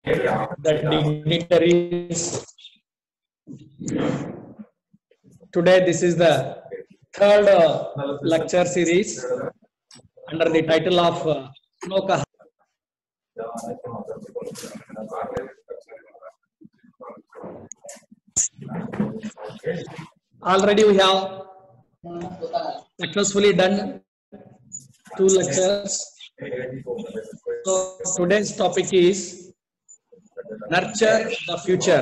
the dignitaries. Today, this is the third uh, lecture series under the title of uh, Shloka. Already we have successfully done two lectures. So today's topic is nurture the future.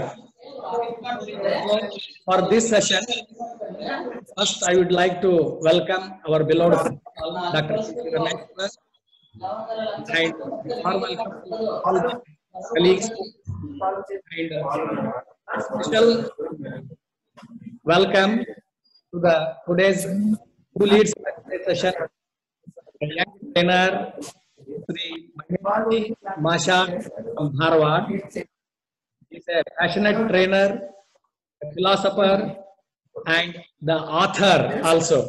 For this session, first I would like to welcome our beloved Dr. Ramesh sir, and warm welcome to all the colleagues and uh, special welcome to the today's who leads the session, a young trainer, Sri Maheshji Masha from Harvard. He's a passionate trainer, a philosopher, and the author also.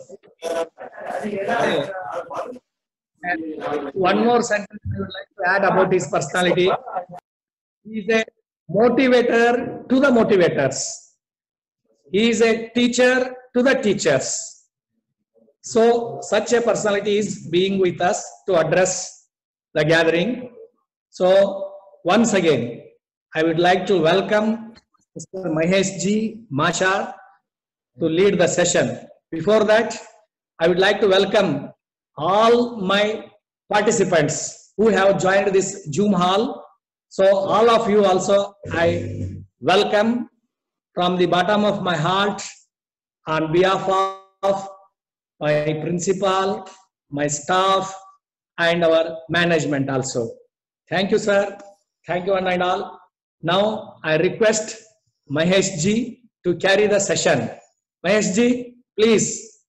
And one more sentence I would like to add about his personality. He is a motivator to the motivators. He is a teacher to the teachers. So, such a personality is being with us to address the gathering. So, once again, I would like to welcome Mr. Mahesh G. Masha to lead the session. Before that, I would like to welcome all my participants who have joined this Zoom hall. So, all of you also, I welcome from the bottom of my heart on behalf of my principal, my staff, and our management also. Thank you, sir. Thank you, one and all. Now, I request Mahesh ji to carry the session. Mahesh ji, please.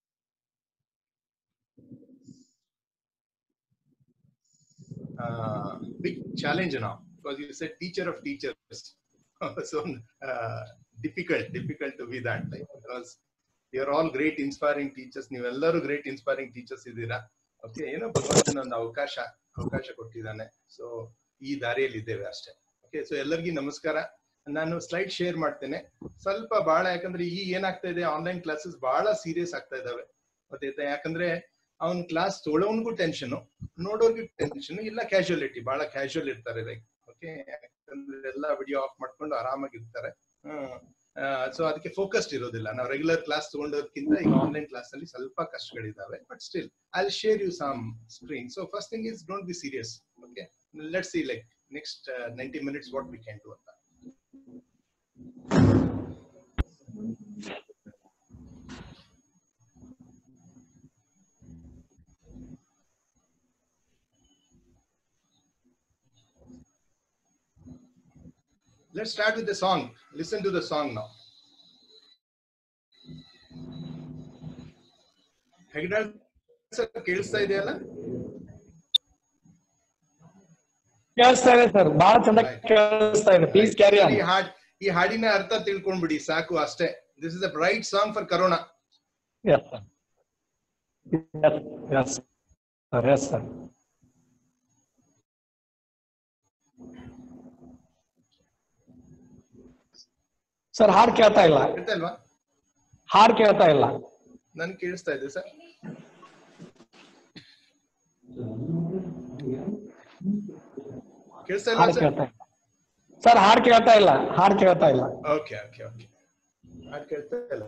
uh, big challenge now because you said teacher of teachers. so uh, difficult, difficult to be that like, because you're all great inspiring teachers. ನೀವೆಲ್ಲರೂ great inspiring teachers ಇದ್ದೀರಾ okay ಏನೋ ಭಗವಂತನ ಒಂದು ಅವಕಾಶ ಅವಕಾಶ ಕೊಟ್ಟಿದ್ದಾನೆ so ಈ ದಾರಿಯಲ್ಲಿ ಇದ್ದೇವೆ ಅಷ್ಟೇ ಓಕೆ ಸೊ ಎಲ್ಲರಿಗೂ ನಮಸ್ಕಾರ ನಾನು ಸ್ಲೈಡ್ ಶೇರ್ ಮಾಡ್ತೇನೆ ಸ್ವಲ್ಪ ಬಹಳ ಯಾಕಂದ್ರೆ ಈ ಏನಾಗ್ತಾ ಇದೆ ಆನ್ಲೈನ್ ಕ್ಲಾಸಸ್ ಬಹಳ ಸೀರಿಯಸ್ ಆಗ್ತಾ ಇದಾವೆ ಗೊತ್ತಾಯ್ತಾ ಯಾಕಂದ್ರೆ ಅವ್ನ್ ಕ್ಲಾಸ್ ತೊಗೊಳೋನ್ಗೂ ಟೆನ್ಷನ್ ನೋಡೋರ್ಗೂ ಟೆನ್ಷನ್ ಇಲ್ಲ ಕ್ಯಾಶುಯಾಲಿಟಿ ಬಹಳ ಕ್ಯಾಶುಯಲ್ ಇರ್ತಾರೆ ಲೈಕ್ ಓಕೆ ಯಾಕಂದ್ರೆ ಎಲ್ಲ ವಿಡಿಯೋ ಆಫ್ ಮಾಡ್ಕೊಂಡು ಆರಾಮಾಗಿರ್ತಾರೆ ಸೊ ಅದಕ್ಕೆ ಫೋಕಸ್ಡ್ ಇರೋದಿಲ್ಲ ನಾವು ರೆಗ್ಯುಲರ್ ಕ್ಲಾಸ್ ತಗೊಂಡೋದಕ್ಕಿಂತ ಈಗ ಆನ್ಲೈನ್ ಕ್ಲಾಸ್ ಅಲ್ಲಿ ಸ್ವಲ್ಪ ಕಷ್ಟಗಳಿದಾವೆ but still I share you some screen so first thing is don't be serious okay let see like next ninety minutes what we can do ಅಂತ Let's start with the song. Listen to the song now. Hegdal sir ಕೇಳಿಸ್ತಾ ಇದೆಯಲ್ಲ ಕೇಳಿಸ್ತಾ ಇದೆ sir ಬಹಳ ಚಂದ ಕೇಳಿಸ್ತಾ ಇದೆ please carry on ಈ ಹಾಡ್ ಈ ಹಾಡಿನ ಅರ್ಥ ತಿಳ್ಕೊಂಡ್ಬಿಡಿ ಸಾಕು ಅಷ್ಟೇ this is a right song for corona yes sir yes sir yes sir sir ಹಾಡ್ ಕೇಳ್ತಾ ಇಲ್ಲ ಹೇಳ್ತಾ ಇಲ್ವಾ ಹಾಡ್ ಕೇಳ್ತಾ ಇಲ್ಲ ನನ್ ಕೇಳಿಸ್ತಾ ಇದೆ ಸರ್ ಕೇಳಿಸ್ತಾ ಇಲ್ಲ ಹಾಡ್ ಸರ್ ಕೇಳ್ತಾ ಇಲ್ಲ ಸರ್ ಹಾಡ್ ಕೇಳ್ತಾ ಇಲ್ಲ ಹಾಡ್ ಕೇಳ್ತಾ ಇಲ್ಲ ಓಕೆ ಓಕೆ ಓಕೆ ಹಾಡ್ ಕೇಳ್ತಾ ಇಲ್ಲ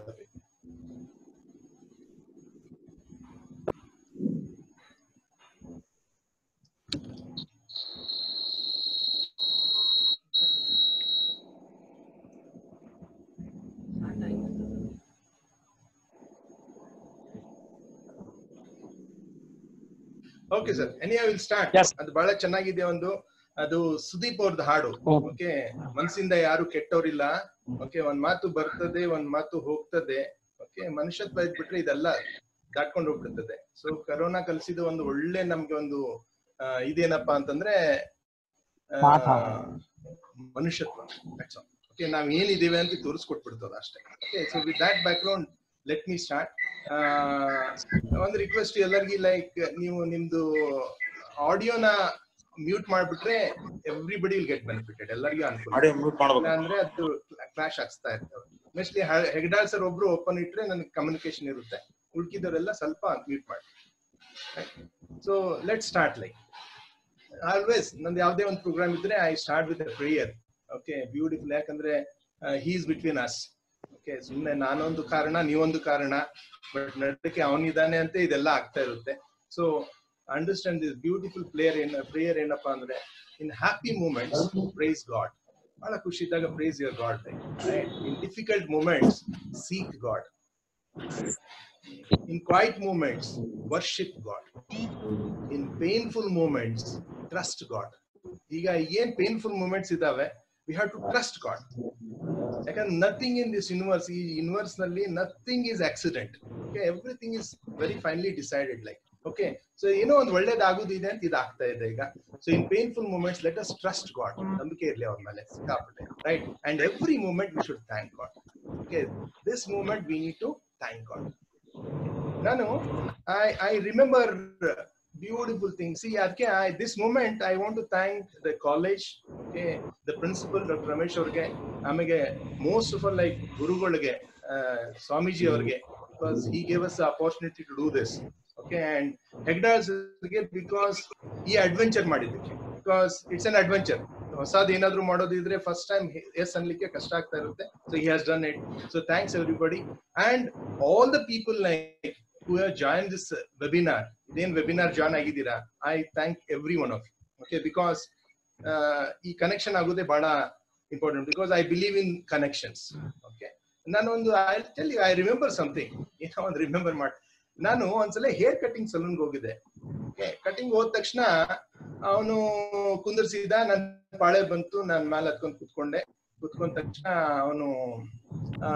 okay sir any I will start Yes. ಅದು ಬಹಳ ಚೆನ್ನಾಗಿದೆ ಒಂದು ಅದು ಸುದೀಪ್ ಅವ್ರದ್ದು ಹಾಡು Okay. ಓಕೆ ಮನ್ಸಿಂದ ಯಾರು ಕೆಟ್ಟವರಿಲ್ಲ ಓಕೆ ಒಂದ್ ಮಾತು ಬರ್ತದೆ ಒಂದ್ ಮಾತು ಹೋಗ್ತದೆ ಓಕೆ ಮನುಷ್ಯತ್ವ ಇದ್ಬಿಟ್ರೆ ಇದೆಲ್ಲ ದಾಟ್ಕೊಂಡು ಹೋಗ್ಬಿಡ್ತದೆ ಸೊ ಕರೋನಾ ಕಲಿಸಿದ ಒಂದು ಒಳ್ಳೆ ನಮ್ಗೆ ಒಂದು ಆ, ಇದೇನಪ್ಪಾ ಅಂತಂದ್ರೆ ಆ, ಪಾಠ. ಮನುಷ್ಯತ್ವ ಓಕೆ ನಾವ್ ಏನಿದ್ದೇವೆ ಅಂತ ತೋರಿಸ್ಕೊಟ್ಬಿಡ್ತದ ಅಷ್ಟೇ okay so with that background let me start ಒಂದು ರಿಕ್ವೆಸ್ಟ್ ಎಲ್ಲರಿಗೂ ಲೈಕ್ ನೀವು ನಿಮ್ದು ಆಡಿಯೋನ ಮ್ಯೂಟ್ ಮಾಡ್ಬಿಟ್ರೆ ಎವ್ರಿಬಡಿ ವಿಲ್ ಗೆಟ್ ಬೆನಿಫಿಟೆಡ್ ಎಲ್ಲರಿಗೂ ಅನುಕೂಲ ಆಡಿಯೋ ಮ್ಯೂಟ್ ಮಾಡ್ಬೇಕು ಇಲ್ಲ ಅಂದ್ರೆ ಅದು ಕ್ಲಾಶ್ ಆಗ್ತಾ ಇರ್ತವೆ ಮೋಸ್ಟ್ಲಿ ಹೆಗ್ಡಾಲ್ ಸರ್ ಒಬ್ರು ಓಪನ್ ಇಟ್ರೆ ನನಗೆ ಕಮ್ಯುನಿಕೇಶನ್ ಇರುತ್ತೆ ಉಳ್ಕಿದವರೆಲ್ಲ ಸ್ವಲ್ಪ ಮ್ಯೂಟ್ ಮಾಡಿ so let start like always ನಂದು ಯಾವುದೇ ಒಂದು ಪ್ರೋಗ್ರಾಮ್ ಇದ್ರೆ I start with prayer okay beautiful ಯಾಕಂದ್ರೆ ಹೀಸ್ ಬಿಟ್ವೀನ್ ಅಸ್ ಓಕೆ ಸುಮ್ಮನೆ ನಾನೊಂದು ಕಾರಣ ನೀವೊಂದು ಕಾರಣ ಬಟ್ ನಡಕ್ಕೆ ಅವನಿದ್ದಾನೆ ಅಂತ ಇದೆಲ್ಲ ಆಗ್ತಾ ಇರುತ್ತೆ so understand this beautiful player ಏನ ಪ್ರೇಯರ್ ಏನಪ್ಪಾ ಅಂದ್ರೆ in happy moments praise God ಬಹಳ ಖುಷಿ ಇದ್ದಾಗ praise your God in difficult moments seek God in quiet moments worship God in painful moments trust God ಈಗ ಏನ್ ಪೇನ್ಫುಲ್ ಮೂಮೆಂಟ್ಸ್ ಇದಾವೆ we have to trust God ಯಾಕಂದ್ರೆ ನಥಿಂಗ್ ಇನ್ ದಿಸ್ ಯೂನಿವರ್ಸ್ ಈ ಯೂನಿವರ್ಸ್ ನಲ್ಲಿ nothing is accident okay everything is very finely decided like okay so ಏನೋ ಒಂದು ಒಳ್ಳೇದಾಗುದಿದೆ ಅಂತ ಇದಾಗ್ತಾ ಇದೆ ಈಗ so in painful moments let us trust God ನಂಬಿಕೆ ಇರ್ಲಿ ಅವ್ರ ಮೇಲೆ ಸಿಕ್ಕಾಪಟ್ಟೆ right and every moment we should thank God okay this moment we need to thank God ನಾನು I I remember beautiful thing see ಅದಕ್ಕೆ I this moment I want to thank the college okay the principal doctor Ramesh ಅವ್ರಿಗೆ ಆಮೇಲೆ most of all like ಗುರುಗಳಿಗೆ ಸ್ವಾಮೀಜಿ ಅವ್ರಿಗೆ because he gave us opportunity to do this okay and Hegdal's because ಈ adventure ಮಾಡಿದ್ದಕ್ಕೆ because it's an adventure ಹೊಸದ್ ಏನಾದ್ರು ಮಾಡೋದಿದ್ರೆ first time S ಅನ್ಲಿಕ್ಕೆ ಕಷ್ಟ ಆಗ್ತಾ ಇರುತ್ತೆ so he has done it so thanks everybody and all the people like who have join this webinar ಇದೇನ್ webinar join ಆಗಿದ್ದೀರಾ I thank every one of okay because ಈ connection ಆಗೋದೇ ಬಹಳ important because I believe in connections okay ನಾನು ಒಂದು I tell I remember something ಏನೋ ಒಂದು remember ಮಾಡಿ ನಾನು ಒಂದ್ಸಲ ಹೇರ್ ಕಟಿಂಗ್ ಸಲೂನ್ಗೆ ಹೋಗಿದ್ದೆ ಓಕೆ ಕಟಿಂಗ್ ಹೋದ ತಕ್ಷಣ ಅವನು ಕುಂದರ್ಸಿದ ನನ್ ಪಾಳೆ ಬಂತು ನಾನ್ ಮೇಲೆ ಹತ್ಕೊಂಡ್ ಕುತ್ಕೊಂಡೆ ಕುತ್ಕೊಂಡ ತಕ್ಷಣ ಅವನು ಆ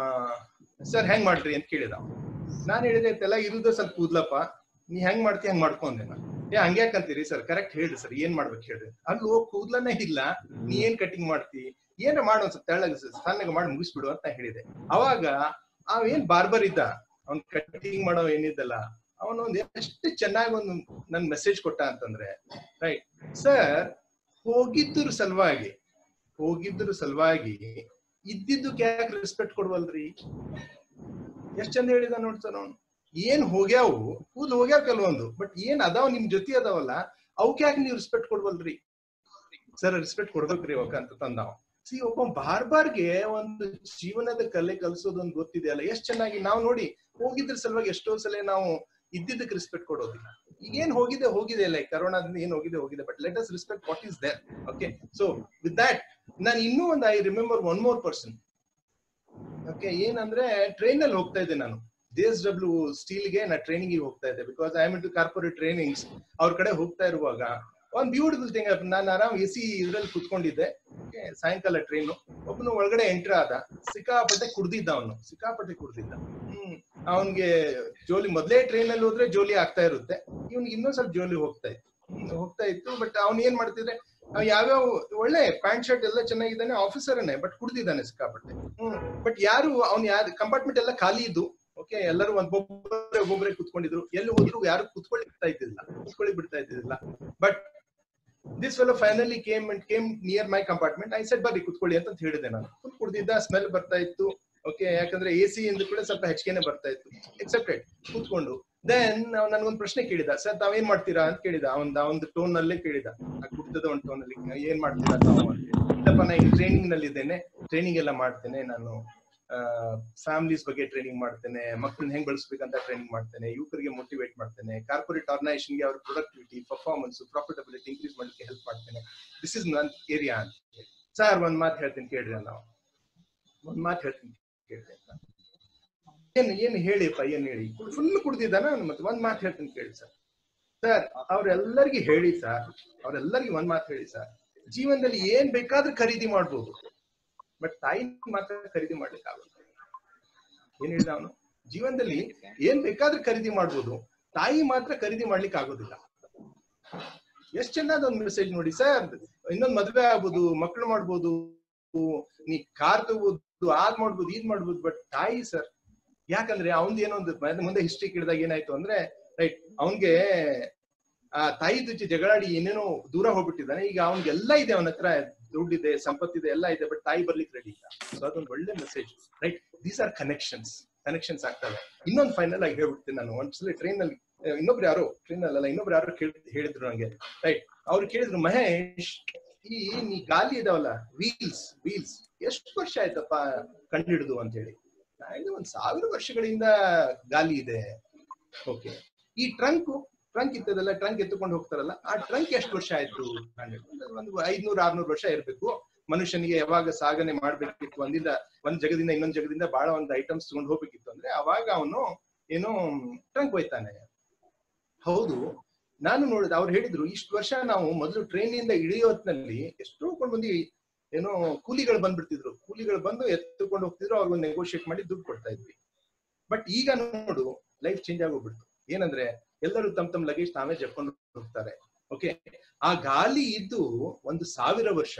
ಸರ್ ಹೆಂಗ್ ಮಾಡ್ರಿ ಅಂತ ಕೇಳಿದ ನಾನ್ ಹೇಳಿದೆ ತಲೆ ಇರುದ ಸ್ವಲ್ಪ ಕೂದ್ಲಪ್ಪ ನೀ ಹೆಂಗ್ ಮಾಡ್ತಿ ಹಂಗ್ ಮಾಡ್ಕೊಂಡೆ ನಾನು ಏ ಹಂಗ್ಯಾಕಂತೀರಿ ಸರ್ ಕರೆಕ್ಟ್ ಹೇಳ್ರಿ ಸರ್ ಏನ್ ಮಾಡ್ಬೇಕು ಹೇಳ್ರಿ ಅಲ್ಲೂ ಕೂದ್ಲನೇ ಇಲ್ಲ ನೀ ಏನ್ ಕಟಿಂಗ್ ಮಾಡ್ತಿ ಏನ ಮಾಡು ಒಂದ್ ಸ್ವಲ್ಪ ತೆಳ್ಳಗ ಸಣ್ಣಗ ಮಾಡಿ ಮುಗಿಸ್ಬಿಡು ಅಂತ ಹೇಳಿದೆ ಅವಾಗ ಅವ ಏನ್ ಬಾರ್ಬರ್ ಇದ್ದ ಅವ್ನ್ ಕಟಿಂಗ್ ಮಾಡೋ ಏನಿದ್ದಲ್ಲ ಅವನು ಒಂದ್ ಎಷ್ಟು ಚೆನ್ನಾಗಿ ಒಂದು ನನ್ ಮೆಸೇಜ್ ಕೊಟ್ಟ ಅಂತಂದ್ರೆ ರೈಟ್ ಸರ್ ಹೋಗಿದ್ರ ಸಲುವಾಗಿ ಹೋಗಿದ್ರ ಸಲುವಾಗಿ ಇದ್ದಿದ್ದಕ್ಕೆ ಯಾಕೆ ರೆಸ್ಪೆಕ್ಟ್ ಕೊಡ್ವಲ್ರಿ ಎಷ್ಟ್ ಚಂದ ಹೇಳಿದ ನೋಡ್ತಾನ ಅವನು ಏನ್ ಹೋಗ್ಯಾವು ಕೂದ್ ಹೋಗ್ಯಾವ ಕೆಲವೊಂದು ಬಟ್ ಏನ್ ಅದಾವ ನಿಮ್ ಜೊತೆ ಅದಾವಲ್ಲ ಅವಕ್ಕೆ ಯಾಕೆ ನೀವು ರೆಸ್ಪೆಕ್ಟ್ ಕೊಡ್ವಲ್ರಿ ಸರ್ ರೆಸ್ಪೆಕ್ಟ್ ಕೊಡ್ಬೇಕ್ರಿ ಅವಕ್ಕ ಅಂತ ತಂದಾವ ಸಿ ಒಬ್ಬ ಬಾರ್ಬಾರ್ಗೆ ಒಂದು ಜೀವನದ ಕಲೆ ಕಲಿಸೋದು ಒಂದು ಗೊತ್ತಿದೆಯಲ್ಲ ಎಷ್ಟ್ ಚೆನ್ನಾಗಿ ನಾವು ನೋಡಿ ಹೋಗಿದ್ರ ಸಲುವಾಗಿ ಎಷ್ಟೋ ಸಲ ನಾವು ಇದ್ದಿದ್ದಕ್ಕೆ ರೆಸ್ಪೆಕ್ಟ್ ಕೊಡೋದಿಲ್ಲ ಈಗೇನ್ ಹೋಗಿದೆ ಹೋಗಿದೆ ಲೈಕ್ ಕರೋನಾದಿಂದ ಏನ್ ಹೋಗಿದೆ ಹೋಗಿದೆ but let us respect what is there okay so with that ನಾನು ಇನ್ನೂ ಒಂದು I remember one more person okay ಏನಂದ್ರೆ ಟ್ರೈನ್ ಅಲ್ಲಿ ಹೋಗ್ತಾ ಇದ್ದೆ ನಾನು ಜೆ ಎಸ್ ಡಬ್ಲ್ಯೂ ಸ್ಟೀಲ್ ಗೆ ನಾ ಟ್ರೈನಿಂಗ್ ಹೋಗ್ತಾ ಇದ್ದೆ because I am to corporate trainings ಅವ್ರ ಕಡೆ ಹೋಗ್ತಾ ಇರುವಾಗ ಒಂದ್ ಬ್ಯೂಟಿಫುಲ್ ಥಿಂಗ್ ನಾನು ಆರಾಮ್ ಎ ಸಿ ಇದ್ರಲ್ಲಿ ಕುತ್ಕೊಂಡಿದ್ದೆ ಸಾಯಂಕಾಲ ಟ್ರೈನು ಒಬ್ಬನು ಒಳಗಡೆ ಎಂಟ್ರ್ ಆದ ಸಿಕ್ಕಾಪಟ್ಟೆ ಕುಡ್ದಿದ್ದ ಅವನು ಸಿಕ್ಕಾಪಟ್ಟೆ ಕುಡ್ದಿದ್ದ ಹ್ಮ್ ಅವನ್ಗೆ ಜೋಲಿ ಮೊದ್ಲೇ ಟ್ರೈನ್ ಅಲ್ಲಿ ಹೋದ್ರೆ ಜೋಲಿ ಆಗ್ತಾ ಇರುತ್ತೆ ಇವ್ನಿಗೆ ಇನ್ನೊಂದ್ ಸ್ವಲ್ಪ ಜೋಲಿ ಹೋಗ್ತಾ ಇತ್ತು ಹ್ಮ್, ಹೋಗ್ತಾ ಇತ್ತು ಬಟ್ ಅವ್ನ್ ಏನ್ ಮಾಡ್ತಿದ್ರೆ ಅವ್ ಯಾವ್ಯಾವ ಒಳ್ಳೆ ಪ್ಯಾಂಟ್ ಶರ್ಟ್ ಎಲ್ಲ ಚೆನ್ನಾಗಿದ್ದಾನೆ ಆಫೀಸರ್ನೇ ಬಟ್ ಕುಡ್ದಿದ್ದಾನೆ ಸಿಕ್ಕಾಪಟ್ಟೆ ಹ್ಮ್ ಬಟ್ ಯಾರು ಅವ್ನ್ ಯಾರು ಕಂಪಾರ್ಟ್ಮೆಂಟ್ ಎಲ್ಲ ಖಾಲಿ ಇದ್ದು ಓಕೆ ಎಲ್ಲರೂ ಒಬ್ಬೊಬ್ಬರೇ ಒಬ್ಬೊಬ್ಬರೇ ಕುತ್ಕೊಂಡಿದ್ರು ಎಲ್ಲಿ ಹೋದ್ರು ಯಾರು ಕುತ್ಕೊಳ್ಳಿ ಬಿಡ್ತಾ ಇದ್ದಿಲ್ಲ ಕುತ್ಕೊಳ್ಳಿ ಬಿಡ್ತಾ ಇದ್ದಿಲ್ಲ but this well finally came and came near my compartment I set ಬರ್ರಿ ಕುತ್ಕೊಳ್ಳಿ ಅಂತ ಹೇಳಿದೆ ನಾನು ಫುಲ್ ಕುಡ್ದಿದ್ದ ಸ್ಮೆಲ್ ಬರ್ತಾ ಇತ್ತು ಓಕೆ ಯಾಕಂದ್ರೆ ಎ ಸಿ ಇಂದ ಕೂಡ ಸ್ವಲ್ಪ ಹೆಚ್ಚಿಗೆನೆ ಬರ್ತಾ ಇತ್ತು ಎಕ್ಸೆಪ್ಟೆಡ್ ಕೂತ್ಕೊಂಡು ದೆನ್ ನನ್ಗೊಂದು ಪ್ರಶ್ನೆ ಕೇಳಿದ ಸರ್ ತಾವೇನ್ ಮಾಡ್ತೀರಾ ಅಂತ ಕೇಳಿದ ಅವನ್ ಒಂದು ಟೋನ್ ನಲ್ಲೇ ಕೇಳಿದ ಆ ಕುಡ್ತದ ಒಂದು ಟೋನ್ ಅಲ್ಲಿ ಏನ್ ಮಾಡ್ತೀರಾ ತಾವು ಅಂತ ಇಲ್ಲಪ್ಪ ನಾ ಈಗ ಟ್ರೈನಿಂಗ್ ನಲ್ಲಿ ಇದ್ದೇನೆ ಟ್ರೈನಿಂಗ್ ಎಲ್ಲ ಮಾಡ್ತೇನೆ ನಾನು ಫ್ಯಾಮಿಲೀಸ್ ಬಗ್ಗೆ ಟ್ರೈನಿಂಗ್ ಮಾಡ್ತೇನೆ ಮಕ್ಕಳನ್ನ ಹೆಂಗ್ ಬೆಳೆಸ್ಬೇಕಂತ ಟ್ರೈನಿಂಗ್ ಮಾಡ್ತೇನೆ ಯುವಕರಿಗೆ ಮೋಟಿವೇಟ್ ಮಾಡ್ತೇನೆ ಕಾರ್ಪೊರೇಟ್ ಆರ್ಗನೈಸೇಷನ್ಗೆ ಅವ್ರ ಪ್ರೊಡಕ್ಟಿವಿಟಿ ಪರ್ಫಾರ್ಮೆನ್ಸ್ ಪ್ರಾಫಿಟಬಿಲಿಟಿ ಇನ್ಕ್ರೀಸ್ ಮಾಡ್ಲಿಕ್ಕೆ ಹೆಲ್ಪ್ ಮಾಡ್ತೇನೆ ದಿಸ್ ಇಸ್ ನನ್ ಏರಿಯಾ ಅಂತ ಸರ್ ಒಂದ್ ಮಾತು ಹೇಳ್ತೀನಿ ಕೇಳ್ರಿ ನಾವು ಒಂದ್ ಮಾತು ಹೇಳ್ತೀನಿ ಕೇಳ್ರಿ ಅಂತ ಏನ್ ಏನ್ ಹೇಳಿಪ್ಪ ಏನ್ ಹೇಳಿ ಫುಲ್ ಕುಡ್ದಿದ್ದಾನ ಮತ್ತೆ ಒಂದ್ ಮಾತು ಹೇಳ್ತೀನಿ ಕೇಳಿ ಸರ್ ಸರ್ ಅವ್ರೆಲ್ಲರಿಗೂ ಹೇಳಿ ಸರ್ ಅವ್ರೆಲ್ಲರಿಗೂ ಒಂದ್ ಮಾತು ಹೇಳಿ ಸರ್ ಜೀವನದಲ್ಲಿ ಏನ್ ಬೇಕಾದ್ರೂ ಖರೀದಿ ಮಾಡ್ಬೋದು ಬಟ್ ತಾಯಿ ಮಾತ್ರ ಖರೀದಿ ಮಾಡ್ಲಿಕ್ಕೆ ಆಗೋದು ಏನ್ ಹೇಳಿದ ಅವನು ಜೀವನದಲ್ಲಿ ಏನ್ ಬೇಕಾದ್ರೂ ಖರೀದಿ ಮಾಡ್ಬೋದು ತಾಯಿ ಮಾತ್ರ ಖರೀದಿ ಮಾಡ್ಲಿಕ್ಕೆ ಆಗೋದಿಲ್ಲ ಎಷ್ಟ್ ಚೆನ್ನಾದ ಒಂದು ಮೆಸೇಜ್ ನೋಡಿ ಸರ್ ಇನ್ನೊಂದ್ ಮದ್ವೆ ಆಗ್ಬೋದು ಮಕ್ಳು ಮಾಡ್ಬೋದು ನೀ ಕಾರ್ ತಗೋಬಹುದು ಅದ್ ಮಾಡ್ಬೋದು ಇದ್ ಮಾಡ್ಬೋದು ಬಟ್ ತಾಯಿ ಸರ್ ಯಾಕಂದ್ರೆ ಅವನ್ದು ಏನೋ ಒಂದು ಮುಂದೆ ಹಿಸ್ಟ್ರಿ ಕೇಳಿದಾಗ ಏನಾಯ್ತು ಅಂದ್ರೆ ರೈಟ್ ಅವನ್ಗೆ ಆ ತಾಯಿ ಜೊತೆ ಜಗಳಾಡಿ ಏನೇನೋ ದೂರ ಹೋಗ್ಬಿಟ್ಟಿದ್ದಾನೆ ಈಗ ಅವ್ನಿಗೆಲ್ಲ ಇದೆ ಅವನ ಹತ್ರ ದುಡ್ಡಿದೆ ಸಂಪತ್ತಿದೆ ಎಲ್ಲ ಇದೆ ಬಟ್ ತಾಯಿ ಬರ್ಲಿಕ್ಕೆ ರೆಡಿ ಇಲ್ಲ ಸೊ ಅದೊಂದು ಒಳ್ಳೆ message right these are connections connections ಆಗ್ತವೆ ಇನ್ನೊಂದು ಫೈನಲ್ ಆಗಿ ಹೇಳ್ಬಿಡ್ತೀನಿ ನಾನು ಒಂದ್ಸಲ ಟ್ರೈನ್ ಅಲ್ಲಿ ಆ, ಇನ್ನೊಬ್ರು ಯಾರೋ ಟ್ರೈನ್ ಅಲ್ಲ ಇನ್ನೊಬ್ರು ಯಾರೋ ಕೇಳ್ ಹೇಳಿದ್ರು ನಂಗೆ ರೈಟ್ ಅವ್ರು ಕೇಳಿದ್ರು ಮಹೇಶ್ ಈ ನೀ ಗಾಲಿ ಇದಾವಲ್ಲ ವೀಲ್ಸ್ ವೀಲ್ಸ್ ಎಷ್ಟು ವರ್ಷ ಆಯ್ತಪ್ಪ ಕಂಡಿಡಿದು ಅಂತ ಹೇಳಿ ನಾ ಹೇಳಿದೆ, ಒಂದ್ ಸಾವಿರ ವರ್ಷಗಳಿಂದ ಗಾಲಿ ಇದೆ ಓಕೆ ಈ ಟ್ರಂಕ್ ಟ್ರಂಕ್ ಇತ್ತದಲ್ಲ ಟ್ರಂಕ್ ಎತ್ತುಕೊಂಡು ಹೋಗ್ತಾರಲ್ಲ ಆ ಟ್ರಂಕ್ ಎಷ್ಟು ವರ್ಷ ಆಯ್ತು ನಾನ್ ಹೇಳಿದೆ, ಒಂದು ಐದ್ನೂರ್ ಆರ್ನೂರು ವರ್ಷ ಇರ್ಬೇಕು ಮನುಷ್ಯನಿಗೆ ಯಾವಾಗ ಸಾಗಣೆ ಮಾಡ್ಬೇಕಿತ್ತು ಒಂದಿಂದ ಒಂದ್ ಜಗದಿಂದ ಇನ್ನೊಂದ್ ಜಗದಿಂದ ಬಹಳ ಒಂದು ಐಟಮ್ಸ್ ತಗೊಂಡು ಹೋಗ್ಬೇಕಿತ್ತು ಅಂದ್ರೆ ಅವಾಗ ಅವನು ಏನೋ ಟ್ರಂಕ್ ಒಯ್ತಾನೆ ಹೌದು ನಾನು ನೋಡಿದ ಅವ್ರು ಹೇಳಿದ್ರು ಇಷ್ಟು ವರ್ಷ ನಾವು ಮೊದಲು ಟ್ರೈನ್ ಇಂದ ಇಳಿಯೋ ಹೊತ್ನಲ್ಲಿ ಎಷ್ಟೋ ಕೊಂಡು ಮಂದಿ ಏನೋ ಕೂಲಿಗಳು ಬಂದ್ಬಿಡ್ತಿದ್ರು ಕೂಲಿಗಳು ಬಂದು ಎತ್ತುಕೊಂಡು ಹೋಗ್ತಿದ್ರು ಅವ್ರಿಗೊಂದು ನೆಗೋಷಿಯೇಟ್ ಮಾಡಿ ದುಡ್ಡು ಕೊಡ್ತಾ ಇದ್ವಿ ಬಟ್ ಈಗ ನೋಡು ಲೈಫ್ ಚೇಂಜ್ ಆಗೋಗ್ಬಿಡ್ತು ಏನಂದ್ರೆ ಎಲ್ಲರೂ ತಮ್ಮ ತಮ್ಮ ಲಗೇಜ್ ತಾವೇ ಜಪ್ಕೊಂಡು ಹೋಗ್ತಾರೆ ಓಕೆ ಆ ಗಾಲಿ ಇದ್ದು ಒಂದು ಸಾವಿರ ವರ್ಷ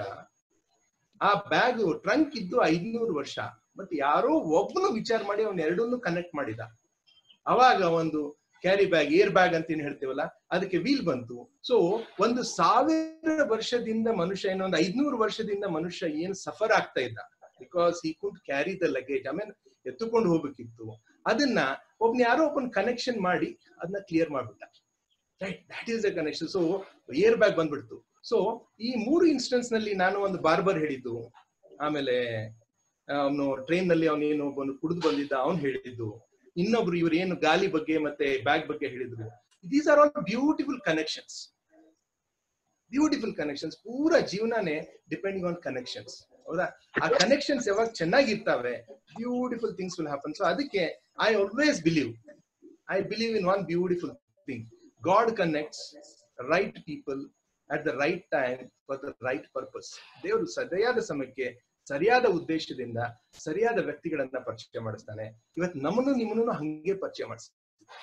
ಆ ಬ್ಯಾಗ್ ಟ್ರಂಕ್ ಇದ್ದು ಐದ್ನೂರು ವರ್ಷ ಬಟ್ ಯಾರೋ ಒಬ್ಬನು ವಿಚಾರ ಮಾಡಿ ಅವನ್ ಎರಡನ್ನೂ ಕನೆಕ್ಟ್ ಮಾಡಿದ ಅವಾಗ ಒಂದು ಕ್ಯಾರಿ ಬ್ಯಾಗ್ ಏರ್ ಬ್ಯಾಗ್ ಅಂತ ಏನ್ ಹೇಳ್ತೀವಲ್ಲ ಅದಕ್ಕೆ ವೀಲ್ ಬಂತು ಸೊ ಒಂದು ಸಾವಿರ ವರ್ಷದಿಂದ ಮನುಷ್ಯ ಏನೋ ಒಂದು ಐದ್ನೂರು ವರ್ಷದಿಂದ ಮನುಷ್ಯ ಏನ್ ಸಫರ್ ಆಗ್ತಾ ಇದ್ದ ಬಿಕಾಸ್ ಈ ಕುಂಟ್ ಕ್ಯಾರಿ ದ ಲಗೇಜ್ ಆಮೇಲೆ ಎತ್ತುಕೊಂಡು ಹೋಗ್ಬೇಕಿತ್ತು ಅದನ್ನ ಒಬ್ನ ಯಾರೋ ಒಬ್ಬನ್ ಕನೆಕ್ಷನ್ ಮಾಡಿ ಅದನ್ನ ಕ್ಲಿಯರ್ ಮಾಡ್ಬಿಟ್ಟ right that is the connection so air bag ಬಂದ್ಬಿಡ್ತು ಸೊ ಈ ಮೂರು ಇನ್ಸ್ಟೆನ್ಸ್ ನಲ್ಲಿ ನಾನು ಒಂದು ಬಾರ್ಬರ್ ಹೇಳಿದ್ದು ಆಮೇಲೆ ಅವನು ಟ್ರೈನ್ ನಲ್ಲಿ ಅವನೇನು ಒಬ್ಬನು ಕುಡಿದು ಬಂದಿದ್ದ ಅವ್ನು ಹೇಳಿದ್ದು ಇನ್ನೊಬ್ರು ಇವ್ರು ಏನು ಗಾಲಿ ಬಗ್ಗೆ ಮತ್ತೆ ಬ್ಯಾಗ್ ಬಗ್ಗೆ ಹೇಳಿದ್ರು these are all beautiful connections beautiful connections ಪೂರ ಜೀವನನೇ ಡಿಪೆಂಡಿಂಗ್ ಆನ್ ಕನೆಕ್ಷನ್ಸ್ ಹೌದಾ ಆ ಕನೆಕ್ಷನ್ಸ್ ಯಾವಾಗ ಚೆನ್ನಾಗಿರ್ತಾವೆ beautiful things will happen so ಅದಕ್ಕೆ I always believe I believe in one beautiful thing God connects right people at the right time for the right purpose ದೇವರು ಸರಿಯಾದ ಸಮಯಕ್ಕೆ ಸರಿಯಾದ ಉದ್ದೇಶದಿಂದ ಸರಿಯಾದ ವ್ಯಕ್ತಿಗಳನ್ನ ಪರಿಚಯ ಮಾಡಿಸ್ತಾನೆ ಇವತ್ತು ನಮ್ಮನ್ನು ನಿಮ್ಮನ್ನು ಹಂಗೆ ಪರಿಚಯ ಮಾಡಿಸ್ತಾನೆ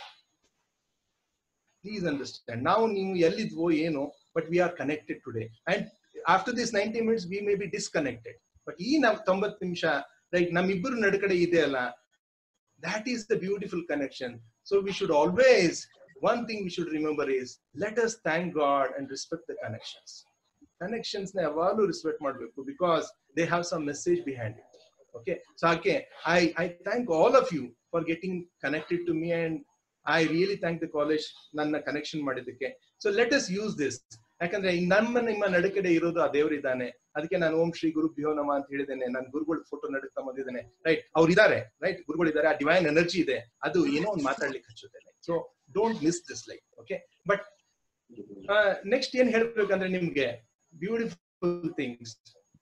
ಪ್ಲೀಸ್ ಅಂಡರ್ಸ್ಟ್ಯಾಂಡ್ ನಾವು ನೀವು ಎಲ್ಲಿದ್ವೋ ಏನೋ but we are connected today and after this ninety minutes we may be disconnected but ಈ ನಾವ್ ತೊಂಬತ್ತು ನಿಮಿಷ ಲೈಕ್ ನಮ್ಮಿಬ್ಬರು ನಡುಕಡೆ ಇದೆ ಅಲ್ಲ that is the beautiful connection. So we should always, one thing we should remember is let us thank God and respect the connections. Connections ನ ಯಾವಾಗಲೂ respect ಮಾಡಬೇಕು because they have some message behind it okay so ಹಾಗೆ I I thank all of you for getting connected to me and I really thank the college ನನ್ನ connection ಮಾಡಿದ್ದಕ್ಕೆ so let us use this ಯಾಕಂದ್ರೆ ಈ ನಮ್ಮ ನಿಮ್ಮ ನಡುಕಡೆ ಇರೋದು ಆ ದೇವರಿದ್ದಾನೆ ಅದಕ್ಕೆ ನಾನು ಓಂ ಶ್ರೀ ಗುರು ಭ್ಯೋ ನಮ ಅಂತ ಹೇಳಿದ್ದೇನೆ ನನ್ನ ಗುರುಗಳ ಫೋಟೋ ನಡುತ್ತಾ ಬಂದಿದ್ದೇನೆ ರೈಟ್ ಅವ್ರು ಇದಾರೆ ರೈಟ್ ಗುರುಗಳು ಇದಾರೆ ಆ ಡಿವೈನ್ ಎನರ್ಜಿ ಇದೆ ಅದು ಏನೋ ಒಂದು ಮಾತಾಡ್ಲಿಕ್ಕೆ ಹಚ್ಚುತ್ತೆ so don't miss this like okay but next ಏನ್ ಹೇಳ್ಬೇಕಂದ್ರೆ ನಿಮ್ಗೆ ಬ್ಯೂಟಿಫುಲ್ ಥಿಂಗ್ಸ್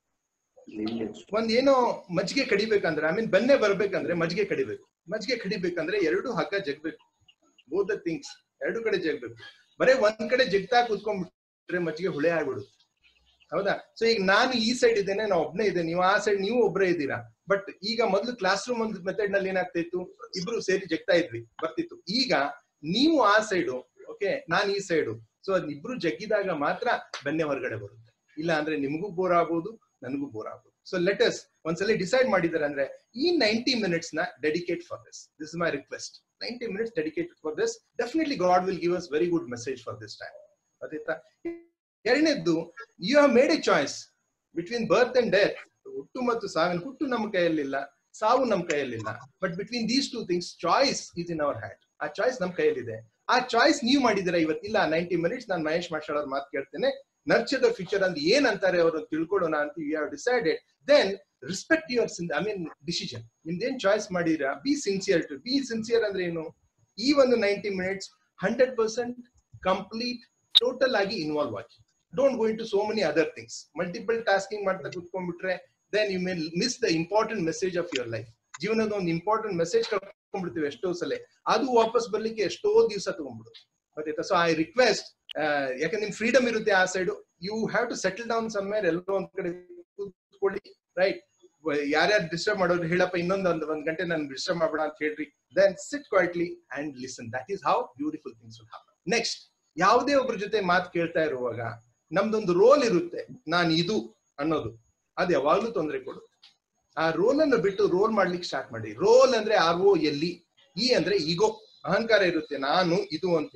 ಒಂದ್ ಏನೋ ಮಜ್ಜಿಗೆ ಕಡಿಬೇಕಂದ್ರೆ ಐ ಮೀನ್ ಬೆನ್ನೆ ಬರ್ಬೇಕಂದ್ರೆ ಮಜ್ಜಿಗೆ ಕಡಿಬೇಕು ಮಜ್ಜಿಗೆ ಕಡಿಬೇಕಂದ್ರೆ ಎರಡು ಹಗ್ಗ ಜಗ್ಬೇಕು ಬೋತ್ ದ ಥಿಂಗ್ಸ್ ಎರಡು ಕಡೆ ಜಗ್ಬೇಕು ಬರೇ ಒಂದ್ ಕಡೆ ಜಗ್ತಾ ಕೂತ್ಕೊಂಡ್ಬಿಟ್ರೆ ಮಜ್ಜಿಗೆ ಹುಳೆ ಆಗ್ಬಿಡುತ್ತೆ ಹೌದಾ ಸೊ ಈಗ ನಾನು ಈ ಸೈಡ್ ಇದ್ದೇನೆ ನಾವು ಒಬ್ನೇ ಇದ್ದೇನೆ ನೀವು ಆ ಸೈಡ್ ನೀವು ಒಬ್ಬರೇ ಇದ್ದೀರಾ ಬಟ್ ಈಗ ಮೊದಲು ಕ್ಲಾಸ್ ರೂಮ್ ಒಂದು ಮೆಥಡ್ ನಲ್ಲಿ ಏನಾಗ್ತಾ ಇತ್ತು ಇಬ್ರು ಸೇರಿ ಜಗ್ತಾ ಇದ್ವಿ ಬರ್ತಿತ್ತು ಈಗ ನೀವು ಆ ಸೈಡು ಓಕೆ ನಾನ್ ಈ ಸೈಡು ಸೊ ಅದ್ ಇಬ್ರು ಜಗ್ಗಿದಾಗ ಮಾತ್ರ ಬೆನ್ನೆ ಹೊರಗಡೆ ಬರುತ್ತೆ ಇಲ್ಲ ಅಂದ್ರೆ ನಿಮಗೂ ಬೋರ್ ಆಗ್ಬೋದು ನನಗೂ ಬೋರ್ ಆಗ್ಬೋದು ಸೊ ಲೆಟಸ್ ಒಂದ್ಸಲ ಡಿಸೈಡ್ ಮಾಡಿದಾರೆ ಅಂದ್ರೆ ಈ ನೈಂಟಿ ಮಿನಿಟ್ಸ್ ನ dedicate for this this my request ninety minutes dedicated for this definitely God will give us very good message for this time ಗೊತ್ತಾಯ್ತಾ ಎರಡನೇದ್ದು you have made a choice between birth and death ಹುಟ್ಟು ಮತ್ತು ಸಾವಿನ ಹುಟ್ಟು ನಮ್ಮ ಕೈಯಲ್ಲಿಲ್ಲ ಸಾವು ನಮ್ಮ ಕೈಯಲ್ಲಿಲ್ಲ but between these two things choice is in our hand ಆ ಚಾಯ್ಸ್ ನಮ್ಮ ಕೈಯಲ್ಲಿದೆ ಆ ಚಾಯ್ಸ್ ನೀವು ಮಾಡಿದಿರ ಇವತ್ತಿಲ್ಲ ನೈಂಟಿ ಮಿನಿಟ್ಸ್ ನಾನು ಮಹೇಶ್ ಮಾಸ್ಟರ್ ಅವ್ರ ಮಾತು ಕೇಳ್ತೇನೆ ನರ್ಚರ್ ದ ಫ್ಯೂಚರ್ ಅಂತ ಏನ್ ಅಂತಾರೆ ಅವರು ತಿಳ್ಕೊಳ್ಳೋಣ ಅಂತ you have decided then respect your I mean decision ನಿಮ್ದೇನ್ ಚಾಯ್ಸ್ ಮಾಡಿರಾ be sincere to be sincere ಅಂದ್ರೆ ಏನು ಈ ಒಂದು ninety minutes hundred percent complete total ಆಗಿ ಇನ್ವಾಲ್ವ್ ಆಗಿ don't go in to so many other things multiple tasking ಮಾಡ್ತಾ ಕುತ್ಕೊಂಡ್ಬಿಟ್ರೆ then you may miss the important message of your life ಜೀವನದ ಒಂದು ಇಂಪಾರ್ಟೆಂಟ್ ಮೆಸೇಜ್ ಕಳ್ಕೊಂಡ್ಬಿಡ್ತೀವಿ ಎಷ್ಟೋ ಸಲ ಅದು ವಾಪಸ್ ಬರ್ಲಿಕ್ಕೆ ಎಷ್ಟೋ ದಿವಸ ತಗೊಂಡ್ಬಿಡುತ್ತೆ ಗೊತ್ತಾಯ್ತಾ ಸೊ ಐ ರಿಕ್ವೆಸ್ಟ್ ಯಾಕಂದ್ರೆ ನಿಮ್ ಫ್ರೀಡಮ್ ಇರುತ್ತೆ ಆ side you have to settle down somewhere ಎಲ್ಲೋ ಒಂದ್ ಕಡೆ ಕೂತ್ಕೊಳ್ಳಿ ರೈಟ್ ಯಾರ್ಯಾರು ಡಿಸ್ಟರ್ಬ್ ಮಾಡೋರು ಹೇಳಪ್ಪ ಇನ್ನೊಂದು ಒಂದು ಒಂದ್ ಗಂಟೆ ನಾನು ಡಿಸ್ಟರ್ಬ್ ಮಾಡ್ಬೇಡ ಅಂತ ಹೇಳ್ರಿ then sit quietly and listen that is how beautiful things will happen next ಯಾವುದೇ ಒಬ್ಬರ ಜೊತೆ ಮಾತು ಕೇಳ್ತಾ ಇರುವಾಗ ನಮ್ದೊಂದು ರೋಲ್ ಇರುತ್ತೆ ನಾನು ಇದು ಅನ್ನೋದು ಅದು ಯಾವಾಗ್ಲೂ ತೊಂದರೆ ಕೊಡುತ್ತೆ ಆ ರೋಲ್ ಅನ್ನು ಬಿಟ್ಟು ರೋಲ್ ಮಾಡ್ಲಿಕ್ಕೆ ಸ್ಟಾರ್ಟ್ ಮಾಡಿ ರೋಲ್ ಅಂದ್ರೆ ಆರ್ ಓ ಎಲ್ಲಿ ಇ ಅಂದ್ರೆ ಈಗೋ ಅಹಂಕಾರ ಇರುತ್ತೆ ನಾನು ಇದು ಅಂತ ಹೇಳಿ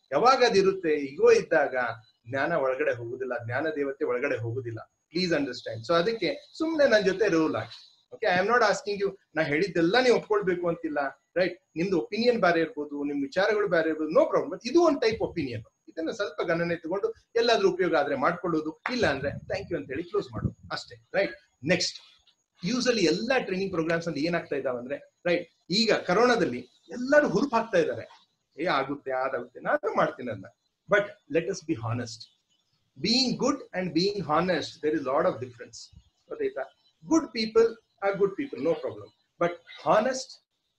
ಯಾವಾಗ ಅದಿರುತ್ತೆ ಈಗೋ ಇದ್ದಾಗ ಜ್ಞಾನ ಒಳಗಡೆ ಹೋಗುದಿಲ್ಲ ಜ್ಞಾನ ದೇವತೆ ಒಳಗಡೆ ಹೋಗುದಿಲ್ಲ ಪ್ಲೀಸ್ ಅಂಡರ್ಸ್ಟ್ಯಾಂಡ್ ಸೊ ಅದಕ್ಕೆ ಸುಮ್ನೆ ನನ್ನ ಜೊತೆ ರೂಲ್ ಆಗಿ okay I am not asking you ನಾ ಹೇಳಿದ್ದೆಲ್ಲ ನೀವು ಒಪ್ಕೊಳ್ಬೇಕು ಅಂತಿಲ್ಲ ರೈಟ್ ನಿಮ್ದು ಒಪಿನಿಯನ್ ಬೇರೆ ಇರ್ಬೋದು ನಿಮ್ ವಿಚಾರಗಳು ಬೇರೆ ಇರ್ಬೋದು ನೋ ಪ್ರಾಬ್ಲಮ್ ಬಟ್ ಇದು ಒಂದು ಟೈಪ್ ಒಪಿನಿಯನ್ ಇದನ್ನ ಸ್ವಲ್ಪ ಗಣನೆ ತಗೊಂಡು ಎಲ್ಲಾದ್ರೂ ಉಪಯೋಗ ಆದ್ರೆ ಮಾಡ್ಕೊಳ್ಳೋದು ಇಲ್ಲ ಅಂದ್ರೆ ಥ್ಯಾಂಕ್ ಯು ಅಂತ ಹೇಳಿ ಕ್ಲೋಸ್ ಮಾಡೋದು ಅಷ್ಟೇ ರೈಟ್ ನೆಕ್ಸ್ಟ್ ಯೂಸಲಿ ಎಲ್ಲಾ ಟ್ರೈನಿಂಗ್ ಪ್ರೋಗ್ರಾಮ್ಸ್ ಅಲ್ಲಿ ಏನಾಗ್ತಾ ಇದಾವಂದ್ರೆ ರೈಟ್ ಈಗ ಕರೋನಾದಲ್ಲಿ ಎಲ್ಲರೂ ಹುರುಪ್ ಹಾಕ್ತಾ ಇದ್ದಾರೆ ಏ ಆಗುತ್ತೆ ಅದಾಗುತ್ತೆ ನಾನು ಮಾಡ್ತೀನಿ ಅದನ್ನ but let us be honest being good and being honest there is lot of difference ಗೊತ್ತಾಯ್ತಾ good people are good people no problem but honest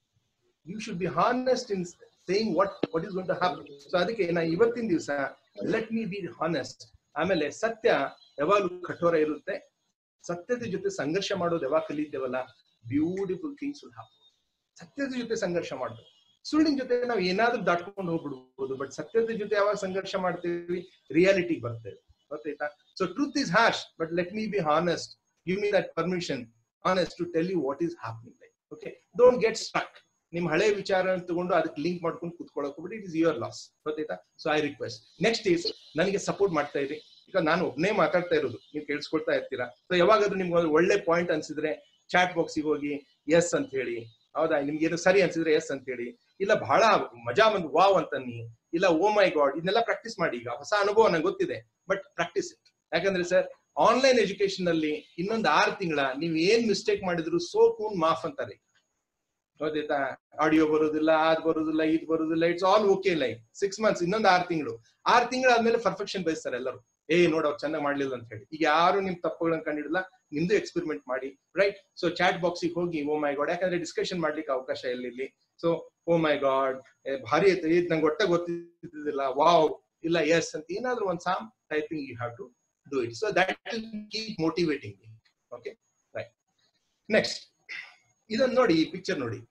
you should be honest in saying what what is gonna to happen so ಅದಕ್ಕೆ ನಾ ಇವತ್ತಿನ ದಿವಸ let me be honest ಆಮೇಲೆ ಸತ್ಯ ಯಾವಾಗಲೂ ಕಠೋರ ಇರುತ್ತೆ ಸತ್ಯದ ಜೊತೆ ಸಂಘರ್ಷ ಮಾಡೋದು ಯಾವಾಗ ಕಲಿತೇವಲ್ಲ ಬ್ಯೂಟಿಫುಲ್ ಥಿಂಗ್ಸ್ ವಿಲ್ ಹ್ಯಾಪನ್ ಸತ್ಯದ ಜೊತೆ ಸಂಘರ್ಷ ಮಾಡೋದು ಸುಳ್ಳಿನ ಜೊತೆ ನಾವು ಏನಾದ್ರೂ ದಾಟ್ಕೊಂಡು ಹೋಗ್ಬಿಡ್ಬೋದು ಬಟ್ ಸತ್ಯದ ಜೊತೆ ಯಾವಾಗ ಸಂಘರ್ಷ ಮಾಡ್ತೀವಿ ರಿಯಾಲಿಟಿಗೆ ಬರ್ತೇವೆ ಗೊತ್ತಾಯ್ತಾ so truth is harsh but let me be honest give me that permission honest to tell you what is happening like okay don't get stuck ನಿಮ್ ಹಳೆ ವಿಚಾರ ತಗೊಂಡು ಅದಕ್ಕೆ ಲಿಂಕ್ ಮಾಡ್ಕೊಂಡು ಕುತ್ಕೊಳ್ಳೋಕೆ ಹೋಗ್ಬಿಟ್ಟು ಇಟ್ ಇಸ್ ಯುವರ್ ಲಾಸ್ ಗೊತ್ತಾಯ್ತಾ so I request next is ನನಗೆ ಸಪೋರ್ಟ್ ಮಾಡ್ತಾ ಇರಿ ಈಗ ನಾನು ಒಬ್ನೇ ಮಾತಾಡ್ತಾ ಇರೋದು ನೀವು ಕೇಳಿಸ್ಕೊಳ್ತಾ ಇರ್ತೀರಾ ಸೊ ಯಾವಾಗಾದ್ರೂ ನಿಮ್ಗೆ ಒಂದು ಒಳ್ಳೆ ಪಾಯಿಂಟ್ ಅನ್ಸಿದ್ರೆ ಚಾಟ್ ಬಾಕ್ಸಿಗೆ ಹೋಗಿ ಎಸ್ ಅಂತ ಹೇಳಿ ಹೌದಾ ನಿಮ್ಗೆ ಏನು ಸರಿ ಅನ್ಸಿದ್ರೆ ಎಸ್ ಅಂತ ಹೇಳಿ ಇಲ್ಲ ಬಹಳ ಮಜಾ ಬಂದು ವಾವ್ ಅಂತನ್ನಿ ಇಲ್ಲ ಓ ಮೈ ಗಾಡ್ ಇದನ್ನೆಲ್ಲ ಪ್ರಾಕ್ಟೀಸ್ ಮಾಡಿ ಈಗ ಹೊಸ ಅನುಭವ ನಂಗೆ ಗೊತ್ತಿದೆ ಬಟ್ ಪ್ರಾಕ್ಟೀಸ್ ಇಟ್ ಯಾಕಂದ್ರೆ ಸರ್ ಆನ್ಲೈನ್ ಎಜುಕೇಶನ್ ಅಲ್ಲಿ ಇನ್ನೊಂದು ಆರು ತಿಂಗಳ ನೀವ್ ಏನ್ ಮಿಸ್ಟೇಕ್ ಮಾಡಿದ್ರು ಸೋ ಕೂನ್ ಮಾಫ್ ಅಂತಾರೆ ಗೊತ್ತಾಯ್ತಾ ಆಡಿಯೋ ಬರೋದಿಲ್ಲ ಅದ್ ಬರೋದಿಲ್ಲ ಇದ್ ಬರೋದಿಲ್ಲ it's all okay like six months ಇನ್ನೊಂದು ಆರು ತಿಂಗಳು ಆರು ತಿಂಗಳಾದ್ಮೇಲೆ ಪರ್ಫೆಕ್ಷನ್ ಬಯಸ್ತಾರೆ ಎಲ್ಲರೂ ಏ ನೋಡ್ ಅವ್ರು ಚೆನ್ನಾಗಿ ಮಾಡ್ಲಿಲ್ಲ ಅಂತ ಹೇಳಿ ಈಗ ಯಾರು ನಿಮ್ ತಪ್ಪುಗಳನ್ನ ಕಂಡಿಡಿಲ್ಲ ನಿಮ್ದು ಎಕ್ಸ್ಪೆರಿಮೆಂಟ್ ಮಾಡಿ ರೈಟ್ ಸೊ ಚಾಟ್ ಬಾಕ್ಸಿಗೆ ಹೋಗಿ ಓ ಮೈ ಗಾಡ್ ಯಾಕಂದ್ರೆ ಡಿಸ್ಕಷನ್ ಮಾಡ್ಲಿಕ್ಕೆ ಅವಕಾಶ ಇಲ್ಲಿ ಸೊ ಓ ಮೈ ಗಾಡ್ ಭಾರಿ ಐತೆ ಇದು ನಂಗೆ ಒಟ್ಟ ಗೊತ್ತಿದ್ದಿಲ್ಲ ವಾವ್ ಇಲ್ಲ ಎಸ್ ಅಂತ ಏನಾದ್ರೂ ಒಂದ್ some typing you have to do it so that will keep motivating okay right next ಇದನ್ನ ನೋಡಿ ಈ ಪಿಕ್ಚರ್ ನೋಡಿ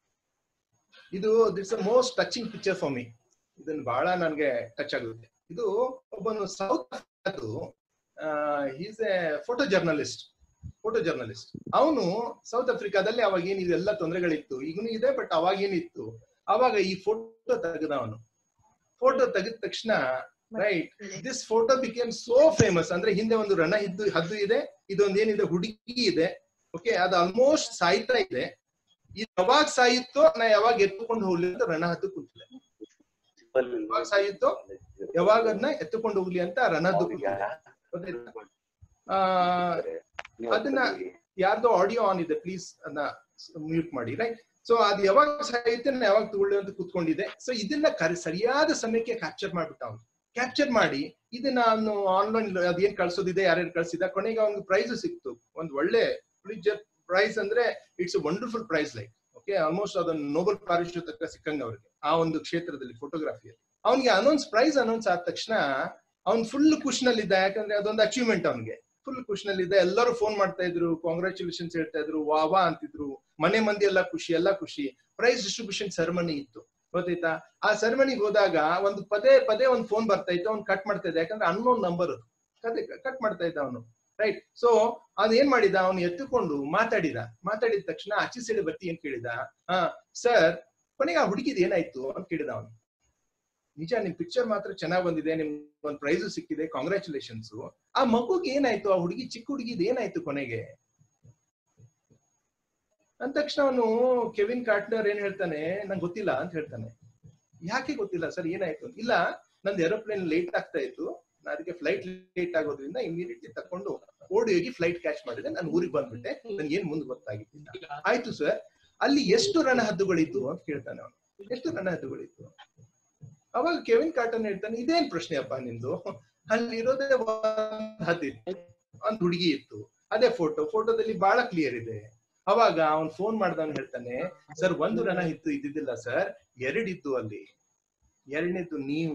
ಇದು that's a most touching picture for me ಇದನ್ನ ಬಹಳ ನನ್ಗೆ ಟಚ್ ಆಗುತ್ತೆ ಇದು ಒಬ್ಬನು ಸೌತ್ ಅದು is a photo journalist photo journalist ಅವನು ಸೌತ್ ಆಫ್ರಿಕಾದಲ್ಲಿ ಅವಾಗ ಏನ್ ಇದೆಲ್ಲ ತೊಂದರೆಗಳಿತ್ತು ಈಗನು ಇದೆ ಬಟ್ ಅವಾಗ ಏನಿತ್ತು ಅವಾಗ ಈ ಫೋಟೋ ತೆಗೆದ ಅವನು ಫೋಟೋ ತೆಗೆದ ತಕ್ಷಣ right this photo became so famous ಅಂದ್ರೆ ಹಿಂದೆ ಒಂದು ರಣ ಇದ್ದು ಹದ್ದು ಇದೆ ಇದೊಂದು ಏನಿದೆ ಹುಡುಗಿ ಇದೆ ಓಕೆ ಅದು ಆಲ್ಮೋಸ್ಟ್ ಸಾಯ್ತಾ ಇದೆ ಇದು ಯಾವಾಗ ಸಾಯುತ್ತೋ ನಾ ಯಾವಾಗ ಎತ್ತುಕೊಂಡು ಹೋಗ್ಲಿ ಅಂತ ರಣ ಹದ್ದು ಕೂತಿದೆ ಯಾವಾಗ ಸಾಯುತ್ತೋ ಯಾವಾಗ ಅದನ್ನ ಎತ್ತುಕೊಂಡು ಹೋಗ್ಲಿ ಅಂತ ರಣ ಹದ್ದು ಕೂತಿದೆ ಗೊತ್ತಾಯ್ತಾ? ಆ, ಅದನ್ನ ಯಾರ್ದೋ ಆಡಿಯೋ ಆನ್ ಇದೆ ಪ್ಲೀಸ್ ಅದನ್ನ ಮ್ಯೂಟ್ ಮಾಡಿ ರೈಟ್ ಸೊ ಅದು ಯಾವಾಗ ಸಾಯುತ್ತೆ ನಾನು ಯಾವಾಗ ತಗೊಳ್ಳಿ ಅಂತ ಕೂತ್ಕೊಂಡಿದೆ ಸೊ ಇದನ್ನ ಕರೆ ಸರಿಯಾದ ಸಮಯಕ್ಕೆ ಕ್ಯಾಪ್ಚರ್ ಮಾಡ್ಬಿಟ್ಟ ಅವನು ಕ್ಯಾಪ್ಚರ್ ಮಾಡಿ ಇದನ್ನ ಅವನು ಆನ್ಲೈನ್ ಅದೇನ್ ಕಳ್ಸೋದಿದೆ ಯಾರ್ಯಾರು ಕಳ್ಸಿದ ಕೊನೆಗೆ ಅವ್ನಿಗೆ ಪ್ರೈಸ್ ಸಿಕ್ತು ಒಂದ್ ಒಳ್ಳೆ ಪ್ರಿಜರ್ ಪ್ರೈಸ್ ಅಂದ್ರೆ it's wonderful prize like okay almost ಅದನ್ನ ನೋಬೆಲ್ ಪಾರಿತೋಷಕ ಸಿಕ್ಕಂಗ ಅವ್ರಿಗೆ ಆ ಒಂದು ಕ್ಷೇತ್ರದಲ್ಲಿ ಫೋಟೋಗ್ರಫಿಯಲ್ಲಿ ಅವನಿಗೆ ಅನೌನ್ಸ್ ಪ್ರೈಸ್ ಅನೌನ್ಸ್ ಆದ ತಕ್ಷಣ ಅವ್ನ್ ಫುಲ್ ಖುಷಿನಲ್ಲಿದ್ದ ಯಾಕಂದ್ರೆ ಅದೊಂದು ಅಚೀವ್ಮೆಂಟ್ ಅವನಿಗೆ ಫುಲ್ ಖುಷಿನಲ್ಲಿದ್ದ ಎಲ್ಲರೂ ಫೋನ್ ಮಾಡ್ತಾ ಇದ್ರು ಕಾಂಗ್ರಾಚುಲೇಷನ್ಸ್ ಹೇಳ್ತಾ ಇದ್ರು ವಾ ವಾ ಅಂತಿದ್ರು ಮನೆ ಮಂದಿ ಎಲ್ಲ ಖುಷಿ ಎಲ್ಲ ಖುಷಿ ಪ್ರೈಸ್ ಡಿಸ್ಟ್ರಿಬ್ಯೂಷನ್ ಸೆರೆಮನಿ ಇತ್ತು ಗೊತ್ತಾಯ್ತಾ ಆ ಸೆರೆಮನಿಗೆ ಹೋದಾಗ ಒಂದು ಪದೇ ಪದೇ ಒಂದು ಫೋನ್ ಬರ್ತಾ ಇತ್ತು ಅವ್ನು ಕಟ್ ಮಾಡ್ತಾ ಇದ್ದ ಯಾಕಂದ್ರೆ ಅನ್ನೋನ್ ನಂಬರ್ ಕತೆ ಕಟ್ ಮಾಡ್ತಾ ಇದ್ದ ಅವನು ರೈಟ್ ಸೊ ಅದ್ ಏನ್ ಮಾಡಿದ ಅವನು ಎತ್ತುಕೊಂಡು ಮಾತಾಡಿದ ಮಾತಾಡಿದ ತಕ್ಷಣ ಆಚೆ ಸೈಡ್ ಬತ್ತಿ ಏನ್ ಕೇಳಿದ ಹಾ ಸರ್ ಕೊನೆಗೆ ಆ ಹುಡುಗಿದ್ ಏನಾಯ್ತು ಅಂತ ಕೇಳಿದ ಅವನು ನಿಜ ನಿಮ್ ಪಿಕ್ಚರ್ ಮಾತ್ರ ಚೆನ್ನಾಗ್ ಬಂದಿದೆ ನಿಮ್ ಒಂದ್ ಪ್ರೈಸು ಸಿಕ್ಕಿದೆ ಕಾಂಗ್ರಾಚುಲೇಷನ್ಸ್ ಆ ಮಗುಗೆ ಏನಾಯ್ತು ಆ ಹುಡುಗಿ ಚಿಕ್ಕ ಹುಡುಗಿದ್ ಏನಾಯ್ತು ಕೊನೆಗೆ ಅಂದ ತಕ್ಷಣ ಅವನು ಕೆವಿನ್ ಕಾರ್ಟ್ನರ್ ಏನ್ ಹೇಳ್ತಾನೆ ನಂಗೆ ಗೊತ್ತಿಲ್ಲ ಅಂತ ಹೇಳ್ತಾನೆ ಯಾಕೆ ಗೊತ್ತಿಲ್ಲ ಸರ್ ಏನಾಯ್ತು ಅಂತ. ಇಲ್ಲ ನಂದು ಏರೋಪ್ಲೇನ್ ಲೇಟ್ ಆಗ್ತಾ ಇತ್ತು ನಾನು ಅದಕ್ಕೆ ಫ್ಲೈಟ್ ಲೇಟ್ ಆಗೋದ್ರಿಂದ ಇಮಿಡಿಯೇಟ್ಲಿ ತಕೊಂಡು ಓಡಿ ಹೋಗಿ ಫ್ಲೈಟ್ ಕ್ಯಾಚ್ ಮಾಡಿದೆ ನಾನು ಊರಿಗೆ ಬಂದ್ಬಿಟ್ಟೆ ನನ್ಗೆ ಏನ್ ಮುಂದೆ ಗೊತ್ತಾಗಿದ್ದಿಲ್ಲ ಆಯ್ತು ಸರ್ ಅಲ್ಲಿ ಎಷ್ಟು ರಣಹದ್ದುಗಳಿತ್ತು ಅಂತ ಕೇಳ್ತಾನೆ ಅವನು ಎಷ್ಟು ರಣಹದ್ದುಗಳಿತ್ತು ಅವಾಗ ಕೆವಿನ್ ಕಾರ್ಟನ್ ಹೇಳ್ತಾನೆ ಇದೇನ್ ಪ್ರಶ್ನೆ ಅಪ್ಪ ನಿಂದು ಅಲ್ಲಿ ಇರೋದೇ ಒಂದ್ ಹದ್ದಿತ್ತು ಒಂದ್ ಹುಡುಗಿ ಇತ್ತು ಅದೇ ಫೋಟೋ ಫೋಟೋದಲ್ಲಿ ಬಹಳ ಕ್ಲಿಯರ್ ಇದೆ ಅವಾಗ ಅವ್ನ್ ಫೋನ್ ಮಾಡ್ದವನ್ ಹೇಳ್ತಾನೆ ಸರ್ ಒಂದು ರಣ ಇತ್ತು ಇದ್ದಿದ್ದಿಲ್ಲ ಸರ್ ಎರಡಿತ್ತು ಅಲ್ಲಿ ಎರಡನೇದು ನೀವು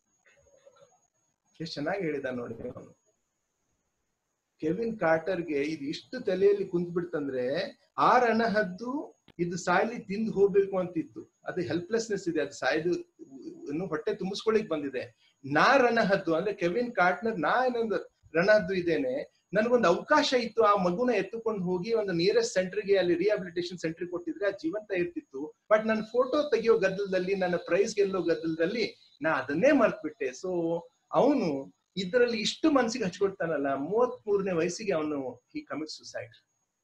ಎಷ್ಟು ಚೆನ್ನಾಗಿ ಹೇಳಿದ ನೋಡಿ ಅವನು ಕೆವಿನ್ ಕಾರ್ಟರ್ಗೆ ಇದು ಇಷ್ಟು ತಲೆಯಲ್ಲಿ ಕುಂತ್ ಬಿಡ್ತಂದ್ರೆ ಆ ರಣಹದ್ದು ಇದು ಸಾಯ್ಲಿ ತಿಂದು ಹೋಗ್ಬೇಕು ಅಂತಿತ್ತು ಅದು ಹೆಲ್ಪ್ಲೆಸ್ನೆಸ್ ಇದೆ ಅದು ಸಾಯ್ದು ಇನ್ನು ಹೊಟ್ಟೆ ತುಂಬಿಸ್ಕೊಳಿಕ್ ಬಂದಿದೆ ನಾ ರಣಹದ್ದು ಅಂದ್ರೆ ಕೆವಿನ್ ಕಾರ್ಟ್ನರ್ ನಾ ಏನೊಂದು ರಣಹದ್ದು ಇದ್ದೇನೆ ನನಗೊಂದು ಅವಕಾಶ ಇತ್ತು ಆ ಮಗುನ ಎತ್ತುಕೊಂಡು ಹೋಗಿ ಒಂದು ನಿಯರೆಸ್ಟ್ ಸೆಂಟರ್ಗೆ ಅಲ್ಲಿ ರಿಹಾಬಿಲಿಟೇಷನ್ ಸೆಂಟರ್ ಕೊಟ್ಟಿದ್ರೆ ಆ ಜೀವಂತ ಇರ್ತಿತ್ತು ಬಟ್ ನನ್ನ ಫೋಟೋ ತೆಗಿಯೋ ಗದ್ದಲದಲ್ಲಿ ನನ್ನ ಪ್ರೈಸ್ ಗೆಲ್ಲೋ ಗದ್ದಲದಲ್ಲಿ ನಾ ಅದನ್ನೇ ಮರ್ತ್ಬಿಟ್ಟೆ ಸೊ ಅವನು ಇದರಲ್ಲಿ ಇಷ್ಟು ಮನ್ಸಿಗೆ ಹಚ್ಕೊಳ್ತಾನಲ್ಲ ಮೂವತ್ ಮೂರನೇ ವಯಸ್ಸಿಗೆ ಅವನು he commit suicide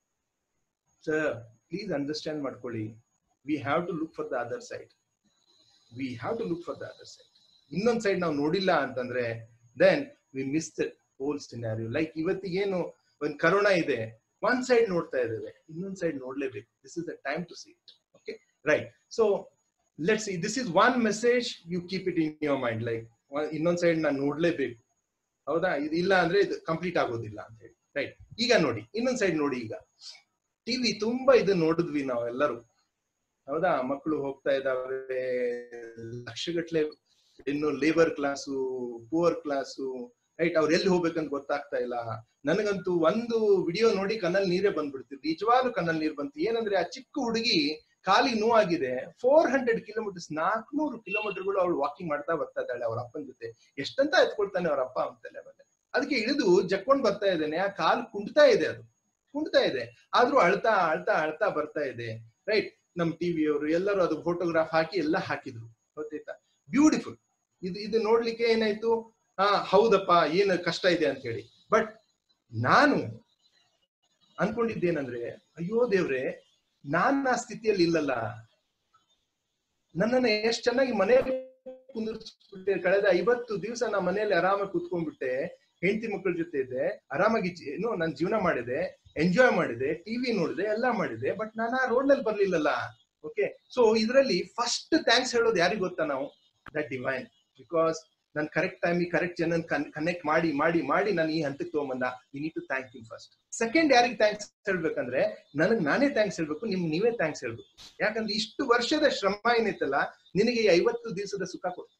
sir please understand ಮಾಡ್ಕೊಳ್ಳಿ we have to look for the other side we have to look for the other side ಇನ್ನೊಂದ್ ಸೈಡ್ ನಾವು ನೋಡಿಲ್ಲ ಅಂತಂದ್ರೆ then we miss the whole scenario like ಇವತ್ತಿಗೇನು ಒಂದು ಕರೋನಾ ಇದೆ one side ನೋಡ್ತಾ ಇದ್ದೇವೆ ಇನ್ನೊಂದ್ ಸೈಡ್ ನೋಡ್ಲೇಬೇಕು this is the time to see it okay right so let's see this is one message you keep it in your mind like ಇನ್ನೊಂದ್ side ನಾನು ನೋಡ್ಲೇಬೇಕು ಹೌದಾ ಇದು ಇಲ್ಲ ಅಂದ್ರೆ ಇದು ಕಂಪ್ಲೀಟ್ ಆಗೋದಿಲ್ಲ ಅಂತ ಹೇಳಿ ರೈಟ್ ಈಗ ನೋಡಿ ಇನ್ನೊಂದ್ ಸೈಡ್ ನೋಡಿ ಈಗ ಟಿವಿ ತುಂಬಾ ಇದು ನೋಡಿದ್ವಿ ನಾವು ಎಲ್ಲರೂ ಹೌದಾ ಮಕ್ಕಳು ಹೋಗ್ತಾ ಇದಾವೆ ಲಕ್ಷಗಟ್ಲೆ ಇನ್ನು labour class poor class right ಅವ್ರು ಎಲ್ಲಿ ಹೋಗ್ಬೇಕಂತ ಗೊತ್ತಾಗ್ತಾ ಇಲ್ಲ ನನಗಂತೂ ಒಂದು ವಿಡಿಯೋ ನೋಡಿ ಕಣ್ಣಲ್ಲಿ ನೀರೇ ಬಂದ್ಬಿಡ್ತಿತ್ತು ನಿಜವಾಗ್ಲೂ ಕಣ್ಣಲ್ಲಿ ನೀರು ಬಂತು ಏನಂದ್ರೆ ಆ ಚಿಕ್ಕ ಹುಡುಗಿ ಕಾಲಿ ನೋವಾಗಿದೆ ಫೋರ್ ಹಂಡ್ರೆಡ್ ಕಿಲೋಮೀಟರ್ಸ್ ನಾಲ್ಕನೂರು ಕಿಲೋಮೀಟರ್ಗಳು ಅವಳು ವಾಕಿಂಗ್ ಮಾಡ್ತಾ ಬರ್ತಾ ಇದ್ದಾಳೆ ಅವ್ರ ಅಪ್ಪನ ಜೊತೆ ಎಷ್ಟಂತ ಎತ್ಕೊಳ್ತಾನೆ ಅವ್ರ ಅಪ್ಪ ಅಂತೆಲ್ಲ ಮೇಲೆ ಅದಕ್ಕೆ ಇಳಿದು ಜಕ್ಕೊಂಡ್ ಬರ್ತಾ ಇದ್ದೇನೆ ಆ ಕಾಲು ಕುಂಟ್ತಾ ಇದೆ ಅದು ಕುಂಟ್ತಾ ಇದೆ ಆದ್ರೂ ಅಳ್ತಾ ಅಳ್ತಾ ಅಳ್ತಾ ಬರ್ತಾ ಇದೆ ರೈಟ್ ನಮ್ ಟಿವಿಯವರು ಎಲ್ಲರೂ ಅದು ಫೋಟೋಗ್ರಾಫ್ ಹಾಕಿ ಎಲ್ಲ ಹಾಕಿದ್ರು ಗೊತ್ತಾಯ್ತಾ ಬ್ಯೂಟಿಫುಲ್ ಇದು ಇದು ನೋಡ್ಲಿಕ್ಕೆ ಏನಾಯ್ತು ಹಾ ಹೌದಪ್ಪ ಏನು ಕಷ್ಟ ಇದೆ ಅಂತ ಹೇಳಿ ಬಟ್ ನಾನು ಅನ್ಕೊಂಡಿದ್ದೇನಂದ್ರೆ ಅಯ್ಯೋ ದೇವ್ರೆ ನಾನ್ ಆ ಸ್ಥಿತಿಯಲ್ಲಿ ಇಲ್ಲಲ್ಲ ನನ್ನನ್ನ ಎಷ್ಟ್ ಚೆನ್ನಾಗಿ ಮನೆಯಲ್ಲಿ ಕುಂದಿರ್ಸ್ಬಿಟ್ಟೆ ಕಳೆದ ಐವತ್ತು ದಿವಸ ನಾ ಮನೆಯಲ್ಲಿ ಆರಾಮಾಗಿ ಕುತ್ಕೊಂಡ್ಬಿಟ್ಟೆ ಹೆಂಡತಿ ಮಕ್ಕಳ ಜೊತೆ ಇದ್ದೆ ಆರಾಮಾಗಿ ಜಿ- ಏನು ನಾನು ಜೀವನ ಮಾಡಿದೆ ಎಂಜಾಯ್ ಮಾಡಿದೆ ಟಿವಿ ನೋಡಿದೆ ಎಲ್ಲ ಮಾಡಿದೆ ಬಟ್ ನಾನು ಆ ರೋಡ್ ನಲ್ಲಿ ಬರ್ಲಿಲ್ಲಲ್ಲ ಓಕೆ ಸೊ ಇದರಲ್ಲಿ ಫಸ್ಟ್ ಥ್ಯಾಂಕ್ಸ್ ಹೇಳೋದು ಯಾರಿಗ್ ಗೊತ್ತಾ ನಾವು ದಟ್ ಡಿವೈನ್ ಬಿಕಾಸ್ ನಾನು ಕರೆಕ್ಟ್ ಟೈಮಿಗೆ ಕರೆಕ್ಟ್ ಜನ ಕನೆಕ್ಟ್ ಮಾಡಿ ಮಾಡಿ ಮಾಡಿ ನಾನು ಈ ಹಂತಕ್ಕೆ ತಗೊಂಬಂದ we need to thank you first second ಯಾರಿಗೆ ಥ್ಯಾಂಕ್ಸ್ ಹೇಳ್ಬೇಕಂದ್ರೆ ನನಗ್ ನಾನೇ ಥ್ಯಾಂಕ್ಸ್ ಹೇಳ್ಬೇಕು ನಿಮ್ ನೀವೇ ಥ್ಯಾಂಕ್ಸ್ ಹೇಳ್ಬೇಕು ಯಾಕಂದ್ರೆ ಇಷ್ಟು ವರ್ಷದ ಶ್ರಮ ಏನೈತಲ್ಲ ನಿನಗೆ ಈ ಐವತ್ತು ದಿವಸದ ಸುಖ ಕೊಡ್ತು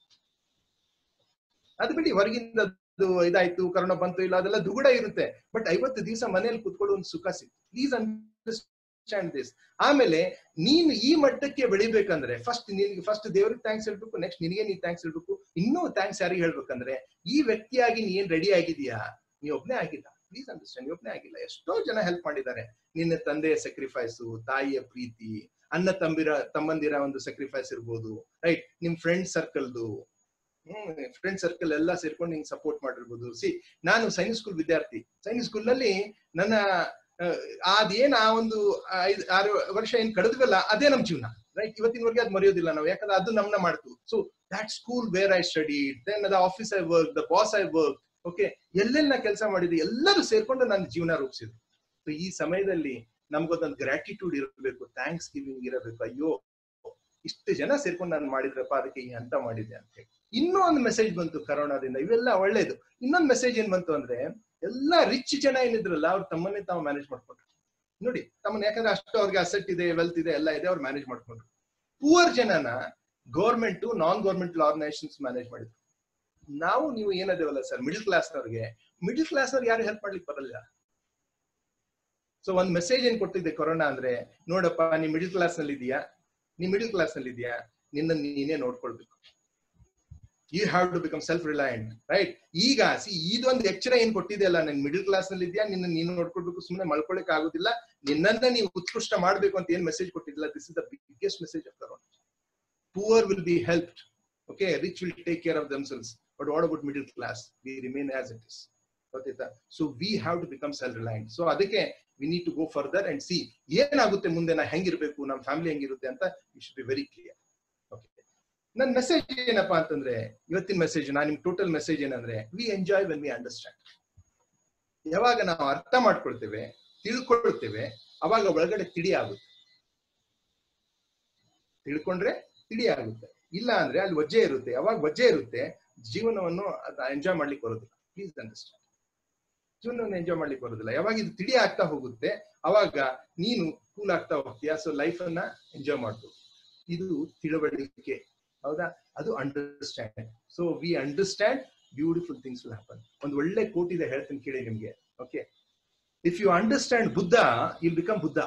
ಅದು ಬಿಡಿ ಹೊರಗಿಂದ ಅದು ಇದಾಯ್ತು ಕರೋನಾ ಬಂತು ಇಲ್ಲ ಅದೆಲ್ಲ ದುಗುಡ ಇರುತ್ತೆ ಬಟ್ ಐವತ್ತು ದಿವಸ ಮನೆಯಲ್ಲಿ ಕುತ್ಕೊಳ್ಳೋ ಒಂದು ಸುಖ ಸಿಕ್ತು ಪ್ಲೀಸ್ ಅಂಡರ್ಸ್ಟ್ಯಾಂಡ್ ದಿಸ್ ಆಮೇಲೆ ನೀನು ಈ ಮಟ್ಟಕ್ಕೆ ಬೆಳಿಬೇಕಂದ್ರೆ ಫಸ್ಟ್ ನಿನ್ಗೆ ಫಸ್ಟ್ ದೇವ್ರಿಗೆ ಥ್ಯಾಂಕ್ಸ್ ಹೇಳ್ಬೇಕು ನೆಕ್ಸ್ಟ್ ನಿನಗೆ ನೀ ಥ್ಯಾಂಕ್ಸ್ ಹೇಳ್ಬೇಕು ಇನ್ನೂ ಥ್ಯಾಂಕ್ಸ್ ಯಾರಿಗೆ ಹೇಳ್ಬೇಕಂದ್ರೆ ಈ ವ್ಯಕ್ತಿಯಾಗಿ ನೀ ಏನ್ ರೆಡಿ ಆಗಿದೀಯಾ ನೀ ಒಬ್ನೇ ಆಗಿಲ್ಲ ಪ್ಲೀಸ್ ಅಂಡರ್ಸ್ಟ್ಯಾಂಡ್ ನೀ ಒಬ್ನೇ ಆಗಿಲ್ಲ ಎಷ್ಟೋ ಜನ ಹೆಲ್ಪ್ ಮಾಡಿದ್ದಾರೆ ನಿನ್ನ ತಂದೆಯ ಸ್ಯಾಕ್ರಿಫೈಸು ತಾಯಿಯ ಪ್ರೀತಿ ಅಣ್ಣ ತಂಬಿರ ತಮ್ಮಂದಿರ ಒಂದು ಸ್ಯಾಕ್ರಿಫೈಸ್ ಇರ್ಬೋದು ರೈಟ್ ನಿಮ್ ಫ್ರೆಂಡ್ ಸರ್ಕಲ್ದು ಹ್ಮ್ ಫ್ರೆಂಡ್ ಸರ್ಕಲ್ ಎಲ್ಲ ಸೇರ್ಕೊಂಡು ನಿಂಗೆ ಸಪೋರ್ಟ್ ಮಾಡಿರ್ಬೋದು ಸಿ ನಾನು ಸೈನಿಕ್ ಸ್ಕೂಲ್ ವಿದ್ಯಾರ್ಥಿ ಸೈನಿಕ್ ಸ್ಕೂಲ್ ನಲ್ಲಿ ನನ್ನ ಅದೇನ್ ಆ ಒಂದು ಐದ್ ಆರು ವರ್ಷ ಏನ್ ಕಳೆದ್ವಲ್ಲ ಅದೇ ನಮ್ ಜೀವನ ರೈಟ್ ಇವತ್ತಿನವರೆಗೆ ಅದು ಮರೆಯೋದಿಲ್ಲ ನಾವು ಯಾಕಂದ್ರೆ ಅದು ನಮ್ನ ಮಾಡ್ತು so that school where I study then the office I work the boss I work okay ಎಲ್ಲೆಲ್ಲ ಕೆಲಸ ಮಾಡಿದೆ ಎಲ್ಲರೂ ಸೇರ್ಕೊಂಡು ನನ್ನ ಜೀವನ ರೂಪಿಸಿದ್ರು ಸೊ ಈ ಸಮಯದಲ್ಲಿ ನಮ್ಗೊಂದೊಂದು ಗ್ರಾಟಿಟ್ಯೂಡ್ ಇರಬೇಕು ಥ್ಯಾಂಕ್ಸ್ ಗಿವಿಂಗ್ ಇರಬೇಕು ಅಯ್ಯೋ ಇಷ್ಟು ಜನ ಸೇರ್ಕೊಂಡು ನಾನು ಮಾಡಿದ್ರಪ್ಪ ಅದಕ್ಕೆ ಈ ಹಂತ ಮಾಡಿದೆ ಅಂತ ಹೇಳಿ ಇನ್ನೂ ಒಂದು ಮೆಸೇಜ್ ಬಂತು ಕರೋನಾದಿಂದ ಇವೆಲ್ಲ ಒಳ್ಳೇದು ಇನ್ನೊಂದು ಮೆಸೇಜ್ ಏನ್ ಬಂತು ಅಂದ್ರೆ ಎಲ್ಲಾ ರಿಚ್ ಜನ ಏನಿದ್ರಲ್ಲ ಅವ್ರು ತಮ್ಮನ್ನೇ ತಾವು ಮ್ಯಾನೇಜ್ ಮಾಡ್ಕೊಂಡ್ರು ನೋಡಿ ತಮ್ಮನ್ನ ಯಾಕಂದ್ರೆ ಅಷ್ಟು ಅವ್ರಿಗೆ ಅಸೆಟ್ ಇದೆ ವೆಲ್ತ್ ಇದೆ ಎಲ್ಲ ಇದೆ ಅವ್ರು ಮ್ಯಾನೇಜ್ ಮಾಡ್ಕೊಂಡ್ರು ಪೂವರ್ ಜನನ government non government organisations manage ಮಾಡಿದ್ರು ನಾವು ನೀವು ಏನದೇವಲ್ಲ ಸರ್ ಮಿಡಿಲ್ ಕ್ಲಾಸ್ನವ್ರಿಗೆ ಮಿಡಿಲ್ ಕ್ಲಾಸ್ನವ್ರಿಗೆ ಯಾರು ಹೆಲ್ಪ್ ಮಾಡ್ಲಿಕ್ಕೆ ಬರಲ್ಲ ಸೊ ಒಂದ್ ಮೆಸೇಜ್ ಏನ್ ಕೊಟ್ಟಿದ್ದೆ ಕೊರೋನಾ ಅಂದ್ರೆ ನೋಡಪ್ಪ ನೀ ಮಿಡಿಲ್ ಕ್ಲಾಸ್ ನಲ್ಲಿ ಇದೆಯಾ ನೀ ಮಿಡಿಲ್ ಕ್ಲಾಸ್ ನಲ್ಲಿ ಇದೆಯಾ ನಿನ್ನ ನೀನೇ ನೋಡ್ಕೊಳ್ಬೇಕು you have to become self reliant right ಈಗ ಸಿ ಇದೊಂದು ಎಚ್ಚರ ಏನ್ ಕೊಟ್ಟಿದೆ ಅಲ್ಲ ನನ್ ಮಿಡಿಲ್ ಕ್ಲಾಸ್ ನಲ್ಲಿ ಇದೆಯಾ ನಿನ್ನ ನೀನು ನೋಡ್ಕೊಳ್ಬೇಕು ಸುಮ್ಮನೆ ಮಲ್ಕೊಳಕ್ ಆಗುದಿಲ್ಲ ನಿನ್ನನ್ನ ನೀವು ಉತ್ಕೃಷ್ಟ ಮಾಡ್ಬೇಕು ಅಂತ ಏನ್ ಮೆಸೇಜ್ ಕೊಟ್ಟಿದ್ದಿಲ್ಲ this is the biggest message of corona poor will be help okay rich will take care of themselves but what about middle class we remain as it is ಗೊತ್ತಾಯ್ತಾ so we have to become self reliant so ಅದಕ್ಕೆ we need to go further and see ಏನಾಗುತ್ತೆ ಮುಂದೆ ನಾ ಹೆಂಗಿರ್ಬೇಕು ನಮ್ಮ family ಹೆಂಗಿರುತ್ತೆ ಅಂತ you should be very clear okay ನನ್ನ ಮೆಸೇಜ್ ಏನಪ್ಪಾ ಅಂತಂದ್ರೆ ಇವತ್ತಿನ ಮೆಸೇಜ್ ನಾನು ನಿಮ್ ಟೋಟಲ್ ಮೆಸೇಜ್ ಏನಂದ್ರೆ we enjoy when we understand ಯಾವಾಗ ನಾವು ಅರ್ಥ ಮಾಡ್ಕೊಳ್ತೇವೆ ತಿಳ್ಕೊಳ್ತೇವೆ ಅವಾಗ ಒಳಗಡೆ ತಿಳಿ ಆಗುತ್ತೆ ತಿಳ್ಕೊಂಡ್ರೆ ತಿಳಿ ಆಗುತ್ತೆ ಇಲ್ಲ ಅಂದ್ರೆ ಅಲ್ಲಿ ವಜ್ಜೆ ಇರುತ್ತೆ ಯಾವಾಗ ವಜ್ಜೆ ಇರುತ್ತೆ ಜೀವನವನ್ನು ಎಂಜಾಯ್ ಮಾಡ್ಲಿಕ್ಕೆ ಬರೋದಿಲ್ಲ ಪ್ಲೀಸ್ ಅಂಡರ್ಸ್ಟ್ಯಾಂಡ್ ಜೀವನವನ್ನು ಎಂಜಾಯ್ ಮಾಡ್ಲಿಕ್ಕೆ ಬರೋದಿಲ್ಲ ಯಾವಾಗ ಇದು ತಿಳಿ ಆಗ್ತಾ ಹೋಗುತ್ತೆ ಅವಾಗ ನೀನು ಕೂಲ್ ಆಗ್ತಾ ಹೋಗ್ತೀಯಾ ಸೊ ಲೈಫ್ ಅನ್ನ ಎಂಜಾಯ್ ಮಾಡ್ಬೋದು ಇದು ತಿಳುವಳಿಕೆ ಹೌದಾ ಅದು understand so we understand beautiful things will happen ಒಂದು ಒಳ್ಳೆ ಕೋಟ್ ಇದೆ ಹೇಳ್ತೀನಿ ಕೇಳಿ ನಿಮ್ಗೆ okay if you understand Buddha ill become Buddha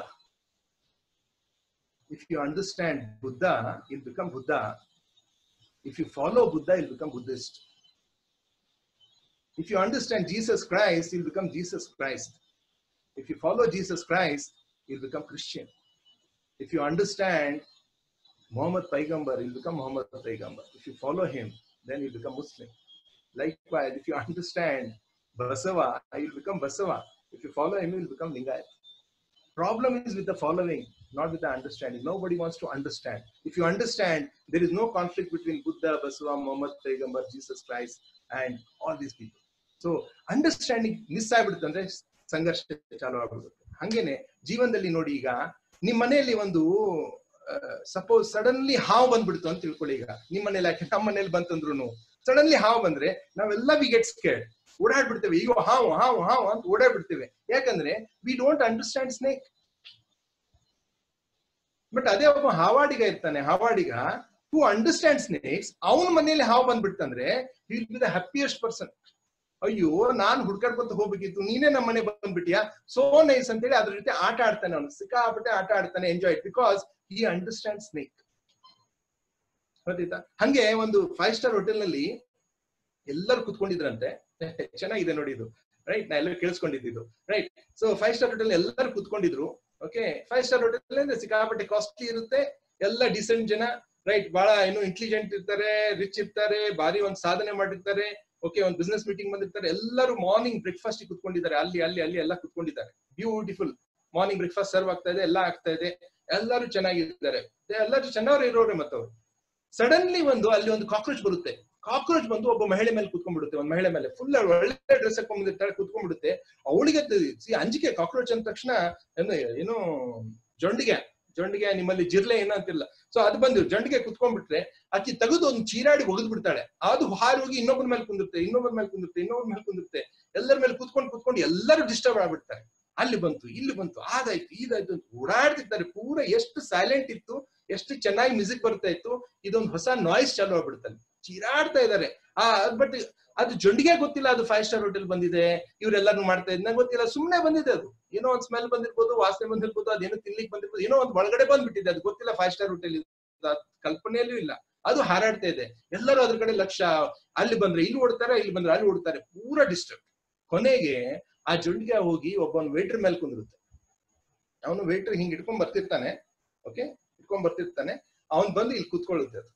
if you understand Buddha ill become Buddha if you follow Buddha ill become Buddhist If you understand Jesus Christ, you'll become Jesus Christ. If you follow Jesus Christ, you'll become Christian. If you understand Muhammad Paigambar, you'll become Muhammad Paigambar. If you follow him, then you'll become Muslim. Likewise, if you understand Basava, you'll become Basava. If you follow him, you'll become Lingayat. Problem is with the following, not with the understanding. Nobody wants to understand. If you understand, there is no conflict between Buddha, Basava, Muhammad, Paigambar, Jesus Christ, and all these people. So understanding miss ಆಗ್ಬಿಡುತ್ತೆ ಅಂದ್ರೆ ಸಂಘರ್ಷ ಚಾಲು ಆಗ್ಬಿಡುತ್ತೆ ಹಂಗೇನೆ ಜೀವನದಲ್ಲಿ ನೋಡಿ ಈಗ ನಿಮ್ ಮನೆಯಲ್ಲಿ ಒಂದು ಸಪೋಸ್ ಸಡನ್ಲಿ ಹಾವು ಬಂದ್ಬಿಡ್ತು ಅಂತ ತಿಳ್ಕೊಳ್ಳಿ ಈಗ ನಿಮ್ ಮನೇಲಿ ಯಾಕೆ ನಮ್ಮ ಮನೇಲಿ ಬಂತಂದ್ರು ಸಡನ್ಲಿ ಹಾವು ಬಂದ್ರೆ ನಾವೆಲ್ಲ ವಿ ಗೆಟ್ ಸ್ಕೇರ್ಡ್ ಓಡಾಡ್ಬಿಡ್ತೇವೆ ಈಗ ಹಾವು ಹಾವು ಹಾವು ಅಂತ ಓಡಾಡ್ಬಿಡ್ತೇವೆ ಯಾಕಂದ್ರೆ we don't understand snake but ಅದೇ ಒಬ್ಬ ಹಾವಾಡಿಗ ಇರ್ತಾನೆ ಹಾವಾಡಿಗ ಹೂ ಅಂಡರ್ಸ್ಟ್ಯಾಂಡ್ ಸ್ನೇಕ್ಸ್ ಅವನ ಮನೇಲಿ ಹಾವು ಬಂದ್ಬಿಡ್ತಂದ್ರೆ will be the happiest person ಅಯ್ಯೋ ನಾನ್ ಹುಡ್ಕಾಡ್ಕೊಂತ ಹೋಗ್ಬೇಕಿತ್ತು ನೀನೇ ನಮ್ಮ ಮನೆ ಬಂದ್ಬಿಟ್ಟಿಯಾ ಸೋ ನೈಸ್ ಅಂತೇಳಿ ಅದ್ರ ಜೊತೆ ಆಟ ಆಡ್ತಾನೆ ಅವನು ಸಿಕ್ಕಾಪಟ್ಟೆ ಆಟ ಆಡ್ತಾನೆ enjoy because he understand snake ಗೊತ್ತಾಯ್ತಾ ಹಂಗೆ ಒಂದು ಫೈವ್ ಸ್ಟಾರ್ ಹೋಟೆಲ್ ನಲ್ಲಿ ಎಲ್ಲರೂ ಕುತ್ಕೊಂಡಿದ್ರಂತೆ ಚೆನ್ನಾಗಿದೆ ನೋಡಿ ಇದು ರೈಟ್ ನಾ ಎಲ್ಲರೂ ಕೇಳಿಸ್ಕೊಂಡಿದ್ದು right so five star hotel ಎಲ್ಲರೂ ಕುತ್ಕೊಂಡಿದ್ರು ಓಕೆ ಫೈವ್ ಸ್ಟಾರ್ ಹೋಟೆಲ್ ಅಂದ್ರೆ ಸಿಕ್ಕಾಪಟ್ಟೆ ಕಾಸ್ಟ್ಲಿ ಇರುತ್ತೆ ಎಲ್ಲ ಡಿಸೆಂಟ್ ಜನ ರೈಟ್ ಬಹಳ ಏನು ಇಂಟೆಲಿಜೆಂಟ್ ಇರ್ತಾರೆ ರಿಚ್ ಇರ್ತಾರೆ ಬಾರಿ ಒಂದ್ ಸಾಧನೆ ಮಾಡಿರ್ತಾರೆ ಓಕೆ ಒಂದು ಬಿಸ್ನೆಸ್ ಮೀಟಿಂಗ್ ಬಂದಿರ್ತಾರೆ ಎಲ್ಲರೂ ಮಾರ್ನಿಂಗ್ ಬ್ರೇಕ್ಫಾಸ್ಟ್ ಕುತ್ಕೊಂಡಿದ್ದಾರೆ ಅಲ್ಲಿ ಅಲ್ಲಿ ಅಲ್ಲಿ ಎಲ್ಲ ಕುತ್ಕೊಂಡಿದ್ದಾರೆ ಬ್ಯೂಟಿಫುಲ್ ಮಾರ್ನಿಂಗ್ ಬ್ರೇಕ್ಫಾಸ್ಟ್ ಸರ್ವ್ ಆಗ್ತಾ ಇದೆ ಎಲ್ಲ ಆಗ್ತಾ ಇದೆ ಎಲ್ಲರೂ ಚೆನ್ನಾಗಿದ್ದಾರೆ ಎಲ್ಲರೂ ಚೆನ್ನಾಗಿ ಇರೋರೆ ಮತ್ತವ್ರು ಸಡನ್ಲಿ ಒಂದು ಅಲ್ಲಿ ಒಂದು ಕಾಕ್ರೋಚ್ ಬರುತ್ತೆ ಕಾಕ್ರೋಚ್ ಬಂದು ಒಬ್ಬ ಮಹಿಳೆ ಮೇಲೆ ಕುತ್ಕೊಂಡ್ಬಿಡುತ್ತೆ ಒಂದು ಮಹಿಳೆ ಮೇಲೆ ಫುಲ್ ಒಳ್ಳೆ ಡ್ರೆಸ್ ಹಾಕೊಂಡ್ಬಂದಿರ್ತಾಳೆ ಕುತ್ಕೊಂಡ್ಬಿಡುತ್ತೆ ಅವಳಿಗೆ ಅಂಜಿಕೆ ಕಾಕ್ರೋಚ್ ಅಂದ ತಕ್ಷಣ ಏನು ಏನು ಜೊಂಡಿಗೆ ಜೊಂಡಿಗೆ ನಿಮ್ಮಲ್ಲಿ ಜಿರ್ಲೆ ಏನೋ ಅಂತಿಲ್ಲ ಸೊ ಅದು ಬಂದು ಜೊಂಡಿಗೆ ಕುತ್ಕೊಂಡ್ಬಿಟ್ರೆ ಆಕಿ ತೆಗೆದು ಒಂದು ಚೀರಾಡಿ ಒಗೆದು ಬಿಡ್ತಾಳೆ ಅದು ಹಾರಿ ಹೋಗಿ ಇನ್ನೊಬ್ಬರ ಮೇಲೆ ಕುಂದಿರುತ್ತೆ ಇನ್ನೊಬ್ಬರ ಮೇಲೆ ಕುಂದಿರುತ್ತೆ ಇನ್ನೊಬ್ಬರ ಮೇಲೆ ಕುಂದಿರುತ್ತೆ ಎಲ್ಲರ ಮೇಲೆ ಕುತ್ಕೊಂಡು ಕುತ್ಕೊಂಡು ಎಲ್ಲರೂ ಡಿಸ್ಟರ್ಬ್ ಆಗ್ಬಿಡ್ತಾರೆ ಅಲ್ಲಿ ಬಂತು ಇಲ್ಲಿ ಬಂತು ಅದಾಯ್ತು ಇದಾಯ್ತು ಅಂತ ಓಡಾಡ್ತಿರ್ತಾರೆ ಪೂರ ಎಷ್ಟು ಸೈಲೆಂಟ್ ಇತ್ತು ಎಷ್ಟು ಚೆನ್ನಾಗಿ ಮ್ಯೂಸಿಕ್ ಬರ್ತಾ ಇತ್ತು ಇದೊಂದು ಹೊಸ ನಾಯ್ಸ್ ಚಾಲು ಆಗ್ಬಿಡುತ್ತೆ ಚೀರಾಡ್ತಾ ಇದ್ದಾರೆ ಆ ಬಟ್ ಅದು ಜೊಂಡಿಗೆ ಗೊತ್ತಿಲ್ಲ ಅದು ಫೈವ್ ಸ್ಟಾರ್ ಹೋಟೆಲ್ ಬಂದಿದೆ ಇವರೆಲ್ಲಾರು ಮಾಡ್ತಾ ಇದ್ ನಂಗೆ ಗೊತ್ತಿಲ್ಲ ಸುಮ್ಮನೆ ಬಂದಿದೆ ಅದು ಏನೋ ಒಂದ್ ಸ್ಮೆಲ್ ಬಂದಿರ್ಬೋದು ವಾಸನೆ ಬಂದಿರ್ಬೋದು ಅದೇನೋ ತಿನ್ಲಿಕ್ಕೆ ಬಂದಿರ್ಬೋದು ಏನೋ ಒಂದು ಒಳಗಡೆ ಬಂದ್ಬಿಟ್ಟಿದೆ ಅದು ಗೊತ್ತಿಲ್ಲ ಫೈವ್ ಸ್ಟಾರ್ ಹೋಟೆಲ್ ಕಲ್ಪನೆಯಲ್ಲೂ ಇಲ್ಲ ಅದು ಹಾರಾಡ್ತಾ ಇದೆ ಎಲ್ಲರೂ ಅದ್ರ ಕಡೆ ಲಕ್ಷ್ಯ ಅಲ್ಲಿ ಬಂದ್ರೆ ಇಲ್ಲಿ ಓಡ್ತಾರೆ ಇಲ್ಲಿ ಬಂದ್ರೆ ಅಲ್ಲಿ ಓಡ್ತಾರೆ ಪೂರಾ ಡಿಸ್ಟರ್ಬ್ ಕೊನೆಗೆ ಆ ಜೊಂಡಿಗೆ ಹೋಗಿ ಒಬ್ಬನ ವೇಟರ್ ಮೇಲೆ ಕುಂದಿರುತ್ತೆ ಅವನು ವೇಟರ್ ಹಿಂಗ್ ಇಟ್ಕೊಂಡ್ ಬರ್ತಿರ್ತಾನೆ ಓಕೆ ಇಟ್ಕೊಂಡ್ ಬರ್ತಿರ್ತಾನೆ ಅವನ್ ಬಂದು ಇಲ್ಲಿ ಕುತ್ಕೊಳ್ಳುತ್ತೆ ಅದು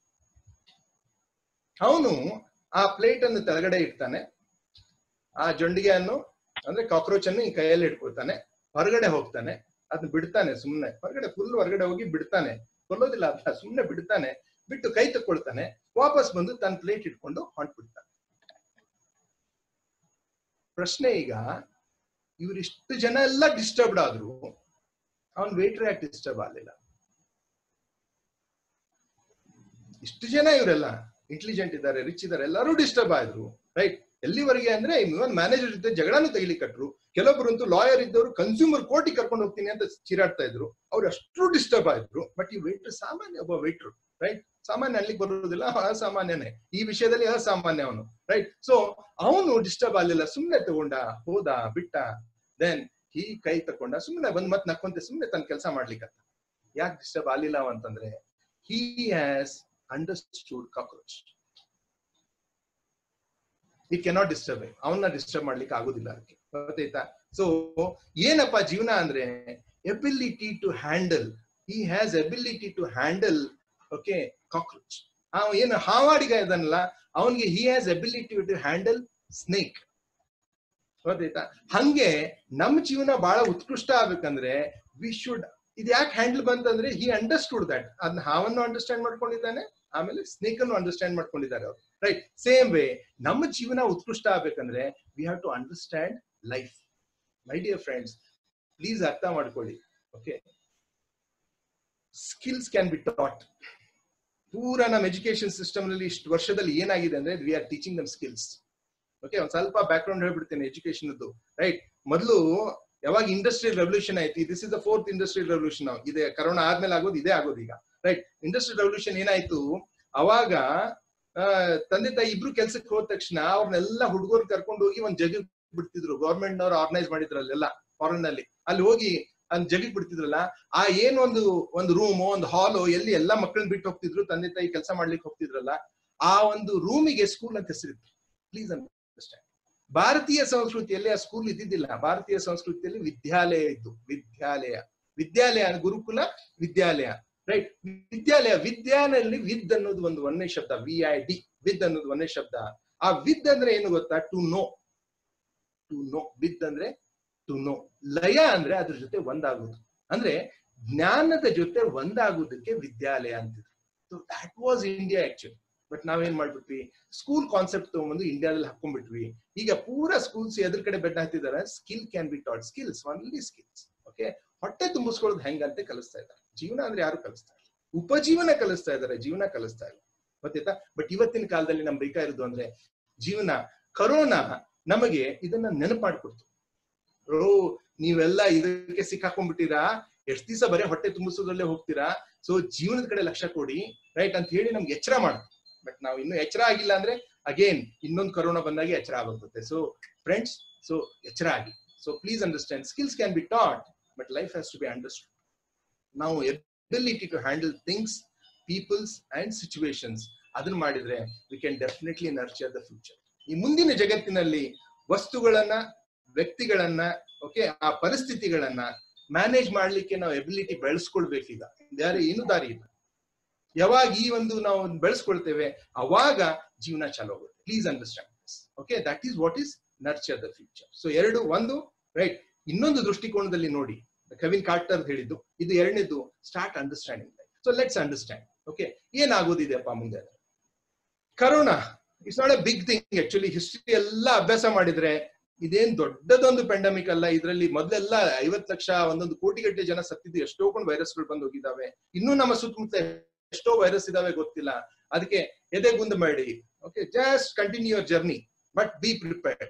ಅವನು ಆ ಪ್ಲೇಟ್ ಅನ್ನು ತೆಳಗಡೆ ಇಡ್ತಾನೆ ಆ ಜೊಂಡಿಗೆಯನ್ನು ಅಂದ್ರೆ ಕಾಕ್ರೋಚ್ ಅನ್ನು ಈ ಕೈಯಲ್ಲಿ ಇಟ್ಕೊಳ್ತಾನೆ ಹೊರಗಡೆ ಹೋಗ್ತಾನೆ ಅದನ್ನ ಬಿಡ್ತಾನೆ ಸುಮ್ನೆ ಹೊರಗಡೆ ಫುಲ್ ಹೊರಗಡೆ ಹೋಗಿ ಬಿಡ್ತಾನೆ ಕೊಲ್ಲೋದಿಲ್ಲ ಅದ ಸುಮ್ನೆ ಬಿಡ್ತಾನೆ ಬಿಟ್ಟು ಕೈ ತಕ್ಕೊಳ್ತಾನೆ ವಾಪಸ್ ಬಂದು ತನ್ನ ಪ್ಲೇಟ್ ಇಟ್ಕೊಂಡು ಹೊಂಟ್ಬಿಡ್ತಾನೆ ಪ್ರಶ್ನೆ ಈಗ ಇವ್ರಿಷ್ಟು ಜನ ಎಲ್ಲ ಡಿಸ್ಟರ್ಬ್ಡ್ ಆದ್ರು ಅವನ್ ವೇಟ್ರ್ ಯಾಕೆ ಡಿಸ್ಟರ್ಬ್ ಆಗಲಿಲ್ಲ ಇಷ್ಟು ಜನ ಇವರೆಲ್ಲ ಇಂಟೆಲಿಜೆಂಟ್ ಇದ್ದಾರೆ ರಿಚ್ ಇದ್ದಾರೆ ಎಲ್ಲರೂ ಡಿಸ್ಟರ್ಬ್ ಆದ್ರು ರೈಟ್ ಎಲ್ಲಿವರೆಗೆ ಅಂದ್ರೆ ಇವನ್ ಮ್ಯಾನೇಜರ್ ಜೊತೆ ಜಗಳನು ತೆಗಿಲಿಕ್ಕಟ್ರು ಕೆಲವೊಬ್ಬರಂತೂ ಲಾಯರ್ ಇದ್ದವರು ಕನ್ಸ್ಯೂಮರ್ ಕೋರ್ಟಿಗೆ ಕರ್ಕೊಂಡು ಹೋಗ್ತೀನಿ ಅಂತ ಚಿರಾಡ್ತಾ ಇದ್ರು ಅವ್ರು ಅಷ್ಟು ಡಿಸ್ಟರ್ಬ್ ಆಯ್ತು ಬಟ್ ಈ ವೇಟ್ರ್ ಸಾಮಾನ್ಯ ಒಬ್ಬ ವೇಟ್ರು ರೈಟ್ ಸಾಮಾನ್ಯ ಅಲ್ಲಿಗೆ ಬರುವುದಿಲ್ಲ ಅಸಾಮಾನ್ಯನೇ ಈ ವಿಷಯದಲ್ಲಿ ಅಸಾಮಾನ್ಯ ಅವನು ರೈಟ್ ಸೊ ಅವನು ಡಿಸ್ಟರ್ಬ್ ಆಗಲಿಲ್ಲ ಸುಮ್ನೆ ತಗೊಂಡ ಹೋದ ಬಿಟ್ಟ ದೆನ್ ಈ ಕೈ ತಕೊಂಡ ಸುಮ್ನೆ ಬಂದ್ ಮತ್ ನಕ್ಕೊಂತೆ ಸುಮ್ನೆ ತನ್ನ ಕೆಲಸ ಮಾಡ್ಲಿಕ್ಕ ಯಾಕೆ ಡಿಸ್ಟರ್ಬ್ ಆಗ್ಲಿಲ್ಲ ಅಂತಂದ್ರೆ he has understood cockroach he cannot disturb ಅವನ್ನ ಡಿಸ್ಟರ್ಬ್ ಮಾಡ್ಲಿಕ್ಕೆ ಆಗುದಿಲ್ಲ ಅದಕ್ಕೆ ಗೊತ್ತಾಯ್ತಾ ಸೊ ಏನಪ್ಪಾ ಜೀವನ ಅಂದ್ರೆ ability to handle he has ability to handle okay cockroach ಅವ ಏನು ಹಾವಾಡಿಗ ಇದನ್ನಲ್ಲ ಅವನಿಗೆ he has ability to handle snake ಗೊತ್ತಾಯ್ತಾ ಹಂಗೆ ನಮ್ಮ ಜೀವನ ಬಹಳ ಉತ್ಕೃಷ್ಟ ಆಗ್ಬೇಕಂದ್ರೆ ವಿ ಶುಡ್ ಇದು ಯಾಕೆ ಹ್ಯಾಂಡಲ್ ಬಂತಂದ್ರೆ ಹಿ ಅಂಡರ್ಸ್ಟೂಡ್ ದಟ್ ಅದನ್ನ ಹಾವನ್ನು ಅಂಡರ್ಸ್ಟ್ಯಾಂಡ್ ಮಾಡ್ಕೊಂಡಿದ್ದಾನೆ ಆಮೇಲೆ ಸ್ನೇಕ್ ಅನ್ನು ಅಂಡರ್ಸ್ಟ್ಯಾಂಡ್ ಮಾಡ್ಕೊಂಡಿದ್ದಾರೆ ಅವ್ರು ರೈಟ್ ಸೇಮ್ ವೇ ನಮ್ಮ ಜೀವನ ಉತ್ಕೃಷ್ಟ ಆಗ್ಬೇಕಂದ್ರೆ we have to understand life my dear friends please ಅರ್ಥ ಮಾಡ್ಕೊಳ್ಳಿ okay skills can be taught ಪೂರ ನಮ್ಮ ಎಜುಕೇಶನ್ ಸಿಸ್ಟಮ್ ನಲ್ಲಿ ಇಷ್ಟು ವರ್ಷದಲ್ಲಿ ಏನಾಗಿದೆ ಅಂದ್ರೆ we are teaching them skills okay ಒಂದ್ ಸ್ವಲ್ಪ ಬ್ಯಾಕ್ ಗ್ರೌಂಡ್ ಹೇಳ್ಬಿಡ್ತೇನೆ ಎಜುಕೇಶನ್ ರೈಟ್ ಮೊದಲು ಯಾವಾಗ ಇಂಡಸ್ಟ್ರಿಯಲ್ ರೆವಲ್ಯೂಷನ್ ಆಯ್ತು this is the fourth industrial revolution ಇದೆ ಕರೋನಾ ಆದ್ಮೇಲೆ ಆಗೋದು ಇದೇ ಆಗೋದು ಈಗ ರೈಟ್ ಇಂಡಸ್ಟ್ರಿಯಲ್ ರೆವಲ್ಯೂಷನ್ ಏನಾಯ್ತು ಅವಾಗ ತಂದೆ ತಾಯಿ ಇಬ್ರು ಕೆಲ್ಸಕ್ಕೆ ಹೋದ ತಕ್ಷಣ ಅವ್ರನ್ನೆಲ್ಲ ಹುಡುಗರು ಕರ್ಕೊಂಡು ಹೋಗಿ ಒಂದ್ ಜಗ ಬಿಡ್ತಿದ್ರು ಗೌರ್ಮೆಂಟ್ ನವರು ಆರ್ಗನೈಸ್ ಮಾಡಿದ್ರಲ್ಲೆಲ್ಲ ಫಾರಿನ್ ನಲ್ಲಿ ಅಲ್ಲಿ ಹೋಗಿ ಅಲ್ಲಿ ಜಗಿಗ್ ಬಿಡ್ತಿದ್ರಲ್ಲ ಆ ಏನ್ ಒಂದು ಒಂದು ರೂಮ್ ಒಂದು ಹಾಲು ಎಲ್ಲಿ ಎಲ್ಲಾ ಮಕ್ಕಳನ್ನ ಬಿಟ್ಟು ಹೋಗ್ತಿದ್ರು ತಂದೆ ತಾಯಿ ಕೆಲಸ ಮಾಡ್ಲಿಕ್ಕೆ ಹೋಗ್ತಿದ್ರಲ್ಲ ಆ ಒಂದು ರೂಮಿಗೆ ಸ್ಕೂಲ್ ಅಂತ ಹೆಸರಿತ್ತು ಪ್ಲೀಸ್ ಅಂಡರ್ಸ್ಟ್ಯಾಂಡ್ ಭಾರತೀಯ ಸಂಸ್ಕೃತಿಯಲ್ಲಿ ಆ ಸ್ಕೂಲ್ ಇದ್ದಿದ್ದಿಲ್ಲ ಭಾರತೀಯ ಸಂಸ್ಕೃತಿಯಲ್ಲಿ ವಿದ್ಯಾಲಯ ಇದ್ದು ವಿದ್ಯಾಲಯ ವಿದ್ಯಾಲಯ ಗುರುಕುಲ ವಿದ್ಯಾಲಯ ರೈಟ್ ವಿದ್ಯಾಲಯ ವಿದ್ಯಾನಲ್ಲಿ ವಿದ್ ಅನ್ನೋದು ಒಂದು ಒಂದೇ ಶಬ್ದ ವಿ ಐ ಡಿ ವಿದ್ ಅನ್ನೋದು ಒಂದೇ ಶಬ್ದ ಆ ವಿದ್ ಅಂದ್ರೆ ಏನು ಗೊತ್ತಾ ಟು ನೋ ಟು ನೋ ವಿದ್ ಅಂದ್ರೆ ಟು ನೋ ಲಯ ಅಂದ್ರೆ ಅದ್ರ ಜೊತೆ ಒಂದಾಗುದು ಅಂದ್ರೆ ಜ್ಞಾನದ ಜೊತೆ ಒಂದಾಗುವುದಕ್ಕೆ ವಿದ್ಯಾಲಯ ಅಂತಿದ್ರು so that was India actually but ನಾವೇನ್ ಮಾಡ್ಬಿಟ್ವಿ ಸ್ಕೂಲ್ ಕಾನ್ಸೆಪ್ಟ್ ತಗೊಂಡ್ಬಂದು ಇಂಡಿಯಾದಲ್ಲಿ ಹಾಕೊಂಡ್ಬಿಟ್ವಿ ಈಗ ಪೂರಾ ಸ್ಕೂಲ್ಸ್ ಎದ್ರ ಕಡೆ ಬೆಡ್ ಹಾಕ್ತಿದಾರೆ skill can be taught skills only skills okay ಹೊಟ್ಟೆ ತುಂಬಿಸ್ಕೊಳ್ಳೋದು ಹೆಂಗಂತೆ ಕಲಿಸ್ತಾ ಇದ್ದಾರೆ ಜೀವನ ಅಂದ್ರೆ ಯಾರು ಕಲಿಸ್ತಾ ಇಲ್ಲ ಉಪಜೀವನ ಕಲಿಸ್ತಾ ಇದ್ದಾರೆ ಜೀವನ ಕಲಿಸ್ತಾ ಇಲ್ಲ ಗೊತ್ತಾಯ್ತಾ ಬಟ್ ಇವತ್ತಿನ ಕಾಲದಲ್ಲಿ ನಮ್ ಬೇಕಾ ಇರೋದು ಅಂದ್ರೆ ಜೀವನ ಕರೋನಾ ನಮಗೆ ಇದನ್ನ ನೆನಪು ಮಾಡ್ಕೊಡ್ತು ಓ ನೀವೆಲ್ಲ ಇದಕ್ಕೆ ಸಿಕ್ಕಾಕೊಂಡ್ಬಿಟ್ಟಿರಾ ಎಷ್ಟ್ ದಿವಸ ಬರೀ ಹೊಟ್ಟೆ ತುಂಬಿಸೋದ್ರಲ್ಲೇ ಹೋಗ್ತೀರಾ ಸೊ ಜೀವನದ ಕಡೆ ಲಕ್ಷ್ಯ ಕೊಡಿ ರೈಟ್ ಅಂತ ಹೇಳಿ ನಮ್ಗೆ ಎಚ್ಚರ ಮಾಡುತ್ತೆ ಬಟ್ ನಾವು ಇನ್ನು ಎಚ್ಚರ ಆಗಿಲ್ಲ ಅಂದ್ರೆ ಅಗೇನ್ ಇನ್ನೊಂದು ಕರೋನಾ ಬಂದಾಗೆ ಎಚ್ಚರ ಆಗುತ್ತೆ ಸೊ ಫ್ರೆಂಡ್ಸ್ ಸೊ ಎಚ್ಚರ ಆಗಿ so please understand skills can be taught but life has to be understood ನಾವು ability to handle things peoples and situations ಅದನ್ನ ಮಾಡಿದ್ರೆ we can definitely nurture the future ಈ ಮುಂದಿನ ಜಗತ್ತಿನಲ್ಲಿ ವಸ್ತುಗಳನ್ನ ವ್ಯಕ್ತಿಗಳನ್ನ ಓಕೆ ಆ ಪರಿಸ್ಥಿತಿಗಳನ್ನ ಮ್ಯಾನೇಜ್ ಮಾಡ್ಲಿಕ್ಕೆ ನಾವು ಎಬಿಲಿಟಿ ಬೆಳೆಸ್ಕೊಳ್ಬೇಕೀಗ ಬೇರೆ ಏನು ದಾರಿ ಇಲ್ಲ ಯಾವಾಗ ಈ ಒಂದು ನಾವು ಬೆಳೆಸ್ಕೊಳ್ತೇವೆ ಅವಾಗ ಜೀವನ ಚಾಲು ಆಗುತ್ತೆ please understand this okay that is what is nurture the future so ಎರಡು ಒಂದು ರೈಟ್ ಇನ್ನೊಂದು ದೃಷ್ಟಿಕೋನದಲ್ಲಿ ನೋಡಿ ಕವಿನ್ ಕಾರ್ಟರ್ ಹೇಳಿದ್ದು ಇದು ಎರಡನೇದು start understanding so let's understand okay ಏನಾಗೋದಿದೆಯಪ್ಪ ಮುಂದೆ corona it's not a big thing actually history ಎಲ್ಲ ಅಭ್ಯಾಸ ಮಾಡಿದ್ರೆ ಇದೇನ್ ದೊಡ್ಡದೊಂದು ಪೆಂಡಮಿಕ್ ಅಲ್ಲ ಇದರಲ್ಲಿ ಮೊದಲೆಲ್ಲ ಐವತ್ ಲಕ್ಷ ಒಂದೊಂದು ಕೋಟಿಗಟ್ಟಲೆ ಜನ ಸತ್ತಿದ್ದು ಎಷ್ಟೋ ಕೊಂಡು ವೈರಸ್ಗಳು ಬಂದು ಹೋಗಿದ್ದಾವೆ ಇನ್ನೂ ನಮ್ಮ ಸುತ್ತಮುತ್ತ ಎಷ್ಟೋ ವೈರಸ್ ಇದಾವೆ ಗೊತ್ತಿಲ್ಲ ಅದಕ್ಕೆ ಎದೆಗುಂದ ಮಾಡಿ okay just continue your journey but be prepared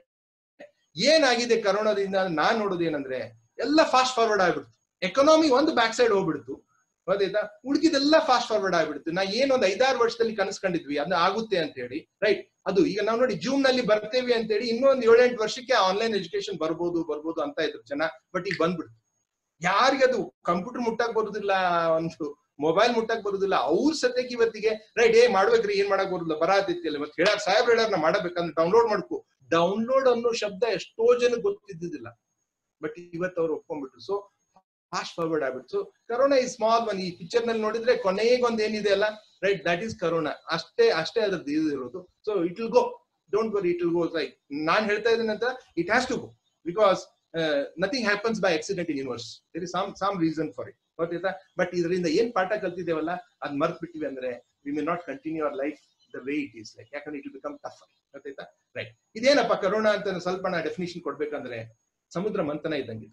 ಏನಾಗಿದೆ ಕರೋನಾದಿಂದ ನಾನ್ ನೋಡೋದು ಏನಂದ್ರೆ ಎಲ್ಲ ಫಾಸ್ಟ್ ಫಾರ್ವರ್ಡ್ ಆಗ್ಬಿಡ್ತು ಎಕನಾಮಿ ಒಂದು ಬ್ಯಾಕ್ ಸೈಡ್ ಹೋಗ್ಬಿಡ್ತು ಗೊತ್ತಾಯ್ತಾ ಉಳಿದಿದೆಲ್ಲ ಫಾಸ್ಟ್ ಫಾರ್ವರ್ಡ್ ಆಗ್ಬಿಡ್ತು ನಾ ಏನ್ ಒಂದ್ ಐದಾರು ವರ್ಷದಲ್ಲಿ ಕನಸ್ಕೊಂಡಿದ್ವಿ ಅದನ್ನ ಆಗುತ್ತೆ ಅಂತ ಹೇಳಿ ರೈಟ್ ಅದು ಈಗ ನಾವು ನೋಡಿ ಜೂನ್ ನಲ್ಲಿ ಬರ್ತೇವೆ ಅಂತ ಹೇಳಿ ಇನ್ನೊಂದು ಏಳೆಂಟು ವರ್ಷಕ್ಕೆ ಆನ್ಲೈನ್ ಎಜುಕೇಶನ್ ಬರ್ಬೋದು ಬರ್ಬೋದು ಅಂತ ಇದ್ರು ಜನ ಬಟ್ ಈಗ ಬಂದ್ಬಿಡ್ತು ಯಾರಿಗೆ ಅದು ಕಂಪ್ಯೂಟರ್ ಮುಟ್ಟಕ್ ಬರುದಿಲ್ಲ ಒಂದು ಮೊಬೈಲ್ ಮುಟ್ಟಕ್ ಬರುದಿಲ್ಲ ಅವ್ರ ಸತ್ಯಕ್ಕೆ ಇವತ್ತಿಗೆ ರೈಟ್ ಏ ಮಾಡ್ಬೇಕ್ರಿ ಏನ್ ಮಾಡಕ್ ಬರುದಿಲ್ಲ ಬರಾತಿತ್ತಿಲ್ಲ ಮತ್ತೆ ಹೇಳಕ್ ಸಾಹೇಬ್ರ ಹೇಳಾರ ಮಾಡ್ಬೇಕಂದ್ರೆ ಡೌನ್ಲೋಡ್ ಮಾಡ್ಕೊ ಡೌನ್ಲೋಡ್ ಅನ್ನೋ ಶಬ್ದ ಎಷ್ಟೋ ಜನ ಗೊತ್ತಿದ್ದಿದ್ದಿಲ್ಲ ಬಟ್ ಇವತ್ತು ಅವ್ರು ಒಪ್ಕೊಂಡ್ಬಿಟ್ರು ಸೊ ಫಾಸ್ಟ್ ಫಾರ್ವರ್ಡ್ ಆಗ್ಬಿಟ್ಟು ಸೊ ಕರೋನಾ ಈ ಸ್ಮಾಲ್ ಒನ್ ಈ ಪಿಕ್ಚರ್ ನಲ್ಲಿ ನೋಡಿದ್ರೆ ಕೊನೆಗೊಂದು ಏನಿದೆ ಅಲ್ಲ ರೈಟ್ ದಟ್ ಈಸ್ ಕರೋನಾ ಅಷ್ಟೇ ಅಷ್ಟೇ ಅದ್ರದ್ದು ಇದು ಇರೋದು so it will go don't worry it will go like ನಾನ್ ಹೇಳ್ತಾ ಇದ್ದೀನಿ ಅಂತ it has to go because nothing happens by accident in universe there is some some reason for it ಗೊತ್ತಾಯ್ತಾ ಬಟ್ ಇದರಿಂದ ಏನ್ ಪಾಠ ಕಲ್ತಿದ್ದೇವಲ್ಲ ಅದ್ ಮರ್ತ್ ಬಿಟ್ಟಿವಿ ಅಂದ್ರೆ we may not continue our life the way it is like ಯಾಕಂದ್ರೆ ಇಟ್ ಬಿಕಮ್ ಟಫ್ ಗೊತ್ತಾಯ್ತಾ ರೈಟ್ ಇದೇನಪ್ಪ ಕರೋನಾ ಅಂತ ಸ್ವಲ್ಪ ನಾ ಡೆಫಿನೇಷನ್ ಕೊಡ್ಬೇಕಂದ್ರೆ ಸಮುದ್ರ ಮಂಥನ ಇದ್ದಂಗೆ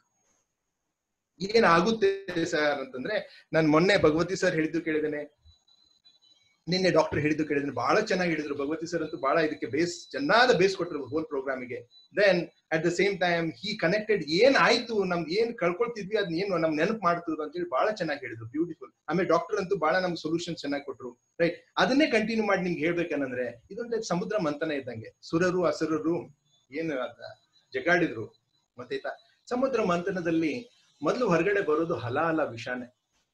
ಏನಾಗುತ್ತೆ ಸರ್ ಅಂತಂದ್ರೆ ನಾನು ಮೊನ್ನೆ ಭಗವತಿ ಸರ್ ಹೇಳಿದ್ದು ಕೇಳಿದ್ದೇನೆ ನಿನ್ನೆ ಡಾಕ್ಟರ್ ಹೇಳಿದ್ದು ಕೇಳಿದ್ರೆ ಬಹಳ ಚೆನ್ನಾಗಿ ಹೇಳಿದ್ರು ಭಗವತಿ ಸರ್ ಅಂತೂ ಬಹಳ ಇದಕ್ಕೆ ಬೇಸ್ ಚೆನ್ನಾದ ಬೇಸ್ ಕೊಟ್ಟರು ಹೋಲ್ ಪ್ರೋಗ್ರಾಮಿಗೆ then at the same time he connected ಏನ್ ಆಯ್ತು ನಮ್ದು ಏನ್ ಕಳ್ಕೊಳ್ತಿದ್ವಿ ಅದನ್ನ ಏನು ನಮ್ ನೆನಪು ಮಾಡ್ತದ ಅಂತ ಹೇಳಿ ಬಹಳ ಚೆನ್ನಾಗಿ ಹೇಳಿದ್ರು ಬ್ಯೂಟಿಫುಲ್ ಆಮೇಲೆ ಡಾಕ್ಟರ್ ಅಂತೂ ಬಹಳ ನಮ್ಗೆ ಸೊಲ್ಯೂಷನ್ ಚೆನ್ನಾಗಿ ಕೊಟ್ರು ರೈಟ್ ಅದನ್ನೇ ಕಂಟಿನ್ಯೂ ಮಾಡಿ ನಿಮ್ಗೆ ಹೇಳ್ಬೇಕಂದ್ರೆ ಇದೊಂದು ಟೈಪ್ ಸಮುದ್ರ ಮಂಥನ ಇದ್ದಂಗೆ ಸುರರು ಅಸುರರು ಏನು ಜಗಾಡಿದ್ರು ಮತ್ತಾಯ್ತಾ ಸಮುದ್ರ ಮಂಥನದಲ್ಲಿ ಮೊದಲು ಹೊರಗಡೆ ಬರೋದು ಹಲ ಹಲ ವಿಷಾನೆ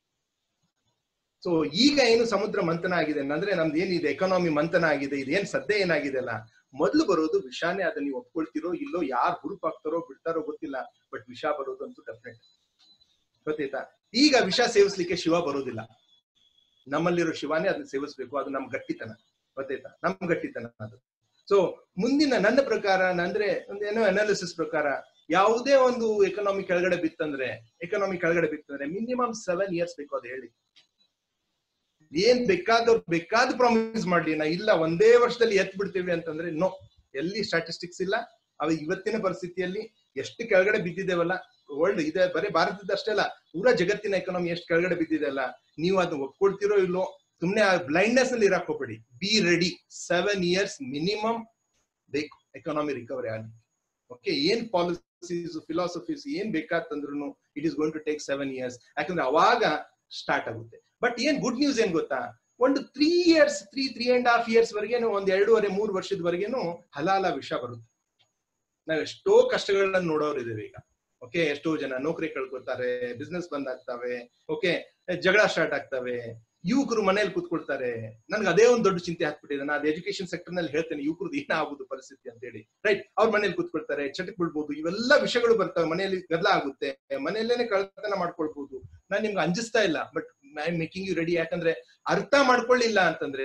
ಸೊ ಈಗ ಏನು ಸಮುದ್ರ ಮಂಥನ ಆಗಿದೆ ಅಂದ್ರೆ ನಮ್ದು ಏನಿದೆ ಎಕಾನಮಿ ಮಂಥನ ಆಗಿದೆ ಇದೇನ್ ಸದ್ಯ ಏನಾಗಿದೆ ಅಲ್ಲ ಮೊದಲು ಬರೋದು ವಿಷಾನೇ ಅದನ್ನ ನೀವು ಒಪ್ಕೊಳ್ತಿರೋ ಇಲ್ಲೋ ಯಾರು ಹುರುಪ್ ಆಗ್ತಾರೋ ಬಿಡ್ತಾರೋ ಗೊತ್ತಿಲ್ಲ ಬಟ್ ವಿಷ ಬರೋದು ಅಂತೂ ಡೆಫಿನೆಟ್ ಗೊತ್ತಾಯ್ತಾ ಈಗ ವಿಷ ಸೇವಿಸ್ಲಿಕ್ಕೆ ಶಿವ ಬರೋದಿಲ್ಲ ನಮ್ಮಲ್ಲಿರೋ ಶಿವಾನೇ ಅದನ್ನ ಸೇವಿಸ್ಬೇಕು ಅದು ನಮ್ ಗಟ್ಟಿತನ ಗೊತ್ತಾಯ್ತಾ ನಮ್ ಗಟ್ಟಿತನ ಅದು ಸೊ ಮುಂದಿನ ನನ್ನ ಪ್ರಕಾರ ಅಂದ್ರೆ ಒಂದೇನೋ ಅನಾಲಿಸಿಸ್ ಪ್ರಕಾರ ಯಾವುದೇ ಒಂದು ಎಕನಾಮಿ ಕೆಳಗಡೆ ಬಿತ್ತಂದ್ರೆ ಎಕನಾಮಿ ಕೆಳಗಡೆ ಬಿತ್ತಂದ್ರೆ ಮಿನಿಮಮ್ ಸೆವೆನ್ ಇಯರ್ಸ್ ಬೇಕು ಅದು ಹೇಳಿ ಏನ್ ಬೇಕಾದವ್ರು ಬೇಕಾದ ಪ್ರಾಮಿಸ್ ಮಾಡ್ಲಿ ನಾ ಇಲ್ಲ ಒಂದೇ ವರ್ಷದಲ್ಲಿ ಎತ್ ಬಿಡ್ತೀವಿ ಅಂತಂದ್ರೆ ನೋ ಎಲ್ಲಿ ಸ್ಟಾಟಿಸ್ಟಿಕ್ಸ್ ಇಲ್ಲ ಅವ ಇವತ್ತಿನ ಪರಿಸ್ಥಿತಿಯಲ್ಲಿ ಎಷ್ಟು ಕೆಳಗಡೆ ಬಿದ್ದಿದ್ದೇವಲ್ಲ ವರ್ಲ್ಡ್ ಇದೆ ಬರೀ ಭಾರತದ ಅಷ್ಟೇ ಅಲ್ಲ ಪೂರಾ ಜಗತ್ತಿನ ಎಕನಾಮಿ ಎಷ್ಟು ಕೆಳಗಡೆ ಬಿದ್ದಿದೆ ಅಲ್ಲ ನೀವು ಅದನ್ನ ಒಪ್ಕೊಳ್ತಿರೋ ಇಲ್ಲೋ ಸುಮ್ನೆ ಆ ಬ್ಲೈಂಡ್ನೆಸ್ ನಲ್ಲಿ ಇರಕ್ ಹೋಗ್ಬೇಡಿ be ready seven years minimum ಬೇಕು ಎಕನಾಮಿ ರಿಕವರಿ ಆಗಿ ಓಕೆ ಏನ್ ಪಾಲಿಸೀಸ್ ಫಿಲಾಸಫೀಸ್ ಏನ್ ಬೇಕಾತಂದ್ರು it is going to take seven years ಯಾಕಂದ್ರೆ ಅವಾಗ ಸ್ಟಾರ್ಟ್ ಆಗುತ್ತೆ ಬಟ್ ಏನ್ ಗುಡ್ ನ್ಯೂಸ್ ಏನ್ ಗೊತ್ತಾ ಒಂದು three years three three and half years ವರೆಗೇನು ಒಂದ್ ಎರಡೂವರೆ ಮೂರು ವರ್ಷದವರೆಗೇನು ಹಲಾಲ ವಿಷ ಬರುತ್ತೆ ನಾವ್ ಎಷ್ಟೋ ಕಷ್ಟಗಳನ್ನ ನೋಡೋರು ಇದೇವೆ ಈಗ ಓಕೆ ಎಷ್ಟೋ ಜನ ನೌಕರಿ ಕಳ್ಕೊತಾರೆ ಬಿಸ್ನೆಸ್ ಬಂದ್ ಆಗ್ತವೆ ಓಕೆ ಜಗಳ ಸ್ಟಾರ್ಟ್ ಆಗ್ತವೆ ಯುವಕರು ಮನೇಲಿ ಕೂತ್ಕೊಳ್ತಾರೆ ನನ್ಗೆ ಅದೇ ಒಂದು ದೊಡ್ಡ ಚಿಂತೆ ಹಾಕ್ಬಿಟ್ಟಿದೆ ನಾನು ಎಜುಕೇಶನ್ ಸೆಕ್ಟರ್ ನಲ್ಲಿ ಹೇಳ್ತೇನೆ ಯುವಕರದ್ದು ಏನಾಗುದು ಪರಿಸ್ಥಿತಿ ಅಂತ ಹೇಳಿ ರೈಟ್ ಅವ್ರ ಮನೇಲಿ ಕೂತ್ಕೊಳ್ತಾರೆ ಚಟಕ್ ಬಿಡ್ಬೋದು ಇವೆಲ್ಲ ವಿಷಯಗಳು ಬರ್ತವೆ ಮನೆಯಲ್ಲಿ ಗದ್ದಲ ಆಗುತ್ತೆ ಮನೆಯಲ್ಲೇನೆ ಕಳ್ತನ ಮಾಡ್ಕೊಳ್ಬಹುದು ನಾನ್ ನಿಮ್ಗೆ ಅಂಜಿಸ್ತಾ ಇಲ್ಲ but I making you ready ಯಾಕಂದ್ರೆ ಅರ್ಥ ಮಾಡ್ಕೊಳ್ಳಿಲ್ಲ ಅಂತಂದ್ರೆ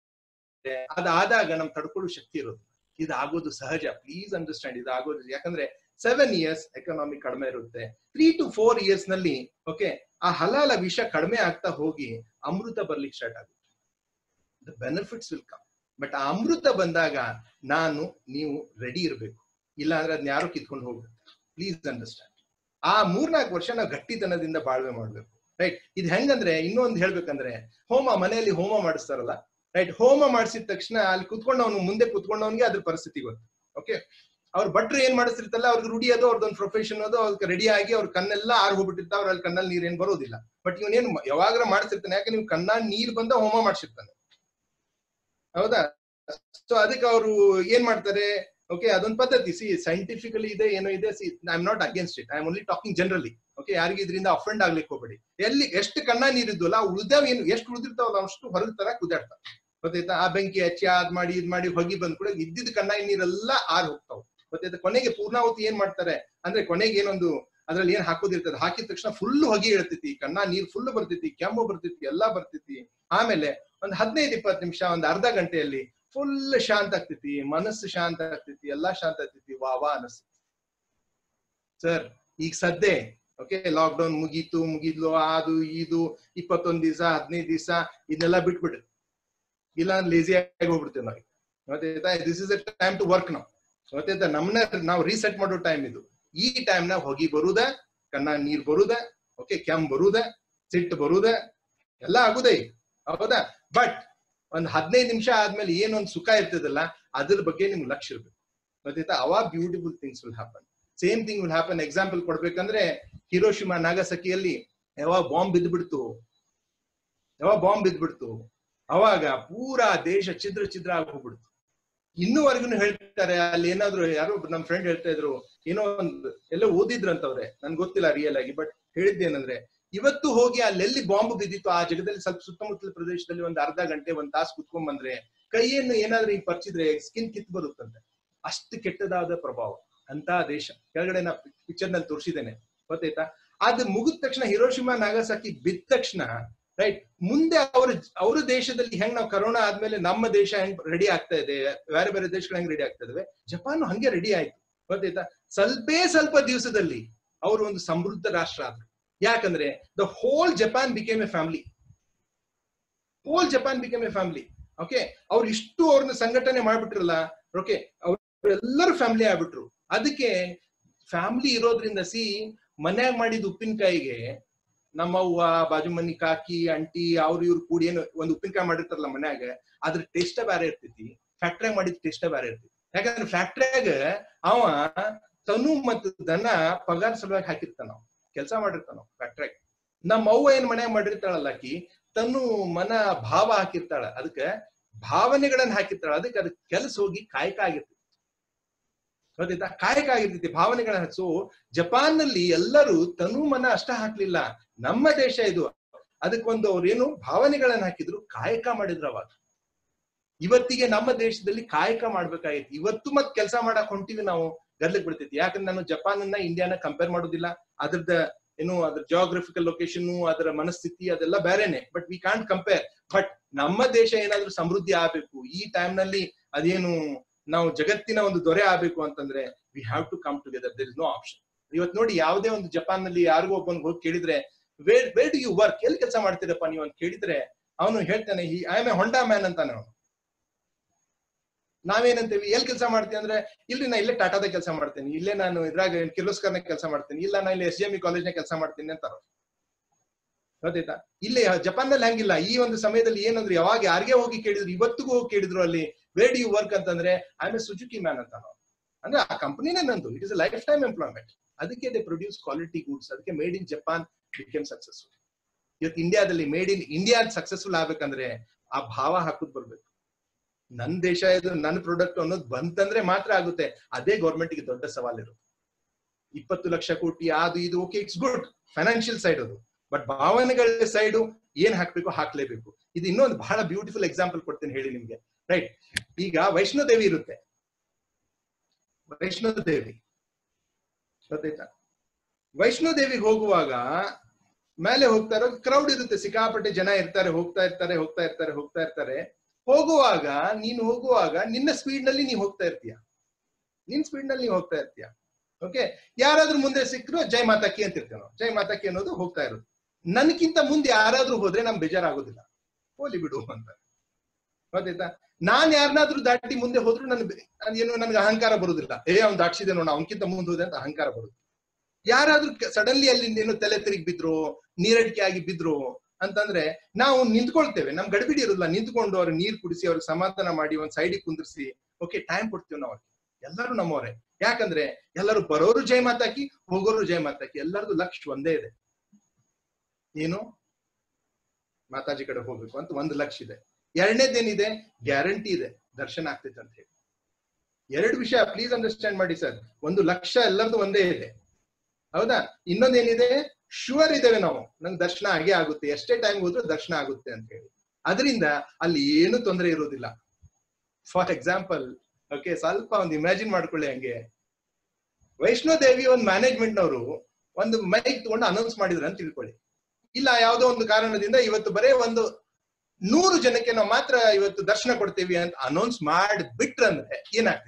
ಅದಾದಾಗ ನಮ್ ತಡ್ಕೊಳ್ಳೋ ಶಕ್ತಿ ಇರೋದು ಇದು ಆಗೋದು ಸಹಜ ಪ್ಲೀಸ್ ಅಂಡರ್ಸ್ಟ್ಯಾಂಡ್ ಇದು ಆಗೋದು ಯಾಕಂದ್ರೆ ಸೆವೆನ್ ಇಯರ್ಸ್ ಎಕನಾಮಿ ಕಡಿಮೆ ಇರುತ್ತೆ ತ್ರೀ ಟು ಫೋರ್ ಇಯರ್ಸ್ ನಲ್ಲಿ ಓಕೆ ಆ ಹಲಾಲ ವಿಷ ಕಡಿಮೆ ಆಗ್ತಾ ಹೋಗಿ ಅಮೃತ ಬರ್ಲಿಕ್ಕೆ ಸ್ಟಾರ್ಟ್ ಆಗುತ್ತೆ the benefits will come but ಆ ಅಮೃತ ಬಂದಾಗ ನಾನು ನೀವು ರೆಡಿ ಇರಬೇಕು ಇಲ್ಲ ಅಂದ್ರೆ ಅದನ್ನ ಯಾರು ಕಿತ್ಕೊಂಡು ಹೋಗುತ್ತೆ ಪ್ಲೀಸ್ ಅಂಡರ್ಸ್ಟ್ಯಾಂಡ್ ಆ ಮೂರ್ನಾಲ್ಕು ವರ್ಷ ನಾವು ಗಟ್ಟಿತನದಿಂದ ಬಾಳ್ವೆ ಮಾಡ್ಬೇಕು ರೈಟ್ ಇದು ಹೆಂಗಂದ್ರೆ ಇನ್ನೊಂದು ಹೇಳ್ಬೇಕಂದ್ರೆ ಹೋಮ ಮನೆಯಲ್ಲಿ ಹೋಮ ಮಾಡಿಸ್ತಾರಲ್ಲ ರೈಟ್ ಹೋಮ ಮಾಡಿಸಿದ ತಕ್ಷಣ ಅಲ್ಲಿ ಕುತ್ಕೊಂಡು ಅವನು ಮುಂದೆ ಕುತ್ಕೊಂಡವನಿಗೆ ಅದ್ರ ಪರಿಸ್ಥಿತಿ ಗೊತ್ತು ಓಕೆ ಅವ್ರ ಭಟ್ರು ಏನ್ ಮಾಡಿಸ್ತಿರ್ತಲ್ಲ ಅವ್ರಿಗೆ ರೂಢಿ ಅದು ಅವ್ರದ್ದೊಂದು ಪ್ರೊಫೆಷನ್ ಅದು ಅವ್ರಿಗೆ ರೆಡಿ ಆಗಿ ಅವ್ರ ಕಣ್ಣೆಲ್ಲ ಆರ್ ಹೋಗ್ಬಿಟ್ಟಿರ್ತಾವ ಅವ್ರ ಅಲ್ಲಿ ಕಣ್ಣಲ್ಲಿ ನೀರ್ ಏನ್ ಬರೋದಿಲ್ಲ ಬಟ್ ಇವನೇನ್ ಯಾವಾಗ್ರ ಮಾಡಿಸಿರ್ತಾನೆ ಯಾಕೆ ನೀವು ಕಣ್ಣ ನೀರ್ ಬಂದ ಹೋಮ ಮಾಡಿಸಿರ್ತಾನೆ ಹೌದಾ ಸೊ ಅದಕ್ಕೆ ಅವರು ಏನ್ ಮಾಡ್ತಾರೆ ಓಕೆ ಅದೊಂದು ಪದ್ಧತಿ ಸಿ ಸೈಂಟಿಫಿಕಲಿ ಇದೆ ಏನೋ ಇದೆ see I am not against it I am only talking generally okay ಯಾರಿಗೆ ಇದರಿಂದ ಅಫೆಂಡ್ ಆಗ್ಲಿಕ್ಕೆ ಹೋಗ್ಬೇಡಿ ಎಲ್ಲಿ ಎಷ್ಟು ಕಣ್ಣ ನೀರಿದ್ವಲ್ಲ ಉಳ್ದಾವ್ ಏನು ಎಷ್ಟು ಉಳಿದಿರ್ತಾವಲ್ಲ ಅಷ್ಟು ಹೊರಗೆ ತರ ಕುದಾಡ್ತಾವ ಗೊತ್ತಾಯ್ತಾ ಆ ಬೆಂಕಿ ಹಚ್ಚಿ ಅದ್ ಮಾಡಿ ಇದ್ ಮಾಡಿ ಹೊಗಿ ಬಂದ್ ಕೂಡ ಇದ್ದಿದ್ದ ಕಣ್ಣ ನೀರೆಲ್ಲ ಆರ್ ಹೋಗ್ತಾವ ಗೊತ್ತಾಯ್ತಾ ಕೊನೆಗೆ ಪೂರ್ಣಾವತಿ ಏನ್ ಮಾಡ್ತಾರೆ ಅಂದ್ರೆ ಕೊನೆಗೆ ಏನೊಂದು ಅದ್ರಲ್ಲಿ ಏನ್ ಹಾಕೋದಿರ್ತದೆ ಹಾಕಿದ ತಕ್ಷಣ ಫುಲ್ ಹೊಗೆ ಇಳ್ತೈತಿ ಕಣ್ಣ ನೀರ್ ಫುಲ್ ಬರ್ತೈತಿ ಕೆಮ್ಮು ಬರ್ತೈತಿ ಎಲ್ಲಾ ಬರ್ತೈತಿ ಆಮೇಲೆ ಒಂದ್ ಹದಿನೈದು ಇಪ್ಪತ್ತು ನಿಮಿಷ ಒಂದ್ ಅರ್ಧ ಗಂಟೆಯಲ್ಲಿ ಫುಲ್ ಶಾಂತ ಆಗ್ತೈತಿ ಮನಸ್ಸು ಶಾಂತ ಆಗ್ತೈತಿ ಎಲ್ಲಾ ಶಾಂತ ಆಗ್ತೈತಿ ವಾ ವಾ ಅನಿಸ್ತೈತಿ ಸರ್ ಈಗ ಸದ್ದೆ ಓಕೆ ಲಾಕ್ ಡೌನ್ ಮುಗೀತು ಮುಗಿದ್ಲು ಅದು ಇದು ಇಪ್ಪತ್ತೊಂದ್ ದಿವಸ ಹದಿನೈದು ದಿವಸ ಇದನ್ನೆಲ್ಲ ಬಿಟ್ಬಿಡ್ರಿ ಇಲ್ಲ ಲೇಸಿ ಆಗಿ ಹೋಗ್ಬಿಡ್ತೇವೆ ನಾವು ಗೊತ್ತಾಯ್ತಾ this is a time to work ನಾವು ಗೊತ್ತಾಯ್ತಾ ನಮ್ನ ನಾವು ರೀಸೆಟ್ ಮಾಡೋ ಟೈಮ್ ಇದು ಈ ಟೈಮ್ ನ ಹೊಗಿ ಬರುದ ಕಣ್ಣ ನೀರ್ ಬರುದ ಓಕೆ ಕೆಮ್ ಬರುದ ಸಿಟ್ಟು ಬರುದ ಎಲ್ಲ ಆಗುದೇ ಹೌದಾ ಬಟ್ ಒಂದ್ ಹದಿನೈದು ನಿಮಿಷ ಆದ್ಮೇಲೆ ಏನೊಂದು ಸುಖ ಇರ್ತದಲ್ಲ ಅದ್ರ ಬಗ್ಗೆ ನಿಮ್ಗೆ ಲಕ್ಷ್ಯ ಇರ್ಬೇಕು ಗೊತ್ತಾಯ್ತಾ ಅವ beautiful things will happen same thing will happen example ಕೊಡ್ಬೇಕಂದ್ರೆ ಹಿರೋಶಿಮಾ ನಾಗಸಕಿಯಲ್ಲಿ ಯಾವಾಗ ಬಾಂಬ್ ಬಿದ್ದ್ಬಿಡ್ತು ಯಾವಾಗ ಬಾಂಬ್ ಬಿದ್ದ್ಬಿಡ್ತು ಅವಾಗ ಪೂರಾ ದೇಶ ಛಿದ್ರ ಛಿದ್ರ ಆಗಿ ಹೋಗ್ಬಿಡ್ತು ಇನ್ನೂವರೆಗೂ ಹೇಳ್ತಾರೆ ಅಲ್ಲಿ ಏನಾದ್ರು ಯಾರೋ ನಮ್ ಫ್ರೆಂಡ್ ಹೇಳ್ತಾ ಇದ್ರು ಏನೋ ಒಂದು ಎಲ್ಲ ಓದಿದ್ರಂತವ್ರೆ ನನ್ಗೆ ಗೊತ್ತಿಲ್ಲ ರಿಯಲ್ ಆಗಿ ಬಟ್ ಹೇಳಿದ್ದೇನಂದ್ರೆ ಇವತ್ತು ಹೋಗಿ ಅಲ್ಲೆಲ್ಲಿ ಬಾಂಬ್ ಬಿದ್ದಿತ್ತು ಆ ಜಗದಲ್ಲಿ ಸ್ವಲ್ಪ ಸುತ್ತಮುತ್ತಲ ಪ್ರದೇಶದಲ್ಲಿ ಒಂದ್ ಅರ್ಧ ಗಂಟೆ ಒಂದ್ ತಾಸು ಕುತ್ಕೊಂಡ್ ಬಂದ್ರೆ ಕೈಯನ್ನು ಏನಾದ್ರೂ ಹಿಂಗ್ ಪರ್ಚಿದ್ರೆ ಸ್ಕಿನ್ ಕಿತ್ ಬರುತ್ತಂತೆ ಅಷ್ಟು ಕೆಟ್ಟದಾದ ಪ್ರಭಾವ ಅಂತ ದೇಶ ಕೆಳಗಡೆ ನಾ ಪಿಕ್ಚರ್ ನಲ್ಲಿ ತೋರಿಸಿದ್ದೇನೆ ಗೊತ್ತಾಯ್ತಾ ಅದು ಮುಗಿದ ತಕ್ಷಣ ಹಿರೋಶಿಮಾ ನಾಗಸಾಕಿ ಬಿದ್ದ ತಕ್ಷಣ ರೈಟ್ ಮುಂದೆ ಅವ್ರ ಅವ್ರ ದೇಶದಲ್ಲಿ ಹೆಂಗ್ ನಾವು ಕರೋನಾ ಆದ್ಮೇಲೆ ನಮ್ಮ ದೇಶ ಹೆಂಗ್ ರೆಡಿ ಆಗ್ತಾ ಇದೆ ಬೇರೆ ಬೇರೆ ದೇಶಗಳು ಹೆಂಗ್ ರೆಡಿ ಆಗ್ತಾ ಇದಾವೆ ಜಪಾನ್ ಹಂಗೆ ರೆಡಿ ಆಯ್ತು ಗೊತ್ತಾಯ್ತಾ ಸ್ವಲ್ಪೇ ಸ್ವಲ್ಪ ದಿವಸದಲ್ಲಿ ಅವರು ಒಂದು ಸಮೃದ್ಧ ರಾಷ್ಟ್ರ ಆದ್ರು ಯಾಕಂದ್ರೆ the whole Japan became a family whole Japan became a family okay ಅವ್ರು ಇಷ್ಟು ಅವ್ರನ್ನ ಸಂಘಟನೆ ಮಾಡ್ಬಿಟ್ರಲ್ಲ ಓಕೆ ಅವ್ರೆಲ್ಲರೂ ಫ್ಯಾಮಿಲಿ ಆಗ್ಬಿಟ್ರು ಅದಕ್ಕೆ ಫ್ಯಾಮಿಲಿ ಇರೋದ್ರಿಂದ ಸಿ ಮನ್ಯಾಗ ಮಾಡಿದ ಉಪ್ಪಿನಕಾಯಿಗೆ ನಮ್ಮ ಅವ್ವ ಬಾಜು ಮನಿ ಕಾಕಿ ಅಂಟಿ ಅವ್ರು ಇವ್ರು ಕೂಡಿ ಏನು ಒಂದು ಉಪ್ಪಿನಕಾಯಿ ಮಾಡಿರ್ತಾರಲ್ಲ ಮನ್ಯಾಗ ಅದ್ರ ಟೇಸ್ಟ ಬೇರೆ ಇರ್ತೈತಿ ಫ್ಯಾಕ್ಟ್ರಿಯಾಗ ಮಾಡಿದ ಟೇಸ್ಟ ಬೇರೆ ಇರ್ತೈತಿ ಯಾಕಂದ್ರೆ ಫ್ಯಾಕ್ಟ್ರಿಯಾಗ ಅವ ತನು ಮತ್ತು ದನ ಪಗಾರ ಸಲುವಾಗಿ ಹಾಕಿರ್ತಾನ ನಾವು ಕೆಲಸ ಮಾಡಿರ್ತಾನ ನಾವು ಫ್ಯಾಕ್ಟ್ರಿಯಾಗ ನಮ್ಮ ಅವ್ವ ಏನ್ ಮನ್ಯಾಗ ಮಾಡಿರ್ತಾಳಲ್ಲ ಆಕಿ ತನು ಮನ ಭಾವ ಹಾಕಿರ್ತಾಳ ಅದಕ್ಕೆ ಭಾವನೆಗಳನ್ನ ಹಾಕಿರ್ತಾಳ ಅದಕ್ಕೆ ಅದಕ್ಕೆ ಕೆಲಸ ಹೋಗಿ ಕಾಯಕ ಆಗಿರ್ತೈತಿ ಗೊತ್ತಾಯ್ತಾ ಕಾಯಕ ಆಗಿರ್ತೈತಿ ಭಾವನೆಗಳನ್ನ ಸೊ ಜಪಾನ್ ನಲ್ಲಿ ಎಲ್ಲರೂ ತನು ಮನ ಅಷ್ಟ ಹಾಕ್ಲಿಲ್ಲ ನಮ್ಮ ದೇಶ ಇದು ಅದಕ್ಕೊಂದು ಅವ್ರೇನು ಭಾವನೆಗಳನ್ನ ಹಾಕಿದ್ರು ಕಾಯಕ ಮಾಡಿದ್ರು ಅವಾಗ ಇವತ್ತಿಗೆ ನಮ್ಮ ದೇಶದಲ್ಲಿ ಕಾಯಕ ಮಾಡ್ಬೇಕಾಗಿತ್ತು ಇವತ್ತು ಮತ್ ಕೆಲಸ ಮಾಡಕ್ ಹೊಂಟಿವಿ ನಾವು ಗರ್ಲಿಕ್ ಬಿಡ್ತೈತಿ ಯಾಕಂದ್ರೆ ನಾನು ಜಪಾನ್ ಅನ್ನ ಇಂಡಿಯಾನ ಕಂಪೇರ್ ಮಾಡೋದಿಲ್ಲ ಅದ್ರದ್ದು ಏನು ಅದ್ರ ಜಿಯೋಗ್ರಫಿಕಲ್ ಲೊಕೇಶನ್ ಅದರ ಮನಸ್ಥಿತಿ ಅದೆಲ್ಲ ಬೇರೆನೆ but we can't compare but ನಮ್ಮ ದೇಶ ಏನಾದ್ರೂ ಸಮೃದ್ಧಿ ಆಗ್ಬೇಕು ಈ ಟೈಮ್ ನಲ್ಲಿ ಅದೇನು ನಾವು ಜಗತ್ತಿನ ಒಂದು ದೊರೆ ಆಗ್ಬೇಕು ಅಂತಂದ್ರೆ we have to come together there is no option ಇವತ್ತು ನೋಡಿ ಯಾವುದೇ ಒಂದು ಜಪಾನ್ ನಲ್ಲಿ ಯಾರಿಗೋ ಒಬ್ಬನ್ ಹೋಗಿ ಕೇಳಿದ್ರೆ where where do you work ಎಲ್ಲಿ ಕೆಲಸ ಮಾಡ್ತೀರಪ್ಪ ನೀವು ಅಂತ ಕೇಳಿದ್ರೆ ಅವನು ಹೇಳ್ತಾನೆ I am a Honda man ಅಂತಾನೆ ಅವನು ನಾವೇನಂತೀವಿ ಎಲ್ಲಿ ಕೆಲಸ ಮಾಡ್ತೀವಿ ಅಂದ್ರೆ ಇಲ್ಲಿ ನಾ ಇಲ್ಲೇ ಟಾಟಾದ ಕೆಲಸ ಮಾಡ್ತೀನಿ ಇಲ್ಲೇ ನಾನು ಇದ್ರಾಗ ಕಿರ್ಲೋಸ್ಕರ್ನ ಕೆಲಸ ಮಾಡ್ತೀನಿ ಇಲ್ಲ ನಾ ಇಲ್ಲಿ ಎಸ್ ಡಿ ಎಂ ಕಾಲೇಜ್ನ ಕೆಲಸ ಮಾಡ್ತೀನಿ ಅಂತಾರ ಗೊತ್ತಾಯ್ತಾ ಇಲ್ಲಿ ಜಪಾನ್ ನಲ್ಲಿ ಹಂಗಿಲ್ಲ ಈ ಒಂದು ಸಮಯದಲ್ಲಿ ಏನಂದ್ರೆ ಯಾವಾಗ ಯಾರಿಗೆ ಹೋಗಿ ಕೇಳಿದ್ರು ಇವತ್ತಿಗೂ ಹೋಗಿ ಕೇಳಿದ್ರು ಅಲ್ಲಿ ವೇರ್ ಡು ಯು ವರ್ಕ್ ಅಂತಂದ್ರೆ ಐ ಎ ಸುಜುಕಿ ಮ್ಯಾನ್ ಅಂತ ನಾವು ಅಂದ್ರೆ ಆ ಕಂಪನಿನೇ ನಂದು it is lifetime employment ಅದಕ್ಕೆ ದೇ ಪ್ರೊಡ್ಯೂಸ್ ಕ್ವಾಲಿಟಿ ಗೂಡ್ಸ್ ಅದಕ್ಕೆ made in Japan became successful ಇವತ್ತು ಇಂಡಿಯಾದಲ್ಲಿ ಮೇಡ್ ಇನ್ ಇಂಡಿಯಾ ಸಕ್ಸಸ್ಫುಲ್ ಆಗ್ಬೇಕಂದ್ರೆ ಆ ಭಾವ ಹಾಕುದ್ ಬರ್ಬೇಕು ನನ್ ದೇಶ ಇದು ನನ್ನ ಪ್ರಾಡಕ್ಟ್ ಅನ್ನೋದು ಬಂತಂದ್ರೆ ಮಾತ್ರ ಆಗುತ್ತೆ ಅದೇ ಗೌರ್ಮೆಂಟ್ ಗೆ ದೊಡ್ಡ ಸವಾಲಿರು ಇಪ್ಪತ್ತು ಲಕ್ಷ ಕೋಟಿ ಅದು ಇದು okay it's good financial side ಅದು ಬಟ್ ಭಾವನೆಗಳ ಸೈಡು ಏನ್ ಹಾಕ್ಬೇಕು ಹಾಕ್ಲೇಬೇಕು ಇದು ಇನ್ನೊಂದು ಬಹಳ ಬ್ಯೂಟಿಫುಲ್ ಎಕ್ಸಾಂಪಲ್ ಕೊಡ್ತೇನೆ ಹೇಳಿ ನಿಮ್ಗೆ ರೈಟ್ ಈಗ ವೈಷ್ಣೋದೇವಿ ಇರುತ್ತೆ ವೈಷ್ಣೋದೇವಿ ಗೊತ್ತಾಯ್ತಾ ವೈಷ್ಣೋದೇವಿಗೆ ಹೋಗುವಾಗ ಮೇಲೆ ಹೋಗ್ತಾ ಇರೋ ಕ್ರೌಡ್ ಇರುತ್ತೆ ಸಿಕ್ಕಾಪಟ್ಟೆ ಜನ ಇರ್ತಾರೆ ಹೋಗ್ತಾ ಇರ್ತಾರೆ ಹೋಗ್ತಾ ಇರ್ತಾರೆ ಹೋಗ್ತಾ ಇರ್ತಾರೆ ಹೋಗುವಾಗ ನೀನು ಹೋಗುವಾಗ ನಿನ್ನ ಸ್ಪೀಡ್ ನಲ್ಲಿ ನೀ ಹೋಗ್ತಾ ಇರ್ತೀಯ ನಿನ್ ಸ್ಪೀಡ್ ನಲ್ಲಿ ನೀ ಹೋಗ್ತಾ ಇರ್ತೀಯ ಓಕೆ ಯಾರಾದ್ರೂ ಮುಂದೆ ಸಿಕ್ಕರು ಜೈ ಮಾತಾಕಿ ಅಂತ ಇರ್ತೇವೆ ನಾವು ಜೈ ಮಾತಾಕಿ ಅನ್ನೋದು ಹೋಗ್ತಾ ಇರೋದು ನನ್ಕಿಂತ ಮುಂದೆ ಯಾರಾದ್ರೂ ಹೋದ್ರೆ ನಮ್ ಬೇಜಾರಾಗೋದಿಲ್ಲ ಹೋಲಿ ಬಿಡು ಅಂತ ಗೊತ್ತಾಯ್ತಾ ನಾನ್ ಯಾರನ್ನಾದ್ರೂ ದಾಟಿ ಮುಂದೆ ಹೋದ್ರು ನನ್ ಏನು ನನ್ಗೆ ಅಹಂಕಾರ ಬರುದಿಲ್ಲ ಏ ಅವ್ನ್ ದಾಟಿಸಿದೆ ನೋಡ ಅವನ್ಕಿಂತ ಮುಂದೆ ಹೋದೆ ಅಂತ ಅಹಂಕಾರ ಬರುದು ಯಾರಾದ್ರೂ ಸಡನ್ಲಿ ಅಲ್ಲಿ ಏನು ತಲೆ ತಿರುಗಿ ಬಿದ್ರು ನೀರಡಿಕೆ ಆಗಿ ಬಿದ್ರು ಅಂತಂದ್ರೆ ನಾವು ನಿಂತ್ಕೊಳ್ತೇವೆ ನಮ್ ಗಡಿಬಿಡಿ ಇರೋದಿಲ್ಲ ನಿಂತ್ಕೊಂಡು ಅವ್ರಿಗೆ ನೀರ್ ಕುಡಿಸಿ ಅವ್ರಿಗೆ ಸಮಾಧಾನ ಮಾಡಿ ಒಂದ್ ಸೈಡಿಗೆ ಕುಂದಿರ್ಸಿ ಓಕೆ ಟೈಮ್ ಕೊಡ್ತೀವಿ ನಾವು ಅವ್ರಿಗೆ ಎಲ್ಲರೂ ನಮ್ಮವರೇ ಯಾಕಂದ್ರೆ ಎಲ್ಲರೂ ಬರೋರು ಜೈ ಮಾತಾಕಿ ಹೋಗೋರು ಜೈ ಮಾತಾಕಿ ಎಲ್ಲರದು ಲಕ್ಷ್ಯ ಒಂದೇ ಇದೆ ಏನು ಮಾತಾಜಿ ಕಡೆ ಹೋಗ್ಬೇಕು ಅಂತ ಒಂದು ಲಕ್ಷ್ಯ ಇದೆ ಎರಡನೇದೇನಿದೆ ಗ್ಯಾರಂಟಿ ಇದೆ ದರ್ಶನ ಆಗ್ತೈತೆ ಅಂತ ಹೇಳಿ ಎರಡು ವಿಷಯ ಪ್ಲೀಸ್ ಅಂಡರ್ಸ್ಟ್ಯಾಂಡ್ ಮಾಡಿ ಸರ್ ಒಂದು ಲಕ್ಷ್ಯ ಎಲ್ಲರದು ಒಂದೇ ಇದೆ ಹೌದಾ ಇನ್ನೊಂದೇನಿದೆ ಶೂರ್ ಇದ್ದೇವೆ ನಾವು ನಂಗೆ ದರ್ಶನ ಆಗೇ ಆಗುತ್ತೆ ಎಷ್ಟೇ ಟೈಮ್ ಹೋದ್ರೂ ದರ್ಶನ ಆಗುತ್ತೆ ಅಂತ ಹೇಳಿ ಅದರಿಂದ ಅಲ್ಲಿ ಏನು ತೊಂದರೆ ಇರೋದಿಲ್ಲ ಫಾರ್ ಎಕ್ಸಾಂಪಲ್ ಓಕೆ ಸ್ವಲ್ಪ ಒಂದು ಇಮ್ಯಾಜಿನ್ ಮಾಡ್ಕೊಳ್ಳಿ ಹಂಗೆ ವೈಷ್ಣೋ ದೇವಿ ಒಂದು ಮ್ಯಾನೇಜ್ಮೆಂಟ್ ನವರು ಒಂದು ಮೈಕ್ ತಗೊಂಡು ಅನೌನ್ಸ್ ಮಾಡಿದ್ರು ಅಂತ ತಿಳ್ಕೊಳ್ಳಿ ಇಲ್ಲ ಯಾವುದೋ ಒಂದು ಕಾರಣದಿಂದ ಇವತ್ತು ಬರೇ ಒಂದು ನೂರು ಜನಕ್ಕೆ ನಾವು ಮಾತ್ರ ಇವತ್ತು ದರ್ಶನ ಕೊಡ್ತೀವಿ ಅಂತ ಅನೌನ್ಸ್ ಮಾಡಿ ಬಿಟ್ರಂದ್ರೆ ಏನಾಗ್ತದೆ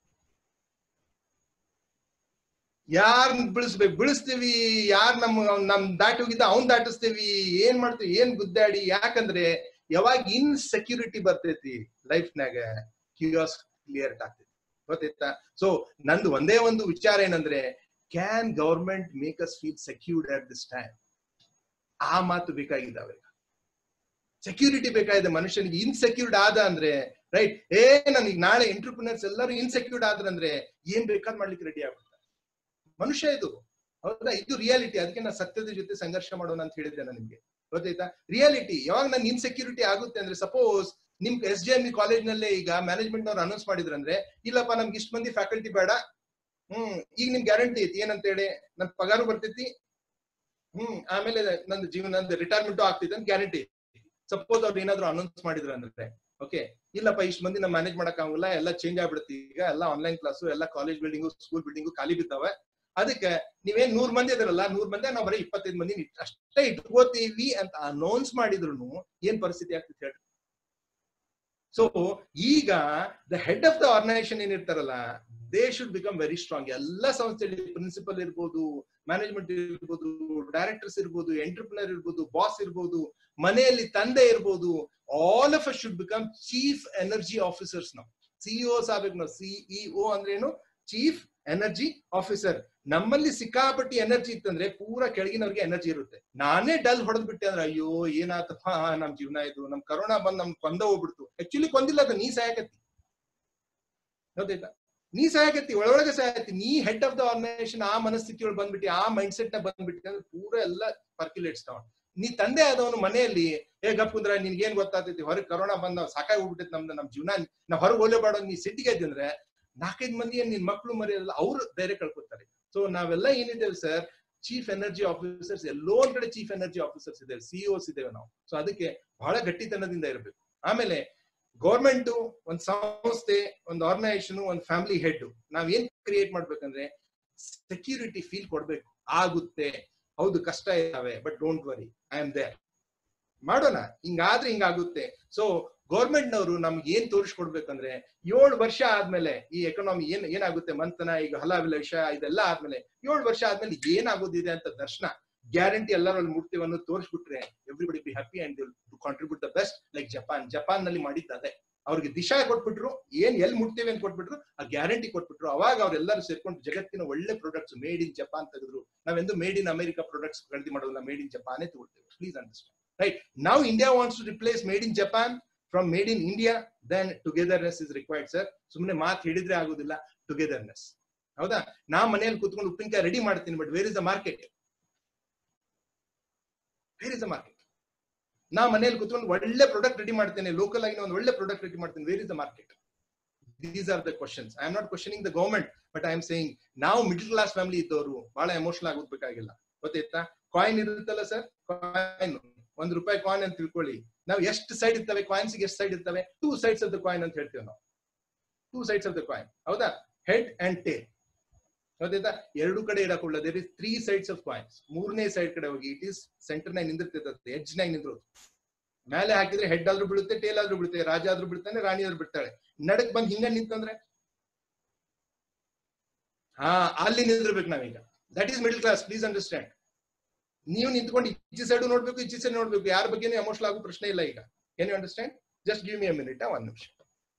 ಯಾರ್ ಬಿಳಿಸ್ಬೇಕು ಬಿಳಿಸ್ತೀವಿ ಯಾರ್ ನಮ್ಮ ನಮ್ ದಾಟಿ ಹೋಗಿದ್ದ ಅವ್ನ್ ದಾಟಿಸ್ತೀವಿ ಏನ್ ಮಾಡ್ತೀವಿ ಏನ್ ಗುದ್ದಾಡಿ ಯಾಕಂದ್ರೆ ಯಾವಾಗ ಇನ್ಸೆಕ್ಯೂರಿಟಿ ಬರ್ತೈತಿ ಲೈಫ್ನಾಗ ಕ್ಯೂರಿಯಾಸ್ ಕ್ಲಿಯರ್ ಆಗ್ತೈತಿ ಗೊತ್ತಾಯ್ತಾ ಸೊ ನಂದು ಒಂದೇ ಒಂದು ವಿಚಾರ ಏನಂದ್ರೆ can government make us feel secured at this time ಆ ಮಾತು ಬೇಕಾಗಿದ್ದಾವೆ ಸೆಕ್ಯೂರಿಟಿ ಬೇಕಾಗಿದೆ ಮನುಷ್ಯನಿಗೆ ಇನ್ಸೆಕ್ಯೂರ್ಡ್ ಆದ ಅಂದ್ರೆ ರೈಟ್ ಏ ನನಗೆ ನಾಳೆ ಎಂಟ್ರಪ್ರಿನರ್ಸ್ ಎಲ್ಲರೂ ಇನ್ಸೆಕ್ಯೂರ್ಡ್ ಆದ್ರಂದ್ರೆ ಏನ್ ಬೇಕಾದ್ ಮಾಡ್ಲಿಕ್ಕೆ ರೆಡಿ ಆಗ್ಬಿಡ್ತಾರೆ ಮನುಷ್ಯ ಇದು ಹೌದಾ ಇದು ರಿಯಾಲಿಟಿ ಅದಕ್ಕೆ ನಾನು ಸತ್ಯದ ಜೊತೆ ಸಂಘರ್ಷ ಮಾಡೋಣ ಅಂತ ಹೇಳಿದ್ದೆ ನಾನು ನಿಮ್ಗೆ ಗೊತ್ತಾಯ್ತಾ ರಿಯಾಲಿಟಿ ಯಾವಾಗ ನನ್ ಇನ್ಸೆಕ್ಯೂರಿಟಿ ಆಗುತ್ತೆ ಅಂದ್ರೆ ಸಪೋಸ್ ನಿಮ್ ಎಸ್ ಜಿ ಎಂ ಕಾಲೇಜ್ ನಲ್ಲೇ ಈಗ ಮ್ಯಾನೇಜ್ಮೆಂಟ್ ಅವ್ರು ಅನೌನ್ಸ್ ಮಾಡಿದ್ರಂದ್ರೆ ಇಲ್ಲಪ್ಪ ನಮ್ಗೆ ಇಷ್ಟ ಮಂದಿ ಫ್ಯಾಕಲ್ಟಿ ಬೇಡ ಹ್ಮ್ ಈಗ ನಿಮ್ ಗ್ಯಾರಂಟಿ ಐತಿ ಏನಂತ ಹೇಳಿ ನನ್ ಪಗಾರು ಬರ್ತೈತಿ ಹ್ಮ್ ಆಮೇಲೆ ನಂದು ಜೀವನ ನಂದು ರಿಟೈರ್ಮೆಂಟ್ ಆಗ್ತೈತಿ ಅಂತ ಗ್ಯಾರಂಟಿ ಸಪೋಸ್ ಅವ್ರು ಏನಾದ್ರು ಅನೌನ್ಸ್ ಮಾಡಿದ್ರು ಅಂದ್ರೆ ಓಕೆ ಇಲ್ಲಪ್ಪ ಇಷ್ಟು ಮಂದಿ ನಾವು ಮ್ಯಾನೇಜ್ ಮಾಡಕ್ ಆಗಲ್ಲ ಎಲ್ಲ ಚೇಂಜ್ ಆಗ್ಬಿಡುತ್ತೆ ಈಗ ಎಲ್ಲ ಆನ್ಲೈನ್ ಕ್ಲಾಸು ಎಲ್ಲ ಕಾಲೇಜ್ ಬಿಲ್ಡಿಂಗು ಸ್ಕೂಲ್ ಬಿಲ್ಡಿಂಗು ಖಾಲಿ ಬಿದ್ದಾವೆ ಅದಕ್ಕೆ ನೀವೇನ್ ನೂರ್ ಮಂದಿ ಇದ್ರಲ್ಲ ನೂರ್ ಮಂದಿ ನಾವು ಬರೀ ಇಪ್ಪತ್ತೈದು ಮಂದಿ ಅಷ್ಟೇ ಇಟ್ಕೋತೀವಿ ಅಂತ ಅನೌನ್ಸ್ ಮಾಡಿದ್ರು ಏನ್ ಪರಿಸ್ಥಿತಿ ಆಗ್ತೈತೆ ಹೇಳಿ ಸೊ ಈಗ the head of the organisation ಏನಿರ್ತಾರಲ್ಲ they should become very strong ಎಲ್ಲ ಸಂಸ್ಥೆಯಲ್ಲಿ ಪ್ರಿನ್ಸಿಪಲ್ ಇರ್ಬೋದು ಮ್ಯಾನೇಜ್ಮೆಂಟ್ ಇರ್ಬೋದು ಡೈರೆಕ್ಟರ್ಸ್ ಇರ್ಬೋದು ಎಂಟರ್ಪ್ರಿನರ್ ಇರ್ಬೋದು ಬಾಸ್ ಇರ್ಬೋದು ಮನೆಯಲ್ಲಿ ತಂದೆ ಇರ್ಬೋದು all of us should become chief energy officers ನಾವು ಸಿಇಒಸ್ ಆಗ್ಬೇಕು ನಾವು ಸಿಇಒ ಅಂದ್ರೆ ಏನು ಚೀಫ್ ಎನರ್ಜಿ ಆಫೀಸರ್ ನಮ್ಮಲ್ಲಿ ಸಿಕ್ಕಾಪಟ್ಟಿ ಎನರ್ಜಿ ಇತ್ತಂದ್ರೆ ಪೂರಾ ಕೆಳಗಿನವ್ರಿಗೆ ಎನರ್ಜಿ ಇರುತ್ತೆ ನಾನೇ ಡಲ್ ಹೊಡೆದ್ ಬಿಟ್ಟೆ ಅಂದ್ರೆ ಅಯ್ಯೋ ಏನಾತಪ್ಪ ನಮ್ ಜೀವನ ಇದು ನಮ್ ಕರೋನಾ ಬಂದ್ ನಮ್ ಕೊಂದ ಹೋಗ್ಬಿಡ್ತು ಆಕ್ಚುಲಿ ಕೊಂದಿಲ್ಲ ಅದು ನೀ ಸಹಾಯಕತ್ತಿ ಗೊತ್ತಾಯ್ತಾ ನೀ ಸಹಾಯಕತ್ತಿ ಒಳೊಳಗೆ ಸಹಾಯಕತ್ತಿ ನೀ ಹೆಡ್ ಆಫ್ ದ ಆರ್ಗನೈಸೇಷನ್ ಆ ಮನಸ್ಥಿತಿಯೊಳಗೆ ಬಂದ್ಬಿಟ್ಟು ಆ ಮೈಂಡ್ ಸೆಟ್ ನ ಬಂದ್ಬಿಟ್ಟು ಅಂದ್ರೆ ಪೂರಾ ಎಲ್ಲ ಪರ್ಕ್ಯುಲೇಟ್ಸ್ ತಾವ ನೀ ತಂದೆ ಆದವನು ಮನೆಯಲ್ಲಿ ಏ ಗಪ್ ಕುಂದ್ರ ನಿನ್ಗೆ ಏನ್ ಗೊತ್ತಾಗ್ತೈತಿ ಹೊರಗೆ ಕರೋನಾ ಬಂದ್ ನಾವ್ ಸಾಕಾಗಿ ಹೋಗ್ಬಿಟ್ಟೈತಿ ನಮ್ದು ನಮ್ ಜೀವನ ನಾವ್ ಹೊರಗೆ ಹೋಲೇಬಾಡೋ ನೀ ಸಿಟ್ಟಿಗೆ ಅಂದ್ರೆ ನಾಲ್ಕೈದು ಮಂದಿ ಏನ್ ನಿನ್ ಮಕ್ಳು ಮರಿಯಲ್ಲ ಅವ್ರು ಧೈರ್ಯ ಕಳ್ಕೊತಾರೆ ಸೊ ನಾವೆಲ್ಲ ಏನಿದ್ದೇವೆ ಸರ್ ಚೀಫ್ ಎನರ್ಜಿ ಆಫೀಸರ್ಸ್ ಎಲ್ಲೋ ಒಂದ್ ಕಡೆ ಚೀಫ್ ಎನರ್ಜಿ ಆಫೀಸರ್ಸ್ ಇದ್ದೇವೆ ಸಿಇಒಸ್ ಇದ್ದೇವೆ ನಾವು ಸೊ ಅದಕ್ಕೆ ಬಹಳ ಗಟ್ಟಿತನದಿಂದ ಇರಬೇಕು ಆಮೇಲೆ ಗೌರ್ಮೆಂಟ್ ಒಂದ್ ಸಂಸ್ಥೆ ಒಂದ್ ಆರ್ಗನೈಸೇಷನ್ ಒಂದ್ ಫ್ಯಾಮಿಲಿ ಹೆಡ್ ನಾವ್ ಏನ್ ಕ್ರಿಯೇಟ್ ಮಾಡ್ಬೇಕಂದ್ರೆ ಸೆಕ್ಯೂರಿಟಿ ಫೀಲ್ ಕೊಡ್ಬೇಕು ಆಗುತ್ತೆ ಹೌದು ಕಷ್ಟ ಇದಾವೆ but don't worry I am there ಮಾಡೋಣ ಹಿಂಗಾದ್ರೆ ಹಿಂಗಾಗುತ್ತೆ ಸೊ ಗೌರ್ಮೆಂಟ್ ನವರು ನಮ್ಗೆ ಏನ್ ತೋರಿಸ್ಕೊಡ್ಬೇಕಂದ್ರೆ ಏಳು ವರ್ಷ ಆದ್ಮೇಲೆ ಈ ಎಕನಾಮಿ ಏನ್ ಏನಾಗುತ್ತೆ ಮಂತನ ಈಗ ಹಲಾವಿಲ ವಿಷಯ ಇದೆಲ್ಲ ಆದ್ಮೇಲೆ ಏಳು ವರ್ಷ ಆದ್ಮೇಲೆ ಏನಾಗೋದಿದೆ ಅಂತ ದರ್ಶನ ಗ್ಯಾರಂಟಿ ಎಲ್ಲರೂ ಅಲ್ಲಿ ಮೂರ್ತಿವನ್ನು ತೋರಿಸ್ಬಿಟ್ರೆ everybody be happy and to contribute the best like Japan Japan ನಲ್ಲಿ ಮಾಡಿದ್ದೆ ಅವ್ರಿಗೆ ದಿಶಾ ಕೊಟ್ಬಿಟ್ರು ಏನ್ ಎಲ್ಲಿ ಮುಟ್ತೇವೆ ಅಂತ ಕೊಟ್ಬಿಟ್ರು ಆ ಗ್ಯಾರಂಟಿ ಕೊಟ್ಬಿಟ್ರು ಅವಾಗ ಅವ್ರೆಲ್ಲರೂ ಸೇರ್ಕೊಂಡು ಜಗತ್ತಿನ ಒಳ್ಳೆ ಪ್ರಾಡಕ್ಟ್ಸ್ ಮೇಡ್ ಇನ್ ಜಪಾನ್ ತೆಗೆದ್ರು ನಾವೆಂದು ಮೇಡ್ ಇನ್ ಅಮೆರಿಕಾ ಪ್ರಾಡಕ್ಟ್ಸ್ ಖರೀದಿ ಮಾಡೋದಿಲ್ಲ ಮೇಡ್ ಇನ್ ಜಪಾನೇ ತಗೊಳ್ತೇವೆ ಪ್ಲೀಸ್ ಅಂಡರ್ಸ್ಟ್ಯಾಂಡ್ ರೈಟ್ ನಾವು India wants to replace made in Japan from made in India then togetherness is required sir ಸುಮ್ಮನೆ ಮಾತು ಹೇಳಿದ್ರೆ ಆಗುದಿಲ್ಲ ಟುಗೆದರ್ನೆಸ್ ಹೌದಾ ನಾ ಮನೆಯಲ್ಲಿ ಕೂತ್ಕೊಂಡು ಉಪ್ಪಿನಕಾಯಿ ರೆಡಿ ಮಾಡ್ತೀನಿ but where is the market where is the market ನಾ ಮನೆಯಲ್ಲಿ ಕೂತ್ಕೊಂಡು ಒಳ್ಳೆ ಪ್ರಾಡಕ್ಟ್ ರೆಡಿ ಮಾಡ್ತೇನೆ ಲೋಕಲ್ ಆಗಿ ಒಂದು ಒಳ್ಳೆ ಪ್ರಾಡಕ್ಟ್ ರೆಡಿ ಮಾಡ್ತೇನೆ where is the market these are the questions I am not questioning the government but I am saying ನಾವು ಮಿಡಲ್ ಕ್ಲಾಸ್ ಫ್ಯಾಮಿಲಿ ಇದ್ದವರು ಬಹಳ ಎಮೋಷನಲ್ ಆಗೋದ್ಬೇಕಾಗಿಲ್ಲ ಗೊತ್ತಾಯ್ತಾ ಕಾಯಿನ್ ಇರುತ್ತಲ್ಲ ಸರ್ ಕಾಯಿನ್ ಒಂದ್ ರೂಪಾಯಿ ಕಾಯಿನ್ ಅಂತ ತಿಳ್ಕೊಳ್ಳಿ ನಾವು ಎಷ್ಟು ಸೈಡ್ ಇರ್ತವೆ ಕಾಯಿನ್ಸ್ ಎಷ್ಟು ಸೈಡ್ ಇರ್ತವೆ two sides of the coin ಅಂತ ಹೇಳ್ತೀವಿ ನಾವು two sides of the coin ಹೌದಾ ಹೆಡ್ ಅಂಡ್ ಟೇಲ್ ಹೌದಾ ಎರಡು ಕಡೆ ಇಡಕೊಳ್ಳ there is three sides of coins ಮೂರನೇ ಸೈಡ್ ಕಡೆ ಹೋಗಿ ಇಟ್ ಈಸ್ ಸೆಂಟರ್ ನಾಗ ನಿಂದಿರ್ತೈತೆ ಎಡ್ಜ್ ನಾಗ ನಿಂದಿರೋದು ಮೇಲೆ ಹಾಕಿದ್ರೆ ಹೆಡ್ ಆದ್ರೂ ಬೀಳುತ್ತೆ ಟೇಲ್ ಆದ್ರೂ ಬೀಳುತ್ತೆ ರಾಜ ಆದ್ರೂ ಬಿಡ್ತಾನೆ ರಾಣಿ ಆದ್ರೂ ಬಿಡ್ತಾಳೆ ನಡಕ್ ಬಂದ್ ಹಿಂಗ ನಿಂತಂದ್ರೆ ಹಾ ಅಲ್ಲಿ ನಿಂದಿರ್ಬೇಕು ನಾವೀಗ that is middle class please understand ನೀವು ನಿಂತ್ಕೊಂಡು ಈಚೆ ಸೈಡ್ ನೋಡ್ಬೇಕು ಈಚೆ ಸೈಡ್ ನೋಡ್ಬೇಕು ಯಾರ ಬಗ್ಗೆನೂ ಎಮೋಷನಲ್ ಆಗೋ ಪ್ರಶ್ನೆ ಇಲ್ಲ ಈಗ ಏನ್ you understand just give me a minute ಒಂದ್ ನಿಮಿಷ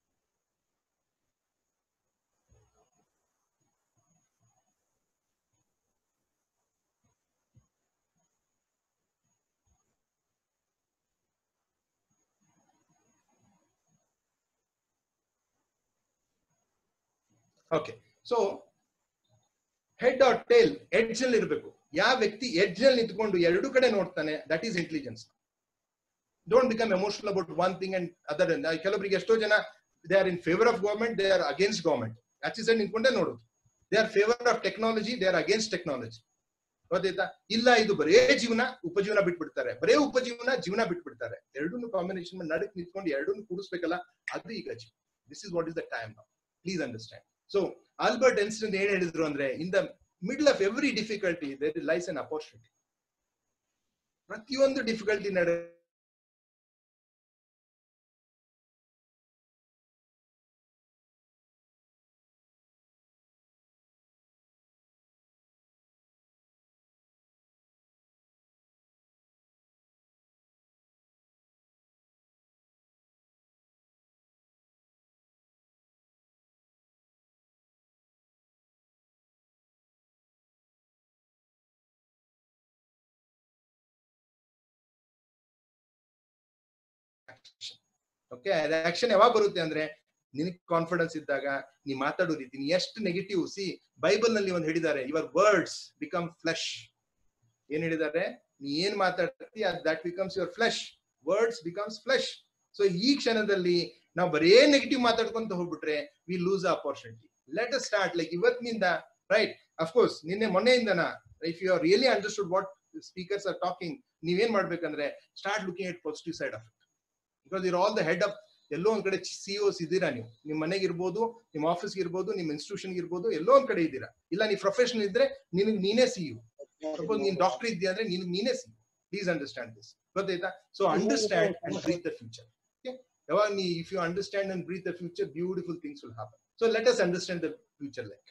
okay so head or tail edge ಅಲ್ಲಿ ಇರಬೇಕು ಯಾವ ವ್ಯಕ್ತಿ ಎಡ್ಜ್ ಅಲ್ಲಿ ನಿಂತ್ಕೊಂಡು ಎರಡು ಕಡೆ ನೋಡ್ತಾನೆ that is intelligence don't become emotional about one thing and other ಕೆಲವರಿಗೆ ಎಷ್ಟೋ ಜನ they are in favour of government they are against government ಆಚೆ ಸೈಡ್ ನಿಂತ್ಕೊಂಡೇ ನೋಡೋದು they are favour of technology they are against technology ಗೊತ್ತಾಯ್ತಾ ಇಲ್ಲ ಇದು ಬರೇ ಜೀವನ ಉಪಜೀವನ ಬಿಟ್ಬಿಡ್ತಾರೆ ಬರೇ ಉಪಜೀವನ ಜೀವನ ಬಿಟ್ಬಿಡ್ತಾರೆ ಎರಡನ್ನೂ ಕಾಂಬಿನೇಷನ್ ನಡಕ್ ನಿಂತ್ಕೊಂಡು ಎರಡನ್ನೂ ಕೂಡಿಸ್ಬೇಕಲ್ಲ ಅದು ಈಗ this is what is the time please understand so Albert Einstein ಏನ್ ಹೇಳಿದ್ರು ಅಂದ್ರೆ in the middle of every difficulty there lies an opportunity ಪ್ರತಿಯೊಂದು ಡಿಫಿಕಲ್ಟಿ ನಡೆ ಓಕೆ ಆಕ್ಷನ್ ಯಾವಾಗ ಬರುತ್ತೆ ಅಂದ್ರೆ ನಿನಗೆ ಕಾನ್ಫಿಡೆನ್ಸ್ ಇದ್ದಾಗ ನೀ ಮಾತಾಡೋ ರೀತಿ ನೀ ಎಷ್ಟು ನೆಗೆಟಿವ್ ಸಿ ಬೈಬಲ್ ನಲ್ಲಿ ಒಂದು ಹೇಳಿದ್ದಾರೆ ಯುವರ್ ವರ್ಡ್ಸ್ ಬಿಕಮ್ ಫ್ಲೆಶ್ ಏನ್ ಹೇಳಿದ್ದಾರೆ ನೀ ಏನ್ ಮಾತಾಡ್ತಿ that becomes your flesh words becomes flesh so ಈ ಕ್ಷಣದಲ್ಲಿ ನಾವು ಬರೇ ನೆಗೆಟಿವ್ ಮಾತಾಡ್ಕೊಂತ ಹೋಗ್ಬಿಟ್ರೆ we lose opportunity let us start like ಇವತ್ತಿನಿಂದ ರೈಟ್ ಅಫ್ಕೋರ್ಸ್ ನಿನ್ನೆ ಮೊನ್ನೆಯಿಂದನ if you are really understood what speakers are talking ನೀವೇನ್ ಮಾಡ್ಬೇಕಂದ್ರೆ start looking at positive side of it because ಇರ್ ಆಲ್ ದ ಹೆಡ್ ಆಫ್ ಎಲ್ಲೋ ಒಂದ್ ಕಡೆ ಸಿಒಸ್ ಇದ್ದೀರಾ ನೀವು ನಿಮ್ ಮನೆಗೆ ಇರ್ಬೋದು ನಿಮ್ ಆಫೀಸ್ ಇರ್ಬೋದು ನಿಮ್ ಇನ್ಸ್ಟಿಟ್ಯೂಷನ್ ಇರ್ಬೋದು ಎಲ್ಲೋ ಒಂದ್ ಕಡೆ ಇದ್ದೀರಾ ಇಲ್ಲ ನೀವು ಪ್ರೊಫೆಷನಲ್ ಇದ್ರೆ ನಿನಗೆ ನೀನೇ ಸಿಇಒ ಸಪೋಸ್ ನೀನ್ ಡಾಕ್ಟರ್ ಇದ್ದೀಯ ಅಂದ್ರೆ ನಿನಗೆ ನೀನೇ ಸಿ ಪ್ಲೀಸ್ ಅಂಡರ್ಸ್ಟ್ಯಾಂಡ್ ದಿಸ್ ಗೊತ್ತಾಯ್ತಾ so understand and breathe the future ಯಾವಾಗ ನೀ if you understand and breathe the future beautiful things will happen so let us understand the future like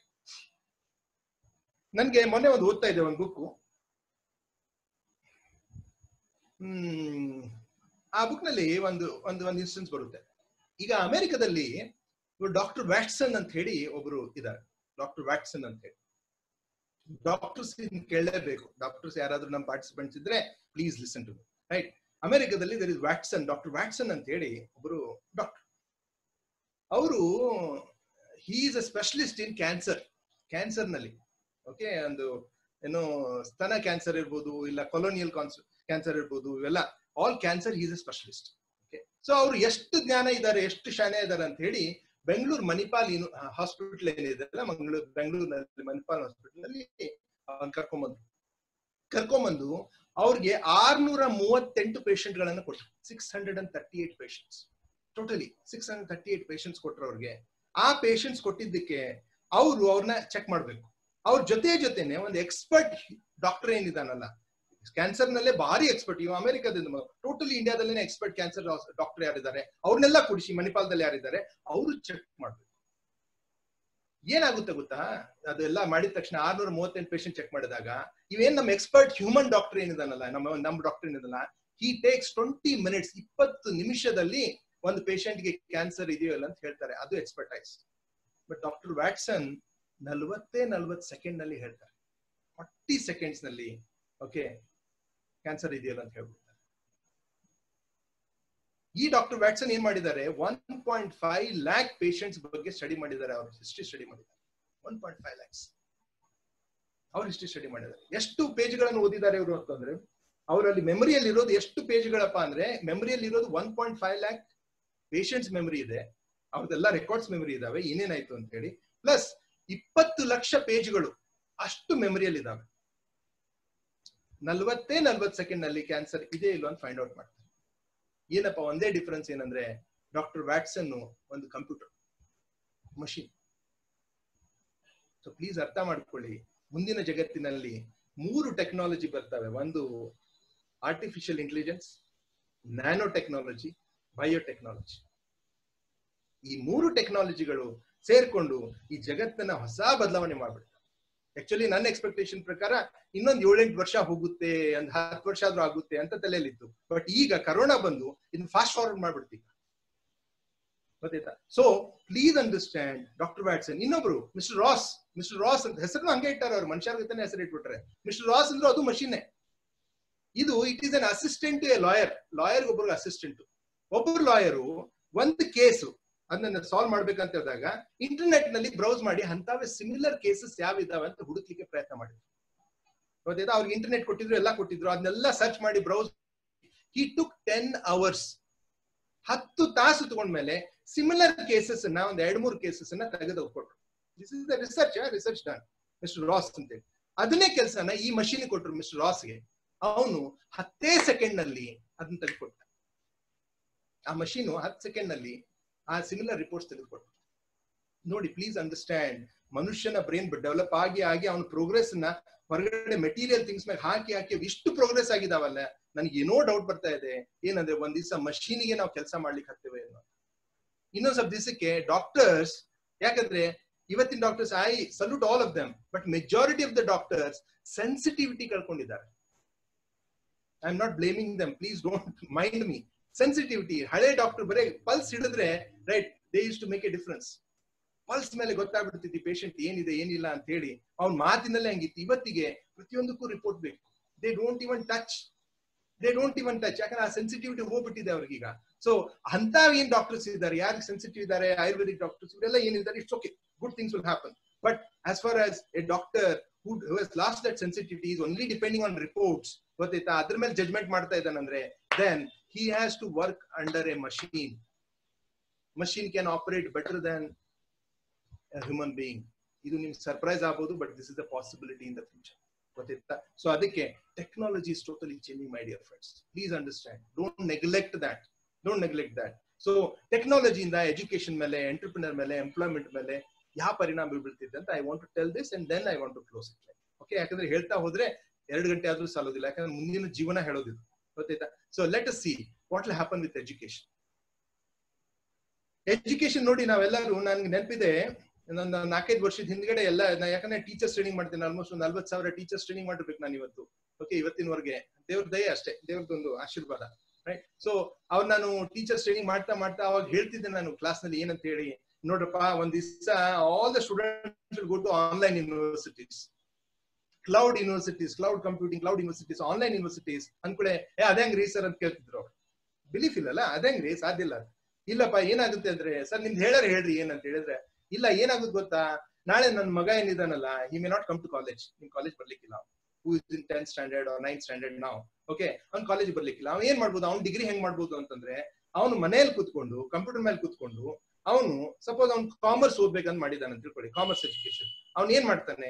ನನ್ಗೆ ಮೊನ್ನೆ ಒಂದು ಓದ್ತಾ ಇದೆ ಒಂದು ಬುಕ್ ಹ್ಮ್ ಆ ಬುಕ್ ನಲ್ಲಿ ಒಂದು ಒಂದು ಒಂದು ಇನ್ಸ್ಟೆನ್ಸ್ ಬರುತ್ತೆ ಈಗ ಅಮೆರಿಕದಲ್ಲಿ ಡಾಕ್ಟರ್ ವ್ಯಾಟ್ಸನ್ ಅಂತ ಹೇಳಿ ಒಬ್ರು ಇದ್ದಾರೆ ಡಾಕ್ಟರ್ ವ್ಯಾಟ್ಸನ್ ಅಂತ ಹೇಳಿ ಡಾಕ್ಟರ್ಸ್ ಕೇಳಲೇಬೇಕು ಡಾಕ್ಟರ್ಸ್ ಯಾರಾದ್ರೂ ನಮ್ಮ ಪಾರ್ಟಿಸಿಪೆಂಟ್ಸ್ ಇದ್ರೆ ಪ್ಲೀಸ್ ಲಿಸನ್ ಟು ರೈಟ್ ಅಮೆರಿಕದಲ್ಲಿ there is Watson doctor Watson ಅಂತ ಹೇಳಿ ಒಬ್ರು ಡಾಕ್ಟರ್ ಅವರು he is a specialist in cancer cancer ನಲ್ಲಿ ಓಕೆ ಒಂದು ಏನು ಸ್ತನ ಕ್ಯಾನ್ಸರ್ ಇರ್ಬೋದು ಇಲ್ಲ ಕೊಲೋನಿಯಲ್ ಕ್ಯಾನ್ಸರ್ ಇರ್ಬೋದು ಇವೆಲ್ಲ all cancer is a specialist okay so ಅವ್ರು ಎಷ್ಟು ಜ್ಞಾನ ಇದ್ದಾರೆ ಎಷ್ಟು ಶಾನೆ ಇದ್ದಾರೆ ಅಂತ ಹೇಳಿ ಬೆಂಗಳೂರು ಮಣಿಪಾಲ್ ಹಾಸ್ಪಿಟಲ್ ಏನಿದೆ ಮಂಗಳೂರು ಬೆಂಗಳೂರಿನಲ್ಲಿ ಮಣಿಪಾಲ್ ಹಾಸ್ಪಿಟಲ್ ಅಲ್ಲಿ ಕರ್ಕೊಂಬಂದು ಕರ್ಕೊಂಬಂದು ಅವ್ರಿಗೆ ಆರ್ನೂರ ಮೂವತ್ತೆಂಟು ಪೇಷಂಟ್ ಗಳನ್ನ ಕೊಟ್ಟರು six hundred and thirty eight patients totally six hundred thirty eight patients ಕೊಟ್ಟರು ಅವ್ರಿಗೆ ಆ ಪೇಷಂಟ್ಸ್ ಕೊಟ್ಟಿದ್ದಕ್ಕೆ ಅವರು ಅವ್ರನ್ನ ಚೆಕ್ ಮಾಡ್ಬೇಕು ಅವ್ರ ಜೊತೆ ಜೊತೆನೆ ಒಂದು ಎಕ್ಸ್ಪರ್ಟ್ ಡಾಕ್ಟರ್ ಏನಿದಾನಲ್ಲ ಕ್ಯಾನ್ಸರ್ ನಲ್ಲೇ ಭಾರಿ ಎಕ್ಸ್ಪರ್ಟ್ ಇವ್ ಅಮೆರಿಕದಿಂದ ಟೋಟಲಿ ಇಂಡಿಯಾದಲ್ಲೇ ಎಕ್ಸ್ಪರ್ಟ್ ಕ್ಯಾನ್ಸರ್ ಡಾಕ್ಟರ್ ಯಾರಿದ್ದಾರೆ ಅವ್ರನ್ನೆಲ್ಲ ಕುಡಿಸಿ ಮಣಿಪಾಲದಲ್ಲಿ ಯಾರಿದ್ದಾರೆ ಅವರು ಚೆಕ್ ಮಾಡ್ಬೇಕು ಏನಾಗುತ್ತೆ ಗೊತ್ತಾ ಅದೆಲ್ಲ ಮಾಡಿದ ತಕ್ಷಣ ಆರ್ನೂರ ಮೂವತ್ತೆಂಟು ಪೇಷಂಟ್ ಚೆಕ್ ಮಾಡಿದಾಗ ಇವೇನ್ ನಮ್ಮ ಎಕ್ಸ್ಪರ್ಟ್ ಹ್ಯೂಮನ್ ಡಾಕ್ಟರ್ ಏನಿದಾನಲ್ಲ ನಮ್ಮ ನಮ್ಮ ಡಾಕ್ಟರ್ ಏನಿದಲ್ಲ ಹಿ ಟೇಕ್ಸ್ ಟ್ವೆಂಟಿ ಮಿನಿಟ್ಸ್ ಇಪ್ಪತ್ತು ನಿಮಿಷದಲ್ಲಿ ಒಂದು ಪೇಷಂಟ್ಗೆ ಕ್ಯಾನ್ಸರ್ ಇದೆಯೋ ಇಲ್ಲ ಅಂತ ಹೇಳ್ತಾರೆ ಅದು ಎಕ್ಸ್ಪರ್ಟೈಸ್ ಬಟ್ ಡಾಕ್ಟರ್ ವ್ಯಾಟ್ಸನ್ ನಲ್ವತ್ತೇ ನಲ್ವತ್ ಸೆಕೆಂಡ್ ನಲ್ಲಿ ಹೇಳ್ತಾರೆ ಫಾರ್ಟಿ ಸೆಕೆಂಡ್ಸ್ ನಲ್ಲಿ ಓಕೆ ಕ್ಯಾನ್ಸರ್ ಇದೆಯಲ್ಲ ಅಂತ ಹೇಳ್ಬಿಡ್ತಾರೆ ಈ ಡಾಕ್ಟರ್ ವ್ಯಾಟ್ಸನ್ ಏನ್ ಮಾಡಿದ್ದಾರೆ one point five lakh patients ಬಗ್ಗೆ ಸ್ಟಡಿ ಮಾಡಿದ್ದಾರೆ ಅವ್ರ ಹಿಸ್ಟ್ರಿ ಸ್ಟಡಿ ಮಾಡಿದ್ದಾರೆ ಒನ್ ಪಾಯಿಂಟ್ ಫೈವ್ ಲ್ಯಾಕ್ಸ್ ಅವ್ರ ಹಿಸ್ಟ್ರಿ ಸ್ಟಡಿ ಮಾಡಿದ್ದಾರೆ ಎಷ್ಟು ಪೇಜ್ಗಳನ್ನು ಓದಿದ್ದಾರೆ ಇವರು ಅಂತಂದ್ರೆ ಅವರಲ್ಲಿ ಮೆಮರಿಯಲ್ಲಿ ಇರೋದು ಎಷ್ಟು ಪೇಜ್ಗಳಪ್ಪ ಅಂದ್ರೆ ಮೆಮರಿಯಲ್ಲಿ ಇರೋದು one point five lakh patients memory ಇದೆ ಅವ್ರದ್ದೆಲ್ಲ ರೆಕಾರ್ಡ್ಸ್ ಮೆಮರಿ ಇದಾವೆ ಏನೇನಾಯ್ತು ಅಂತ ಹೇಳಿ ಪ್ಲಸ್ ಇಪ್ಪತ್ತು ಲಕ್ಷ ಪೇಜ್ಗಳು ಅಷ್ಟು ಮೆಮರಿಯಲ್ಲಿ ಇದಾವೆ ನಲ್ವತ್ತೇ ನಲ್ವತ್ ಸೆಕೆಂಡ್ ನಲ್ಲಿ ಕ್ಯಾನ್ಸರ್ ಇದೆ ಇಲ್ಲೋ ಅಂತ ಫೈಂಡ್ ಔಟ್ ಮಾಡ್ತಾರೆ ಏನಪ್ಪ ಒಂದೇ ಡಿಫರೆನ್ಸ್ ಏನಂದ್ರೆ ಡಾಕ್ಟರ್ ವ್ಯಾಟ್ಸನ್ ಒಂದು ಕಂಪ್ಯೂಟರ್ ಮಷಿನ್ ಸೊ ಪ್ಲೀಸ್ ಅರ್ಥ ಮಾಡ್ಕೊಳ್ಳಿ ಮುಂದಿನ ಜಗತ್ತಿನಲ್ಲಿ ಮೂರು ಟೆಕ್ನಾಲಜಿ ಬರ್ತವೆ ಒಂದು artificial intelligence nanotechnology biotechnology ಈ ಮೂರು ಟೆಕ್ನಾಲಜಿಗಳು ಸೇರ್ಕೊಂಡು ಈ ಜಗತ್ತನ್ನ ಹೊಸ ಬದಲಾವಣೆ ಮಾಡ್ಬಿಡ್ತಾರೆ ಆಕ್ಚುಲಿ ನನ್ನ ಎಕ್ಸ್ಪೆಕ್ಟೇಷನ್ ಪ್ರಕಾರ ಇನ್ನೊಂದು ಏಳೆಂಟು ವರ್ಷ ಹೋಗುತ್ತೆ ಒಂದ್ ಹತ್ತು ವರ್ಷ ಆದ್ರೂ ಆಗುತ್ತೆ ಅಂತ ತಲೆಯಲ್ಲಿತ್ತು ಬಟ್ ಈಗ ಕರೋನಾ ಬಂದು ಇದನ್ನ ಫಾಸ್ಟ್ ಫಾರ್ವರ್ಡ್ ಮಾಡ್ಬಿಡ್ತೀವಿ ಗೊತ್ತಾಯ್ತಾ so please understand doctor Watson ಇನ್ನೊಬ್ರು ಮಿಸ್ಟರ್ ರಾಸ್ ಮಿಸ್ಟರ್ ರಾಸ್ ಅಂತ ಹೆಸರು ಹಂಗೆ ಇಟ್ಟಾರ ಅವ್ರು ಮನುಷ್ಯರ ಜೊತೆ ಹೆಸರು ಇಟ್ಬಿಟ್ರೆ ಮಿಸ್ಟರ್ ರಾಸ್ ಅಂದ್ರೆ ಅದು ಮಷೀನೇ ಇದು it is an assistant a lawyer lawyer ಒಬ್ಬರು ಅಸಿಸ್ಟೆಂಟ್ ಒಬ್ಬರು ಲಾಯರು ಒಂದು ಕೇಸು ಅದನ್ನ ಸಾಲ್ವ್ ಮಾಡ್ಬೇಕಂತ ಹೇಳಿದಾಗ ಇಂಟರ್ನೆಟ್ ನಲ್ಲಿ ಬ್ರೌಸ್ ಮಾಡಿ ಅಂತವೇ ಸಿಮಿಲರ್ ಕೇಸಸ್ ಯಾವ ಇದಾವೆ ಅಂತ ಹುಡುಕ್ಲಿಕ್ಕೆ ಪ್ರಯತ್ನ ಮಾಡಿದ್ರು ಗೊತ್ತಾಯ್ತಾ ಅವ್ರಿಗೆ ಇಂಟರ್ನೆಟ್ ಕೊಟ್ಟಿದ್ರು ಎಲ್ಲ ಕೊಟ್ಟಿದ್ರು ಅದನ್ನೆಲ್ಲ ಸರ್ಚ್ ಮಾಡಿ browse he took ten hours ಹತ್ತು ತಾಸು ತಗೊಂಡ್ಮೇಲೆ ಸಿಮಿಲರ್ ಕೇಸಸ್ ಅನ್ನ ಒಂದ್ ಎರಡ್ ಮೂರು ಕೇಸಸ್ ಅನ್ನ ತೆಗೆದು ಕೊಟ್ರು this is the research research done mister Ross ಅಂತೇಳಿ ಅದನ್ನೇ ಕೆಲಸನ ಈ ಮಷೀನ್ ಕೊಟ್ರು ಮಿಸ್ಟರ್ ರಾಸ್ಗೆ ಅವನು ಹತ್ತೇ ಸೆಕೆಂಡ್ ನಲ್ಲಿ ಅದನ್ನ ತೆಗೆದುಕೊಟ್ಟ ಆ ಮಷೀನು ಹತ್ತು ಸೆಕೆಂಡ್ ನಲ್ಲಿ ಆ ಸಿಮಿಲರ್ ರಿಪೋರ್ಟ್ಸ್ ತೆಗೆದುಕೊಟ್ಟ ನೋಡಿ ಪ್ಲೀಸ್ ಅಂಡರ್ಸ್ಟ್ಯಾಂಡ್ ಮನುಷ್ಯನ ಬ್ರೈನ್ ಡೆವಲಪ್ ಆಗಿ ಆಗಿ ಅವನ ಪ್ರೋಗ್ರೆಸ್ ನ ಹೊರಗಡೆ ಮೆಟೀರಿಯಲ್ ಥಿಂಗ್ಸ್ ಮೇಲೆ ಹಾಕಿ ಹಾಕಿ ಇಷ್ಟು ಪ್ರೋಗ್ರೆಸ್ ಆಗಿದಾವಲ್ಲ ನನಗೆ ಏನೋ ಡೌಟ್ ಬರ್ತಾ ಇದೆ ಏನಂದ್ರೆ ಒಂದ್ ದಿವಸ ಮಷೀನಿಗೆ ನಾವು ಕೆಲಸ ಮಾಡ್ಲಿಕ್ಕೆ ಹತ್ತೇವೆ ಅನ್ನೋ ಇನ್ನೊಂದ್ ಸ್ವಲ್ಪ ದಿವಸಕ್ಕೆ ಡಾಕ್ಟರ್ಸ್ ಯಾಕಂದ್ರೆ ಇವತ್ತಿನ doctors I salute all of them but majority of the doctors sensitivity ಕಳ್ಕೊಂಡಿದ್ದಾರೆ I am not blaming them please don't mind me sensitivity ಹಳೆ ಡಾಕ್ಟರ್ ಬರೇ ಪಲ್ಸ್ ಹಿಡಿದ್ರೆ right they use to make a difference pulse ಮೇಲೆ ಗೊತ್ತಾಗ್ಬಿಡ್ತೈತಿ patient ಏನಿದೆ ಏನಿಲ್ಲ ಅಂತ ಹೇಳಿ ಅವ್ನ ಮಾತಿನಲ್ಲೇ ಹಂಗಿತ್ತು ಇವತ್ತಿಗೆ ಪ್ರತಿಯೊಂದಕ್ಕೂ ರಿಪೋರ್ಟ್ ಬೇಕು they don't even touch they don't even touch ಯಾಕಂದ್ರೆ ಆ ಸೆನ್ಸಿಟಿವಿಟಿ ಹೋಗ್ಬಿಟ್ಟಿದೆ ಅವ್ರಿಗೀಗ ಸೊ ಅಂತ ಏನ್ ಡಾಕ್ಟರ್ಸ್ ಇದ್ದಾರೆ ಯಾರಿಗೆ ಸೆನ್ಸಿಟಿವ್ ಇದ್ದಾರೆ ಆಯುರ್ವೇದಿಕ್ ಡಾಕ್ಟರ್ಸ್ ಇವರೆಲ್ಲ ಏನಿದ್ದಾರೆ it's okay good things will happen but as far as a doctor who has lost that sensitivity is only depending on reports ಗೊತ್ತಾಯ್ತಾ ಅದ್ರ ಮೇಲೆ ಜಜ್ಮೆಂಟ್ ಮಾಡ್ತಾ ಇದ್ದಾನಂದ್ರೆ then he has to work under a machine. Machine can operate better than a human being. ಇದು ನಿಮ್ಗೆ surprise ಆಗ್ಬೋದು but this is the possibility in the future ಗೊತ್ತಿತ್ತಾ so ಅದಕ್ಕೆ technology is totally changing my dear friends please understand don't neglect that don't neglect that so ಟೆಕ್ನಾಲಜಿಯಿಂದ education ಮೇಲೆ entrepreneur ಮೇಲೆ employment ಮೇಲೆ ಯಾವ ಪರಿಣಾಮ ಬೀಳ್ತಿದೆ ಅಂತ I want to tell this and then I want to close it okay ಯಾಕಂದ್ರೆ ಹೇಳ್ತಾ ಹೋದ್ರೆ ಎರಡು ಗಂಟೆ ಆದ್ರೂ ಸಾಲೋದಿಲ್ಲ ಯಾಕಂದ್ರೆ ಮುಂದಿನ ಜೀವನ ಹೇಳೋದಿಲ್ಲ ಗೊತ್ತಾಯ್ತಾ so let us see what will happen with education education ನೋಡಿ ನಾವೆಲ್ಲರೂ ನನ್ಗೆ ನೆನಪಿದೆ ಒಂದು ನಾಲ್ಕೈದು ವರ್ಷದ ಹಿಂದ್ಗಡೆ ಎಲ್ಲ ನಾ ಯಾಕಂದ್ರೆ ಟೀಚರ್ಸ್ ಟ್ರೈನಿಂಗ್ ಮಾಡ್ತೀನಿ ಆಲ್ಮೋಸ್ಟ್ ಒಂದು ನಲ್ವತ್ತು ಸಾವಿರ ಟೀಚರ್ಸ್ ಟ್ರೈನಿಂಗ್ ಮಾಡಿರ್ಬೇಕು ನಾನು ಇವತ್ತು ಓಕೆ ಇವತ್ತಿನವರೆಗೆ ದೇವ್ರ ದಯ ಅಷ್ಟೇ ದೇವ್ರದೊಂದು ಆಶೀರ್ವಾದ ರೈಟ್ ಸೊ ಅವ್ರು ನಾನು ಟೀಚರ್ಸ್ ಟ್ರೈನಿಂಗ್ ಮಾಡ್ತಾ ಮಾಡ್ತಾ ಅವಾಗ ಹೇಳ್ತಿದ್ದೆ ನಾನು ಕ್ಲಾಸ್ ನಲ್ಲಿ ಏನಂತ ಹೇಳಿ ನೋಡ್ರಪ್ಪ ಒಂದ್ ದಿವಸ all the students go to online universities cloud universities cloud computing cloud universities online universities ಅನ್ಕೂಳೆ ಏ ಅದೇಂಗ್ರಿ ಸರ್ ಅಂತ ಕೇಳ್ತಿದ್ರು ಅವ್ರು ಬಿಲೀಫ್ ಇಲ್ಲಲ್ಲ ಅದೇಂಗ್ರಿ ಸಾಧ್ಯ ಇಲ್ಲ ಇಲ್ಲಪ್ಪ ಏನಾಗುತ್ತೆ ಅಂದ್ರೆ ಸರ್ ನಿಮ್ದು ಹೇಳರ್ ಹೇಳ್ರಿ ಏನಂತ ಹೇಳಿದ್ರೆ ಇಲ್ಲ ಏನಾಗುತ್ತೆ ಗೊತ್ತಾ ನಾಳೆ ನನ್ನ ಮಗ ಏನಿದಾನಲ್ಲ he may not come to college ನಿಮ್ ಕಾಲೇಜ್ ಬರ್ಲಿಕ್ಕಿಲ್ಲ who is in tenth standard or ninth standard ನಾವು ಓಕೆ ಅವ್ನ್ ಕಾಲೇಜ್ ಬರ್ಲಿಕ್ಕಿಲ್ಲ ಅವ್ನು ಏನ್ ಮಾಡ್ಬೋದು ಅವ್ನ್ ಡಿಗ್ರಿ ಹೆಂಗ್ ಮಾಡ್ಬೋದು ಅಂತಂದ್ರೆ ಅವನು ಮನೇಲಿ ಕೂತ್ಕೊಂಡು ಕಂಪ್ಯೂಟರ್ ಮೇಲೆ ಕೂತ್ಕೊಂಡು ಅವನು ಸಪೋಸ್ ಅವ್ನು ಕಾಮರ್ಸ್ ಓದ್ಬೇಕಂತ ಮಾಡಿದಾನೆ ಅಂತ ತಿಳ್ಕೊಳ್ಳಿ ಕಾಮರ್ಸ್ ಎಜುಕೇಶನ್ ಅವ್ನು ಏನ್ ಮಾಡ್ತಾನೆ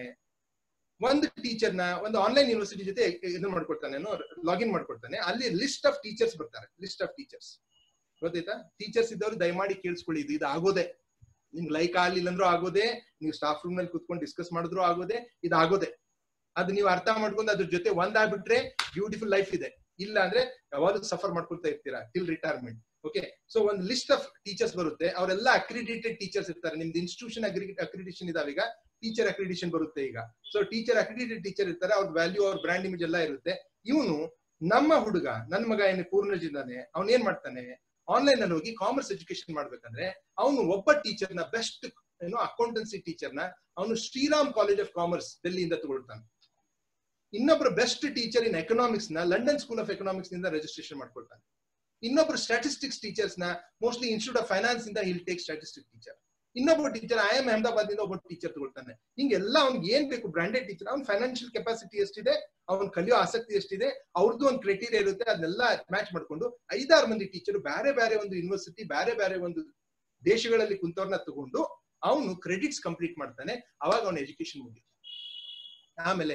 ಒಂದು ಟೀಚರ್ ನ ಒಂದು ಆನ್ಲೈನ್ ಯೂನಿವರ್ಸಿಟಿ ಜೊತೆ ಇದನ್ನ ಮಾಡ್ಕೊಡ್ತಾನೆ ಲಾಗಿನ್ ಮಾಡ್ಕೊಡ್ತಾನೆ ಅಲ್ಲಿ ಲಿಸ್ಟ್ ಆಫ್ ಟೀಚರ್ಸ್ ಬರ್ತಾರೆ ಲಿಸ್ಟ್ ಆಫ್ ಟೀಚರ್ಸ್ ಗೊತ್ತಾಯ್ತಾ ಟೀಚರ್ಸ್ ಇದ್ದವ್ರು ದಯಮಾಡಿ ಕೇಳಿಸ್ಕೊಳ್ಳಿ ಇದು ಇದು ಆಗೋದೆ ನಿಮ್ಗೆ ಲೈಕ್ ಆಗ್ಲಿಲ್ಲ ಅಂದ್ರೂ ಆಗೋದೆ ನೀವು ಸ್ಟಾಫ್ ರೂಮ್ ನಲ್ಲಿ ಕುತ್ಕೊಂಡು ಡಿಸ್ಕಸ್ ಮಾಡಿದ್ರು ಆಗೋದೆ ಇದು ಆಗೋದೆ ಅದು ನೀವು ಅರ್ಥ ಮಾಡ್ಕೊಂಡು ಅದ್ರ ಜೊತೆ ಒಂದಾಗ್ಬಿಟ್ರೆ ಬ್ಯೂಟಿಫುಲ್ ಲೈಫ್ ಇದೆ ಇಲ್ಲ ಅಂದ್ರೆ ಯಾವಾಗಲೂ ಸಫರ್ ಮಾಡ್ಕೊಳ್ತಾ ಇರ್ತೀರಾ ಟಿಲ್ ರಿಟೈರ್ಮೆಂಟ್ ಓಕೆ ಸೊ ಒಂದು ಲಿಸ್ಟ್ ಆಫ್ ಟೀಚರ್ಸ್ ಬರುತ್ತೆ ಅವರೆಲ್ಲ ಅಕ್ರಿಡಿಟೆಡ್ ಟೀಚರ್ಸ್ ಇರ್ತಾರೆ ನಿಮ್ದು ಇನ್ಸ್ಟಿಟ್ಯೂಷನ್ ಅಕ್ರಿಡಿಟೇಷನ್ ಇದಾವ ಈಗ ಟೀಚರ್ ಅಕ್ರಿಡಿಷನ್ ಬರುತ್ತೆ ಈಗ ಸೊ ಟೀಚರ್ ಅಕ್ರಿಡಿಟೆಡ್ ಟೀಚರ್ ಇರ್ತಾರೆ ಅವ್ರ ವ್ಯಾಲ್ಯೂ ಅವ್ರ ಬ್ರ್ಯಾಂಡ್ ಇಮೇಜ್ ಎಲ್ಲ ಇರುತ್ತೆ ಇವನು ನಮ್ಮ ಹುಡುಗ ನನ್ನ ಮಗ ಏನು ಪೂರ್ಣಜ್ ಇದ್ದಾನೆ ಅವ್ನು ಏನ್ ಮಾಡ್ತಾನೆ ಆನ್ಲೈನ್ ಅಲ್ಲಿ ಹೋಗಿ ಕಾಮರ್ಸ್ ಎಜುಕೇಶನ್ ಮಾಡ್ಬೇಕಂದ್ರೆ ಅವನು ಒಬ್ಬ ಟೀಚರ್ ನ ಬೆಸ್ಟ್ ಏನೋ ಅಕೌಂಟೆನ್ಸಿ ಟೀಚರ್ ನ ಅವನು ಶ್ರೀರಾಮ್ ಕಾಲೇಜ್ ಆಫ್ ಕಾಮರ್ಸ್ ಡೆಲ್ಲಿಯಿಂದ ತಗೊಳ್ತಾನೆ ಇನ್ನೊಬ್ರು ಬೆಸ್ಟ್ ಟೀಚರ್ ಇನ್ ಎಕನಾಮಿಕ್ಸ್ ನ ಲಂಡನ್ ಸ್ಕೂಲ್ ಆಫ್ ಎಕನಾಮಿಕ್ಸ್ ನಿಂದ ರಿಜಿಸ್ಟ್ರೇಷನ್ ಮಾಡ್ಕೊಳ್ತಾನೆ ಇನ್ನೊಬ್ರು ಸ್ಟಾಟಿಸ್ಟಿಕ್ಸ್ ಟೀಚರ್ಸ್ ನ ಮೋಸ್ಟ್ಲಿ ಇನ್ಸ್ಟಿಟ್ಯೂಟ್ ಆಫ್ ಫೈನಾನ್ಸ್ ಇಂದ ಹಿಲ್ ಟೇಕ್ ಸ್ಟಾಟಿಸ್ಟಿಕ್ ಟೀಚರ್ ಇನ್ನೊಬ್ಬ ಟೀಚರ್ ಐ ಎಂ ಅಹಮದಾಬಾದ್ ಇಂದ ಒಬ್ಬ ಟೀಚರ್ ತಗೊಳ್ತಾನೆ ಹಿಂಗೆಲ್ಲ ಅವ್ನಿಗೆ ಏನ್ ಬೇಕು ಬ್ರಾಂಡೆಡ್ ಟೀಚರ್ ಅವ್ನ ಫೈನಾನ್ಷಿಯಲ್ ಕೆಪಾಸಿಟಿ ಎಷ್ಟಿದೆ ಅವ್ನ್ ಕಲಿಯೋ ಆಸಕ್ತಿ ಎಷ್ಟಿದೆ ಅವ್ರದ್ದು ಒಂದು ಕ್ರೈಟೀರಿಯಾ ಇರುತ್ತೆ ಅದನ್ನೆಲ್ಲ ಮ್ಯಾಚ್ ಮಾಡ್ಕೊಂಡು ಐದಾರು ಮಂದಿ ಟೀಚರ್ ಬೇರೆ ಬೇರೆ ಒಂದು ಯೂನಿವರ್ಸಿಟಿ ಬೇರೆ ಬೇರೆ ಒಂದು ದೇಶಗಳಲ್ಲಿ ಕುಂತವ್ರನ್ನ ತಗೊಂಡು ಅವನು ಕ್ರೆಡಿಟ್ಸ್ ಕಂಪ್ಲೀಟ್ ಮಾಡ್ತಾನೆ ಅವಾಗ ಅವನ ಎಜುಕೇಶನ್ ಮುಗಿಯುತ್ತೆ ಆಮೇಲೆ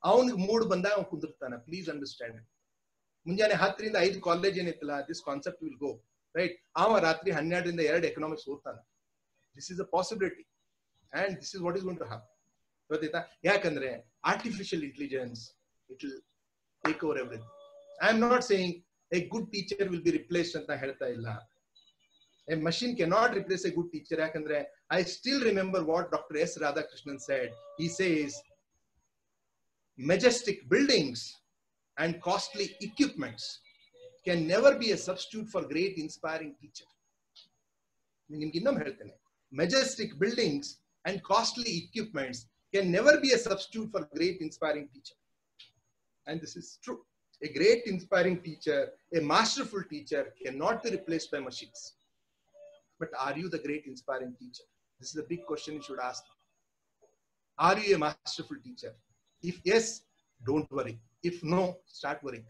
ಅವನಿಗೆ ಮೂಡ್ ಬಂದಾಗ ಅವ್ನು ಕುಂದಿರ್ತಾನೆ ಪ್ಲೀಸ್ ಅಂಡರ್ಸ್ಟ್ಯಾಂಡ್ ಮುಂಜಾನೆ ಹತ್ತರಿಂದ ಐದು ಕಾಲೇಜ್ ಏನಿತ್ತಲ್ಲ this concept will go right ಅವ ರಾತ್ರಿ ಹನ್ನೆರಡರಿಂದ ಎರಡು ಎಕನಾಮಿಕ್ಸ್ ಓದ್ತಾನೆ this is a possibility and this is what is gonna to happen ಗೊತ್ತಾಯ್ತಾ ಯಾಕಂದ್ರೆ artificial intelligence it will take over everything I am not saying a good teacher will be replaced ಅಂತ ಹೇಳ್ತಾ ಇಲ್ಲ a machine can not replace a good teacher ಯಾಕಂದ್ರೆ I still remember what doctor S Radhakrishnan said he says majestic buildings and costly equipments can never be a substitute for great inspiring teacher ನಿಮ್ಗೆ ಇನ್ನೊಮ್ಮೆ ಹೇಳ್ತೇನೆ majestic buildings and costly equipments can never be a substitute for great inspiring teacher and this is true a great inspiring teacher a masterful teacher cannot be replaced by machines but are you the great inspiring teacher this is a big question you should ask are you a masterful teacher? If yes, don't worry. If no, start worrying.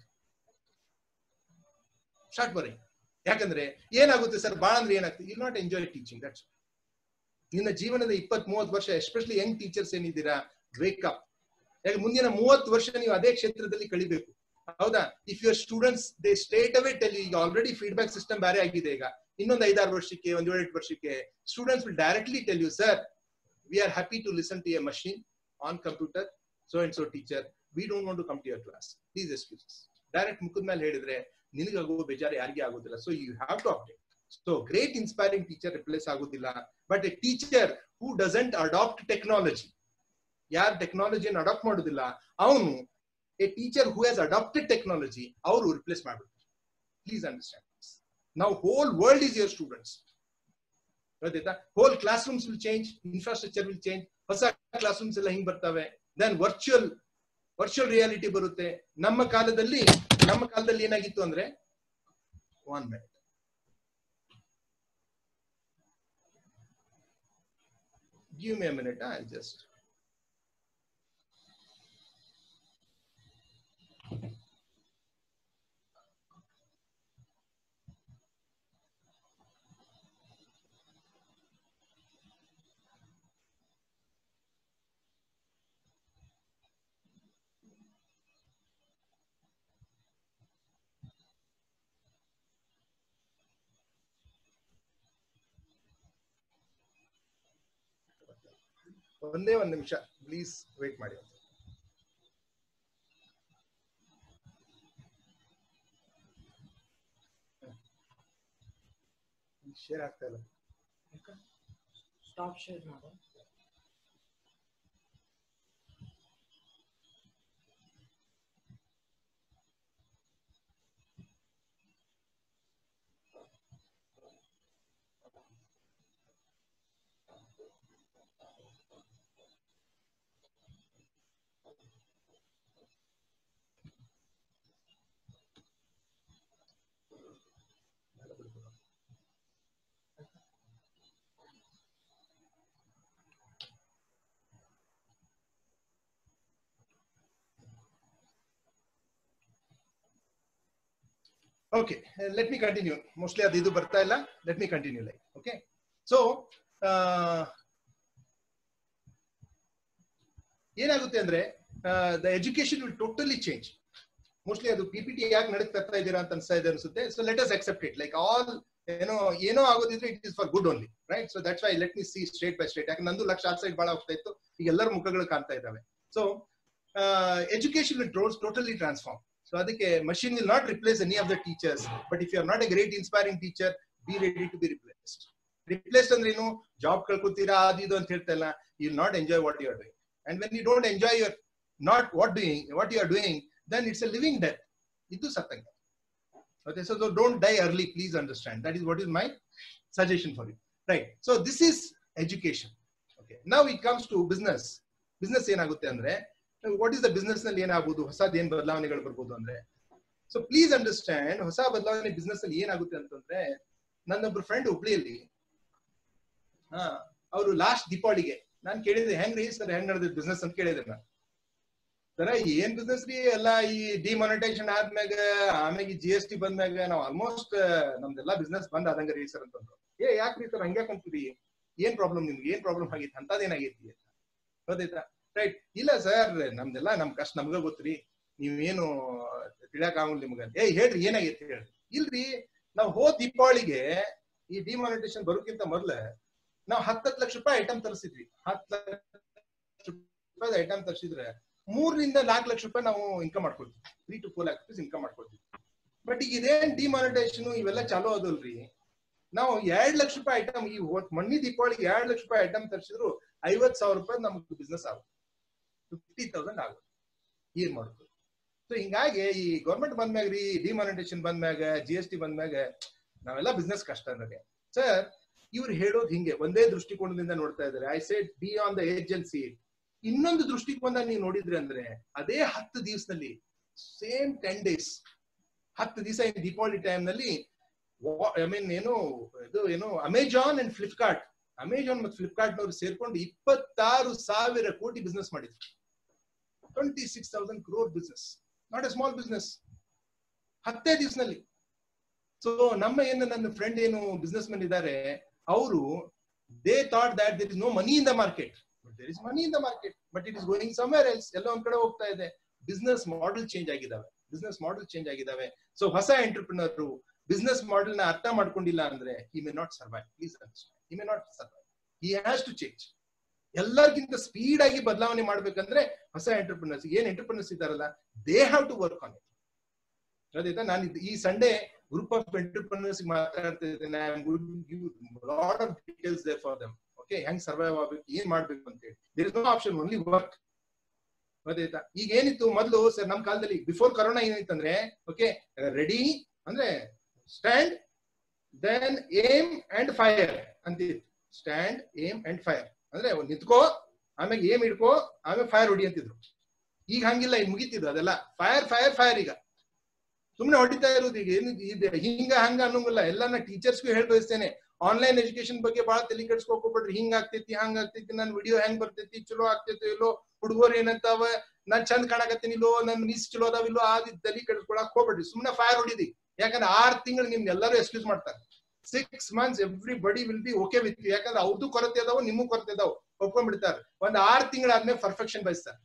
Start worrying. ಯಾಕಂದ್ರೆ ಏನಾಗುತ್ತೆ sir ಬಾಳ ಅಂದ್ರೆ ಏನಾಗ್ತದೆ you not enjoy teaching that's ನಿನ್ನ ಜೀವನದ ಇಪ್ಪತ್ ಮೂವತ್ತು ವರ್ಷ ಎಸ್ಪೆಷಲಿ ಯಂಗ್ ಟೀಚರ್ಸ್ ಏನಿದ್ದೀರಾ ವೇಕ್ ಅಪ್ ಯಾಕೆ ಮುಂದಿನ ಮೂವತ್ತು ವರ್ಷ ನೀವು ಅದೇ ಕ್ಷೇತ್ರದಲ್ಲಿ ಕಳಿಬೇಕು ಹೌದಾ if your students they straight away tell ಈಗ ಆಲ್ರೆಡಿ ಫೀಡ್ಬ್ಯಾಕ್ ಸಿಸ್ಟಮ್ ಬೇರೆ ಆಗಿದೆ ಈಗ ಇನ್ನೊಂದು ಐದಾರು ವರ್ಷಕ್ಕೆ ಒಂದ್ ಏಳೆಂಟು ವರ್ಷಕ್ಕೆ students will directly tell you sir we are happy to listen to a machine on computer so and so teacher we don't want to come to your class these excuses direct ಮುಖದ ಮೇಲೆ ಹೇಳಿದ್ರೆ ನಿನಗಾಗೋ ಬೇಜಾರು ಯಾರಿಗೆ ಆಗೋದಿಲ್ಲ so you have to update so great inspiring teacher replace ಆಗೋದಿಲ್ಲ but a teacher who doesn't adapt technology ಯಾರು ಟೆಕ್ನಾಲಜಿಯನ್ನು adapt ಮಾಡೋದಿಲ್ಲ ಅವನು a teacher who has adapted technology ಅವರು ರಿಪ್ಲೇಸ್ ಮಾಡ್ಬಿಡ್ತಾರೆ ಪ್ಲೀಸ್ ಅಂಡರ್ಸ್ಟ್ಯಾಂಡ್ ನಾವು whole world is your students ಗೊತ್ತಾಯ್ತಾ whole class rooms will change infrastructure will change ಹೊಸ ಕ್ಲಾಸ್ ರೂಮ್ಸ್ ಎಲ್ಲ ಹಿಂಗ್ ಬರ್ತವೆ ದೆನ್ ವರ್ಚುವಲ್ ವರ್ಚುವಲ್ ರಿಯಾಲಿಟಿ ಬರುತ್ತೆ ನಮ್ಮ ಕಾಲದಲ್ಲಿ ನಮ್ಮ ಕಾಲದಲ್ಲಿ ಏನಾಗಿತ್ತು ಅಂದ್ರೆ one minute give me minute I just ಒಂದೇ ಒಂದು ನಿಮಿಷ ಪ್ಲೀಸ್ ವೇಟ್ ಮಾಡಿ ಶೇರ್ ಆಗ್ತಾ ಇಲ್ಲ ಸ್ಟಾಪ್ ಶೇರ್ ಮಾಡು okay let me continue mostly ಅದು ಇದು ಬರ್ತಾ ಇಲ್ಲ let me continue like okay so ಏನಾಗುತ್ತೆ ಅಂದ್ರೆ the education will totally change mostly ಅದು ಪಿ ಪಿ ಟಿ ಯಾಕೆ ನಡಕ್ ತರ್ತಾ ಇದ್ದೀರಾ ಅಂತ ಅನ್ಸ್ತಾ ಇದೆ ಅನ್ಸುತ್ತೆ so let us accept it like all ಏನೋ ಏನೋ ಆಗೋದಿದ್ರೆ it is for good only right so that's why let me see state by state ಯಾಕೆ ನಂದು ಲಕ್ಷ ಆರ್ ಸೈಡ್ ಬಹಳ ಹೋಗ್ತಾ ಇತ್ತು ಈಗ ಎಲ್ಲರ ಮುಖಗಳು ಕಾಣ್ತಾ ಇದ್ದಾವೆ so education will totally transform so ಅದಕ್ಕೆ machine will not replace any of the teachers but if you are not a great inspiring teacher be ready to be replaced replaced ಅಂದ್ರೆ ಏನು ಜಾಬ್ ಕಳ್ಕೊತೀರಾ ಅದು ಇದು ಅಂತ ಹೇಳ್ತಾ ಇಲ್ಲ you not enjoy what you are doing and when you don't enjoy your not what doing what you are doing then it's a living death ಇದು ಸತ್ತಂಗೆ Okay, so, so don't die early, please understand. That is what is my suggestion for you. Right. So this is education. Okay. Now it comes to business. Business ಏನಾಗುತ್ತೆ ಅಂದ್ರೆ what is the business ನಲ್ಲಿ ಏನಾಗಬಹುದು ಹೊಸದ್ ಏನ್ ಬದಲಾವಣೆಗಳು ಬರ್ಬೋದು ಅಂದ್ರೆ so please understand ಹೊಸ ಬದಲಾವಣೆ ಬಿಸ್ನೆಸ್ ಅಲ್ಲಿ ಏನಾಗುತ್ತೆ ಅಂತಂದ್ರೆ ನನ್ನೊಬ್ರು ಫ್ರೆಂಡ್ ಹುಬ್ಳಿಯಲ್ಲಿ ಹಾ ಅವರು ಲಾಸ್ಟ್ ದೀಪಾವಳಿಗೆ ನಾನು ಕೇಳಿದೆ ಹೆಂಗ್ರಿ ಸರ್ ಹೆಂಗ್ ನಡೆದ ಬಿಸ್ನೆಸ್ ಅಂತ ಕೇಳಿದೆ ನಾನು ಸರ ಏನ್ ಬಿಸ್ನೆಸ್ ರೀ ಎಲ್ಲ ಈ ಡಿಮಾನಿಟೈಸೇಷನ್ ಆದ್ಮ್ಯಾಗ ಆಮ್ಯಾಗ ಜಿ ಎಸ್ ಟಿ ಬಂದ್ಮ್ಯಾಗ ನಾವ್ ಆಲ್ಮೋಸ್ಟ್ ನಮ್ದೆಲ್ಲಾ ಬಿಸ್ನೆಸ್ ಬಂದ್ ಆದಂಗ ರೀ ಸರ್ ಅಂತಂದ್ರು ಏ ಯಾಕ್ರಿ ಸರ್ ಹಂಗ್ಯಾಕ್ ಅಂತೀರಿ ಏನ್ ಪ್ರಾಬ್ಲಮ್ ನಿಮ್ಗೆ ಏನ್ ಪ್ರಾಬ್ಲಮ್ ಆಗಿತ್ತು ಅಂತದೇನಾಗೈತಿ ಗೊತ್ತಾಯ್ತಾ ರೈಟ್ ಇಲ್ಲ ಸರ್ ನಮ್ದೆಲ್ಲ ನಮ್ ಕಷ್ಟ ನಮ್ಗ ಗೊತ್ತ್ರಿ ನೀವೇನು ತಿಳಿಯಕ್ ಆಗಲ್ಲ ನಿಮ್ಗ ಏ ಹೇಳ್ರಿ ಏನಾಗೈತಿ ಹೇಳ್ರಿ ಇಲ್ರಿ ನಾವ್ ಹೋದ್ ದೀಪಾವಳಿಗೆ ಈ ಡಿಮಾನಿಟೇಷನ್ ಬರೋಕ್ಕಿಂತ ಮೊದ್ಲ ನಾವ್ ಹತ್ತತ್ತು ಲಕ್ಷ ರೂಪಾಯಿ ಐಟಮ್ ತರಿಸಿದ್ವಿ ಹತ್ತು ಲಕ್ಷ ರೂಪಾಯಿ ಐಟಮ್ ತರಿಸಿದ್ರೆ ಮೂರರಿಂದ ನಾಲ್ಕು ಲಕ್ಷ ರೂಪಾಯಿ ನಾವು ಇನ್ಕಮ್ ಮಾಡ್ಕೊಳ್ತೀವಿ three to four lakh rupees income ಮಾಡ್ಕೊಳ್ತೀವಿ ಬಟ್ ಈಗ ಇದೇನ್ ಡಿಮಾನಿಟೇಷನ್ ಇವೆಲ್ಲ ಚಾಲೂ ಆದಲ್ರಿ ನಾವು ಎರಡ್ ಲಕ್ಷ ರೂಪಾಯಿ ಐಟಮ್ ಈ ಹೋದ್ ಮಣ್ಣಿ ದೀಪಾವಳಿಗೆ ಎರಡ್ ಲಕ್ಷ ರೂಪಾಯಿ ಐಟಮ್ ತರಿಸಿದ್ರು ಐವತ್ ಸಾವಿರ ರೂಪಾಯಿ ನಮ್ಗೆ ಬಿಸ್ನೆಸ್ ಆಗುತ್ತೆ ಫಿಫ್ಟಿ ತೌಸಂಡ್ ಆಗುತ್ತೆ ಏನ್ ಮಾಡುದು ಸೊ ಹಿಂಗಾಗಿ ಈ ಗೌರ್ಮೆಂಟ್ ಬಂದ್ಮ್ಯಾಗ ರೀ ಡಿಮಾನಿಟೇಷನ್ ಬಂದ್ಮ್ಯಾಗ ಜಿ ಎಸ್ ಟಿ ಬಂದ್ಮ್ಯಾಗ ನಾವೆಲ್ಲ ಬಿಸ್ನೆಸ್ ಕಷ್ಟ ನನಗೆ ಸರ್ ಇವ್ರು ಹೇಳೋದು ಹಿಂಗೆ ಒಂದೇ ದೃಷ್ಟಿಕೋನದಿಂದ ನೋಡ್ತಾ ಇದ್ದಾರೆ I said be on the agency ಇನ್ನೊಂದು ದೃಷ್ಟಿಕೋನ ನೀವು ನೋಡಿದ್ರೆ ಅಂದ್ರೆ ಅದೇ ಹತ್ತು ದಿವಸದಲ್ಲಿ ಸೇಮ್ ಟೆನ್ ಡೇಸ್ ಹತ್ತು ದಿವಸ ದೀಪಾವಳಿ ಟೈಮ್ ನಲ್ಲಿ ಐ ಮೀನ್ ಏನು ಇದು ಏನು ಅಮೆಜಾನ್ ಅಂಡ್ ಫ್ಲಿಪ್ಕಾರ್ಟ್ ಅಮೆಜಾನ್ ಮತ್ತು ಫ್ಲಿಪ್ಕಾರ್ಟ್ ನವರು ಸೇರ್ಕೊಂಡು ಇಪ್ಪತ್ತಾರು ಸಾವಿರ ಕೋಟಿ ಬಿಸ್ನೆಸ್ ಮಾಡಿದ್ರು twenty six thousand crore business not a small business ಹತ್ತೇ ದಿವಸನಲ್ಲಿ ಸೊ ನಮ್ಮ ಏನು ನನ್ನ ಫ್ರೆಂಡ್ ಏನು ಬಿಸ್ನೆಸ್ ಮೆನ್ ಇದ್ದಾರೆ ಅವರು they thought that there is no money in the market there is money in the market but it is going somewhere else ಎಲ್ಲ ಒಂದ್ ಕಡೆ ಹೋಗ್ತಾ ಇದೆ ಬಿಸ್ನೆಸ್ ಮಾಡೆಲ್ ಚೇಂಜ್ ಆಗಿದಾವೆ ಬಿಸ್ನೆಸ್ ಮಾಡೆಲ್ ಚೇಂಜ್ ಆಗಿದಾವೆ ಸೊ ಹೊಸ ಎಂಟರ್ಪ್ರಿನರ್ ಬಿಸ್ನೆಸ್ ಮಾಡೆಲ್ ನ ಅರ್ಥ ಮಾಡ್ಕೊಂಡಿಲ್ಲ ಅಂದ್ರೆ ಹಿ may not survive please he may not survive he has to change ಎಲ್ಲರಿಗಿಂತ ಸ್ಪೀಡ್ ಆಗಿ ಬದಲಾವಣೆ ಮಾಡ್ಬೇಕಂದ್ರೆ ಹೊಸ ಎಂಟರ್ಪ್ರಿನರ್ಸ್ ಏನ್ ಎಂಟರ್ಪ್ರಿನರ್ಸ್ ಇದಾರಲ್ಲ they have to work on it ಅದಾಯ್ತಾ ನಾನು ಇದ್- ಈ ಸಂಡೇ ಗ್ರೂಪ್ ಆಫ್ ಎಂಟರ್ಪ್ರಿನರ್ಸ್ ಮಾತಾಡ್ತಾ ಇದ್ದೇನೆ lot of details they for them okay ಹೆಂಗ್ ಸರ್ವೈವ್ ಆಗ್ಬೇಕು ಏನ್ ಮಾಡ್ಬೇಕು ಅಂತ ಹೇಳಿ there is no option only work ಗೊತ್ತಾಯ್ತಾ ಈಗ ಏನಿತ್ತು ಮೊದಲು ಸರ್ ನಮ್ ಕಾಲದಲ್ಲಿ ಬಿಫೋರ್ ಕರೋನಾ ಏನಿತ್ತಂದ್ರೆ ಓಕೆ ರೆಡಿ ಅಂದ್ರೆ stand then aim and fire ಅಂತಿತ್ತು ಸ್ಟ್ಯಾಂಡ್ ಏಮ್ ಅಂಡ್ ಫೈರ್ ಅಂದ್ರೆ ಒಂದ್ ನಿಂತ್ಕೋ ಆಮೇಲೆ ಏಮ್ ಇಡ್ಕೋ ಆಮೇಲೆ ಫೈರ್ ಹೊಡಿ ಅಂತಿದ್ರು ಈಗ ಹಂಗಿಲ್ಲ ಈಗ ಮುಗಿತಿದ್ರು ಅದೆಲ್ಲ ಫೈರ್ ಫೈರ್ ಫೈರ್ ಈಗ ಸುಮ್ನೆ ಹೊಡಿತಾ ಇರೋದು ಈಗ ಏನು ಇದೆ ಹಿಂಗ ಹಂಗ ಅನ್ನೋಂಗಿಲ್ಲ ಎಲ್ಲ ನಾ ಟೀಚರ್ಸ್ಗೂ ಹೇಳಿ ಬಯಸ್ತೇನೆ ಆನ್ಲೈನ್ ಎಜುಕೇಶನ್ ಬಗ್ಗೆ ಬಹಳ ತಲೆ ಕೆಡ್ಸ್ಕೊಕೊಬಿಡ್ರಿ ಹಿಂಗ ಆಗ್ತೈತಿ ಹಂಗ ಆಗ್ತೈತಿ ನನ್ ವಿಡಿಯೋ ಹೆಂಗ್ ಬರ್ತೈತಿ ಚಲೋ ಆಗ್ತೈತಿ ಇಲ್ಲೋ ಹುಡುಗರು ಏನಂತಾವ ನಾನ್ ಚಂದ ಕಾಣಕತ್ತೀನಿ ಇಲ್ಲೋ ನನ್ ಮಿಸ್ ಚಲೋ ಅದಾವಿಲ್ಲೋ ಆದಿ ತಲೆ ಕೆಡ್ಸ್ಕೊಳಕ್ ಹೋಗ್ಬೇಡ್ರಿ ಸುಮ್ನೆ ಫೈರ್ ಹೊಡಿದಿ ಯಾಕಂದ್ರೆ ಆರ್ ತಿಂಗಳು ನಿಮ್ಗೆ ಎಲ್ಲರೂ ಎಕ್ಸ್ಕ್ಯೂಸ್ ಮಾಡ್ತಾರೆ six months everybody will be okay with ಯಾಕಂದ್ರೆ ಅವ್ರದ್ದು ಕೊರತೆ ಅದಾವ ನಿಮಗೂ ಕೊರತೆ ಅದಾವ ಒಪ್ಕೊಂಡ್ಬಿಡ್ತಾರೆ ಒಂದ್ ಆರ್ ತಿಂಗಳಾದ್ಮೇಲೆ ಪರ್ಫೆಕ್ಷನ್ ಬಯಸ್ತಾರೆ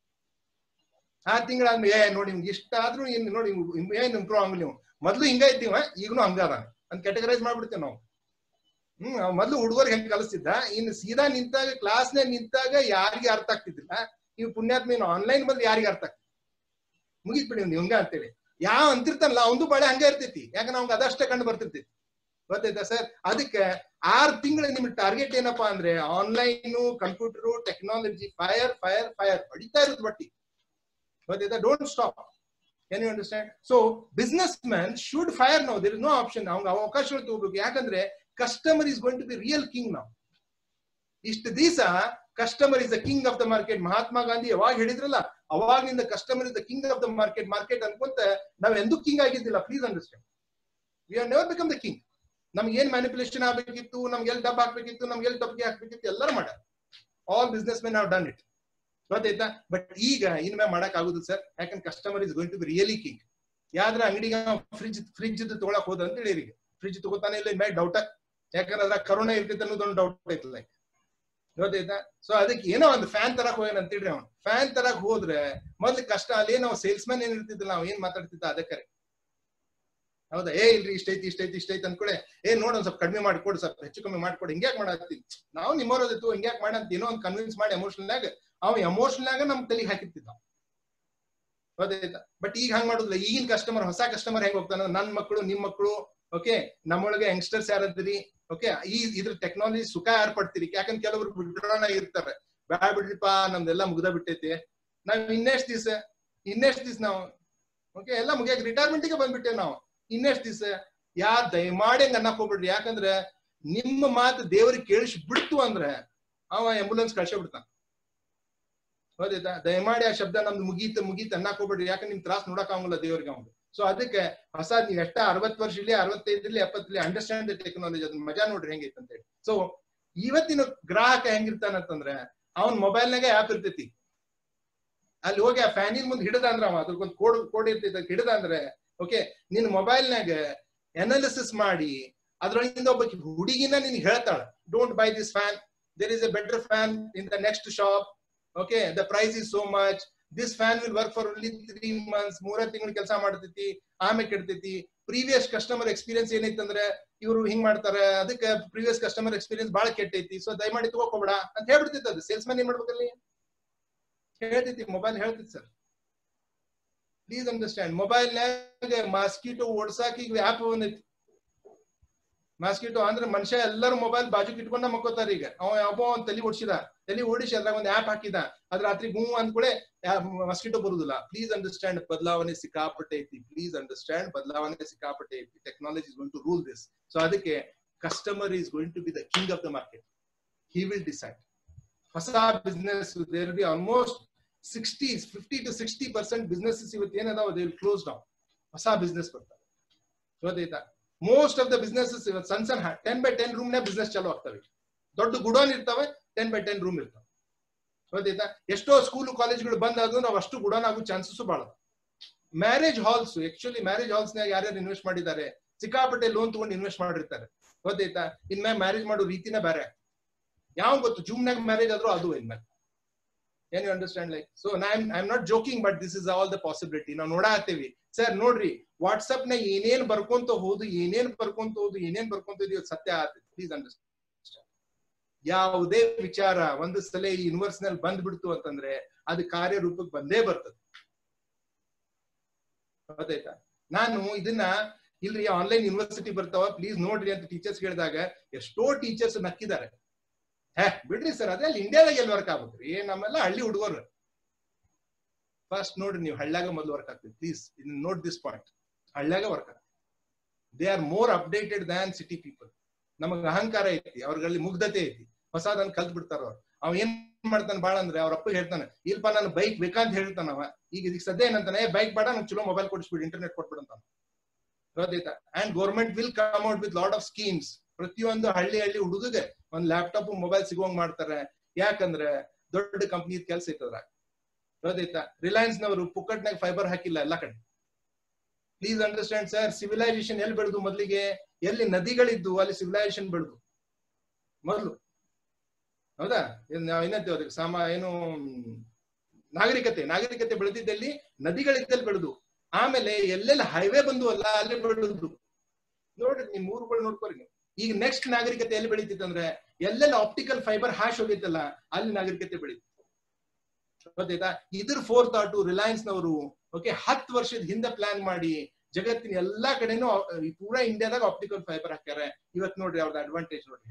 ಆರ್ ತಿಂಗಳಾದ್ಮೇಲೆ ಏ ನೋಡಿ ನಿಮ್ಗೆ ಇಷ್ಟ ಆದ್ರೂ ಏನ್ ನೋಡಿ ಇಮ್- ಏನ್ ಇಂಪ್ರೂವ್ ಆಗಲಿ ನೀವು ಮೊದ್ಲು ಹಿಂಗ ಇದ್ದೀವ ಈಗನು ಹಂಗ ಅದಾನ ಅಂತ ಕ್ಯಾಟಗರೈಸ್ ಮಾಡ್ಬಿಡ್ತೇವೆ ನಾವು ಹ್ಮ್ ಅವ್ ಮೊದ್ಲು ಹುಡುಗರಿಗೆ ಹೆಂಗ್ ಕಲಿಸ್ತಿದ್ದ ಇನ್ನು ಸೀದಾ ನಿಂತಾಗ ಕ್ಲಾಸ್ನೇ ನಿಂತಾಗ ಯಾರಿಗೆ ಅರ್ಥ ಆಗ್ತಿದ್ದಿಲ್ಲ ನೀವು ಪುಣ್ಯಾತ್ಮ ಏನು ಆನ್ಲೈನ್ ಬಂದ್ರೆ ಯಾರಿಗೆ ಅರ್ಥ ಆಗ್ತದೆ ಮುಗಿತ್ ಬಿಡಿ ನೀವು ಹಂಗ ಅಂತೇಳಿ ಯಾವ ಅಂತಿರ್ತಾನಲ್ಲ ಅವಂದು ಬಾಳೆ ಹಂಗ ಇರ್ತೈತಿ ಯಾಕಂದ್ರೆ ಅವ್ನಿಗೆ ಅದಷ್ಟೇ ಕಂಡು ಬರ್ತಿರ್ತೈತಿ ಗೊತ್ತಾಯ್ತಾ ಸರ್ ಅದಕ್ಕೆ ಆರ್ ತಿಂಗಳ ನಿಮ್ ಟಾರ್ಗೆಟ್ ಏನಪ್ಪಾ ಅಂದ್ರೆ online computer technology fire fire fire ಹೊಡಿತಾ ಇರೋದು ಬಟ್ಟಿ ಗೊತ್ತಾಯ್ತಾ don't stop can you understand so business man should fire ನಾವು ದೇರ್ ಇಸ್ ನೋ ಆಪ್ಷನ್ ಅವ್ನಿಗೆ ಅವಕಾಶ ತಗೋಬೇಕು ಯಾಕಂದ್ರೆ customer is going to be real king ನಾವು ಇಷ್ಟು ದಿವಸ customer is the king of the market Mahatma Gandhi ಯಾವಾಗ ಹೇಳಿದ್ರಲ್ಲ ಅವಾಗ್ನಿಂದ customer is the king of the market market ಅನ್ಕೊಂತ ನಾವ್ ಎಂದೂ ಕಿಂಗ್ ಆಗಿದ್ದಿಲ್ಲ please understand V are never become the king ನಮ್ಗೆ ಏನ್ ಮ್ಯಾನಿಪುಲೇಷನ್ ಆಗ್ಬೇಕಿತ್ತು ನಮ್ಗೆ ಎಲ್ಲಿ ಡಬ್ ಹಾಕ್ಬೇಕಿತ್ತು ನಮ್ಗೆ ಎಲ್ಲಿ ಡಬ್ಗೆ ಹಾಕ್ಬೇಕಿತ್ತು ಎಲ್ಲರೂ ಮಾಡ್ಯಾರ all business men have done it ಗೊತ್ತಾಯ್ತಾ ಬಟ್ ಈಗ ಇನ್ಮೇ ಮಾಡಕ್ ಆಗುದಿಲ್ಲ ಸರ್ ಯಾಕಂದ್ರೆ customer is going to be really king ಯಾವ್ದ್ರ ಅಂಗಡಿಗೆ ಫ್ರಿಜ್ ಫ್ರಿಜ್ ತಗೊಳಕ್ ಹೋದ ಅಂತ ಹೇಳಿ ಈಗ ಫ್ರಿಜ್ ತಗೋತಾನೆ ಇಲ್ಲ ಮೇ ಡೌಟ್ ಯಾಕಂದ್ರೆ ಅದ್ರ ಕರೋನಾ ಇರ್ತೈತೆ ಅನ್ನೋದೊಂದು ಡೌಟ್ ಐತಲ್ಲ ಗೊತ್ತಾಯ್ತಾ ಸೊ ಅದಕ್ಕೆ ಏನೋ ಒಂದು ಫ್ಯಾನ್ ತರಕ್ ಹೋಗ್ಯಾನ ಅಂತ ಹೇಳ್ರಿ ಅವ್ನು ಫ್ಯಾನ್ ತರಕ್ ಹೋದ್ರೆ ಮೊದ್ಲು ಕಷ್ಟ ಅಲ್ಲಿ ನಾವು ಸೇಲ್ಸ್ ಮ್ಯಾನ್ ಏನ್ ಇರ್ತಿದ್ದಿಲ್ಲ ನಾವು ಏನ್ ಮಾತಾಡ್ತಿದ್ದ ಅದಕ್ಕೆ ಹೌದಾ ಏ ಇಲ್ರಿ ಇಷ್ಟೈತಿ ಇಷ್ಟೈತಿ ಇಷ್ಟೈತಿ ಅನ್ಕೊಳೆ ಏ ನೋಡ್ ಒಂದ್ ಸ್ವಲ್ಪ ಕಡಿಮೆ ಮಾಡ್ಕೊಡು ಸ್ವಲ್ಪ ಹೆಚ್ಚು ಕಮ್ಮಿ ಮಾಡ್ಕೊಡು ಹಿಂಗ್ಯಾಕ್ ಮಾಡತ್ತೀವಿ ನಾವು ನಿಮ್ಮವ್ರದಿತ್ತು ಹಿಂಗ್ಯಾಕ್ ಮಾಡಂತ ಏನೋ ಒಂದು ಕನ್ವಿನ್ಸ್ ಮಾಡಿ ಎಮೋಷನಲ್ನಾಗ ಅವ ಎಮೋಷನಲ್ನಾಗ ನಮ್ ತಲೆಗೆ ಹಾಕಿರ್ತಿದ್ದ ಗೊತ್ತಾಯ್ತಾ ಬಟ್ ಈಗ ಹಂಗ್ ಮಾಡುದಿಲ್ಲ ಈಗಿನ ಕಸ್ಟಮರ್ ಹೊಸ ಕಸ್ಟಮರ್ ಹೆಂಗ್ ಹೋಗ್ತಾನ ನನ್ ಮಕ್ಕಳು ನಿಮ್ ಮಕ್ಕಳು ಓಕೆ ನಮ್ಮೊಳಗೆ ಯಂಗ್ಸ್ಟರ್ಸ್ ಯಾರದ್ರಿ ಓಕೆ ಈ ಇದ್ರ ಟೆಕ್ನಾಲಜಿ ಸುಖ ಯಾರು ಪಡ್ತೀರಿ ಯಾಕಂದ್ರೆ ಕೆಲವರು ಬಿಡ್ರೋಣ ಇರ್ತಾರೆ ಬ್ಯಾಡ್ ಬಿಡ್ರಿಪ್ಪ ನಮ್ದೆಲ್ಲ ಮುಗ್ದ ಬಿಟ್ಟೈತಿ ನಾವ್ ಇನ್ನೆಷ್ಟ್ ದಿವಸ ಇನ್ನೆಷ್ಟ್ ದಿವಸ ನಾವು ಓಕೆ ಎಲ್ಲ ಮುಗಿಯಾಕ ರಿಟೈರ್ಮೆಂಟ್ಗೆ ಬಂದ್ಬಿಟ್ಟೇವ್ ನಾವು ಇನ್ನೆಷ್ಟ್ ದಿವಸ ಯಾರ್ ದಯಮಾಡಿ ಹಂಗ ಅನ್ನಕ್ ಹೋಗ್ಬಿಡ್ರಿ ಯಾಕಂದ್ರೆ ನಿಮ್ಮ ಮಾತು ದೇವ್ರಿಗೆ ಕೇಳಿಸಿ ಬಿಡ್ತು ಅಂದ್ರೆ ಅವ ಆಂಬುಲೆನ್ಸ್ ಕಳ್ಸೇ ಬಿಡ್ತಾನ ಹೌದೈತಾ ದಯಮಾಡಿ ಆ ಶಬ್ದ ನಮ್ದು ಮುಗೀತ ಮುಗೀತ ಅನ್ನಕ್ ಹೋಗ್ಬಿಡ್ರಿ ಯಾಕಂದ್ರೆ ನಿಮ್ ತ್ರಾಸ್ ನೋಡಕ್ ಆಗಲ್ಲ ದೇವ್ರಿಗೆ ಅವ್ನು ಸೊ ಅದಕ್ಕೆ ಹೊಸ ನೀವ್ ಎಷ್ಟ ಅರವತ್ ವರ್ಷ ಇಲ್ಲಿ ಅರವತ್ತೈದರಲ್ಲಿ ಎಪ್ಪತ್ತಲ್ಲಿ ಅಂಡರ್ಸ್ಟ್ಯಾಂಡ್ ದ ಟೆಕ್ನಾಲಜಿ ಅದನ್ನ ಮಜಾ ನೋಡ್ರಿ ಹೆಂಗೈತೆ ಅಂತ ಹೇಳಿ ಸೊ ಇವತ್ತಿನ ಗ್ರಾಹಕ ಹೆಂಗಿರ್ತಾನಂತಂದ್ರೆ ಅವ್ನ್ ಮೊಬೈಲ್ನಾಗ ಆಪ್ ಇರ್ತೈತಿ ಅಲ್ಲಿ ಹೋಗಿ ಆ ಫ್ಯಾನಿನ ಮುಂದೆ ಹಿಡದ ಅಂದ್ರ ಅವ ಅದ್ರಕ್ಕೊಂದು ಕೋಡ್ ಕೋಡ್ ಇರ್ತೈತಿ ಅದ್ ಹಿಡದ ಅಂದ್ರೆ ಓಕೆ ನಿನ್ ಮೊಬೈಲ್ನಾಗ ಅನಾಲಿಸಿಸ್ ಮಾಡಿ ಅದ್ರೊಳಗಿಂದ ಒಬ್ಬ ಹುಡುಗಿನ ನಿನ್ ಹೇಳ್ತಾಳ don't buy this fan there is a better fan in the next shop okay the price is so much this fan will work for only three months ಮೂರ ತಿಂಗಳು ಕೆಲಸ ಮಾಡ್ತೈತಿ ಆಮೇಲೆ ಕೆಡ್ತೈತಿ ಪ್ರೀವಿಯಸ್ ಕಸ್ಟಮರ್ ಎಕ್ಸ್ಪೀರಿಯನ್ಸ್ ಏನೈತಂದ್ರೆ ಇವರು ಹಿಂಗ್ ಮಾಡ್ತಾರೆ ಅದಕ್ಕೆ ಪ್ರೀವಿಯಸ್ ಕಸ್ಟಮರ್ ಎಕ್ಸ್ಪೀರಿಯನ್ಸ್ ಬಹಳ ಕೆಟ್ಟೈತಿ ಸೊ ದಯಮಾಡಿ ತಗೋಕೋಬೇಡ ಅಂತ ಹೇಳ್ಬಿಡ್ತೈತಿ ಅದು ಸೇಲ್ಸ್ ಮ್ಯಾನ್ ಏನ್ ಮಾಡ್ಬೇಕಲ್ಲಿ ಹೇಳ್ತೈತಿ ಮೊಬೈಲ್ ಹೇಳ್ತೈತಿ ಸರ್ ಪ್ಲೀಸ್ ಅಂಡರ್ಸ್ಟ್ಯಾಂಡ್ ಮೊಬೈಲ್ ನಾಗ ಮಾಸ್ಕಿಟೋ ಓಡ್ಸಾಕ್ ಈಗ ಆಪ್ ಬಂದೈತಿ ಮಾಸ್ಕಿಟೋ ಅಂದ್ರೆ ಮನುಷ್ಯ ಎಲ್ಲರೂ ಮೊಬೈಲ್ ಬಾಜುಕ್ ಇಟ್ಕೊಂಡ ಮಕ್ಕೋತಾರ ಈಗ ಅವ ಯಾವೋ ಒಂದ್ ತಲೆ ಓಡಿಸಿದ ತಲೆ ಓಡಿಸಿ ಅದ್ರಾಗ ಒಂದು ಆಪ್ ಹಾಕಿದ ಅದ್ರ ರಾತ್ರಿ ಹೂ ಅಂದ್ಕೂಳೆ ಮಸ್ಕಿಟೋ ಬರುದಿಲ್ಲ ಪ್ಲೀಸ್ ಅಂಡರ್ಸ್ಟ್ಯಾಂಡ್ ಬದಲಾವಣೆ ಸಿಕ್ಕಾಪಟ್ಟೆ ಐತಿ ಪ್ಲೀಸ್ ಅಂಡರ್ಸ್ಟ್ಯಾಂಡ್ ಬದಲಾವಣೆ ಸಿಕ್ಕಾಪಟ್ಟೆ ಐತಿ technology is going to rule this so ಅದಕ್ಕೆ customer is going to be the king of the market he will decide ಹೊಸ business there be almost sixty fifty to sixty percent business ಇವತ್ತು ಏನದಾವ they will close down ಹೊಸ business ಬರ್ತಾರೆ ಗೊತ್ತಾಯ್ತಾ most of the businesses ಇವತ್ತು ಸಣ್ಣ ಸಣ್ಣ ten by ten room ನೇ ಬಿಸ್ನೆಸ್ ಚಾಲು ಆಗ್ತವೆ ದೊಡ್ಡ ಗುಡೋನ್ ಇರ್ತವೆ ಟೆನ್ ಬೈ ಟೆನ್ ರೂಮ್ ಇರ್ತವೆ ಗೊತ್ತಾಯ್ತಾ ಎಷ್ಟೋ ಸ್ಕೂಲ್ ಕಾಲೇಜ್ಗಳು ಬಂದ್ ಆದ್ರೂ ನಾವು ಅಷ್ಟು ಗುಡೋನ್ ಆಗೋ ಚಾನ್ಸಸ್ ಬಹಳ marriage halls actually marriage halls ನಾಗ ಯಾರ್ಯಾರು ಇನ್ವೆಸ್ಟ್ ಮಾಡಿದ್ದಾರೆ ಸಿಕ್ಕಾಪಟ್ಟೆ ಲೋನ್ ತಗೊಂಡು ಇನ್ವೆಸ್ಟ್ ಮಾಡಿರ್ತಾರೆ ಗೊತ್ತಾಯ್ತಾ ಇನ್ಮೇಲೆ ಮ್ಯಾರೇಜ್ ಮಾಡೋ ರೀತಿನೇ ಬೇರೆ ಯಾವ ಗೊತ್ತು ಜೂಮ್ನಾಗ ಮ್ಯಾರೇಜ್ ಆದ್ರೂ ಅದು ಇನ್ಮೇಲೆ ಏನ್ you understand like so I I not joking but this is all the possibility ನಾವು ನೋಡಾತೀವಿ ಸರ್ ನೋಡ್ರಿ ವಾಟ್ಸ್ಆಪ್ ನ ಏನೇನ್ ಬರ್ಕೊಂತ ಹೋದು ಏನೇನ್ ಬರ್ಕೊಂತ ಹೋದು ಏನೇನ್ ಬರ್ಕೊಂತ ಇದೆಯೋ ಸತ್ಯ ಆಗ್ತದೆ ಪ್ಲೀಸ್ ಅಂಡರ್ಸ್ಟ್ಯಾಂಡ್ ಯಾವುದೇ ವಿಚಾರ ಒಂದು ಸಲ ಈ ಯೂನಿವರ್ಸ್ ನಲ್ಲಿ ಬಂದ್ಬಿಡ್ತು ಅಂತಂದ್ರೆ ಅದು ಕಾರ್ಯರೂಪಕ್ಕೆ ಬಂದೇ ಬರ್ತದೆ ಗೊತ್ತಾಯ್ತಾ ನಾನು ಇದನ್ನ ಇಲ್ರಿ ಆನ್ಲೈನ್ ಯೂನಿವರ್ಸಿಟಿ ಬರ್ತಾವ ಪ್ಲೀಸ್ ನೋಡ್ರಿ ಅಂತ ಟೀಚರ್ಸ್ ಹೇಳಿದಾಗ ಎಷ್ಟೋ ಟೀಚರ್ಸ್ ನಕ್ಕಿದ್ದಾರೆ ಹೇ ಬಿಡ್ರಿ ಸರ್ ಅದೇ ಅಲ್ಲಿ ಇಂಡಿಯಾದಾಗ ಎಲ್ಲಿ ವರ್ಕ್ ಆಗ್ಬೇಕ್ರಿ ನಮ್ಮೆಲ್ಲ ಹಳ್ಳಿ ಹುಡುಗರು ಫಸ್ಟ್ ನೋಡ್ರಿ ನೀವು ಹಳ್ಳ್ಯಾಗ ಮೊದಲು ವರ್ಕ್ ಆಗ್ತದೆ ಪ್ಲೀಸ್ ನೋಟ್ ದಿಸ್ ಪಾಯಿಂಟ್ ಹಳ್ಳ್ಯಾಗ ವರ್ಕ್ ಆಗ್ತದೆ they are more updated than city people ನಮಗ ಅಹಂಕಾರ ಐತಿ ಅವ್ರಲ್ಲಿ ಮುಗ್ಧತೆ ಐತಿ ಹೊಸದನ್ನ ಕಲ್ತ್ ಬಿಡ್ತಾರ ಅವ್ರು ಅವ ಏನ್ ಮಾಡ್ತಾನೆ ಬಾಳ ಅಂದ್ರೆ ಅವ್ರ ಅಪ್ಪ ಹೇಳ್ತಾನೆ ಇಲ್ಪ ನಾನು ಬೈಕ್ ಬೇಕಂತ ಹೇಳ್ತಾನ ಅವ ಈಗ ಈಗ ಸದ್ಯ ಏನಂತಾನೆ ಬೈಕ್ ಬೇಡ ನಂಗೆ ಚಲೋ ಮೊಬೈಲ್ ಕೊಡಿಸ್ಬಿಡಿ ಇಂಟರ್ನೆಟ್ ಕೊಟ್ಬಿಡಂತಾನ ಗೊತ್ತಾಯ್ತಾ and government will come out with lot of schemes ಪ್ರತಿಯೊಂದು ಹಳ್ಳಿ ಹಳ್ಳಿ ಹುಡುಗಗೆ ಒಂದ್ ಲ್ಯಾಪ್ಟಾಪ್ ಮೊಬೈಲ್ ಸಿಗುವಂಗ್ ಮಾಡ್ತಾರೆ ಯಾಕಂದ್ರೆ ದೊಡ್ಡ ಕಂಪ್ನಿ ಕೆಲ್ಸ ಐತದ್ರ ಗೊತ್ತಾಯ್ತಾ ರಿಲಯನ್ಸ್ ನವರು ಪುಕ್ಕಟ್ನಾಗ ಫೈಬರ್ ಹಾಕಿಲ್ಲ ಎಲ್ಲ ಕಡೆ ಪ್ಲೀಸ್ ಅಂಡರ್ಸ್ಟ್ಯಾಂಡ್ ಸರ್ ಸಿವಿಲೈಸೇಷನ್ ಎಲ್ಲಿ ಬೆಳೆದು ಮೊದಲಿಗೆ ಎಲ್ಲಿ ನದಿಗಳಿದ್ದು ಅಲ್ಲಿ ಸಿವಿಲೈಸೇಷನ್ ಬೆಳೆದು ಮೊದಲು ಹೌದಾ ನಾವ್ ಏನಂತೇವೆ ಅದಕ್ಕೆ ಸಾಮ ಏನು ನಾಗರಿಕತೆ ನಾಗರಿಕತೆ ಬೆಳೆದಿದ್ದಲ್ಲಿ ನದಿಗಳಿದ್ದಲ್ಲಿ ಬೆಳೆದು ಆಮೇಲೆ ಎಲ್ಲೆಲ್ಲಿ ಹೈವೇ ಬಂದು ಅಲ್ಲ ಅಲ್ಲಿ ಬೆಳೆದು ನೋಡ್ರಿ ನಿಮ್ ಊರುಗಳು ನೋಡ್ಕೊರಿ ನೀವು ಈಗ ನೆಕ್ಸ್ಟ್ ನಾಗರಿಕತೆ ಎಲ್ಲಿ ಬೆಳೀತಿತ್ತಂದ್ರೆ ಎಲ್ಲೆಲ್ಲ ಆಪ್ಟಿಕಲ್ ಫೈಬರ್ ಹ್ಯಾಶ್ ಹೋಗಿತ್ತಲ್ಲ ಅಲ್ಲಿ ನಾಗರಿಕತೆ ಬೆಳೀತು ಗೊತ್ತಾಯ್ತಾ ಇದ್ರ ಫೋರ್ ಥಾಟು ರಿಲಯನ್ಸ್ ನವರು ಓಕೆ ಹತ್ತು ವರ್ಷದ ಹಿಂದೆ ಪ್ಲಾನ್ ಮಾಡಿ ಜಗತ್ತಿನ ಎಲ್ಲಾ ಕಡೆನೂ ಪೂರಾ ಇಂಡಿಯಾದಾಗ ಆಪ್ಟಿಕಲ್ ಫೈಬರ್ ಹಾಕ್ಯಾರ ಇವತ್ ನೋಡ್ರಿ ಅವ್ರದ್ದು ಅಡ್ವಾಂಟೇಜ್ ನೋಡ್ರಿ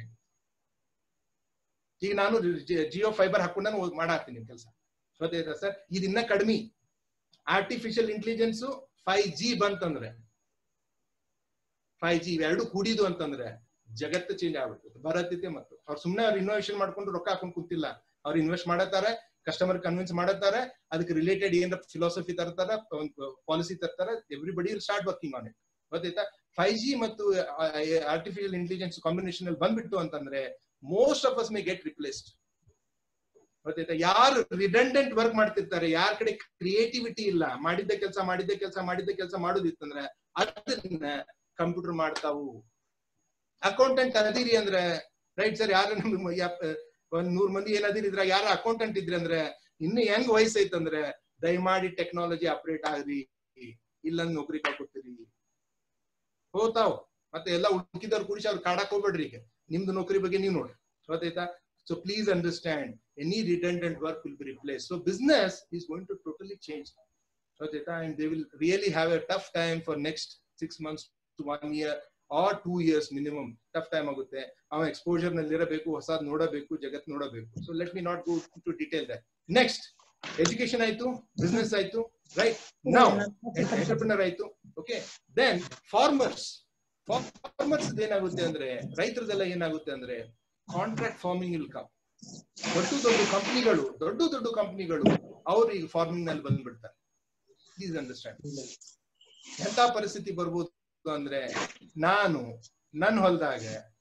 ಈಗ ನಾನು ಜಿಯೋ ಫೈಬರ್ ಹಾಕೊಂಡು ನಾನು ಮಾಡಾಕ್ತೀನಿ ಕೆಲಸ ಗೊತ್ತಾಯ್ತಾ ಸರ್ ಇದಿನ್ನ ಕಡಿಮೆ ಆರ್ಟಿಫಿಷಿಯಲ್ ಇಂಟೆಲಿಜೆನ್ಸ್ ಫೈವ್ ಜಿ ಬಂತಂದ್ರೆ ಫೈವ್ ಜಿ ಇವೆರಡು ಕೂಡಿದು ಅಂತಂದ್ರೆ ಜಗತ್ತು ಚೇಂಜ್ ಆಗ್ಬಿಡ್ತದೆ ಬರತೈತೆ ಮತ್ತು ಅವ್ರು ಸುಮ್ಮನೆ ಅವ್ರು ಇನೋವೇಷನ್ ಮಾಡ್ಕೊಂಡು ರೊಕ್ಕ ಹಾಕೊಂಡು ಕೂತಿಲ್ಲ ಅವ್ರು ಇನ್ವೆಸ್ಟ್ ಮಾಡತ್ತಾರೆ ಕಸ್ಟಮರ್ ಕನ್ವಿನ್ಸ್ ಮಾಡತ್ತಾರೆ ಅದಕ್ಕೆ ರಿಲೇಟೆಡ್ ಏನ್ ಫಿಲಾಸಫಿ ತರ್ತಾರ ಪಾಲಿಸಿ ತರ್ತಾರ everybody will start working on it ಗೊತ್ತಾಯ್ತಾ ಫೈವ್ ಜಿ ಮತ್ತು ಆರ್ಟಿಫಿಷಿಯಲ್ ಇಂಟೆಲಿಜೆನ್ಸ್ ಕಾಂಬಿನೇಷನ್ ಅಲ್ಲಿ ಬಂದ್ಬಿಟ್ಟು ಅಂತಂದ್ರೆ most of us may get replaced ಗೊತ್ತಾಯ್ತಾ ಯಾರು ರಿಡಂಡೆಂಟ್ ವರ್ಕ್ ಮಾಡ್ತಿರ್ತಾರೆ ಯಾರ ಕಡೆ ಕ್ರಿಯೇಟಿವಿಟಿ ಇಲ್ಲ ಮಾಡಿದ್ದ ಕೆಲಸ ಮಾಡಿದ್ದ ಕೆಲಸ ಮಾಡಿದ್ದ ಕೆಲಸ ಮಾಡೋದಿತ್ತಂದ್ರೆ ಅದನ್ನ ಕಂಪ್ಯೂಟರ್ ಮಾಡ್ತಾವು ಅಕೌಂಟೆಂಟ್ ಅದಿರಿ ಅಂದ್ರೆ ರೈಟ್ ಸರ್ ಯಾರು ನಮ್ಗೆ ಒಂದ್ ನೂರ್ ಮಂದಿ ಏನಾದಿರಿ ಇದ್ರಾಗ ಯಾರ ಅಕೌಂಟೆಂಟ್ ಇದ್ರಿ ಅಂದ್ರೆ ಇನ್ನು ಹೆಂಗ್ ವಯಸ್ಸೈತಂದ್ರೆ ದಯಮಾಡಿ ಟೆಕ್ನಾಲಜಿ ಅಪ್ಡೇಟ್ ಆಗ್ರಿ ಇಲ್ಲ ನೌಕರಿ ಕಳ್ಕೊತೀರಿ ಹೋತಾವ್ ಮತ್ತೆ ಎಲ್ಲ ಉಳ್ಕಿದವ್ರು ಕುಡಿಸಿ ಅವ್ರು ಕಾಡಕ್ ಹೋಗ್ಬೇಡ್ರಿ ಈಗ ನಿಮ್ದು ನೌಕರಿ ಬಗ್ಗೆ ನೀವು ನೋಡ್ರಿ ಗೊತ್ತಾಯ್ತಾ so please understand any redundant work will be replace so business is going to totally change ಗೊತ್ತಾಯ್ತಾ and they will really have a tough time for next six months to one year or two years minimum tough time ಆಗುತ್ತೆ ಅವ exposure ನಲ್ಲಿ ಇರಬೇಕು ಹೊಸದ್ ನೋಡಬೇಕು ಜಗತ್ ನೋಡಬೇಕು so let me not go to detail that next education ಆಯ್ತು business ಆಯ್ತು ರೈಟ್ ನಾವು ಎಂಟರ್ಪ್ರಿನರ್ ಆಯ್ತು ಓಕೆ ದೆನ್ ಫಾರ್ಮರ್ಸ್ ಫಾರ್ಮರ್ಸ್ ಏನಾಗುತ್ತೆ ಅಂದ್ರೆ ರೈತರದೆಲ್ಲ ಏನಾಗುತ್ತೆ ಅಂದ್ರೆ ಕಾಂಟ್ರಾಕ್ಟ್ ಫಾರ್ಮಿಂಗ್ ಇಲ್ ಕಮ್ ದೊಡ್ಡ ದೊಡ್ಡ ಕಂಪ್ನಿಗಳು ದೊಡ್ಡ ದೊಡ್ಡ ಕಂಪ್ನಿಗಳು ಅವ್ರು ಈಗ ಫಾರ್ಮಿಂಗ್ ನಲ್ಲಿ ಬಂದ್ಬಿಡ್ತಾರೆ ಪ್ಲೀಸ್ ಅಂಡರ್ಸ್ಟ್ಯಾಂಡ್ ಎಂತ ಪರಿಸ್ಥಿತಿ ಬರ್ಬೋದು ಅಂದ್ರೆ ನಾನು ನನ್ನ ಹೊಲದಾಗ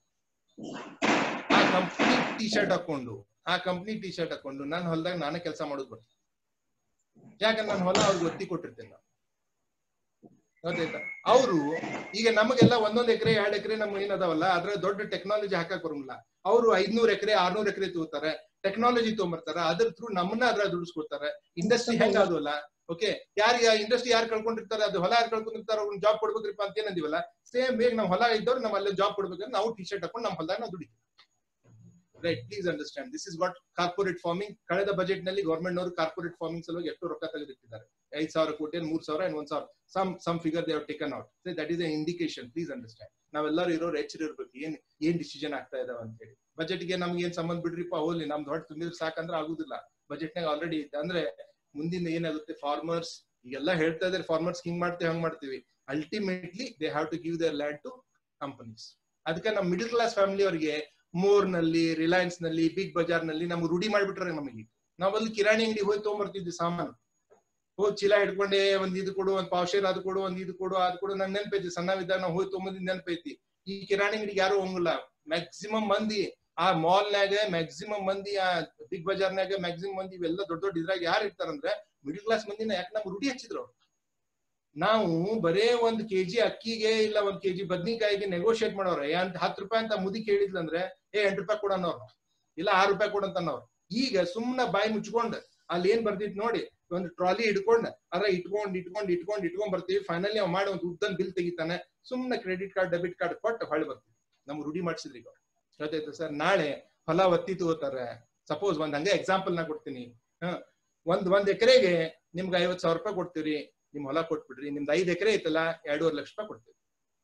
ಆ ಕಂಪ್ನಿ ಟಿ ಶರ್ಟ್ ಹಾಕೊಂಡು ಆ ಕಂಪ್ನಿ ಟಿ ಶರ್ಟ್ ಹಾಕೊಂಡು ನನ್ನ ಹೊಲದಾಗ ನಾನೇ ಕೆಲಸ ಮಾಡೋದು ಬರ್ತದೆ ಯಾಕಂದ್ರೆ ನನ್ನ ಹೊಲ ಅವ್ರಿಗೆ ಒತ್ತಿ ಕೊಟ್ಟಿರ್ತೇನೆ ನಾನು ಗೊತ್ತಾಯ್ತಾ ಅವರು ಈಗ ನಮಗೆಲ್ಲ ಒಂದೊಂದ್ ಎಕರೆ ಎರಡ್ ಎಕರೆ ನಮ್ಗೆ ಏನದಾವಲ್ಲ ಅದ್ರ ದೊಡ್ಡ ಟೆಕ್ನಾಲಜಿ ಹಾಕಕ್ ಬರಂಗಿಲ್ಲ ಅವರು ಐದ್ನೂರ್ ಎಕರೆ ಆರ್ನೂರ್ ಎಕರೆ ತಗೋತಾರೆ ಟೆಕ್ನಾಲಜಿ ತೊಗೊಂಬರ್ತಾರ ಅದ್ರ ಥ್ರೂ ನಮ್ಮನ್ನ ಅದ್ರ ದುಡಿಸ್ಕೊಡ್ತಾರೆ ಇಂಡಸ್ಟ್ರಿ ಹೆಂಗ್ ಆಗೋಲ್ಲ ಓಕೆ ಯಾರಿಗೆ ಇಂಡಸ್ಟ್ರಿ ಯಾರು ಕಳ್ಕೊಂಡಿರ್ತಾರೆ ಅದು ಹೊಲ ಯಾರು ಕಳ್ಕೊಂಡಿರ್ತಾರ ಅವ್ರಿಗೆ ಜಾಬ್ ಕೊಡ್ಬೇಕ್ರಿಪ್ಪ ಅಂತ ಏನಂದಿವಲ್ಲ ಸೇಮ್ ಬೇಗ ನಾವು ಹೊಲ ಇದ್ದವ್ರು ನಮ್ಮ ಅಲ್ಲೇ ಜಾಬ್ ಕೊಡ್ಬೇಕಂದ್ರೆ ನಾವು ಟಿ ಶರ್ಟ್ ಹಾಕೊಂಡು ನಮ್ಮ ಹೊಲದಾಗ ನಾವು ದುಡಿತೀವಿ right please understand this is what corporate farming ಕಳೆದ ಬಜೆಟ್ ನಲ್ಲಿ ಗವರ್ಮೆಂಟ್ ನವರು ಕಾರ್ಪೊರೇಟ್ ಫಾರ್ಮಿಂಗ್ ಸಲುವಾಗಿ ಎಷ್ಟು ರೊಕ್ಕ ತೆಗೆದಿಟ್ಟಿದ್ದಾರೆ ಐದ್ ಸಾವಿರ ಕೋಟಿ ಮೂರ್ ಸಾವಿರ ಅಂಡ್ ಒಂದ್ ಸಾವಿರ some some figure they taken out that is a indication please understand ನಾವೆಲ್ಲರೂ ಇರೋರು ಎಚ್ಚರ ಇರ್ಬೇಕು ಏನ್ ಏನ್ ಡಿಸಿಷನ್ ಆಗ್ತಾ ಇದಾವ ಅಂತ ಹೇಳಿ ಬಜೆಟ್ಗೆ ನಮ್ಗೆ ಏನ್ ಸಂಬಂಧ ಬಿಡ್ರಿಪ್ಪ ಹೋಗ್ಲಿ ನಮ್ದು ಹೊಟ್ಟೆ ತುಂಬಿದ್ರೆ ಸಾಕಂದ್ರೆ ಆಗುದಿಲ್ಲ ಬಜೆಟ್ನಾಗ ಆಲ್ರೆಡಿ ಇತ್ತು ಅಂದ್ರೆ ಮುಂದಿನ ಏನಾಗುತ್ತೆ ಫಾರ್ಮರ್ಸ್ ಈಗೆಲ್ಲ ಹೇಳ್ತಾ ಇದಾರೆ ಫಾರ್ಮರ್ಸ್ ಹಿಂಗ್ ಮಾಡ್ತೀವಿ ಹಂಗ್ ಮಾಡ್ತೀವಿ ultimately they have to give their land to companies ಅದಕ್ಕೆ ನಮ್ಮ ಮಿಡಲ್ ಕ್ಲಾಸ್ ಫ್ಯಾಮಿಲಿ ಅವರಿಗೆ ಮೋರ್ ನಲ್ಲಿ ರಿಲಯನ್ಸ್ ನಲ್ಲಿ ಬಿಗ್ ಬಜಾರ್ ನಲ್ಲಿ ನಮ್ಗೆ ರೂಢಿ ಮಾಡ್ಬಿಟ್ರೆ ನಮಗೆ ನಾವ್ ಅಲ್ಲಿ ಕಿರಾಣಿ ಅಂಗಡಿ ಹೋಗಿ ತಗೊಂಡ್ಬರ್ತಿದ್ವಿ ಸಾಮಾನು ಹೋಗಿ ಚೀಲ ಹಿಡ್ಕೊಂಡೆ ಒಂದ್ ಇದು ಕೊಡು ಒಂದ್ ಪಾವಶೇರ್ ಅದು ಕೊಡು ಒಂದ್ ಇದು ಕೊಡು ಅದು ಕೊಡು ನಂಗೆ ನೆನಪೈತಿ ಸಣ್ಣವಿದ್ದಾಗ ನಾವು ಹೋಗಿ ತೊಗೊಂಬಂದಿದ್ ನೆನಪೈತಿ ಈ ಕಿರಾಣಿ ಅಂಗಡಿಗೆ ಯಾರು ಹೋಗಲ್ಲ ಮ್ಯಾಕ್ಸಿಮಮ್ ಮಂದಿ ಆ ಮಾಲ್ನಾಗ ಮ್ಯಾಕ್ಸಿಮಮ್ ಮಂದಿ ಆ ಬಿಗ್ ಬಜಾರ್ನಾಗ ಮ್ಯಾಕ್ಸಿಮಮ್ ಮಂದಿ ಇವೆಲ್ಲ ದೊಡ್ಡ ದೊಡ್ಡ ಇದ್ರಾಗ ಯಾರು ಇರ್ತಾರಂದ್ರೆ ಮಿಡಿಲ್ ಕ್ಲಾಸ್ ಮಂದಿನ ಯಾಕೆ ನಮ್ಗೆ ರೂಢಿ ಹಚ್ಚಿದ್ರು ಅವ್ರು ನಾವು ಬರೇ ಒಂದ್ ಕೆಜಿ ಅಕ್ಕಿಗೆ ಇಲ್ಲ ಒಂದ್ ಕೆಜಿ ಬದ್ನಿಕಾಯಿಗೆ ನೆಗೋಷಿಯೇಟ್ ಮಾಡೋರು ಏ ಅಂತ ಹತ್ತು ರೂಪಾಯಿ ಅಂತ ಮುದಿ ಕೇಳಿದ್ಲಂದ್ರೆ ಏ ಎಂಟು ರೂಪಾಯಿ ಕೊಡೋನವ್ರು ಇಲ್ಲ ಆರು ರೂಪಾಯಿ ಕೊಡಂತನವ್ರು ಈಗ ಸುಮ್ನ ಬಾಯಿ ಮುಚ್ಕೊಂಡ್ ಅಲ್ಲಿ ಏನ್ ಬರ್ತಿತ್ ನೋಡಿ ಒಂದು ಟ್ರಾಲಿ ಹಿಡ್ಕೊಂಡ್ ಅದ್ರ ಇಟ್ಕೊಂಡ್ ಇಟ್ಕೊಂಡ್ ಇಟ್ಕೊಂಡ್ ಇಟ್ಕೊಂಡ್ ಬರ್ತೀವಿ ಫೈನಲಿ ಅವ್ ಮಾಡಿ ಒಂದು ಉದ್ದನ್ ಬಿಲ್ ತೆಗಿತಾನೆ ಸುಮ್ನೆ ಕ್ರೆಡಿಟ್ ಕಾರ್ಡ್ ಡೆಬಿಟ್ ಕಾರ್ಡ್ ಕೊಟ್ಟು ಹೊಳ್ಳಿ ಬರ್ತೀವಿ ನಮ್ಗೆ ರೂಢಿ ಮಾಡಿಸಿದ್ರಿ ಈಗ ಗೊತ್ತಾಯ್ತು ಸರ್ ನಾಳೆ ಹೊಲ ಒತ್ತಿ ತಗೋತಾರೆ ಸಪೋಸ್ ಒಂದ್ ಹಂಗೆ ಎಕ್ಸಾಂಪಲ್ ನಾ ಕೊಡ್ತೀನಿ ಹ ಒಂದ್ ಒಂದ್ ಎಕರೆಗೆ ನಿಮ್ಗೆ ಐವತ್ ಸಾವಿರ ರೂಪಾಯಿ ಕೊಡ್ತೀವಿ ನಿಮ್ ಹೊಲ ಕೊಟ್ಬಿಡ್ರಿ ನಿಮ್ದು ಐದ್ ಎಕರೆ ಐತಲ್ಲ ಎರಡೂವರೆ ಲಕ್ಷ ರೂಪಾಯಿ ಕೊಡ್ತೀವಿ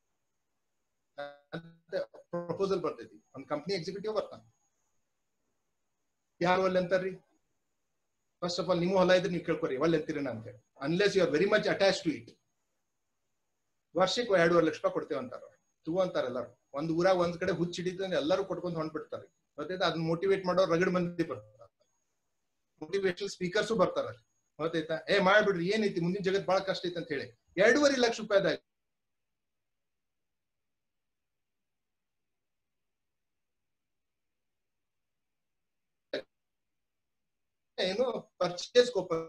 ಪ್ರಪೋಸಲ್ ಬರ್ತೈತಿ ಒಂದ್ ಕಂಪ್ನಿ ಎಕ್ಸಿಕ್ಯೂಟಿವ್ ಬರ್ತಾನೆ ಯಾರು ಒಲ್ಲೆ ಅಂತಾರ್ರಿ ಫಸ್ಟ್ ಆಫ್ ಆಲ್ ನಿಮ್ಮ ಹೊಲ ಇದ್ರೆ ನೀವು ಕೇಳ್ಕೊರಿ ಒಳ್ಳೆ ಅಂತೀರಿ ಅಂತ unless you are very much attach to it ವರ್ಷಕ್ಕೆ ಎರಡೂವರೆ ಲಕ್ಷ ರೂಪಾಯಿ ಕೊಡ್ತೇವೆ ಅಂತಾರ ತಗೋ ಅಂತಾರ ಎಲ್ಲಾರು ಒಂದ್ ಊರಾಗ ಒಂದ್ ಕಡೆ ಹುಚ್ಚ ಹಿಡಿತಂದ್ರೆ ಎಲ್ಲರೂ ಕೊಟ್ಕೊಂಡ್ ಹೊಂಟ್ಬಿಡ್ತಾರೆ ಗೊತ್ತೈತಾ ಅದನ್ನ ಮೋಟಿವೇಟ್ ಮಾಡೋ ರಗಡ್ ಮಂದಿ ಬರ್ತಾರೆ ಮೋಟಿವೇಶನ್ ಸ್ಪೀಕರ್ಸು ಬರ್ತಾರ ಗೊತ್ತಾಯ್ತಾ ಏ ಮಾಡ್ಬಿಡ್ರಿ ಏನೈತಿ ಮುಂದಿನ ಜಗತ್ ಬಹಳ ಕಷ್ಟ ಐತಿ ಅಂತ ಹೇಳಿ ಎರಡೂವರೆ ಲಕ್ಷ ರೂಪಾಯಿದಾಗ ಏನು ಪರ್ಚೇಸ್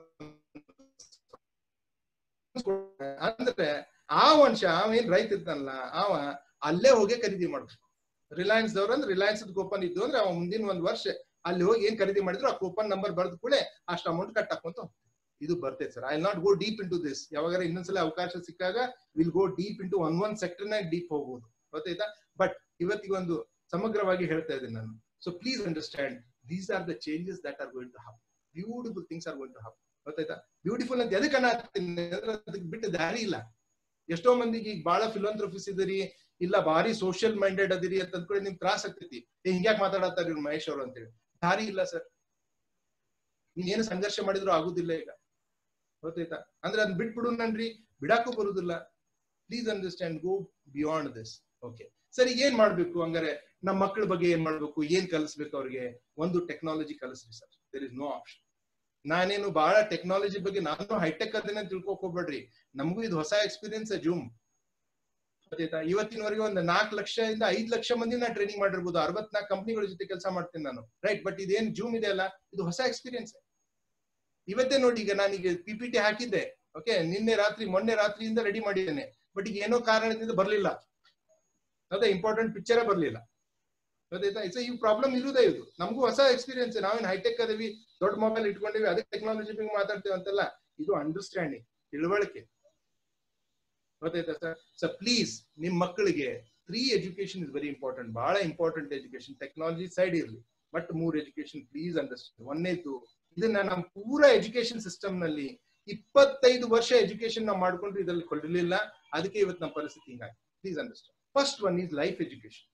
ಅಂದ್ರೆ ಆ ವಂಶ ಅವ ಏನ್ ರೈತ ಇರ್ತಾನಲ್ಲ ಅವ ಅಲ್ಲೇ ಹೋಗಿ ಖರೀದಿ ಮಾಡ್ಬೇಕು ರಿಲಯನ್ಸ್ ದವ್ರ ಅಂದ್ರೆ ರಿಲಯನ್ಸ್ ಕೂಪನ್ ಇದ್ದು ಅಂದ್ರೆ ಅವ ಮುಂದಿನ ಒಂದ್ ವರ್ಷ ಅಲ್ಲಿ ಹೋಗಿ ಏನ್ ಖರೀದಿ ಮಾಡಿದ್ರು ಆ ಕೂಪನ್ ನಂಬರ್ ಬರ್ದ ಕೂಡ ಅಷ್ಟು ಅಮೌಂಟ್ ಕಟ್ ಹಾಕೊಂತ ಇದು ಬರ್ತೈತೆ sir I not go deep into this ಯಾವಾಗ ಇನ್ನೊಂದ್ಸಲ ಅವಕಾಶ ಸಿಕ್ಕಾಗ will go deep into one one sector ನಾಗ ಡೀಪ್ ಹೋಗ್ಬೋದು ಗೊತ್ತಾಯ್ತಾ ಬಟ್ ಇವತ್ತಿಗೊಂದು ಸಮಗ್ರವಾಗಿ ಹೇಳ್ತಾ ಇದ್ದೀನಿ ನಾನು so please understand these are the changes that are going to happen beautiful things are going to happen ಗೊತ್ತಾಯ್ತಾ ಬ್ಯೂಟಿಫುಲ್ ಅಂತ ಎದಕ್ಕೆ ಅನ್ನತ್ತೀನಿ ಅಂದ್ರೆ ಅದಕ್ಕೆ ಬಿಟ್ಟು ದಾರಿ ಇಲ್ಲ ಎಷ್ಟೋ ಮಂದಿಗೆ ಈಗ ಬಹಳ ಫಿಲೋಂಥ್ರಫಿಸ್ ಇದರಿ ಇಲ್ಲ ಭಾರಿ ಸೋಷಿಯಲ್ ಮೈಂಡೆಡ್ ಅದಿರಿ ಅಂತ ಅಂದ್ಕೊಳ್ಳಿ ನಿಮ್ಗೆ ತ್ರಾಸ ಆಗ್ತೈತಿ ಏ ಹಿಂಗ್ಯಾಕ್ ಮಾತಾಡತ್ತಾರ ಇವ್ರು ಮಹೇಶ್ ಅವರು ಅಂತೇಳಿ ದಾರಿ ಇಲ್ಲ ಸರ್ ನೀವ್ ಏನು ಸಂಘರ್ಷ ಮಾಡಿದ್ರು ಆಗುದಿಲ್ಲ ಈಗ ಗೊತ್ತಾಯ್ತಾ ಅಂದ್ರೆ ಅದ್ ಬಿಟ್ಬಿಡು ನನ್ರಿ ಬಿಡಾಕು ಬರುದಿಲ್ಲ please understand go beyond this okay ಸರಿ ಏನ್ ಮಾಡ್ಬೇಕು ಹಂಗಾರೆ ನಮ್ಮ ಮಕ್ಕಳ ಬಗ್ಗೆ ಏನ್ ಮಾಡ್ಬೇಕು ಏನ್ ಕಲಿಸ್ಬೇಕು ಅವ್ರಿಗೆ ಒಂದು ಟೆಕ್ನಾಲಜಿ ಕಲಿಸ್ರಿ sir there is no option ನಾನೇನು ಬಹಳ ಟೆಕ್ನಾಲಜಿ ಬಗ್ಗೆ ನಾನು ಹೈಟೆಕ್ ಅದನ್ನ ತಿಳ್ಕೊಕ್ ಹೋಗ್ಬೇಡ್ರಿ ನಮಗೂ ಇದು ಹೊಸ ಎಕ್ಸ್ಪೀರಿಯನ್ಸ್ ಜೂಮ್ ಗೊತ್ತಾಯ್ತಾ ಇವತ್ತಿನವರೆಗೆ ಒಂದು ನಾಲ್ಕು ಲಕ್ಷದಿಂದ ಐದ್ ಲಕ್ಷ ಮಂದಿ ನಾ ಟ್ರೈನಿಂಗ್ ಮಾಡಿರ್ಬೋದು ಅರವತ್ನಾಲ್ಕು ಕಂಪ್ನಿಗಳ ಜೊತೆ ಕೆಲಸ ಮಾಡ್ತೀನಿ ನಾನು ರೈಟ್ ಬಟ್ ಇದೇನ್ ಜೂಮ್ ಇದೆ ಅಲ್ಲ ಇದು ಹೊಸ ಎಕ್ಸ್ಪೀರಿಯನ್ಸ್ ಇವತ್ತೇ ನೋಡಿ ಈಗ ನಾನೀಗ ಪಿ ಪಿ ಟಿ ಹಾಕಿದ್ದೆ ಓಕೆ ನಿನ್ನೆ ರಾತ್ರಿ ಮೊನ್ನೆ ರಾತ್ರಿಯಿಂದ ರೆಡಿ ಮಾಡಿದ್ದೇನೆ ಬಟ್ ಈಗ ಏನೋ ಕಾರಣದಿಂದ ಬರ್ಲಿಲ್ಲ ಅದೇ ಇಂಪಾರ್ಟೆಂಟ್ ಪಿಕ್ಚರೇ ಬರ್ಲಿಲ್ಲ ಗೊತ್ತಾಯ್ತಾ ಇಟ್ಸ್ ಈ ಪ್ರಾಬ್ಲಮ್ ಇರುದೇ ಇದು ನಮಗೂ ಹೊಸ ಎಕ್ಸ್ಪೀರಿಯನ್ಸ್ ನಾವೇನ್ ಹೈಟೆಕ್ ಅದೀವಿ ದೊಡ್ಡ ಮೊಬೈಲ್ ಇಟ್ಕೊಂಡಿವಿ ಅದಕ್ಕೆ ಟೆಕ್ನಾಲಜಿ ಬಗ್ಗೆ ಮಾತಾಡ್ತೀವಿ ಅಂತಲ್ಲ ಇದು ಅಂಡರ್ಸ್ಟ್ಯಾಂಡಿಂಗ್ ತಿಳುವಳಿಕೆ ಗೊತ್ತಾಯ್ತಾ ಸರ್ ಸೊ ಪ್ಲೀಸ್ ನಿಮ್ ಮಕ್ಕಳಿಗೆ three education is very important ಬಹಳ ಇಂಪಾರ್ಟೆಂಟ್ ಎಜುಕೇಶನ್ ಟೆಕ್ನಾಲಜಿ ಸೈಡ್ ಇರಲಿ ಬಟ್ ಮೂರ್ ಎಜುಕೇಶನ್ ಪ್ಲೀಸ್ ಅಂಡರ್ಸ್ಟ್ಯಾಂಡ್ ಒಂದೇದು ಇದನ್ನ ನಮ್ಮ ಪೂರಾ ಎಜುಕೇಶನ್ ಸಿಸ್ಟಮ್ ನಲ್ಲಿ ಇಪ್ಪತ್ತೈದು ವರ್ಷ ಎಜುಕೇಶನ್ ನಾವು ಮಾಡ್ಕೊಂಡ್ರೆ ಇದ್ರಲ್ಲಿ ಕೊಡಲಿಲ್ಲ ಅದಕ್ಕೆ ಇವತ್ತು ನಮ್ಮ ಪರಿಸ್ಥಿತಿ ಹಿಂಗಾಗಿ please understand first one is life education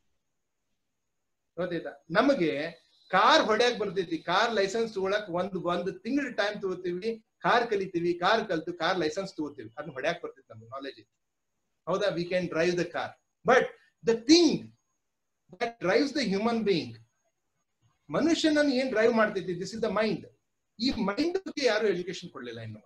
ಗೊತ್ತಾಯ್ತಾ ನಮಗೆ ಕಾರ್ ಹೊಡ್ಯಾಕ್ ಬರ್ತೈತಿ ಕಾರ್ ಲೈಸೆನ್ಸ್ ತಗೊಳಕ್ ಒಂದ್ ಒಂದ್ ತಿಂಗಳ ಟೈಮ್ ತಗೋತೀವಿ ಕಾರ್ ಕಲಿತೀವಿ ಕಾರ್ ಕಲ್ತು ಕಾರ್ ಲೈಸೆನ್ಸ್ ತಗೋತೀವಿ ಅದನ್ನ ಹೊಡ್ಯಾಕ್ ಬರ್ತೈತಿ ನಮ್ಗೆ ನಾಲೆಜ್ ಹೌದಾ we can drive the car but the thing that drives the human being ಮನುಷ್ಯನನ್ನು ಏನ್ ಡ್ರೈವ್ ಮಾಡ್ತೈತಿ ದಿಸ್ ಇಸ್ ದ ಮೈಂಡ್ ಈ ಮೈಂಡ್ ಬಗ್ಗೆ ಯಾರು ಎಜುಕೇಶನ್ ಕೊಡ್ಲಿಲ್ಲ ಇನ್ನು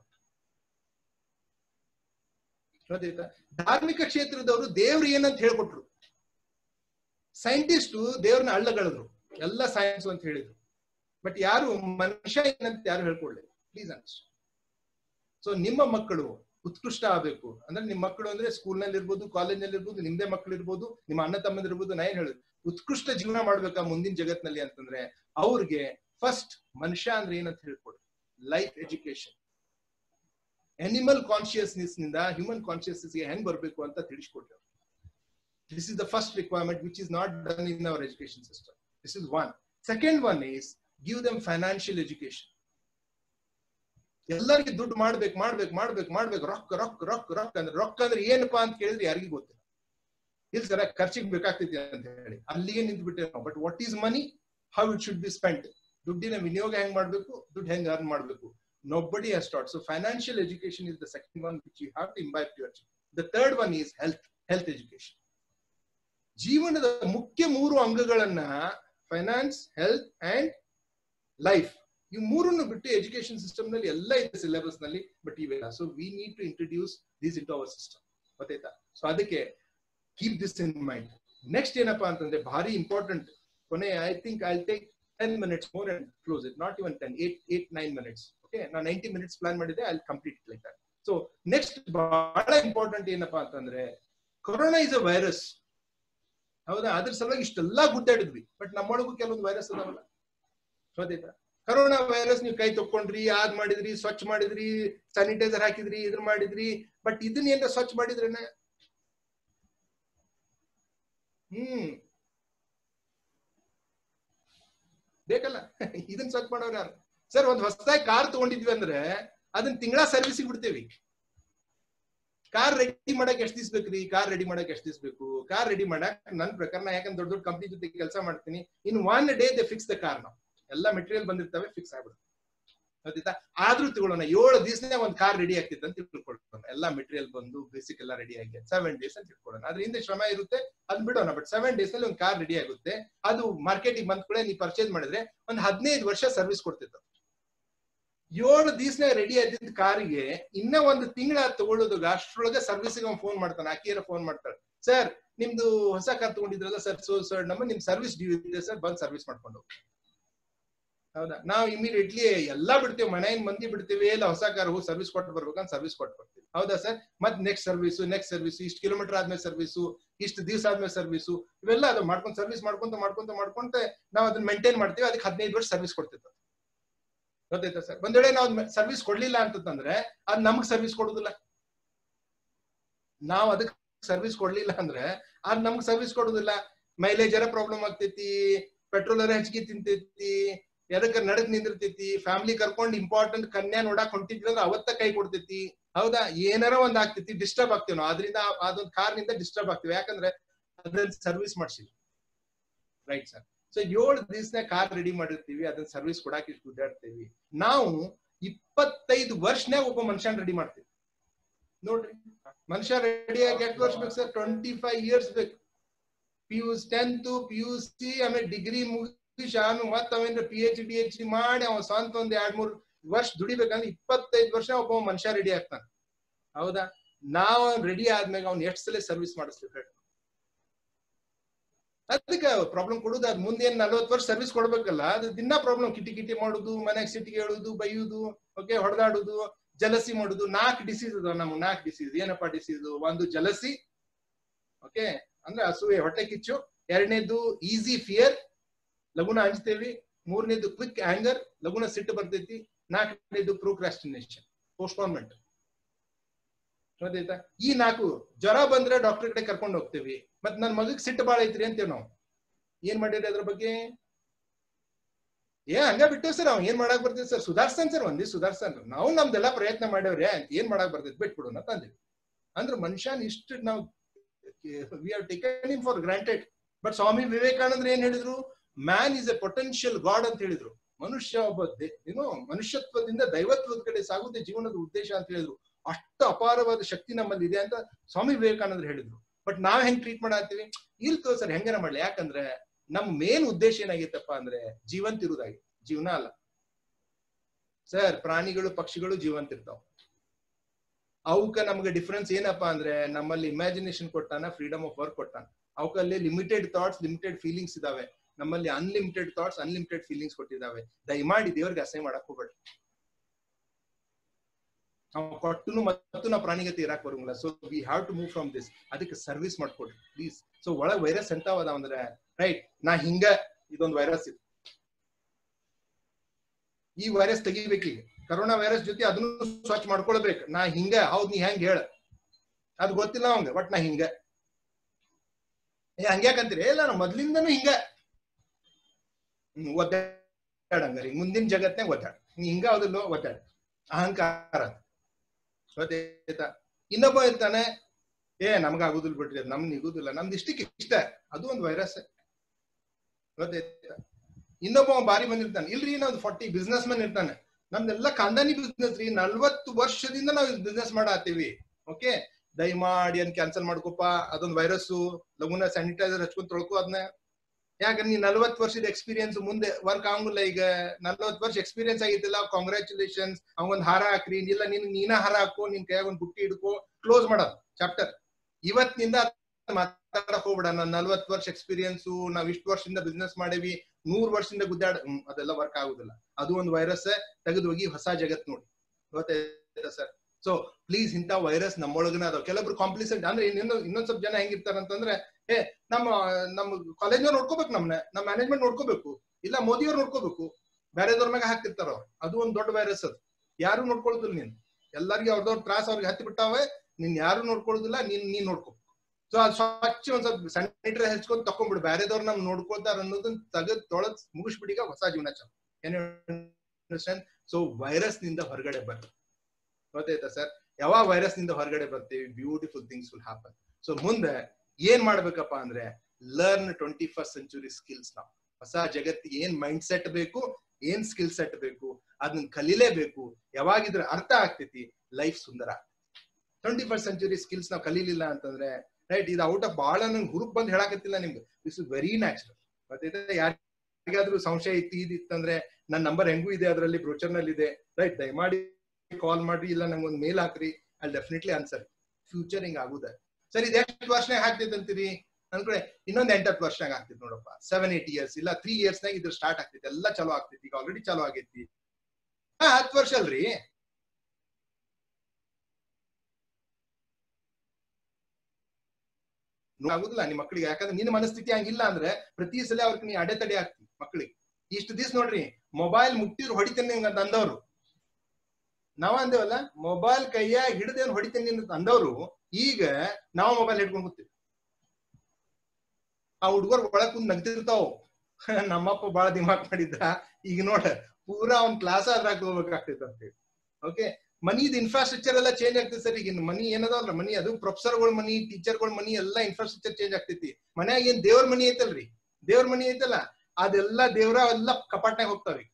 ಗೊತ್ತಾಯ್ತಾ ಧಾರ್ಮಿಕ ಕ್ಷೇತ್ರದವರು ದೇವ್ರು ಏನಂತ ಹೇಳ್ಕೊಟ್ರು ಸೈಂಟಿಸ್ಟು ದೇವ್ರನ್ನ ಅಳ್ಳಗಳಿದ್ರು ಎಲ್ಲ ಸೈನ್ಸ್ ಅಂತ ಹೇಳಿದ್ರು ಬಟ್ ಯಾರು ಮನುಷ್ಯ ಏನಂತ ಯಾರು ಹೇಳ್ಕೊಡ್ಲಿಲ್ಲ ಪ್ಲೀಸ್ ಅಂಡರ್ಸ್ಟ್ಯಾಂಡ್ ಸೊ ನಿಮ್ಮ ಮಕ್ಕಳು ಉತ್ಕೃಷ್ಟ ಆಗಬೇಕು ಅಂದ್ರೆ ನಿಮ್ಮ ಮಕ್ಕಳು ಅಂದ್ರೆ ಸ್ಕೂಲ್ ನಲ್ಲಿ ಇರ್ಬೋದು ಕಾಲೇಜ್ ನಲ್ಲಿ ಇರ್ಬೋದು ನಿಮ್ದೇ ಮಕ್ಕಳು ಇರ್ಬೋದು ನಿಮ್ಮ ಅಣ್ಣ ತಮ್ಮಂದಿರ್ಬೋದು ನಾ ಏನ್ ಹೇಳುದು ಉತ್ಕೃಷ್ಟ ಜೀವನ ಮಾಡ್ಬೇಕಾ ಮುಂದಿನ ಜಗತ್ನಲ್ಲಿ ಅಂತಂದ್ರೆ ಅವ್ರಿಗೆ ಫಸ್ಟ್ ಮನುಷ್ಯ ಅಂದ್ರೆ ಏನಂತ ಹೇಳ್ಕೊಡ್ರಿ ಲೈಫ್ ಎಜುಕೇಶನ್ ಅನಿಮಲ್ ಕಾನ್ಶಿಯಸ್ನೆಸ್ ನಿಂದ ಹ್ಯೂಮನ್ ಕಾನ್ಶಿಯಸ್ನೆಸ್ ಗೆ ಹೆಂಗ್ ಬರಬೇಕು ಅಂತ ತಿಳಿಸ್ಕೊಡ್ರಿ this is the first requirement which is not done in our education system this is one second one is give them financial education ಎಲ್ಲರಿಗೆ ದುಡ್ಡು ಮಾಡ್ಬೇಕು ಮಾಡ್ಬೇಕು ಮಾಡ್ಬೇಕು ಮಾಡ್ಬೇಕು ರೊಕ್ಕ ರೊಕ್ಕ ರೊಕ್ಕ ರೊಕ್ಕ ಅಂದ್ರೆ ರೊಕ್ಕ ಅಂದ್ರೆ ಏನಪ್ಪಾ ಅಂತ ಕೇಳಿದ್ರೆ ಯಾರಿಗೂ ಗೊತ್ತಿಲ್ಲ ಇಲ್ಲ ಸರ ಖರ್ಚಿಗೆ ಬೇಕಾಗ್ತೈತಿ ಅಂತ ಹೇಳಿ ಅಲ್ಲಿಗೆ ನಿಂತು ಬಿಟ್ಟೆ ನಾವು but what is money how it should be spend ದುಡ್ಡಿನ ವಿನಿಯೋಗ ಹೆಂಗ್ ಮಾಡ್ಬೇಕು ದುಡ್ಡು ಹೆಂಗ್ ಅರ್ನ್ ಮಾಡ್ಬೇಕು nobody has taught so financial education is the second one which you have to imbibe to your children. the third one is health health education ಜೀವನದ ಮುಖ್ಯ ಮೂರು ಅಂಗಗಳನ್ನ ಫೈನಾನ್ಸ್ ಹೆಲ್ತ್ ಅಂಡ್ ಲೈಫ್ ಈ ಮೂರನ್ನು ಬಿಟ್ಟು ಎಜುಕೇಶನ್ ಸಿಸ್ಟಮ್ ನಲ್ಲಿ ಎಲ್ಲ ಇದೆ ಸಿಲೆಬಸ್ ನಲ್ಲಿ ಬಟ್ ಇವೆಲ್ಲ so we need to introduce this into our system ಗೊತ್ತಾಯ್ತಾ ಸೊ ಅದಕ್ಕೆ keep this in mind next ಏನಪ್ಪಾ ಅಂತಂದ್ರೆ ಭಾರಿ ಇಂಪಾರ್ಟೆಂಟ್ ಕೊನೆ I think I take ten minutes more and close it not even ten eight eight nine minutes okay ನಾನು ninety minutes plan ಮಾಡಿದೆ I complete like that so next ಬಹಳ important ಏನಪ್ಪಾ ಅಂತಂದ್ರೆ corona is a virus ಹೌದಾ ಅದ್ರ ಸಲುವಾಗಿ ಇಷ್ಟೆಲ್ಲ ಗುದ್ದಾಡಿದ್ವಿ but ನಮ್ಮೊಳಗೂ ಕೆಲವೊಂದು ವೈರಸ್ ಅದಾವಲ್ಲ ಗೊತ್ತಾಯ್ತಾ ಕರೋನಾ ವೈರಸ್ ನೀವು ಕೈ ತಕೊಂಡ್ರಿ ಅದ್ ಮಾಡಿದ್ರಿ ಸ್ವಚ್ಛ ಮಾಡಿದ್ರಿ ಸ್ಯಾನಿಟೈಸರ್ ಹಾಕಿದ್ರಿ ಇದ್ರ ಮಾಡಿದ್ರಿ ಬಟ್ ಇದನ್ನ ಏನಾರ ಸ್ವಚ್ಛ ಮಾಡಿದ್ರೇನೆ ಹ್ಮ್ ಬೇಕಲ್ಲ ಇದನ್ನ ಸ್ವಚ್ಛ ಮಾಡೋರು ಯಾರು ಸರ್ ಒಂದ್ ಹೊಸದಾಗಿ ಕಾರ್ ತಗೊಂಡಿದ್ವಿ ಅಂದ್ರೆ ಅದನ್ನ ತಿಂಗಳ ಸರ್ವಿಸಿಗೆ ಬಿಡ್ತೇವಿ ಕಾರ್ ರೆಡಿ ಮಾಡಕ್ ಎಷ್ಟ್ ದಿವ್ಸ ಬೇಕ್ರಿ ಕಾರ್ ರೆಡಿ ಮಾಡಕ್ ಎಷ್ಟ್ ದಿವ್ಸ ಬೇಕು ಕಾರ್ ರೆಡಿ ಮಾಡಕ್ ನನ್ ಪ್ರಕಾರ ನಾ ಯಾಕಂದ್ರೆ ದೊಡ್ಡ ದೊಡ್ಡ ಕಂಪ್ನಿ ಜೊತೆ ಕೆಲಸ ಮಾಡ್ತೀನಿ in one day they fix the car ನಾವು ಎಲ್ಲ ಮೆಟೀರಿಯಲ್ ಬಂದಿರ್ತವೆ ಫಿಕ್ಸ್ ಆಗ್ಬಿಡುತ್ತೆ ಗೊತ್ತಾಯ್ತಾ ಆದ್ರೂ ತಗೊಳ್ಳೋಣ ಏಳು ದಿವಸನೇ ಒಂದ್ ಕಾರ್ ರೆಡಿ ಆಗ್ತಿತ್ತು ಅಂತ ತಿಳ್ಕೊಳ್ಳೋಣ ಎಲ್ಲ ಮೆಟೀರಿಯಲ್ ಬಂದು ಬೇಸಿಕ್ ಎಲ್ಲ ರೆಡಿ ಆಗಿ ಸೆವೆನ್ ಡೇಸ್ ಅಂತ ತಿಳ್ಕೊಳ್ಳೋಣ ಅದ್ರ ಹಿಂದೆ ಶ್ರಮ ಇರುತ್ತೆ ಅದ್ ಬಿಡೋಣ ಬಟ್ ಸೆವೆನ್ ಡೇಸ್ ನಲ್ಲಿ ಒಂದು ಕಾರ್ ರೆಡಿ ಆಗುತ್ತೆ ಅದು ಮಾರ್ಕೆಟಿಗೆ ಬಂದ ಕೂಡ ನೀವು ಪರ್ಚೇಸ್ ಮಾಡಿದ್ರೆ ಒಂದ್ ಹದಿನೈದು ವರ್ಷ ಸರ್ವಿಸ್ ಕೊಡ್ತಿತ್ತು ಏಳು ದಿವಸನೇ ರೆಡಿ ಆದಿದ್ದ ಕಾರಿಗೆ ಇನ್ನ ಒಂದು ತಿಂಗಳ ತಗೊಳ್ಳೋದು ಅಷ್ಟ್ರೊಳಗೆ ಸರ್ವಿಸ್ಗೆ ಅವ್ನು ಫೋನ್ ಮಾಡ್ತಾನೆ ಅಕ್ಕಿಯರ ಫೋನ್ ಮಾಡ್ತಾಳೆ ಸರ್ ನಿಮ್ದು ಹೊಸ ಕಾರ್ ತಗೊಂಡಿದ್ರಲ್ಲ ಸರ್ ಸೊ ಸರ್ ನಮ್ಮ ನಿಮ್ ಸರ್ವಿಸ್ ಡ್ಯೂ ಇದೆ ಸರ್ ಬಂದ್ ಸರ್ವಿಸ್ ಮಾಡ್ಕೊಂಡು ಹೋಗಿ ಹೌದಾ ನಾವು ಇಮಿಡಿಯೇಟ್ಲಿ ಎಲ್ಲಾ ಬಿಡ್ತೀವಿ ಮನೆಯಿಂದ ಮಂದಿ ಬಿಡ್ತೀವಿ ಇಲ್ಲ ಹೊಸ ಕಾರ್ ಹೋಗಿ ಸರ್ವಿಸ್ ಕೊಟ್ಟು ಬರ್ಬೇಕಂತ ಸರ್ವಿಸ್ ಕೊಟ್ಟು ಬರ್ತೀವಿ ಹೌದಾ ಸರ್ ಮತ್ ನೆಕ್ಸ್ಟ್ ಸರ್ವಿಸ್ ನೆಕ್ಸ್ಟ್ ಸರ್ವಿಸ್ ಇಷ್ಟು ಕಿಲೋಮೀಟರ್ ಆದ್ಮೇಲೆ ಸರ್ವಿಸು ಇಷ್ಟು ದಿವಸ ಆದ್ಮೇಲೆ ಸರ್ವಿಸು ಇವೆಲ್ಲ ಅದು ಮಾಡ್ಕೊಂಡು ಸರ್ವಿಸ್ ಮಾಡ್ಕೊಂತ ಮಾಡ್ಕೊಂತ ಮಾಡ್ಕೊಂತ ನಾವು ಅದನ್ನ ಮೇಂಟೈನ್ ಮಾಡ್ತೀವಿ ಅದಕ್ಕೆ ಹದಿನೈದು ವರ್ಷ ಸರ್ವಿಸ್ ಕೊಡ್ತಿತ್ತು ಗೊತ್ತಾಯ್ತಾ ಸರ್ ಒಂದ್ ವೇಳೆ ನಾವು ಸರ್ವಿಸ್ ಕೊಡ್ಲಿಲ್ಲ ಅಂತಂದ್ರೆ ಅದ್ ನಮ್ಗ್ ಸರ್ವಿಸ್ ಕೊಡುದಿಲ್ಲ ನಾವ್ ಅದಕ್ಕೆ ಸರ್ವಿಸ್ ಕೊಡ್ಲಿಲ್ಲ ಅಂದ್ರೆ ಅದ್ ನಮ್ಗ್ ಸರ್ವಿಸ್ ಕೊಡುದಿಲ್ಲ ಮೈಲೇಜ್ ಅರ ಪ್ರಾಬ್ಲಮ್ ಆಗ್ತೈತಿ ಪೆಟ್ರೋಲ್ ಅರ ಹೆಚ್ಚಿಗೆ ತಿಂತೈತಿ ಎದಕ್ಕೆ ನಡಕ್ ನಿಂದಿರ್ತೈತಿ ಫ್ಯಾಮಿಲಿ ಕರ್ಕೊಂಡ್ ಇಂಪಾರ್ಟೆಂಟ್ ಕನ್ಯಾ ನೋಡಕ್ ಹೊಂಟಿದ್ವಿ ಅಂದ್ರೆ ಅವತ್ತ ಕೈ ಕೊಡ್ತೈತಿ ಹೌದಾ ಏನಾರ ಒಂದ್ ಆಗ್ತೈತಿ ಡಿಸ್ಟರ್ಬ್ ಆಗ್ತೀವಿ ನಾವು ಅದರಿಂದ ಅದೊಂದ್ ಕಾರ್ ನಿಂದ ಡಿಸ್ಟರ್ಬ್ ಆಗ್ತೀವಿ ಯಾಕಂದ್ರೆ ಅದ್ರಲ್ಲಿ ಸರ್ವಿಸ್ ಮಾಡ್ಸಿಲ್ಲ ರೈಟ್ ಸರ್ ಸೊ ಏಳು ದಿವಸ ಕಾರ್ ರೆಡಿ ಮಾಡಿರ್ತೀವಿ ಅದನ್ನ ಸರ್ವಿಸ್ ಕೊಡಾಕ ಇಷ್ಟು ಗುದ್ದಾಡ್ತೀವಿ ನಾವು ಇಪ್ಪತ್ತೈದು ವರ್ಷನ್ಯಾಗ ಒಬ್ಬ ಮನುಷ್ಯನ್ ರೆಡಿ ಮಾಡ್ತೀವಿ ನೋಡ್ರಿ ಮನುಷ್ಯ ರೆಡಿ ಆಗಿ ಎಷ್ಟು ವರ್ಷ ಬೇಕು ಸರ್ ಟ್ವೆಂಟಿ ಫೈವ್ ಇಯರ್ಸ್ ಬೇಕು P U tenth P U C ಆಮೇಲೆ ಡಿಗ್ರಿ ಮುಗಿಸಿ ಆಮೇಲೆ ಮತ್ತೆ ಅವೇನ್ರ P H D H D ಮಾಡಿ ಅವ ಸ್ವಂತ ಒಂದ್ ಎರಡ್ ಮೂರ್ ವರ್ಷ ದುಡಿಬೇಕಂದ್ರೆ ಇಪ್ಪತ್ತೈದು ವರ್ಷ ಒಬ್ಬ ಮನುಷ್ಯ ರೆಡಿ ಆಗ್ತಾನೆ ಹೌದಾ ನಾವ್ ರೆಡಿ ಆದ್ಮೇಲೆ ಅವ್ನ್ ಎಷ್ಟು ಸಲ ಸರ್ವಿಸ್ ಮಾಡಿಸ್ತೀವಿ ಹೇಳಿ ಅದಕ್ಕೆ ಪ್ರಾಬ್ಲಮ್ ಕೊಡುದು ಅದ್ ಮುಂದೆ ಏನ್ ನಲ್ವತ್ತು ವರ್ಷ ಸರ್ವಿಸ್ ಕೊಡ್ಬೇಕಲ್ಲ ಅದು ದಿನ ಪ್ರಾಬ್ಲಮ್ ಕಿಟಿ ಕಿಟಿ ಮಾಡುದು ಮನೆಗೆ ಸಿಟಿಗೆ ಹೇಳುದು ಬೈಯುದು ಓಕೆ ಹೊಡೆದಾಡುದು ಜಲಸಿ ಮಾಡುದು ನಾಲ್ಕು ಡಿಸೀಸ್ ಅದಾವ ನಮ್ಗೆ ನಾಲ್ಕು ಡಿಸೀಸ್ ಏನಪ್ಪಾ ಡಿಸೀಸ್ ಒಂದು ಜಲಸಿ ಓಕೆ ಅಂದ್ರೆ ಅಸೂಯೆ ಹೊಟ್ಟೆ ಕಿಚ್ಚು ಎರಡನೇದು ಈಸಿ ಫಿಯರ್ ಲಗುನ ಹಂಚ್ತೇವಿ ಮೂರನೇದು ಕ್ವಿಕ್ ಆಂಗರ್ ಲಗುನ ಸಿಟ್ಟು ಬರ್ತೈತಿ ನಾಲ್ಕನೇದು ಪ್ರೋಕ್ರಾಸ್ಟಿನೇಷನ್ ಪೋಸ್ಟ್ಪೋನ್ಮೆಂಟ್ ಗೊತ್ತಾಯ್ತಾ ಈ ನಾಲ್ಕು ಜ್ವರ ಬಂದ್ರೆ ಡಾಕ್ಟರ್ ಕಡೆ ಕರ್ಕೊಂಡು ಹೋಗ್ತೇವಿ ಮತ್ ನನ್ ಮಗಗ್ ಸಿಟ್ಟು ಬಾಳ ಐತ್ರಿ ಅಂತೇವ್ ನಾವು ಏನ್ ಮಾಡಿರಿ ಅದ್ರ ಬಗ್ಗೆ ಏ ಹಂಗ ಬಿಟ್ಟೇವ್ ಸರ್ ಅವ್ ಏನ್ ಮಾಡಕ್ ಬರ್ತೈತಿ ಸರ್ ಸುಧಾರ್ಸನ್ ಸರ್ ಒಂದಿ ಸುಧಾರ್ಸನ್ ನಾವು ನಮ್ದೆಲ್ಲಾ ಪ್ರಯತ್ನ ಮಾಡೇವ್ರಿ ಅಂತ ಏನ್ ಮಾಡಕ್ ಬರ್ತೈತಿ ಬಿಟ್ಬಿಡೋಣ ತಂದಿವಿ ಅಂದ್ರೆ ಮನುಷ್ಯನ್ ಇಷ್ಟು ನಾವು we are taken in for granted but Swami ವಿವೇಕಾನಂದ್ರ ಏನ್ ಹೇಳಿದ್ರು man is a potential god ಅಂತ ಹೇಳಿದ್ರು ಮನುಷ್ಯ ಒಬ್ಬ ಏನೋ ಮನುಷ್ಯತ್ವದಿಂದ ದೈವತ್ವದ ಕಡೆ ಸಾಗುದೇ ಜೀವನದ ಉದ್ದೇಶ ಅಂತ ಹೇಳಿದ್ರು ಅಷ್ಟು ಅಪಾರವಾದ ಶಕ್ತಿ ನಮ್ಮಲ್ಲಿ ಇದೆ ಅಂತ ಸ್ವಾಮಿ ವಿವೇಕಾನಂದ್ರ ಹೇಳಿದ್ರು ಬಟ್ ನಾವ್ ಹೆಂಗ್ ಟ್ರೀಟ್ ಮಾಡತ್ತೀವಿ ಇಲ್ತೋ ಸರ್ ಹೆಂಗನ ಮಾಡ್ಲಿ ಯಾಕಂದ್ರೆ ನಮ್ ಮೇನ್ ಉದ್ದೇಶ ಏನಾಗಿತ್ತಪ್ಪ ಅಂದ್ರೆ ಜೀವಂತ ಇರುವುದಾಗಿ ಜೀವನ ಅಲ್ಲ ಸರ್ ಪ್ರಾಣಿಗಳು ಪಕ್ಷಿಗಳು ಜೀವಂತ ಇರ್ತಾವ ಅವಕ್ಕ ನಮ್ಗೆ ಡಿಫ್ರೆನ್ಸ್ ಏನಪ್ಪಾ ಅಂದ್ರೆ ನಮ್ಮಲ್ಲಿ ಇಮ್ಯಾಜಿನೇಷನ್ ಕೊಟ್ಟಾನ ಫ್ರೀಡಮ್ ಆಫ್ ವರ್ಕ್ ಕೊಟ್ಟಾನ ಅವಕ್ಕಲ್ಲಿ ಲಿಮಿಟೆಡ್ ಥಾಟ್ಸ್ ಲಿಮಿಟೆಡ್ ಫೀಲಿಂಗ್ಸ್ ಇದಾವೆ ನಮ್ಮಲ್ಲಿ ಅನ್ಲಿಮಿಟೆಡ್ ಥಾಟ್ಸ್ ಅನ್ಲಿಮಿಟೆಡ್ ಫೀಲಿಂಗ್ಸ್ ಕೊಟ್ಟಿದ್ದಾವೆ ದಯಮಾಡಿ ದೇವ್ರಿಗೆ ಅಸಹ್ಯ ಮಾಡಕ್ ಹೋಗ್ಬೇಡಿ ನಾವು ಕೊಟ್ಟನು ಮತ್ತು ನಾವು ಪ್ರಾಣಿಗತಿ ಇರಾಕ್ ಬರಂಗಿಲ್ಲ so we have to move from this ಅದಕ್ಕೆ ಸರ್ವಿಸ್ ಮಾಡ್ಕೊಡ್ರಿ ಪ್ಲೀಸ್ ಸೊ ಒಳಗ್ ವೈರಸ್ ಎಂತಾವದ ಅಂದ್ರೆ ರೈಟ್ ನಾ ಹಿಂಗ ಇದೊಂದು ವೈರಸ್ ಇತ್ತು ಈ ವೈರಸ್ ತೆಗಿಬೇಕು ಈಗ ಕರೋನಾ ವೈರಸ್ ಜೊತೆ ಅದನ್ನು ಸ್ವಚ್ಛ ಮಾಡ್ಕೊಳ್ಬೇಕು ನಾ ಹಿಂಗ ಹೌದ್ ನೀ ಹೆಂಗ್ ಹೇಳ ಅದು ಗೊತ್ತಿಲ್ಲ ಅವಂಗ ಬಟ್ ನಾ ಹಿಂಗ ಏ ಹಂಗ್ಯಾಕಂತೀರಿ ಇಲ್ಲ ನಾ ಮೊದ್ಲಿಂದನೂ ಹಿಂಗ ಹ್ಮ್, ಒದ್ದಾಡಂಗಾರಿ ಮುಂದಿನ ಜಗತ್ನಾಗ ಒದ್ದಾಡ ನೀ ಹಿಂಗ ಹೌದಿಲ್ಲೋ ಒದ್ದಾಡ ಅಹಂಕಾರ ಗೊತ್ತಾಯ್ತಾ ಇನ್ನೊಬ್ಬ ಇರ್ತಾನೆ ಏ ನಮ್ಗ ಆಗುದಿಲ್ಲ ಬಿಡ್ರಿ ಅದ್ ನಮ್ಗೆ ನಿಗುದಿಲ್ಲ ನಮ್ದು ಇಷ್ಟಕ್ಕೆ ಇಷ್ಟ ಅದು ಒಂದು ವೈರಸ್ ಗೊತ್ತಾಯ್ತಾ ಇನ್ನೊಬ್ಬ ಅವ ಬಾರಿ ಬಂದಿರ್ತಾನೆ ಇಲ್ರಿ ನಾವ್ ಫಾರ್ಟಿ ಬಿಸ್ನೆಸ್ ಮ್ಯಾನ್ ಇರ್ತಾನೆ ನಮ್ದೆಲ್ಲ ಖಾನ್ದಾನಿ ಬಿಸ್ನೆಸ್ ರೀ ನಲ್ವತ್ತು ವರ್ಷದಿಂದ ನಾವು ಬಿಸ್ನೆಸ್ ಮಾಡತ್ತೀವಿ ಓಕೆ ದಯಮಾಡಿ ಅನ್ ಕ್ಯಾನ್ಸಲ್ ಮಾಡ್ಕೋಪ ಅದೊಂದು ವೈರಸ್ಸು ಲಗುನ ಸ್ಯಾನಿಟೈಸರ್ ಹಚ್ಕೊಂಡ್ ತೊಳ್ಕೊ ಅದನ್ನ ಯಾಕಂದ್ರೆ ನೀ ನಲ್ವತ್ತು ವರ್ಷದ ಎಕ್ಸ್ಪೀರಿಯನ್ಸ್ ಮುಂದೆ ವರ್ಕ್ ಆಗಂಗಿಲ್ಲ ಈಗ ನಲ್ವತ್ತು ವರ್ಷ ಎಕ್ಸ್ಪೀರಿಯನ್ಸ್ ಆಗಿತ್ತಿಲ್ಲ ಕಾಂಗ್ರ್ಯಾಚುಲೇಷನ್ಸ್ ಅವಂಗೊಂದ್ ಹಾರ ಹಾಕ್ರಿ ಇಲ್ಲ ನೀನ್ ನೀನ ಹಾರ ಹಾಕೋ ನಿನ್ ಕೈಯಾಗ ಒಂದ್ ಬುಟ್ಟಿ ಹಿಡ್ಕೋ ಕ್ಲೋಸ್ ಮಾಡೋದು ಚಾಪ್ಟರ್ ಇವತ್ತಿನಿಂದ ಮಾತಾಡಕ್ ಹೋಗ್ಬೇಡ ನಾನು ನಲ್ವತ್ತು ವರ್ಷ ಎಕ್ಸ್ಪೀರಿಯನ್ಸ್ ನಾವ್ ಇಷ್ಟು ವರ್ಷದಿಂದ ಬಿಸ್ನೆಸ್ ಮಾಡೇವಿ ನೂರ್ ವರ್ಷದಿಂದ ಗುದ್ದಾಡ ಹ್ಮ್, ಅದೆಲ್ಲ ವರ್ಕ್ ಆಗುದಿಲ್ಲ ಅದು ಒಂದು ವೈರಸ್ ತೆಗೆದು ಹೋಗಿ ಹೊಸ ಜಗತ್ ನೋಡಿ ಗೊತ್ತಾಯ್ತಾ ಸರ್ ಸೊ ಪ್ಲೀಸ್ ಇಂಥ ವೈರಸ್ ನಮ್ಮೊಳಗನ ಅದಾವ ಕೆಲವೊಬ್ರು ಕಾಂಪ್ಲಿಸೆಂಟ್ ಅಂದ್ರೆ ಇನ್ನೊಂದು ಇನ್ನೊಂದ್ ಸ್ವಲ್ಪ ಜನ ಹೆಂಗಿರ್ತಾರ ಅಂತಂದ್ರೆ ಏ ನಮ್ಮ ನಮ್ಮ ಕಾಲೇಜ್ನವ್ರು ನೋಡ್ಕೋಬೇಕು ನಮ್ನ ನಮ್ಮ ಮ್ಯಾನೇಜ್ಮೆಂಟ್ ನೋಡ್ಕೋಬೇಕು ಇಲ್ಲ ಮೋದಿಯವ್ರು ನೋಡ್ಕೋಬೇಕು ಬೇರೆದವ್ರ ಮ್ಯಾಗ ಹಾಕ್ತಿರ್ತಾರ ಅವ್ರು ಅದು ಒಂದ್ ದೊಡ್ಡ ವೈರಸ್ ಅದು ಯಾರು ನೋಡ್ಕೊಳ್ಳೋದಿಲ್ಲ ನೀನ್ ಎಲ್ಲರಿಗೂ ಅವ್ರದವ್ರ ತ್ರಾಸ ಅವ್ರಿಗೆ ಹತ್ತಿ ಬಿಟ್ಟಾವೆ ನೀನ್ ಯಾರು ನೋಡ್ಕೊಳ್ಳೋದಿಲ್ಲ ನೀನ್ ನೀನ್ ನೋಡ್ಕೋ ಸೊ ಅದು ಸ್ವಚ್ಛ ಒಂದ್ ಸ್ವಲ್ಪ ಸ್ಯಾನಿಟೈಸರ್ ಹಚ್ಕೊಂಡ್ ತಕೊಂಡ್ಬಿಡು ಬೇರೆದವ್ರು ನಮ್ ನೋಡ್ಕೊಳ್ತಾರ ಅನ್ನೋದನ್ನ ತೆಗೆದ್ ತೊಳದ್ ಮುಗಿಸ್ಬಿಡಿಗ ಹೊಸ ಜೀವನ ಚಾಲು ಸೊ ವೈರಸ್ ನಿಂದ ಹೊರಗಡೆ ಬರ್ರಿ ಗೊತ್ತಾಯ್ತಾ ಸರ್ ಯಾವಾಗ ವೈರಸ್ ನಿಂದ ಹೊರಗಡೆ ಬರ್ತೀವಿ beautiful things will happen so ಮುಂದೆ ಏನ್ ಮಾಡ್ಬೇಕಪ್ಪ ಅಂದ್ರೆ learn twenty first century skills ನಾವು ಹೊಸ ಜಗತ್ತಿಗೆ ಏನ್ ಮೈಂಡ್ ಸೆಟ್ ಬೇಕು ಏನ್ ಸ್ಕಿಲ್ ಸೆಟ್ ಬೇಕು ಅದನ್ನ ಕಲೀಲೇಬೇಕು ಯಾವಾಗಿದ್ರ ಅರ್ಥ ಆಗ್ತೈತಿ ಲೈಫ್ ಸುಂದರ ಟ್ವೆಂಟಿ ಫಸ್ಟ್ ಸೆಂಚುರಿ ಸ್ಕಿಲ್ಸ್ ನಾವು ಕಲೀಲಿಲ್ಲ ಅಂತಂದ್ರೆ ರೈಟ್ ಇದು ಔಟ್ ಆಫ್ ಬಹಳ ನಂಗೆ ಹುರುಪ್ ಬಂದ್ ಹೇಳಕತ್ತಿಲ್ಲ ನಿಮ್ಗೆ ದಿಸ್ ಇಸ್ ವೆರಿ ನ್ಯಾಚುರಲ್ ಮತ್ತೆ ಯಾರಿಗಾದ್ರೂ ಸಂಶಯ ಇತ್ತು ಇದಿತ್ತಂದ್ರೆ ನನ್ನ ನಂಬರ್ ಹೆಂಗೂ ಇದೆ ಅದರಲ್ಲಿ ಬ್ರೋಚರ್ ನಲ್ಲಿ ಇದೆ ರೈಟ್ ದಯಮಾಡಿ ಕಾಲ್ ಮಾಡ್ರಿ ಇಲ್ಲ ನಂಗೆ ಒಂದು ಮೇಲ್ ಹಾಕ್ರಿ ಐ ಡೆಫಿನೆಟ್ಲಿ ಆನ್ಸರ್ ಫ್ಯೂಚರ್ ಹಿಂಗ್ ಆಗುದ ಸರ್ ಇದು ಎಷ್ಟು ವರ್ಷನಾಗ ಆಗ್ತೈತೆ ಅಂತೀರಿ ಅನ್ಕೊಳೆ ಇನ್ನೊಂದ್ ಎಂಟತ್ತು ವರ್ಷನಾಗ ಆಗ್ತೈತಿ ನೋಡಪ್ಪ ಸೆವೆನ್ ಏಟ್ ಇಯರ್ಸ್ ಇಲ್ಲ ತ್ರೀ ಇಯರ್ಸ್ ನಾಗ ಇದ್ರ ಸ್ಟಾರ್ಟ್ ಆಗ್ತೈತಿ ಎಲ್ಲ ಚಲೋ ಆಗ್ತೈತಿ ಈಗ ಆಲ್ರೆಡಿ ಚಲೋ ಆಗೈತಿ ಹಾ ಹತ್ತು ವರ್ಷ ಅಲ್ರಿ ಆಗುದಿಲ್ಲ ನಿಮ್ಮ ಮಕ್ಕಳಿಗೆ ಯಾಕಂದ್ರೆ ನಿನ್ನ ಮನಸ್ಥಿತಿ ಹಂಗಿಲ್ಲ ಅಂದ್ರೆ ಪ್ರತಿ ಸಲ ಅವ್ರಿಗೆ ನೀ ಅಡೆತಡೆ ಆಗ್ತಿ ಮಕ್ಕಳಿಗೆ ಇಷ್ಟು ದಿವಸ ನೋಡ್ರಿ ಮೊಬೈಲ್ ಮುಟ್ಟಿದ್ರು ಹೊಡಿತೇನೆ ಅಂತ ಅಂದವ್ರು ನಾವ್ ಅಂದೇವಲ್ಲ ಮೊಬೈಲ್ ಕೈಯಾಗ ಹಿಡ್ದೇನ್ ಹೊಡಿತೇನೆ ಅಂತ ಅಂದವ್ರು ಈಗ ನಾವು ಮೊಬೈಲ್ ಹಿಡ್ಕೊಂಡ್ ಕೂತೀವಿ ಆ ಹುಡುಗರು ಒಳಗ್ ಕುಂದ್ ನಗ್ತಿರ್ತಾವ್ ನಮ್ಮಪ್ಪ ಬಾಳ ದಿಮಾಕ್ ಮಾಡಿದ್ದ ಈಗ ನೋಡ ಪೂರಾ ಅವ್ನ್ ಕ್ಲಾಸ್ ಅದ್ರಾಗ ಹೋಗ್ಬೇಕಾಗ್ತೈತೆ ಅಂತೇಳಿ ಓಕೆ ಮನಿದ್ ಇನ್ಫ್ರಾಸ್ಟ್ರಕ್ಚರ್ ಎಲ್ಲ ಚೇಂಜ್ ಆಗ್ತೈತೆ ಸರ್ ಈಗ ಮನಿ ಏನದಾವಲ್ಲ ಮನಿ ಅದು ಪ್ರೊಫೆಸರ್ಗಳ ಮನಿ ಟೀಚರ್ಗಳ ಮನಿ ಎಲ್ಲ ಇನ್ಫ್ರಾಸ್ಟ್ರಕ್ಚರ್ ಚೇಂಜ್ ಆಗ್ತೈತಿ ಮನ್ಯಾಗ ಏನ್ ದೇವ್ರ ಮನಿ ಐತಲ್ರಿ ದೇವ್ರ ಮನಿ ಐತಲ್ಲ ಅದೆಲ್ಲ ದೇವ್ರ ಎಲ್ಲ ಕಪಾಟ್ನಾಗ ಹೋಗ್ತಾವ್ರಿ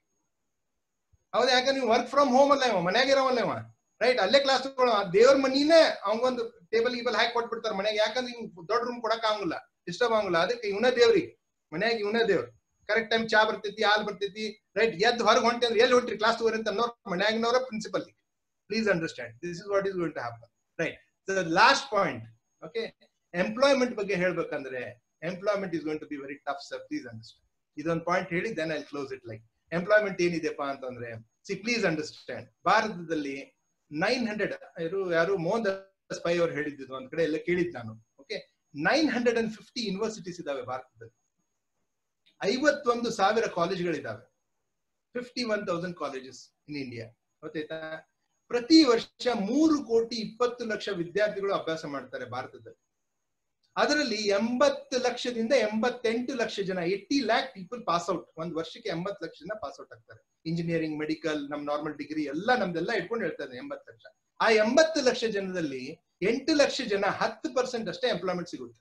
ಹೌದಾ ಯಾಕಂದ್ರೆ ನೀವು ವರ್ಕ್ ಫ್ರಮ್ ಹೋಮ್ ಅಲ್ಲ ಇವ ಮನ್ಯಾಗ ಇರೋವಲ್ಲ ಇವ ರೈಟ್ ಅಲ್ಲೇ ಕ್ಲಾಸ್ ತಗೊಳ್ಳೋ ದೇವ್ರ ಮನಿನೇ ಅವಂಗೊಂದು ಟೇಬಲ್ ಗೀಬಲ್ ಹಾಕಿ ಕೊಟ್ಬಿಡ್ತಾರ ಮನ್ಯಾಗ ಯಾಕಂದ್ರೆ ಹಿಂಗ್ ದೊಡ್ಡ ರೂಮ್ ಕೊಡಕ್ ಆಗಂಗಿಲ್ಲ ಡಿಸ್ಟರ್ಬ್ ಆಗಂಗಿಲ್ಲ ಅದಕ್ಕೆ ಇವನೇ ದೇವ್ರಿ ಮನ್ಯಾಗ ಇವನೇ ದೇವ್ರ ಕರೆಕ್ಟ್ ಟೈಮ್ ಚಾ ಬರ್ತೈತಿ ಹಾಲ್ ಬರ್ತೈತಿ ರೈಟ್ ಎದ್ದು ಹೊರಗೆ ಹೊಂಟಿ ಅಂದ್ರೆ ಎಲ್ಲಿ ಹೊಂಟ್ರಿ ಕ್ಲಾಸ್ ತಗೋರಿ ಅಂತ ಅನ್ನೋರ್ ಮನ್ಯಾಗಿನವರ principal please understand this is what is going to happen right so last point okay employment ಬಗ್ಗೆ ಹೇಳ್ಬೇಕಂದ್ರೆ employment is going to be very tough sir please understand ಇದೊಂದು ಪಾಯಿಂಟ್ ಹೇಳಿ then I close it like employment ಏನಿದೆಪ್ಪ ಅಂತಂದ್ರೆ see please understand ಭಾರತದಲ್ಲಿ nine hundred ಯಾರು ಯಾರು Mohan Das pi ಅವ್ರು ಹೇಳಿದ್ದು ಒಂದ್ ಕಡೆ ಎಲ್ಲ ಕೇಳಿದ್ ನಾನು okay nine hundred and fifty universities ಇದಾವೆ ಭಾರತದಲ್ಲಿ ಐವತ್ತೊಂದು ಸಾವಿರ ಕಾಲೇಜ್ಗಳಿದಾವೆ fifty one thousand colleges in India ಗೊತ್ತಾಯ್ತಾ ಪ್ರತಿ ವರ್ಷ ಮೂರು ಕೋಟಿ ಇಪ್ಪತ್ತು ಲಕ್ಷ ವಿದ್ಯಾರ್ಥಿಗಳು ಅಭ್ಯಾಸ ಮಾಡ್ತಾರೆ ಭಾರತದಲ್ಲಿ ಅದರಲ್ಲಿ ಎಂಬತ್ತು ಲಕ್ಷದಿಂದ ಎಂಬತ್ತೆಂಟು ಲಕ್ಷ ಜನ eighty lakh people pass out ಒಂದ್ ವರ್ಷಕ್ಕೆ ಎಂಬತ್ತು ಲಕ್ಷ ಜನ ಪಾಸ್ ಔಟ್ ಆಗ್ತಾರೆ ಇಂಜಿನಿಯರಿಂಗ್ ಮೆಡಿಕಲ್ ನಮ್ ನಾರ್ಮಲ್ ಡಿಗ್ರಿ ಎಲ್ಲ ನಮ್ದೆಲ್ಲ ಇಟ್ಕೊಂಡು ಹೇಳ್ತಾರೆ ಎಂಬತ್ತು ಲಕ್ಷ ಆ ಎಂಬತ್ತು ಲಕ್ಷ ಜನದಲ್ಲಿ ಎಂಟು ಲಕ್ಷ ಜನ ಹತ್ತು ಪರ್ಸೆಂಟ್ ಅಷ್ಟೇ ಎಂಪ್ಲಾಯ್ಮೆಂಟ್ ಸಿಗುತ್ತೆ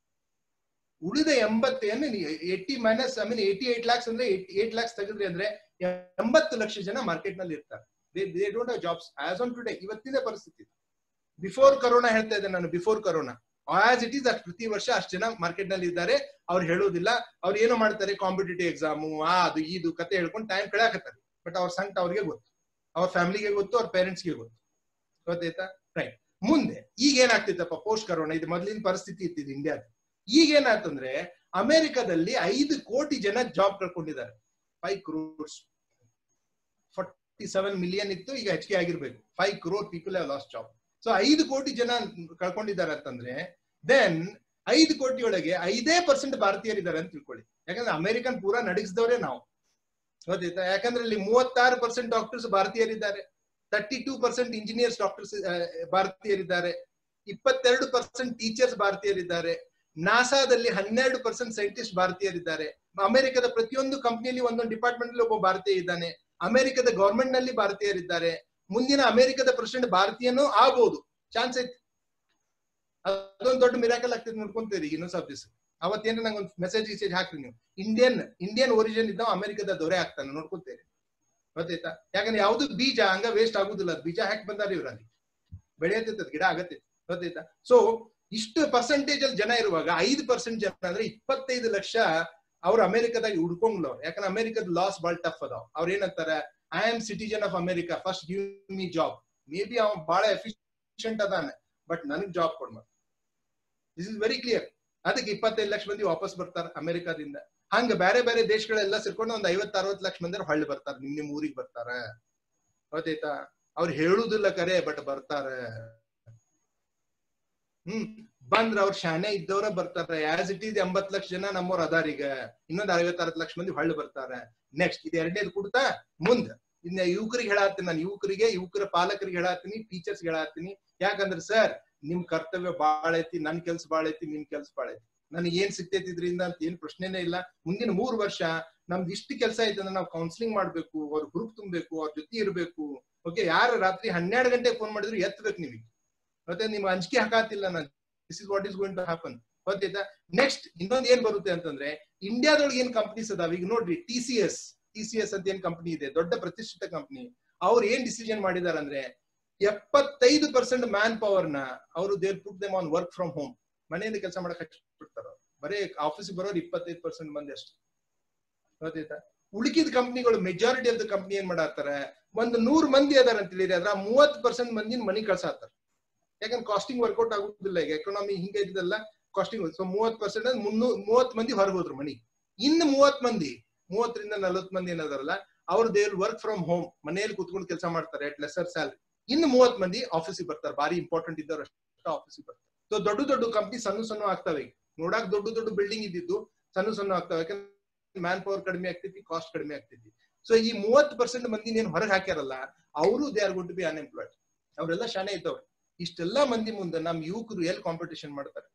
ಉಳಿದ ಎಂಬತ್ತೇನು eighty minus I mean eighty eight lakhs ಅಂದ್ರೆ ಏಟ್ ಲ್ಯಾಕ್ಸ್ ತೆಗೆದ್ರಿ ಅಂದ್ರೆ ಎಂಬತ್ತು ಲಕ್ಷ ಜನ ಮಾರ್ಕೆಟ್ ನಲ್ಲಿ ಇರ್ತಾರೆ they don't have jobs as on today ಇವತ್ತಿನ ಪರಿಸ್ಥಿತಿ ಬಿಫೋರ್ ಕರೋನಾ ಹೇಳ್ತಾ ಇದ್ದೆ ನಾನು before corona as it is ಅಷ್ಟು ಪ್ರತಿ ವರ್ಷ ಅಷ್ಟು ಜನ ಮಾರ್ಕೆಟ್ ನಲ್ಲಿ ಇದ್ದಾರೆ ಅವ್ರು ಹೇಳೋದಿಲ್ಲ ಅವ್ರು ಏನು ಮಾಡ್ತಾರೆ ಕಾಂಪಿಟೇಟಿವ್ ಎಕ್ಸಾಮು ಆ ಅದು ಇದು ಕತೆ ಹೇಳ್ಕೊಂಡು ಟೈಮ್ ಕಳೆಯಾಕತ್ತಾರೆ ಬಟ್ ಅವ್ರ ಸಂಕಟ ಅವ್ರಿಗೆ ಗೊತ್ತು ಅವ್ರ ಫ್ಯಾಮಿಲಿಗೆ ಗೊತ್ತು ಅವ್ರ ಪೇರೆಂಟ್ಸ್ಗೆ ಗೊತ್ತು ಗೊತ್ತಾಯ್ತಾ ರೈಟ್ ಮುಂದೆ ಈಗ ಏನಾಗ್ತಿತ್ತಪ್ಪ ಪೋಸ್ಟ್ ಕರೋನಾ ಇದು ಮೊದಲಿನ ಪರಿಸ್ಥಿತಿ ಇತ್ತಿದ್ದು ಇಂಡಿಯಾದ ಈಗ ಏನಾಯ್ತಂದ್ರೆ ಅಮೆರಿಕದಲ್ಲಿ ಐದು ಕೋಟಿ ಜನ ಜಾಬ್ ಕಳ್ಕೊಂಡಿದ್ದಾರೆ five crores forty seven million ಇತ್ತು ಈಗ ಹೆಚ್ಚಿಗೆ ಆಗಿರ್ಬೇಕು five crore people have lost job so ಐದು ಕೋಟಿ ಜನ ಕಳ್ಕೊಂಡಿದ್ದಾರೆ ಅಂತಂದ್ರೆ ದೆನ್ ಐದು ಕೋಟಿ ಒಳಗೆ ಐದೇ ಪರ್ಸೆಂಟ್ ಭಾರತೀಯರಿದ್ದಾರೆ ಅಂತ ತಿಳ್ಕೊಳ್ಳಿ ಯಾಕಂದ್ರೆ ಅಮೆರಿಕನ್ ಪೂರಾ ನಡಗಿಸಿದವರೇ ನಾವು ಗೊತ್ತಾಯ್ತಾ ಯಾಕಂದ್ರೆ ಇಲ್ಲಿ ಮೂವತ್ತಾರು ಪರ್ಸೆಂಟ್ ಡಾಕ್ಟರ್ಸ್ ಭಾರತೀಯರಿದ್ದಾರೆ thirty two percent engineers doctors ಭಾರತೀಯರಿದ್ದಾರೆ ಇಪ್ಪತ್ತೆರಡು ಪರ್ಸೆಂಟ್ ಟೀಚರ್ಸ್ ಭಾರತೀಯರಿದ್ದಾರೆ ನಾಸಾದಲ್ಲಿ ಹನ್ನೆರಡು ಪರ್ಸೆಂಟ್ ಸೈಂಟಿಸ್ಟ್ ಭಾರತೀಯರಿದ್ದಾರೆ ಅಮೆರಿಕದ ಪ್ರತಿಯೊಂದು ಕಂಪನಿಯಲ್ಲಿ ಒಂದೊಂದು ಡಿಪಾರ್ಟ್ಮೆಂಟ್ ಅಲ್ಲಿ ಒಬ್ಬ ಭಾರತೀಯ ಇದ್ದಾನೆ ಅಮೆರಿಕದ ಗವರ್ಮೆಂಟ್ ನಲ್ಲಿ ಭಾರತೀಯರಿದ್ದಾರೆ ಮುಂದಿನ ಅಮೆರಿಕದ ಪ್ರೆಸಿಡೆಂಟ್ ಭಾರತೀಯನೂ ಆಗ್ಬಹುದು ಚಾನ್ಸ್ ಐತಿ ಅದೊಂದು ದೊಡ್ಡ ಮಿರಾಕಲ್ ಆಗ್ತದೆ ನೋಡ್ಕೊಂತೀರಿ ಇನ್ನೊಂದ್ ಸ್ವಲ್ಪ ದಿವಸ ಅವತ್ತೇನ ನಂಗೆ ಒಂದು ಮೆಸೇಜ್ ಗಿಸೇಜ್ ಹಾಕ್ರಿ ನೀವು ಇಂಡಿಯನ್ ಇಂಡಿಯನ್ ಒರಿಜಿನ್ ಇದ್ದಾವ ಅಮೆರಿಕದ ದೊರೆ ಆಗ್ತಾನೆ ನೋಡ್ಕೊತೀರಿ ಗೊತ್ತಾಯ್ತಾ ಯಾಕಂದ್ರೆ ಯಾವ್ದು ಬೀಜ ಹಂಗ ವೇಸ್ಟ್ ಆಗುದಿಲ್ಲ ಅದ್ ಬೀಜ ಹಾಕಿ ಬಂದಾರ ಇವ್ರಲ್ಲಿ ಬೆಳೆಯತೈತದ ಗಿಡ ಆಗತ್ತೆ ಗೊತ್ತಾಯ್ತಾ ಸೊ ಇಷ್ಟು ಪರ್ಸೆಂಟೇಜ್ ಅಲ್ಲಿ ಜನ ಇರುವಾಗ ಐದು ಪರ್ಸೆಂಟ್ ಜನ ಅಂದ್ರೆ ಇಪ್ಪತ್ತೈದು ಲಕ್ಷ ಅವ್ರು ಅಮೆರಿಕದಾಗ ಹುಡ್ಕೊಂಗ್ಲ ಅವ್ರು ಯಾಕಂದ್ರೆ ಅಮೆರಿಕದ ಲಾಸ್ ಬಾಳ್ ಟಫ್ ಅದಾವ ಅವ್ರ ಏನಂತಾರ I am citizen of America first give me job may be ಅವ ಬಹಳ ಎಫಿಷಿಯಂಟ್ ಅದಾನೆ ಬಟ್ ನನಗ್ job ಕೊಡ್ಮ this is very clear ಅದಕ್ಕೆ ಇಪ್ಪತ್ತೈದು ಲಕ್ಷ ಮಂದಿ ವಾಪಸ್ ಬರ್ತಾರೆ ಅಮೆರಿಕಾದಿಂದ ಹಂಗ ಬೇರೆ ಬೇರೆ ದೇಶಗಳೆಲ್ಲ ಸೇರ್ಕೊಂಡು ಒಂದ್ ಐವತ್ ಅರವತ್ ಲಕ್ಷ ಮಂದಿ ಹೊಳ್ಳಿ ಬರ್ತಾರೆ ನಿಮ್ ನಿಮ್ ಊರಿಗೆ ಬರ್ತಾರ ಗೊತ್ತಾಯ್ತಾ ಅವ್ರು ಹೇಳುದಿಲ್ಲ ಕರೆ ಬಟ್ ಬರ್ತಾರ ಹ್ಮ್ ಬಂದ್ರ ಅವ್ರ ಶಾನೆ ಇದ್ದವ್ರ ಬರ್ತಾರ ಆಸ್ ಇಟ್ ಈಸ್ ಎಂಬತ್ ಲಕ್ಷ ಜನ ನಮ್ಮವ್ರ ಅದಾರ ಈಗ ಇನ್ನೊಂದ್ ಐವತ್ ಅರವತ್ ಲಕ್ಷ ಮಂದಿ ಹೊಳ್ಳಿ ಬರ್ತಾರ ನೆಕ್ಸ್ಟ್ ಇದು ಎರಡನೇದು ಕೊಡ್ತಾ ಮುಂದ್ ಇನ್ನ ಯುವಕರಿಗೆ ಹೇಳತ್ತೀನಿ ನಾನು ಯುವಕರಿಗೆ ಯುವಕರ ಪಾಲಕರಿಗೆ ಹೇಳತ್ತೀನಿ ಟೀಚರ್ಸ್ ಹೇಳತ್ತೀನಿ ಯಾಕಂದ್ರೆ ಸರ್ ನಿಮ್ ಕರ್ತವ್ಯ ಬಾಳ ಐತಿ ನನ್ ಕೆಲ್ಸ ಬಾಳ ಐತಿ ನಿಮ್ ಕೆಲ್ಸ ಬಾಳ ಐತಿ ನನಗೆ ಏನ್ ಸಿಗ್ತೈತಿ ಇದ್ರಿಂದ ಅಂತ ಏನ್ ಪ್ರಶ್ನೆನೇ ಇಲ್ಲ ಮುಂದಿನ ಮೂರ್ ವರ್ಷ ನಮ್ದು ಇಷ್ಟು ಕೆಲಸ ಐತೆ ಅಂದ್ರೆ ನಾವು ಕೌನ್ಸಿಲಿಂಗ್ ಮಾಡ್ಬೇಕು ಅವ್ರ ಗ್ರೂಪ್ ತುಂಬಬೇಕು ಅವ್ರ ಜೊತೆ ಇರ್ಬೇಕು ಓಕೆ ಯಾರು ರಾತ್ರಿ ಹನ್ನೆರಡು ಗಂಟೆ ಫೋನ್ ಮಾಡಿದ್ರು ಎತ್ತಬೇಕು ನಿಮಗೆ ಮತ್ತೆ ನಿಮ್ ಅಂಜಿಕೆ ಹಾಕಾತಿಲ್ಲ ನಾನು this is what is going to happen ಗೊತ್ತಾಯ್ತಾ ನೆಕ್ಸ್ಟ್ ಇನ್ನೊಂದ್ ಏನ್ ಬರುತ್ತೆ ಅಂತಂದ್ರೆ ಇಂಡಿಯಾದೊಳಗೆ ಏನ್ ಕಂಪನೀಸ್ ಅದಾವ ಈಗ ನೋಡ್ರಿ T C S T C S ಅಂತ ಏನ್ ಕಂಪನಿ ಇದೆ ದೊಡ್ಡ ಪ್ರತಿಷ್ಠಿತ ಕಂಪನಿ ಅವ್ರು ಏನ್ ಡಿಸಿಷನ್ ಮಾಡಿದಾರೆ ಅಂದ್ರೆ ಎಪ್ಪತ್ತೈದು ಪರ್ಸೆಂಟ್ ಮ್ಯಾನ್ ಪವರ್ ನ ಅವರು there put them on work from home ಮನೆಯಿಂದ ಕೆಲಸ ಮಾಡಕ್ ಹಚ್ಚಿಬಿಡ್ತಾರ ಬರೀ ಆಫೀಸ್ ಬರೋರು ಇಪ್ಪತ್ತೈದು ಪರ್ಸೆಂಟ್ ಮಂದಿ ಅಷ್ಟೇ ಗೊತ್ತಾಯ್ತಾ ಉಳಿಕಿದ ಕಂಪ್ನಿಗಳು ಮೆಜಾರಿಟಿ ಆಫ್ ದ ಕಂಪ್ನಿ ಏನ್ ಮಾಡಾತಾರೆ ಒಂದು ನೂರ್ ಮಂದಿ ಅದಾರ ಅಂತ ಹೇಳಿದ್ರೆ ಅದ್ರ ಮೂವತ್ ಪರ್ಸೆಂಟ್ ಮಂದಿನ ಮನಿ ಕಳ್ಸಾತಾರ ಯಾಕಂದ್ರೆ ಕಾಸ್ಟಿಂಗ್ ವರ್ಕೌಟ್ ಆಗುದಿಲ್ಲ ಈಗ ಎಕನಾಮಿ ಹಿಂಗೆ ಇದ್ದಲ್ಲ ಕಾಸ್ಟಿಂಗ್ ಸೊ ಮೂವತ್ ಪರ್ಸೆಂಟ್ ಮುನ್ನೂರ್ ಮೂವತ್ ಮಂದಿ ಹೊರಗೆ ಹೋದ್ರು ಮನಿ ಇನ್ನು ಮೂವತ್ ಮಂದಿ ಮೂವತ್ತರಿಂದ ನಲ್ವತ್ ಮಂದಿ ಏನದಾರಲ್ಲ ಅವ್ರು ದೇವ್ ವರ್ಕ್ ಫ್ರಮ್ ಹೋಮ್ ಮನೆಯಲ್ಲಿ ಕುತ್ಕೊಂಡು ಕೆಲಸ ಮಾಡ್ತಾರೆ ಅಟ್ ಲೆಸರ್ ಸ್ಯಾಲ್ರಿ ಇನ್ನು ಮೂವತ್ ಮಂದಿ ಆಫೀಸಿಗೆ ಬರ್ತಾರೆ ಬಾರಿ ಇಂಪಾರ್ಟೆಂಟ್ ಇದ್ದವ್ರು ಅಷ್ಟೇ ಆಫೀಸಿಗೆ ಬರ್ತಾರೆ ಸೊ ದೊಡ್ಡ ದೊಡ್ಡ ಕಂಪ್ನಿ ಸಣ್ಣ ಸಣ್ಣ ಆಗ್ತವೆ ಈಗ ನೋಡಕ್ ದೊಡ್ಡ ದೊಡ್ಡ ಬಿಲ್ಡಿಂಗ್ ಇದ್ದಿದ್ದು ಸಣ್ಣ ಸಣ್ಣ ಆಗ್ತವೆ ಯಾಕಂದ್ರೆ ಮ್ಯಾನ್ ಪವರ್ ಕಡಿಮೆ ಆಗ್ತೈತಿ ಕಾಸ್ಟ್ ಕಡಿಮೆ ಆಗ್ತೈತಿ ಸೊ ಈ ಮೂವತ್ ಪರ್ಸೆಂಟ್ ಮಂದಿ ಏನ್ ಹೊರಗೆ ಹಾಕ್ಯಾರಲ್ಲ ಅವರು they are good to be unemployed ಅವರೆಲ್ಲ ಶಾನೆ ಇದ್ದವ್ರು ಇಷ್ಟೆಲ್ಲಾ ಮಂದಿ ಮುಂದೆ ನಮ್ ಯುವಕರು ಎಲ್ಲಿ ಕಾಂಪಿಟೇಷನ್ ಮಾಡ್ತಾರೆ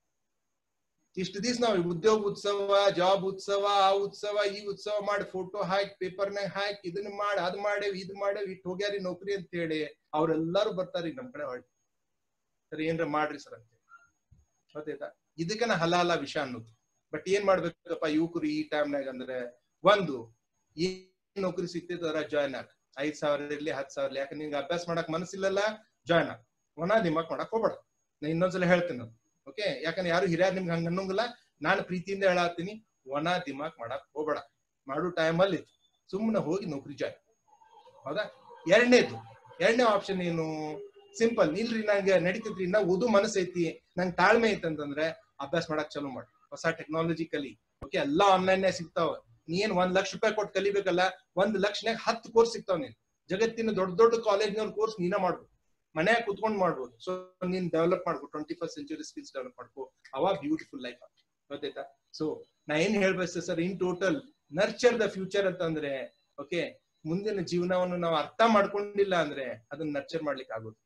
ಇಷ್ಟು ದಿವಸ ನಾವು ಉದ್ಯೋಗ ಉತ್ಸವ ಜಾಬ್ ಉತ್ಸವ ಆ ಉತ್ಸವ ಈ ಉತ್ಸವ ಮಾಡಿ ಫೋಟೋ ಹಾಕಿ ಪೇಪರ್ನಾಗ ಹಾಕಿ ಇದನ್ನ ಮಾಡಿ ಅದ್ ಮಾಡೇವ್ ಇದ್ ಮಾಡೇವ್ ಇಟ್ ಹೋಗ್ಯಾರಿ ನೌಕರಿ ಅಂತ ಹೇಳಿ ಅವ್ರೆಲ್ಲಾರು ಬರ್ತಾರ ನಮ್ ಕಡೆ ಹೊಳ್ಳಿ ಸರ್ ಏನ್ರ ಮಾಡ್ರಿ ಸರ್ ಅಂತ ಗೊತ್ತಾಯ್ತಾ ಇದಕ್ಕನ ಹಲಾಲ ವಿಷ ಅನ್ನೋದು ಬಟ್ ಏನ್ ಮಾಡ್ಬೇಕಪ್ಪ ಯುವಕರು ಈ ಟೈಮ್ನಾಗ ಅಂದ್ರೆ ಒಂದು ಏನ್ ನೌಕರಿ ಸಿಗ್ತೈತೆ ಜಾಯ್ನ್ ಆಗ ಐದ್ ಸಾವಿರ ಇರ್ಲಿ ಹತ್ ಸಾವಿರ ಇರ್ಲಿ ಯಾಕಂದ್ರೆ ನಿಂಗೆ ಅಭ್ಯಾಸ ಮಾಡಕ್ ಮನಸ್ಸಿಲ್ಲಲ್ಲ ಜಾಯ್ನ್ ಆಗ ಒಣ ದಿಮಾಕ್ ಮಾಡಕ್ ಹೋಗ್ಬೇಡ ನಾ ಇನ್ನೊಂದ್ಸಲ ಹೇಳ್ತೀನಿ ನಾನು ಓಕೆ ಯಾಕಂದ್ರೆ ಯಾರು ಹಿರಿಯರ್ ನಿಮ್ಗೆ ಹಂಗ ಅನ್ನೋಂಗಿಲ್ಲ ನಾನು ಪ್ರೀತಿಯಿಂದ ಹೇಳತ್ತೀನಿ ಒಣ ದಿಮಾಕ್ ಮಾಡಕ್ ಹೋಗ್ಬೇಡ ಮಾಡು ಟೈಮಲ್ಲಿ ಸುಮ್ಮನೆ ಹೋಗಿ ನೌಕರಿ ಜಾಯ್ನ್ ಹೌದಾ ಎರಡನೇದು ಎರಡನೇ ಆಪ್ಷನ್ ಏನು ಸಿಂಪಲ್ ಇಲ್ರಿ ನಂಗೆ ನಡೀತೈತ್ರಿ ನಾ ಓದು ಮನಸ್ಸು ಐತಿ ನಂಗೆ ತಾಳ್ಮೆ ಐತಿ ಅಂತಂದ್ರೆ ಅಭ್ಯಾಸ ಮಾಡಕ್ ಚಲೋ ಮಾಡಿ ಹೊಸ ಟೆಕ್ನಾಲಜಿ ಕಲಿ ಓಕೆ ಎಲ್ಲಾ ಆನ್ಲೈನ್ ಸಿಗ್ತಾವ ನೀ ಏನ್ ಒಂದ್ ಲಕ್ಷ ರೂಪಾಯಿ ಕೊಟ್ಟು ಕಲಿಬೇಕಲ್ಲ ಒಂದ್ ಲಕ್ಷನಾಗ ಹತ್ತು ಕೋರ್ಸ್ ಸಿಗ್ತಾವ ನೀನ್ ಜಗತ್ತಿನ ದೊಡ್ಡ ದೊಡ್ಡ ಕಾಲೇಜ್ನವ್ರ ಕೋರ್ಸ್ ನೀನ ಮಾಡ್ಬೋದು ಮನ್ಯಾಗ ಕುತ್ಕೊಂಡ್ ಮಾಡ್ಬೋದು ಸೊ ನೀನ್ ಡೆವಲಪ್ ಮಾಡ್ಕೋ twenty first century skills develop ಮಾಡ್ಕೋ ಅವಾಗ ಬ್ಯೂಟಿಫುಲ್ ಲೈಫ್ ಗೊತ್ತಾಯ್ತಾ ಸೊ ನಾ ಏನ್ ಹೇಳ್ಬೇಕು sir in total nurture the future ಅಂತಂದ್ರೆ ಓಕೆ ಮುಂದಿನ ಜೀವನವನ್ನು ನಾವು ಅರ್ಥ ಮಾಡ್ಕೊಂಡಿಲ್ಲ ಅಂದ್ರೆ ಅದನ್ನ ನರ್ಚರ್ ಮಾಡ್ಲಿಕ್ಕೆ ಆಗೋದು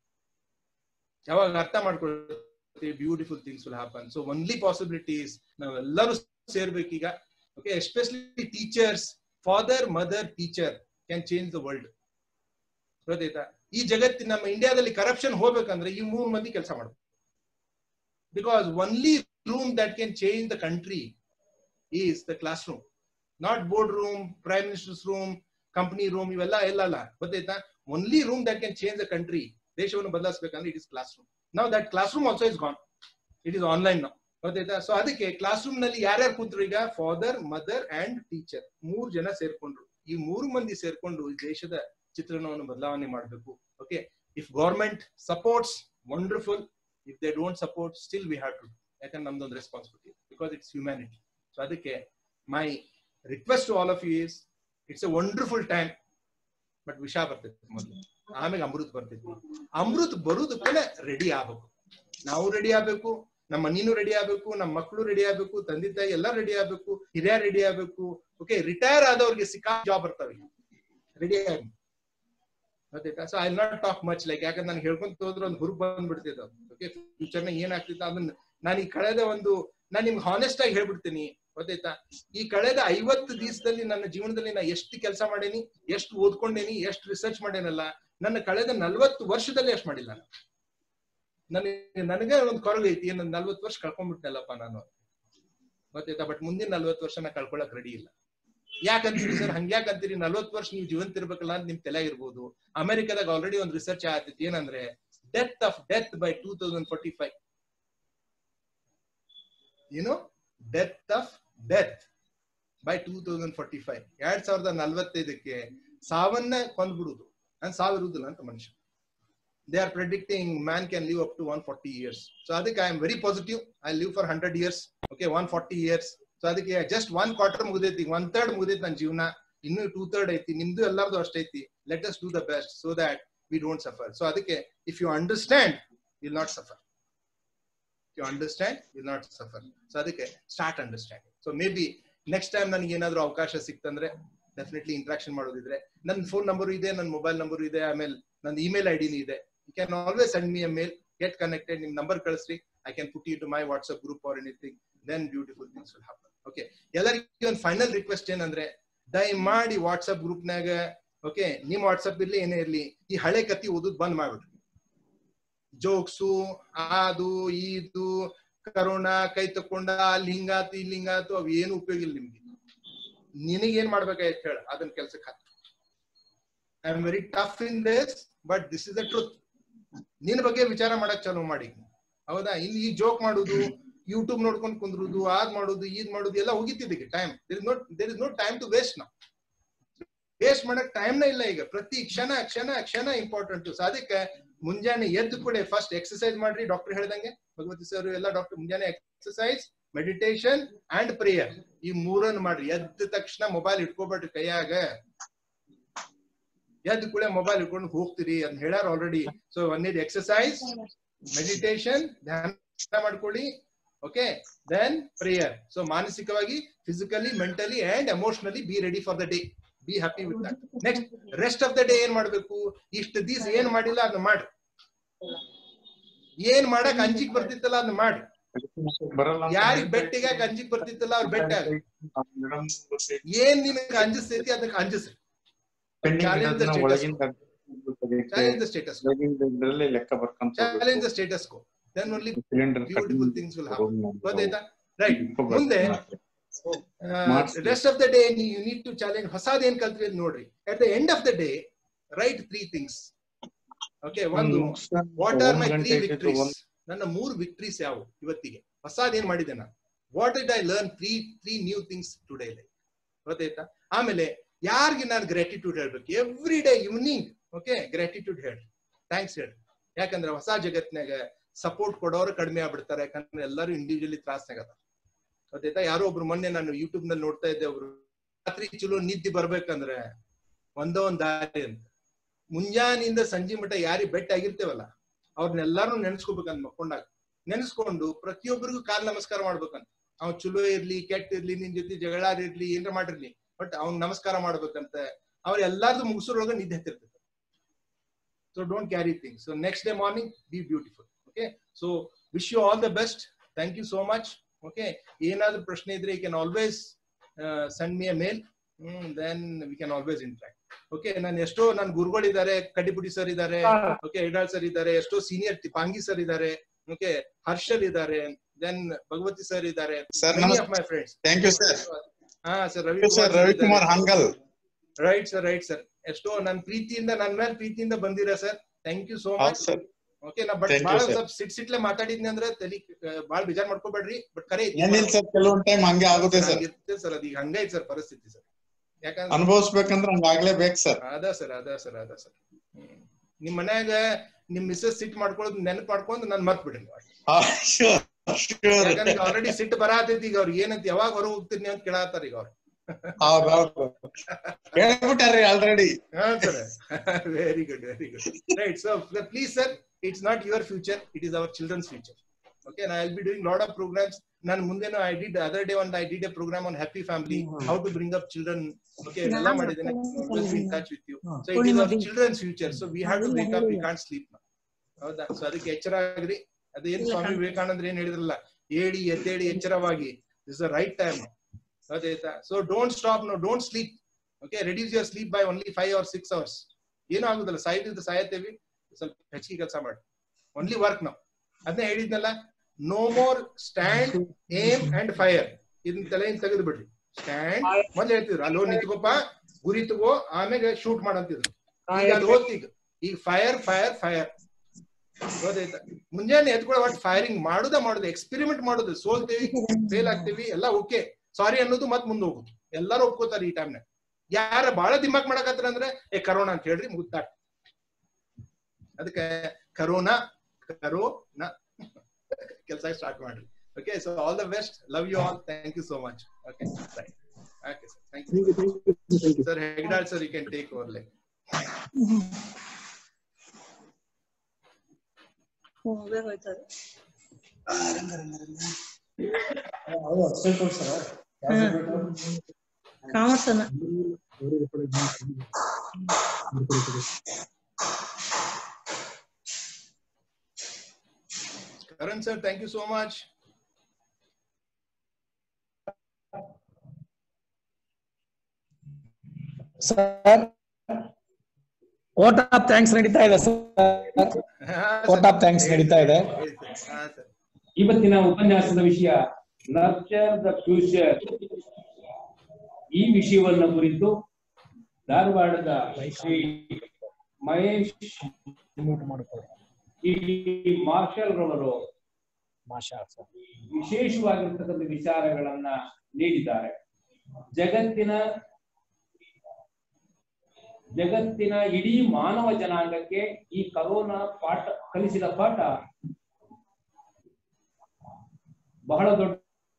ಯಾವಾಗ ಅರ್ಥ ಮಾಡ್ಕೊಳ್ತೀವಿ beautiful things will happen so only possibilities ನಾವೆಲ್ಲರೂ ಸೇರ್ಬೇಕೀಗ okay especially teachers father mother teacher can change the world ಗೊತ್ತಾಯ್ತಾ ಈ ಜಗತ್ತಿನ ನಮ್ಮ ಇಂಡಿಯಾದಲ್ಲಿ ಕರಪ್ಷನ್ ಹೋಗ್ಬೇಕಂದ್ರೆ ಈ ಮೂರ್ ಮಂದಿ ಕೆಲಸ ಮಾಡ್ಬೇಕು because only room that can change the country is the classroom not board room prime ministers room company room ಇವೆಲ್ಲ ಎಲ್ಲ ಅಲ್ಲ ಗೊತ್ತಾಯ್ತಾ only room that can change the country ದೇಶವನ್ನು ಬದಲಾಯಿಸಬೇಕಂದ್ರೆ ಇಟ್ ಇಸ್ ಕ್ಲಾಸ್ ರೂಮ್ ನಾವು that classroom also is gone it is online ನಾವು ಗೊತ್ತಾಯ್ತಾ so ಅದಕ್ಕೆ ಕ್ಲಾಸ್ ರೂಮ್ ನಲ್ಲಿ ಯಾರ್ಯಾರು ಕೂತ್ರು ಈಗ ಫಾದರ್ ಮದರ್ ಅಂಡ್ ಟೀಚರ್ ಮೂರ್ ಜನ ಸೇರ್ಕೊಂಡ್ರು ಈ ಮೂರು ಮಂದಿ ಸೇರ್ಕೊಂಡು ಈ ದೇಶದ ಚಿತ್ರಣವನ್ನು ಬದಲಾವಣೆ ಮಾಡಬೇಕು okay if government supports wonderful if they don't support still we have to ಯಾಕಂದ್ರೆ ನಮ್ದೊಂದು responsibility because it's humanity so ಅದಕ್ಕೆ my request to all of you is it's a wonderful time but ವಿಷ ಬರ್ತೈತಿ ಮೊದಲು ಆಮೇಲೆ ಅಮೃತ್ ಬರ್ತೈತಿ ಅಮೃತ್ ಬರುದಕ್ಕೂ ರೆಡಿ ಆಗ್ಬೇಕು ನಾವು ರೆಡಿ ಆಗ್ಬೇಕು ನಮ್ಮ ಮನಿನೂ ರೆಡಿ ಆಗ್ಬೇಕು ನಮ್ಮ ಮಕ್ಕಳು ರೆಡಿ ಆಗ್ಬೇಕು ತಂದೆ ತಾಯಿ ಎಲ್ಲ ರೆಡಿ ಆಗ್ಬೇಕು ಹಿರಿಯ ರೆಡಿ ಆಗ್ಬೇಕು ಓಕೆ ರಿಟೈರ್ ಆದವ್ರಿಗೆ ಸಿಕ್ಕಾ ಜಾಬ್ ಬರ್ತವೆ ರೆಡಿ ಆಗಿ ಗೊತ್ತಾಯ್ತಾ so I not talk much like ಯಾಕಂದ್ರೆ ನಾನು ಹೇಳ್ಕೊಂತ ಹೋದ್ರೆ ಒಂದು ಹುರುಪ್ ಬಂದ್ಬಿಡ್ತಿದ್ದ ಓಕೆ ಫ್ಯೂಚರ್ ನಾಗ ಏನಾಗ್ತಿತ್ತು ಅದನ್ನ ನಾನು ಈ ಕಳೆದ ಒಂದು ನಾನು ನಿಮ್ಗೆ ಹಾನೆಸ್ಟ್ ಆಗಿ ಹೇಳ್ಬಿಡ್ತೀನಿ ಗೊತ್ತಾಯ್ತಾ ಈ ಕಳೆದ ಐವತ್ತು ದಿವಸದಲ್ಲಿ ನನ್ನ ಜೀವನದಲ್ಲಿ ನಾ ಎಷ್ಟು ಕೆಲಸ ಮಾಡೇನಿ ಎಷ್ಟು ಓದ್ಕೊಂಡೇನಿ ಎಷ್ಟು ರಿಸರ್ಚ್ ಮಾಡೇನಲ್ಲ ನನ್ನ ಕಳೆದ ನಲ್ವತ್ತು ವರ್ಷದಲ್ಲಿ ಎಷ್ಟು ಮಾಡಿಲ್ಲ ನಾನು ನನಗೆ ನನಗೆ ಒಂದು ಕೊರಗು ಐತಿ ನನ್ನ ನಲ್ವತ್ತು ವರ್ಷ ಕಳ್ಕೊಂಡ್ಬಿಟ್ಟೆಲ್ಲಪ್ಪ ನಾನು ಗೊತ್ತಾಯ್ತಾ ಬಟ್ ಮುಂದಿನ ನಲ್ವತ್ತು ವರ್ಷ ನಾ ಕಳ್ಕೊಳಕ್ ರೆಡಿ ಇಲ್ಲ ಯಾಕಂತೀರಿ ಸರ್ ಹಂಗ್ಯಾಕಂತೀರಿ ನಲ್ವತ್ತು ವರ್ಷ ನೀವು ಜೀವಂತ ಇರ್ಬೇಕಲ್ಲ ಅಂತ ನಿಮ್ ತಲೆ ಇರ್ಬೋದು ಅಮೆರಿಕದಾಗ ಆಲ್ರೆಡಿ ಒಂದು ರಿಸರ್ಚ್ ಆಗ್ತೈತಿ ಏನಂದ್ರೆ death of death by two thousand forty five ಏನು death of death by two thousand forty five ಎರಡ್ ಸಾವಿರದ ನಲ್ವತ್ತೈದಕ್ಕೆ ಸಾವನ್ನ ಕೊಂದ್ಬಿಡುದು ಅಂದ್ರೆ ಸಾವಿರುವುದಿಲ್ಲ ಅಂತ ಮನುಷ್ಯ they are predicting man can live up to one forty years so ಅದಕ್ಕೆ I am very positive I live for hundred years okay one forty years so ಅದಕ್ಕೆ ಜಸ್ಟ್ ಒನ್ ಕ್ವಾರ್ಟರ್ ಮುಗಿದೈತಿ ಒನ್ ಥರ್ಡ್ ಮುಗಿದೈತಿ ನನ್ನ ಜೀವನ ಇನ್ನು two third ಐತಿ ನಿಮ್ದು ಎಲ್ಲಾರ್ದು ಅಷ್ಟೈತಿ let us do the best so that we don't suffer so ಅದಕ್ಕೆ if you understand will not suffer you understand will not suffer so ಅದಕ್ಕೆ start understanding so maybe next time ನನಗೆ ಏನಾದ್ರು ಅವಕಾಶ ಸಿಕ್ತಂದ್ರೆ definitely interaction ಮಾಡೋದಿದ್ರೆ ನನ್ನ phone number ಇದೆ ನನ್ನ mobile number ಇದೆ ಆಮೇಲೆ ನನ್ನ ಇಮೇಲ್ ಐ ಡಿನೂ ಇದೆ you can always send me a mail get connected ನಿಮ್ ನಂಬರ್ ಕಳಿಸ್ರಿ I can put you to my WhatsApp group or anything then beautiful things will happen okay ಎಲ್ಲರಿಗೂ ಒಂದು ಫೈನಲ್ ರಿಕ್ವೆಸ್ಟ್ ಏನಂದ್ರೆ ದಯಮಾಡಿ ವಾಟ್ಸ್ಆಪ್ ಗ್ರೂಪ್ನಾಗ ಓಕೆ ನಿಮ್ ವಾಟ್ಸ್ಆಪ್ ಇರ್ಲಿ ಏನೇ ಇರ್ಲಿ ಈ ಹಳೆ ಕತ್ತಿ ಓದೋದ್ ಬಂದ್ ಮಾಡ್ಬಿಡ್ರಿ ಜೋಕ್ಸು ಅದು ಇದು ಕರೋನಾ ಕೈ ತಕೊಂಡ ಅಲ್ಲಿ ಹಿಂಗಾತು ಇಲ್ಲಿ ಹಿಂಗಾತು ಅವ್ ಏನು ಉಪಯೋಗ ಇಲ್ಲ ನಿಮ್ಗೆ ನಿನಗೆ ಏನ್ ಮಾಡ್ಬೇಕಾಯ್ತು ಹೇಳ ಅದನ್ನ ಕೆಲ್ಸಕ್ಕೆ ಹಾಕ I am very tough in this but this is the truth ನಿನ್ ಬಗ್ಗೆ ವಿಚಾರ ಮಾಡಕ್ ಚಾಲೂ ಮಾಡಿ ಹೌದಾ ಇನ್ ಈ ಜೋಕ್ ಮಾಡುದು ಯೂಟ್ಯೂಬ್ ನೋಡ್ಕೊಂಡ್ ಕುಂದ್ರುದು ಅದ್ ಮಾಡುದು ಇದ್ ಮಾಡುದು ಎಲ್ಲ ಹೋಗಿತ್ತಿದ್ದಕ್ಕೆ time there is not there is no time to waste ನಾವು ವೇಸ್ಟ್ ಮಾಡಕ್ ಟೈಮ್ನ ಇಲ್ಲ ಈಗ ಪ್ರತಿ ಕ್ಷಣ ಕ್ಷಣ ಕ್ಷಣ ಇಂಪಾರ್ಟೆಂಟ್ ಸೊ ಅದಕ್ಕೆ ಮುಂಜಾನೆ ಎದ್ದು ಕೂಡ ಫಸ್ಟ್ ಎಕ್ಸರ್ಸೈಸ್ ಮಾಡ್ರಿ ಡಾಕ್ಟರ್ ಹೇಳ್ದಂಗೆ ಭಗವತಿ ಸರ್ ಎಲ್ಲ ಡಾಕ್ಟರ್ ಮುಂಜಾನೆ ಎಕ್ಸರ್ಸೈಸ್ ಮೆಡಿಟೇಷನ್ ಅಂಡ್ ಪ್ರೇಯರ್ ಈ ಮೂರನ್ನ ಮಾಡ್ರಿ ಎದ್ದ ತಕ್ಷಣ ಮೊಬೈಲ್ ಇಟ್ಕೋಬೇಡ್ರಿ ಕೈಯಾಗ ಎದ್ದು ಕೂಡ ಮೊಬೈಲ್ ಇಟ್ಕೊಂಡು ಹೋಗ್ತೀರಿ ಅದ್ ಹೇಳ್ಯಾರ ಆಲ್ರೆಡಿ ಸೊ ಒಂದೇದು ಎಕ್ಸರ್ಸೈಸ್ ಮೆಡಿಟೇಷನ್ ಧ್ಯಾನ ಮಾಡ್ಕೊಳ್ಳಿ ಓಕೆ ದೆನ್ ಪ್ರೇಯರ್ ಸೊ ಮಾನಸಿಕವಾಗಿ physically mentally and emotionally be ready for the day be happy with that next rest of the day ಏನ್ ಮಾಡ್ಬೇಕು ಇಷ್ಟು ದಿವಸ ಏನ್ ಮಾಡಿಲ್ಲ ಅದನ್ನ ಮಾಡ್ರಿ ಏನ್ ಮಾಡಕ್ ಅಂಜಿಕ್ ಬರ್ತಿತ್ತಲ್ಲ ಅದನ್ನ ಮಾಡ್ರಿ ಯಾರಿಗ್ ಬೆಟ್ಟಿಗೆ ಅಂಜಿಕ್ ಬರ್ತಿತ್ತಲ್ಲ ಅವ್ರ ಬೆಟ್ಟ ಏನ್ ನಿನಗೆ ಅಂಜಿಸ್ತೈತಿ ಅದಕ್ಕೆ ಅಂಜಿಸ್ರಿ ಚಾಲೆಂಜ್ ದ ಸ್ಟೇಟಸ್ ಇದ್ರಲ್ಲಿ ಲೆಕ್ಕ ಬರ್ಕೊಂತ ಚಾಲೆಂಜ್ ದ ಸ್ಟೇಟಸ್ ಕೋ then only beautiful things will happen ಗೊತ್ತಾಯ್ತಾ ರೈಟ್ ಮುಂದೆ rest of the day you need to challenge ಹೊಸದ್ ಏನ್ ಕಲ್ತ್ರಿ ಅಂತ ನೋಡ್ರಿ at the end of the day write three things okay ಒಂದು what are my three victories ನನ್ನ ಮೂರು ವಿಕ್ಟ್ರೀಸ್ ಯಾವ ಇವತ್ತಿಗೆ ಹೊಸದ್ ಏನ್ ಮಾಡಿದೆ ನಾನು what did I learn three three new things today like ಗೊತ್ತಾಯ್ತಾ ಆಮೇಲೆ ಯಾರಿಗೆ ನಾನು ಗ್ರಾಟಿಟ್ಯೂಡ್ ಹೇಳ್ಬೇಕು every day evening okay gratitude ಹೇಳ್ರಿ ಥ್ಯಾಂಕ್ಸ್ ಹೇಳ್ರಿ ಯಾಕಂದ್ರೆ ಹೊಸ ಜಗತ್ನಾಗ ಸಪೋರ್ಟ್ ಕೊಡೋರು ಕಡಿಮೆ ಆಗ್ಬಿಡ್ತಾರೆ ಯಾಕಂದ್ರೆ ಎಲ್ಲರೂ ಇಂಡಿವಿಜುವಲಿ ತ್ರಾಸ್ನಾಗ ಅದ ಗೊತ್ತಾಯ್ತಾ ಯಾರೋ ಒಬ್ರು ಮೊನ್ನೆ ನಾನು ಯೂಟ್ಯೂಬ್ ನಲ್ಲಿ ನೋಡ್ತಾ ಇದ್ದೆ ಒಬ್ರು ರಾತ್ರಿ ಚಲೋ ನಿದ್ದೆ ಬರ್ಬೇಕಂದ್ರೆ ಒಂದೋ ಒಂದ್ ದಾರಿ ಅಂತ ಮುಂಜಾನಿಂದ ಸಂಜೆ ಮಟ್ಟ ಯಾರಿಗೆ ಬೆಟ್ಟ ಆಗಿರ್ತೇವಲ್ಲ ಅವ್ರನ್ನೆಲ್ಲಾರು ನೆನ್ಸ್ಕೋಬೇಕಂತ ಮಕ್ಕೊಂಡಾಗ ನೆನ್ಸ್ಕೊಂಡು ಪ್ರತಿಯೊಬ್ಬರಿಗೂ ಕಾಲ್ ನಮಸ್ಕಾರ ಮಾಡ್ಬೇಕಂತ ಅವ್ನ್ ಚಲೋ ಇರ್ಲಿ ಕೆಟ್ಟ ಇರ್ಲಿ ನಿನ್ ಜೊತೆ ಜಗಳ ಇರ್ಲಿ ಏನ್ರ ಮಾಡಿರ್ಲಿ ಬಟ್ ಅವ್ನ್ ನಮಸ್ಕಾರ ಮಾಡ್ಬೇಕಂತ ಅವ್ರ ಎಲ್ಲಾರ್ದು ಮುಗಿಸೋರೊಳಗ ನಿದ್ದೆ ಹತ್ತಿರ್ತದೆ so don't carry things so next day morning be beautiful okay so wish you all the best thank you so much okay ಏನಾದ್ರೂ ಪ್ರಶ್ನೆ ಇದ್ರೆ you can always send me a mail then we can always interact okay ನಾನು ಎಷ್ಟೋ ನನ್ನ ಗುರುಗಳಿದ್ದಾರೆ Kaddipudi sir ಇದ್ದಾರೆ okay Idal sir ಇದ್ದಾರೆ ಎಷ್ಟೋ ಸೀನಿಯರ್ ಪಾಂಗಿ ಸರ್ ಇದ್ದಾರೆ ಓಕೆ ಹರ್ಷಲ್ ಇದ್ದಾರೆ ದೆನ್ ಭಗವತಿ ಸರ್ ಇದ್ದಾರೆ Sir, ಮೆನಿ ನಮಸ್ತೆ. Of my friends thank you sir ಹಾ sir sir Ravikumar Hangal right sir right sir ಎಷ್ಟೋ ನನ್ನ ಪ್ರೀತಿಯಿಂದ ನನ್ನ ಮೇಲೆ ಪ್ರೀತಿಯಿಂದ ಬಂದಿರ ಸರ್ ಥ್ಯಾಂಕ್ ಯು ಸೋ ಹೌದು ಮಚ್ ಸರ್ ಓಕೆ ನಾ ಬಟ್ Thank you, ಬಹಳ sir. ಸ್ವಲ್ಪ ಸಿಟ್ ಸಿಟ್ಲೆ ಮಾತಾಡಿದ್ನಿ ಅಂದ್ರೆ ತಲಿ ಬಾಳ ಬೇಜಾರ್ ಮಾಡ್ಕೋಬೇಡ್ರಿ ಬಟ್ ಕರೆ ಐತಿ. ಏನಿಲ್ಲ ಸರ್ ಕೆಲವೊಂದ್ ಟೈಮ್ ಹಂಗೆ ಆಗುತ್ತೆ ಸರ್ ಹಂಗಿರುತ್ತೆ ಸರ್ ಅದೀಗ ಹಂಗೈತೆ ಸರ್ ಪರಿಸ್ಥಿತಿ ಸರ್ ಯಾಕಂದ್ರೆ ಅನುಭವಿಸ್ಬೇಕಂದ್ರೆ ಹಂಗಾಗ್ಲೇಬೇಕು ಸರ್ ಅದ ಸರ್ ಅದ ಸರ್ ಅದ ಸರ್ ನಿಮ್ ಮನ್ಯಾಗ ನಿಮ್ ಮಿಸ್ಸಸ್ ಸಿಟ್ ಮಾಡ್ಕೊಳ್ಳೋದು ನೆನಪು ಮಾಡ್ಕೊಂಡು ನಾನ್ ಮರ್ತ್ ಬಿಡಿ ಶೂರ್ ಶೂರ್ ಯಾಕಂದ್ರೆ ಆಲ್ರೆಡಿ ಸಿಟ್ಟು ಬರಾತೈತಿ ಈಗ ಅವ್ರಿಗೆ ಏನಂತ ಯಾವಾಗ ಹೊರ ಹೋಗ್ತೀನಿ ಅಂತ ಕೇಳತ್ತಾರ ಈಗ ಅವ್ರು ಹೌದೌದು ಹೇಳ್ಬಿಟ್ಟಾರ್ರಿ ಆಲ್ರೆಡಿ ಹಾ sir very good very good right so please sir it's not your future it is our childrens future Okay, and I'll be doing a lot of programs. ನಾನು ಮುಂದೆನೂ ಐ ಡಿಡ್ ಅದರ್ ಡೇ ಒಂದು I did a program on happy family how to bring up children okay ಎಲ್ಲ ಮಾಡಿದ್ದೇನೆ in touch with you so it is our childrens future so we have to wake up we can't sleep ಹೌದಾ so ಅದಕ್ಕೆ ಎಚ್ಚರ ಆಗ್ರಿ ಅದೇನು ಸ್ವಾಮಿ ವಿವೇಕಾನಂದ್ರ ಏನ್ ಹೇಳಿದ್ರಲ್ಲ ಏಳಿ ಎದ್ದೇಳಿ ಎಚ್ಚರವಾಗಿ ಇಸ್ ದ ರೈಟ್ ಟೈಮ್ ಅದಾಯ್ತಾ so don't stop no don't sleep okay reduce your sleep by only five hour six hours ಏನೂ ಆಗುದಿಲ್ಲ ಸಾಯ್ತಿದ್ದು ಸಾಯತ್ತೇವಿ ಸ್ವಲ್ಪ ಹೆಚ್ಚಿಗೆ ಕೆಲಸ ಮಾಡಿ ಓನ್ಲಿ ವರ್ಕ್ ನಾವು ಅದನ್ನೇ ಹೇಳಿದ್ನಲ್ಲ no more stand aim and fire ಇದನ್ನ ತಲೆಯಿಂದ ತೆಗೆದು ಬಿಡ್ರಿ ಸ್ಟ್ಯಾಂಡ್ ಮೊದ್ಲು ಹೇಳ್ತಿದ್ರು ಅಲ್ಲಿ ಹೋಗಿ ನಿಂತ್ಕೋಪ ಗುರಿ ತಗೋ ಆಮೇಲೆ ಶೂಟ್ ಮಾಡಂತಿದ್ರು ಈಗ ಅದು ಹೋಗ್ತಿ ಈಗ ಈಗ ಫೈರ್ ಫೈರ್ ಫೈರ್ ಗೊತ್ತಾಯ್ತಾ ಮುಂಜಾನೆ ಎತ್ಕೊಳ್ಳೋ ಒಟ್ಟು ಫೈರಿಂಗ್ ಮಾಡುದ ಮಾಡುದು ಎಕ್ಸ್ಪೆರಿಮೆಂಟ್ ಮಾಡುದು ಸೋಲ್ತೀವಿ ಫೇಲ್ ಆಗ್ತೀವಿ ಎಲ್ಲ ಓಕೆ ಸಾರಿ ಅನ್ನೋದು ಮತ್ ಮುಂದೆ ಹೋಗುದು ಎಲ್ಲರೂ ಒಪ್ಕೋತಾರೆ ಈ ಟೈಮ್ನಾಗ ಯಾರ ಬಹಳ ದಿಮಾಕ್ ಮಾಡಕತ್ತಾರ ಅಂದ್ರೆ ಏ ಕರೋನಾ ಅಂತ ಹೇಳ್ರಿ ಮುಗ್ದಾಟ್ ಅದಕ್ಕೆ ಕರೋನಾ ಕರೋನಾ ಕೆಲಸ ಸ್ಟಾರ್ಟ್ ಮಾಡ್ರಿ okay so all the best love you all thank you so much okay right okay sir thank you sir Hegdal sir you can take over like ಹೋಗೇ ಹೋಯ್ತದೆ ಕಾಮರ್ಸ್ ಅನ್ನ Karan sir, thank you so much. Sir vote of thanks ನಡೀತಾ ಇದೆ sir Vote of thanks ನಡೀತಾ ಇದೆ. ಹಾ sir ಇವತ್ತಿನ ಉಪನ್ಯಾಸದ ವಿಷಯ ನರ್ಚರ್ ದ ಫ್ಯೂಚರ್ ಈ ವಿಷಯವನ್ನ ಕುರಿತು ಧಾರವಾಡದ ಶ್ರೀ ಮಹೇಶ್ ಈ ಮಾರ್ಷಲ್ ರವರು ವಿಶೇಷವಾಗಿರ್ತಕ್ಕಂಥ ವಿಚಾರಗಳನ್ನ ನೀಡಿದ್ದಾರೆ ಜಗತ್ತಿನ ಜಗತ್ತಿನ ಇಡೀ ಮಾನವ ಜನಾಂಗಕ್ಕೆ ಈ ಕರೋನಾ ಪಾಠ ಕಲಿಸಿದ ಪಾಠ ಬಹಳ ದೊಡ್ಡ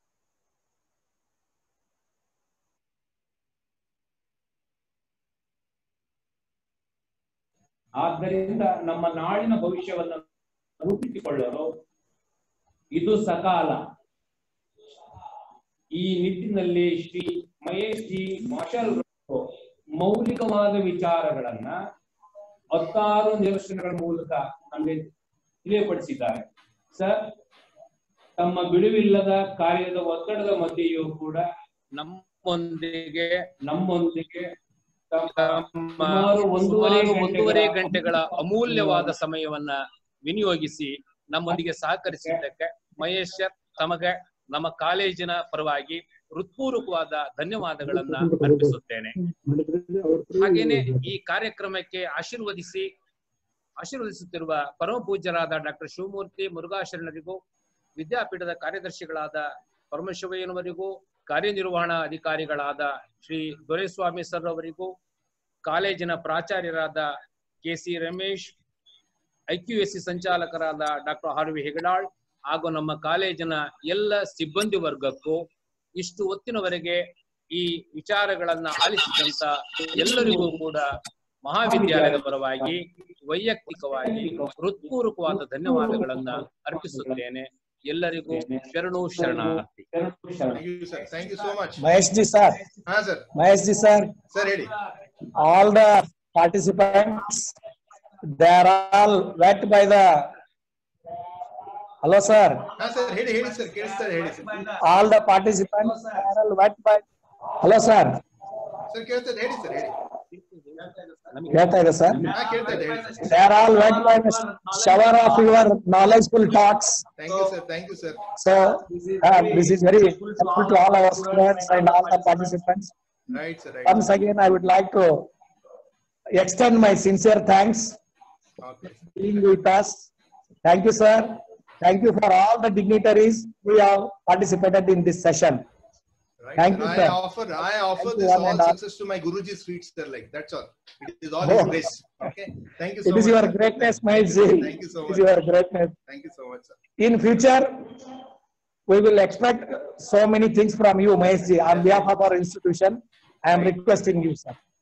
ಆದ್ದರಿಂದ ನಮ್ಮ ನಾಳಿನ ಭವಿಷ್ಯವನ್ನ ರೂಪಿಸಿಕೊಳ್ಳಲು ಇದು ಸಕಾಲ ಈ ನಿಟ್ಟಿನಲ್ಲಿ ಶ್ರೀ ಮಹೇಶ್ ಜಿ ಮಾರ್ಷಲ್ ರವರು ಮೌಲಿಕವಾದ ವಿಚಾರಗಳನ್ನ ಹತ್ತಾರು ನಿದರ್ಶನಗಳ ಮೂಲಕ ನಮಗೆ ತಿಳಿಯಪಡಿಸಿದ್ದಾರೆ ಸರ್ ತಮ್ಮ ಬಿಡುವಿಲ್ಲದ ಕಾರ್ಯದ ಒತ್ತಡದ ಮಧ್ಯೆಯೂ ಕೂಡ ನಮ್ಮೊಂದಿಗೆ ನಮ್ಮೊಂದಿಗೆ ತಮ್ಮ ಸುಮಾರು ಒಂದೂವರೆ ಸುಮಾರು ಒಂದೂವರೆ ಗಂಟೆಗಳ ಅಮೂಲ್ಯವಾದ ಸಮಯವನ್ನ ವಿನಿಯೋಗಿಸಿ ನಮ್ಮೊಂದಿಗೆ ಸಹಕರಿಸಿದ್ದಕ್ಕೆ ಮಹೇಶ್ ಸರ್ ತಮಗೆ ನಮ್ಮ ಕಾಲೇಜಿನ ಪರವಾಗಿ ಹೃತ್ಪೂರ್ವಕವಾದ ಧನ್ಯವಾದಗಳನ್ನ ಅರ್ಪಿಸುತ್ತೇನೆ ಹಾಗೇನೆ ಈ ಕಾರ್ಯಕ್ರಮಕ್ಕೆ ಆಶೀರ್ವದಿಸಿ ಆಶೀರ್ವದಿಸುತ್ತಿರುವ ಪರಮ ಪೂಜ್ಯರಾದ ಡಾಕ್ಟರ್ ಶಿವಮೂರ್ತಿ ಮುರುಘಾಶರಣರಿಗೂ ವಿದ್ಯಾಪೀಠದ ಕಾರ್ಯದರ್ಶಿಗಳಾದ ಪರಮಶಿವಯ್ಯನವರಿಗೂ ಕಾರ್ಯನಿರ್ವಹಣಾ ಅಧಿಕಾರಿಗಳಾದ ಶ್ರೀ ದೊರೆಸ್ವಾಮಿ ಸರ್ ಅವರಿಗೂ ಕಾಲೇಜಿನ ಪ್ರಾಚಾರ್ಯರಾದ ಕೆ ಸಿ ರಮೇಶ್ ಐಕ್ಯುಎಸ್ಸಿ ಸಂಚಾಲಕರಾದ ಡಾಕ್ಟರ್ ಆರ್ ವಿ ಹೆಗಡಾಳ್ ಹಾಗೂ ನಮ್ಮ ಕಾಲೇಜಿನ ಎಲ್ಲ ಸಿಬ್ಬಂದಿ ವರ್ಗಕ್ಕೂ ಇಷ್ಟು ಹೊತ್ತಿನವರೆಗೆ ಈ ವಿಚಾರಗಳನ್ನ ಆಲಿಸಿದಂತ ಎಲ್ಲರಿಗೂ ಕೂಡ ಮಹಾವಿದ್ಯಾಲಯದ ಪರವಾಗಿ ವೈಯಕ್ತಿಕವಾಗಿ ಹೃತ್ಪೂರ್ವಕವಾದ ಧನ್ಯವಾದಗಳನ್ನ ಅರ್ಪಿಸುತ್ತೇನೆ ಎಲ್ಲರಿಗೂ ಶರಣು ಶರಣಾರ್ಥಿ thank you sir thank you so much Mahesh ji sir ಹಾ sir Mahesh ji sir sir ಹೇಳಿ all the participants they are all wet by the hello sir ಹಾ ಸರ್ ಹೇಳಿ ಹೇಳಿ ಸರ್ ಕೇಳಿಸ್ತಾರೆ ಹೇಳಿ sir all the participants they are all wet by hello sir sir ಕೇಳ್ತದೆ ಹೇಳಿ sir ಹೇಳಿ ಹೇಳ್ತಾ ಇದೆ sir ಹಾ ಕೇಳ್ತಾ ಇದೆ ಹೇಳಿ sir they are all wet by the shower of your knowledgeful talks thank you sir thank you sir so uh, this is very helpful to all our students and all the participants right sir right once again i would like to extend my sincere thanks okay being with us. Thank you, sir. Thank you for all the dignitaries who have participated in this session. Right. Thank sir. you, I sir. offer I offer Thank you, this one all and all. success to my Guruji sweets, sir. Like that's all. It is all Oh. his grace. Okay. Thank you so It is much. your sir. greatness, Maheshji. Thank you so It much. is your greatness. Thank you so much, sir. In future, we will expect so many things from you, Maheshji. On behalf of our institution, I am requesting you, sir.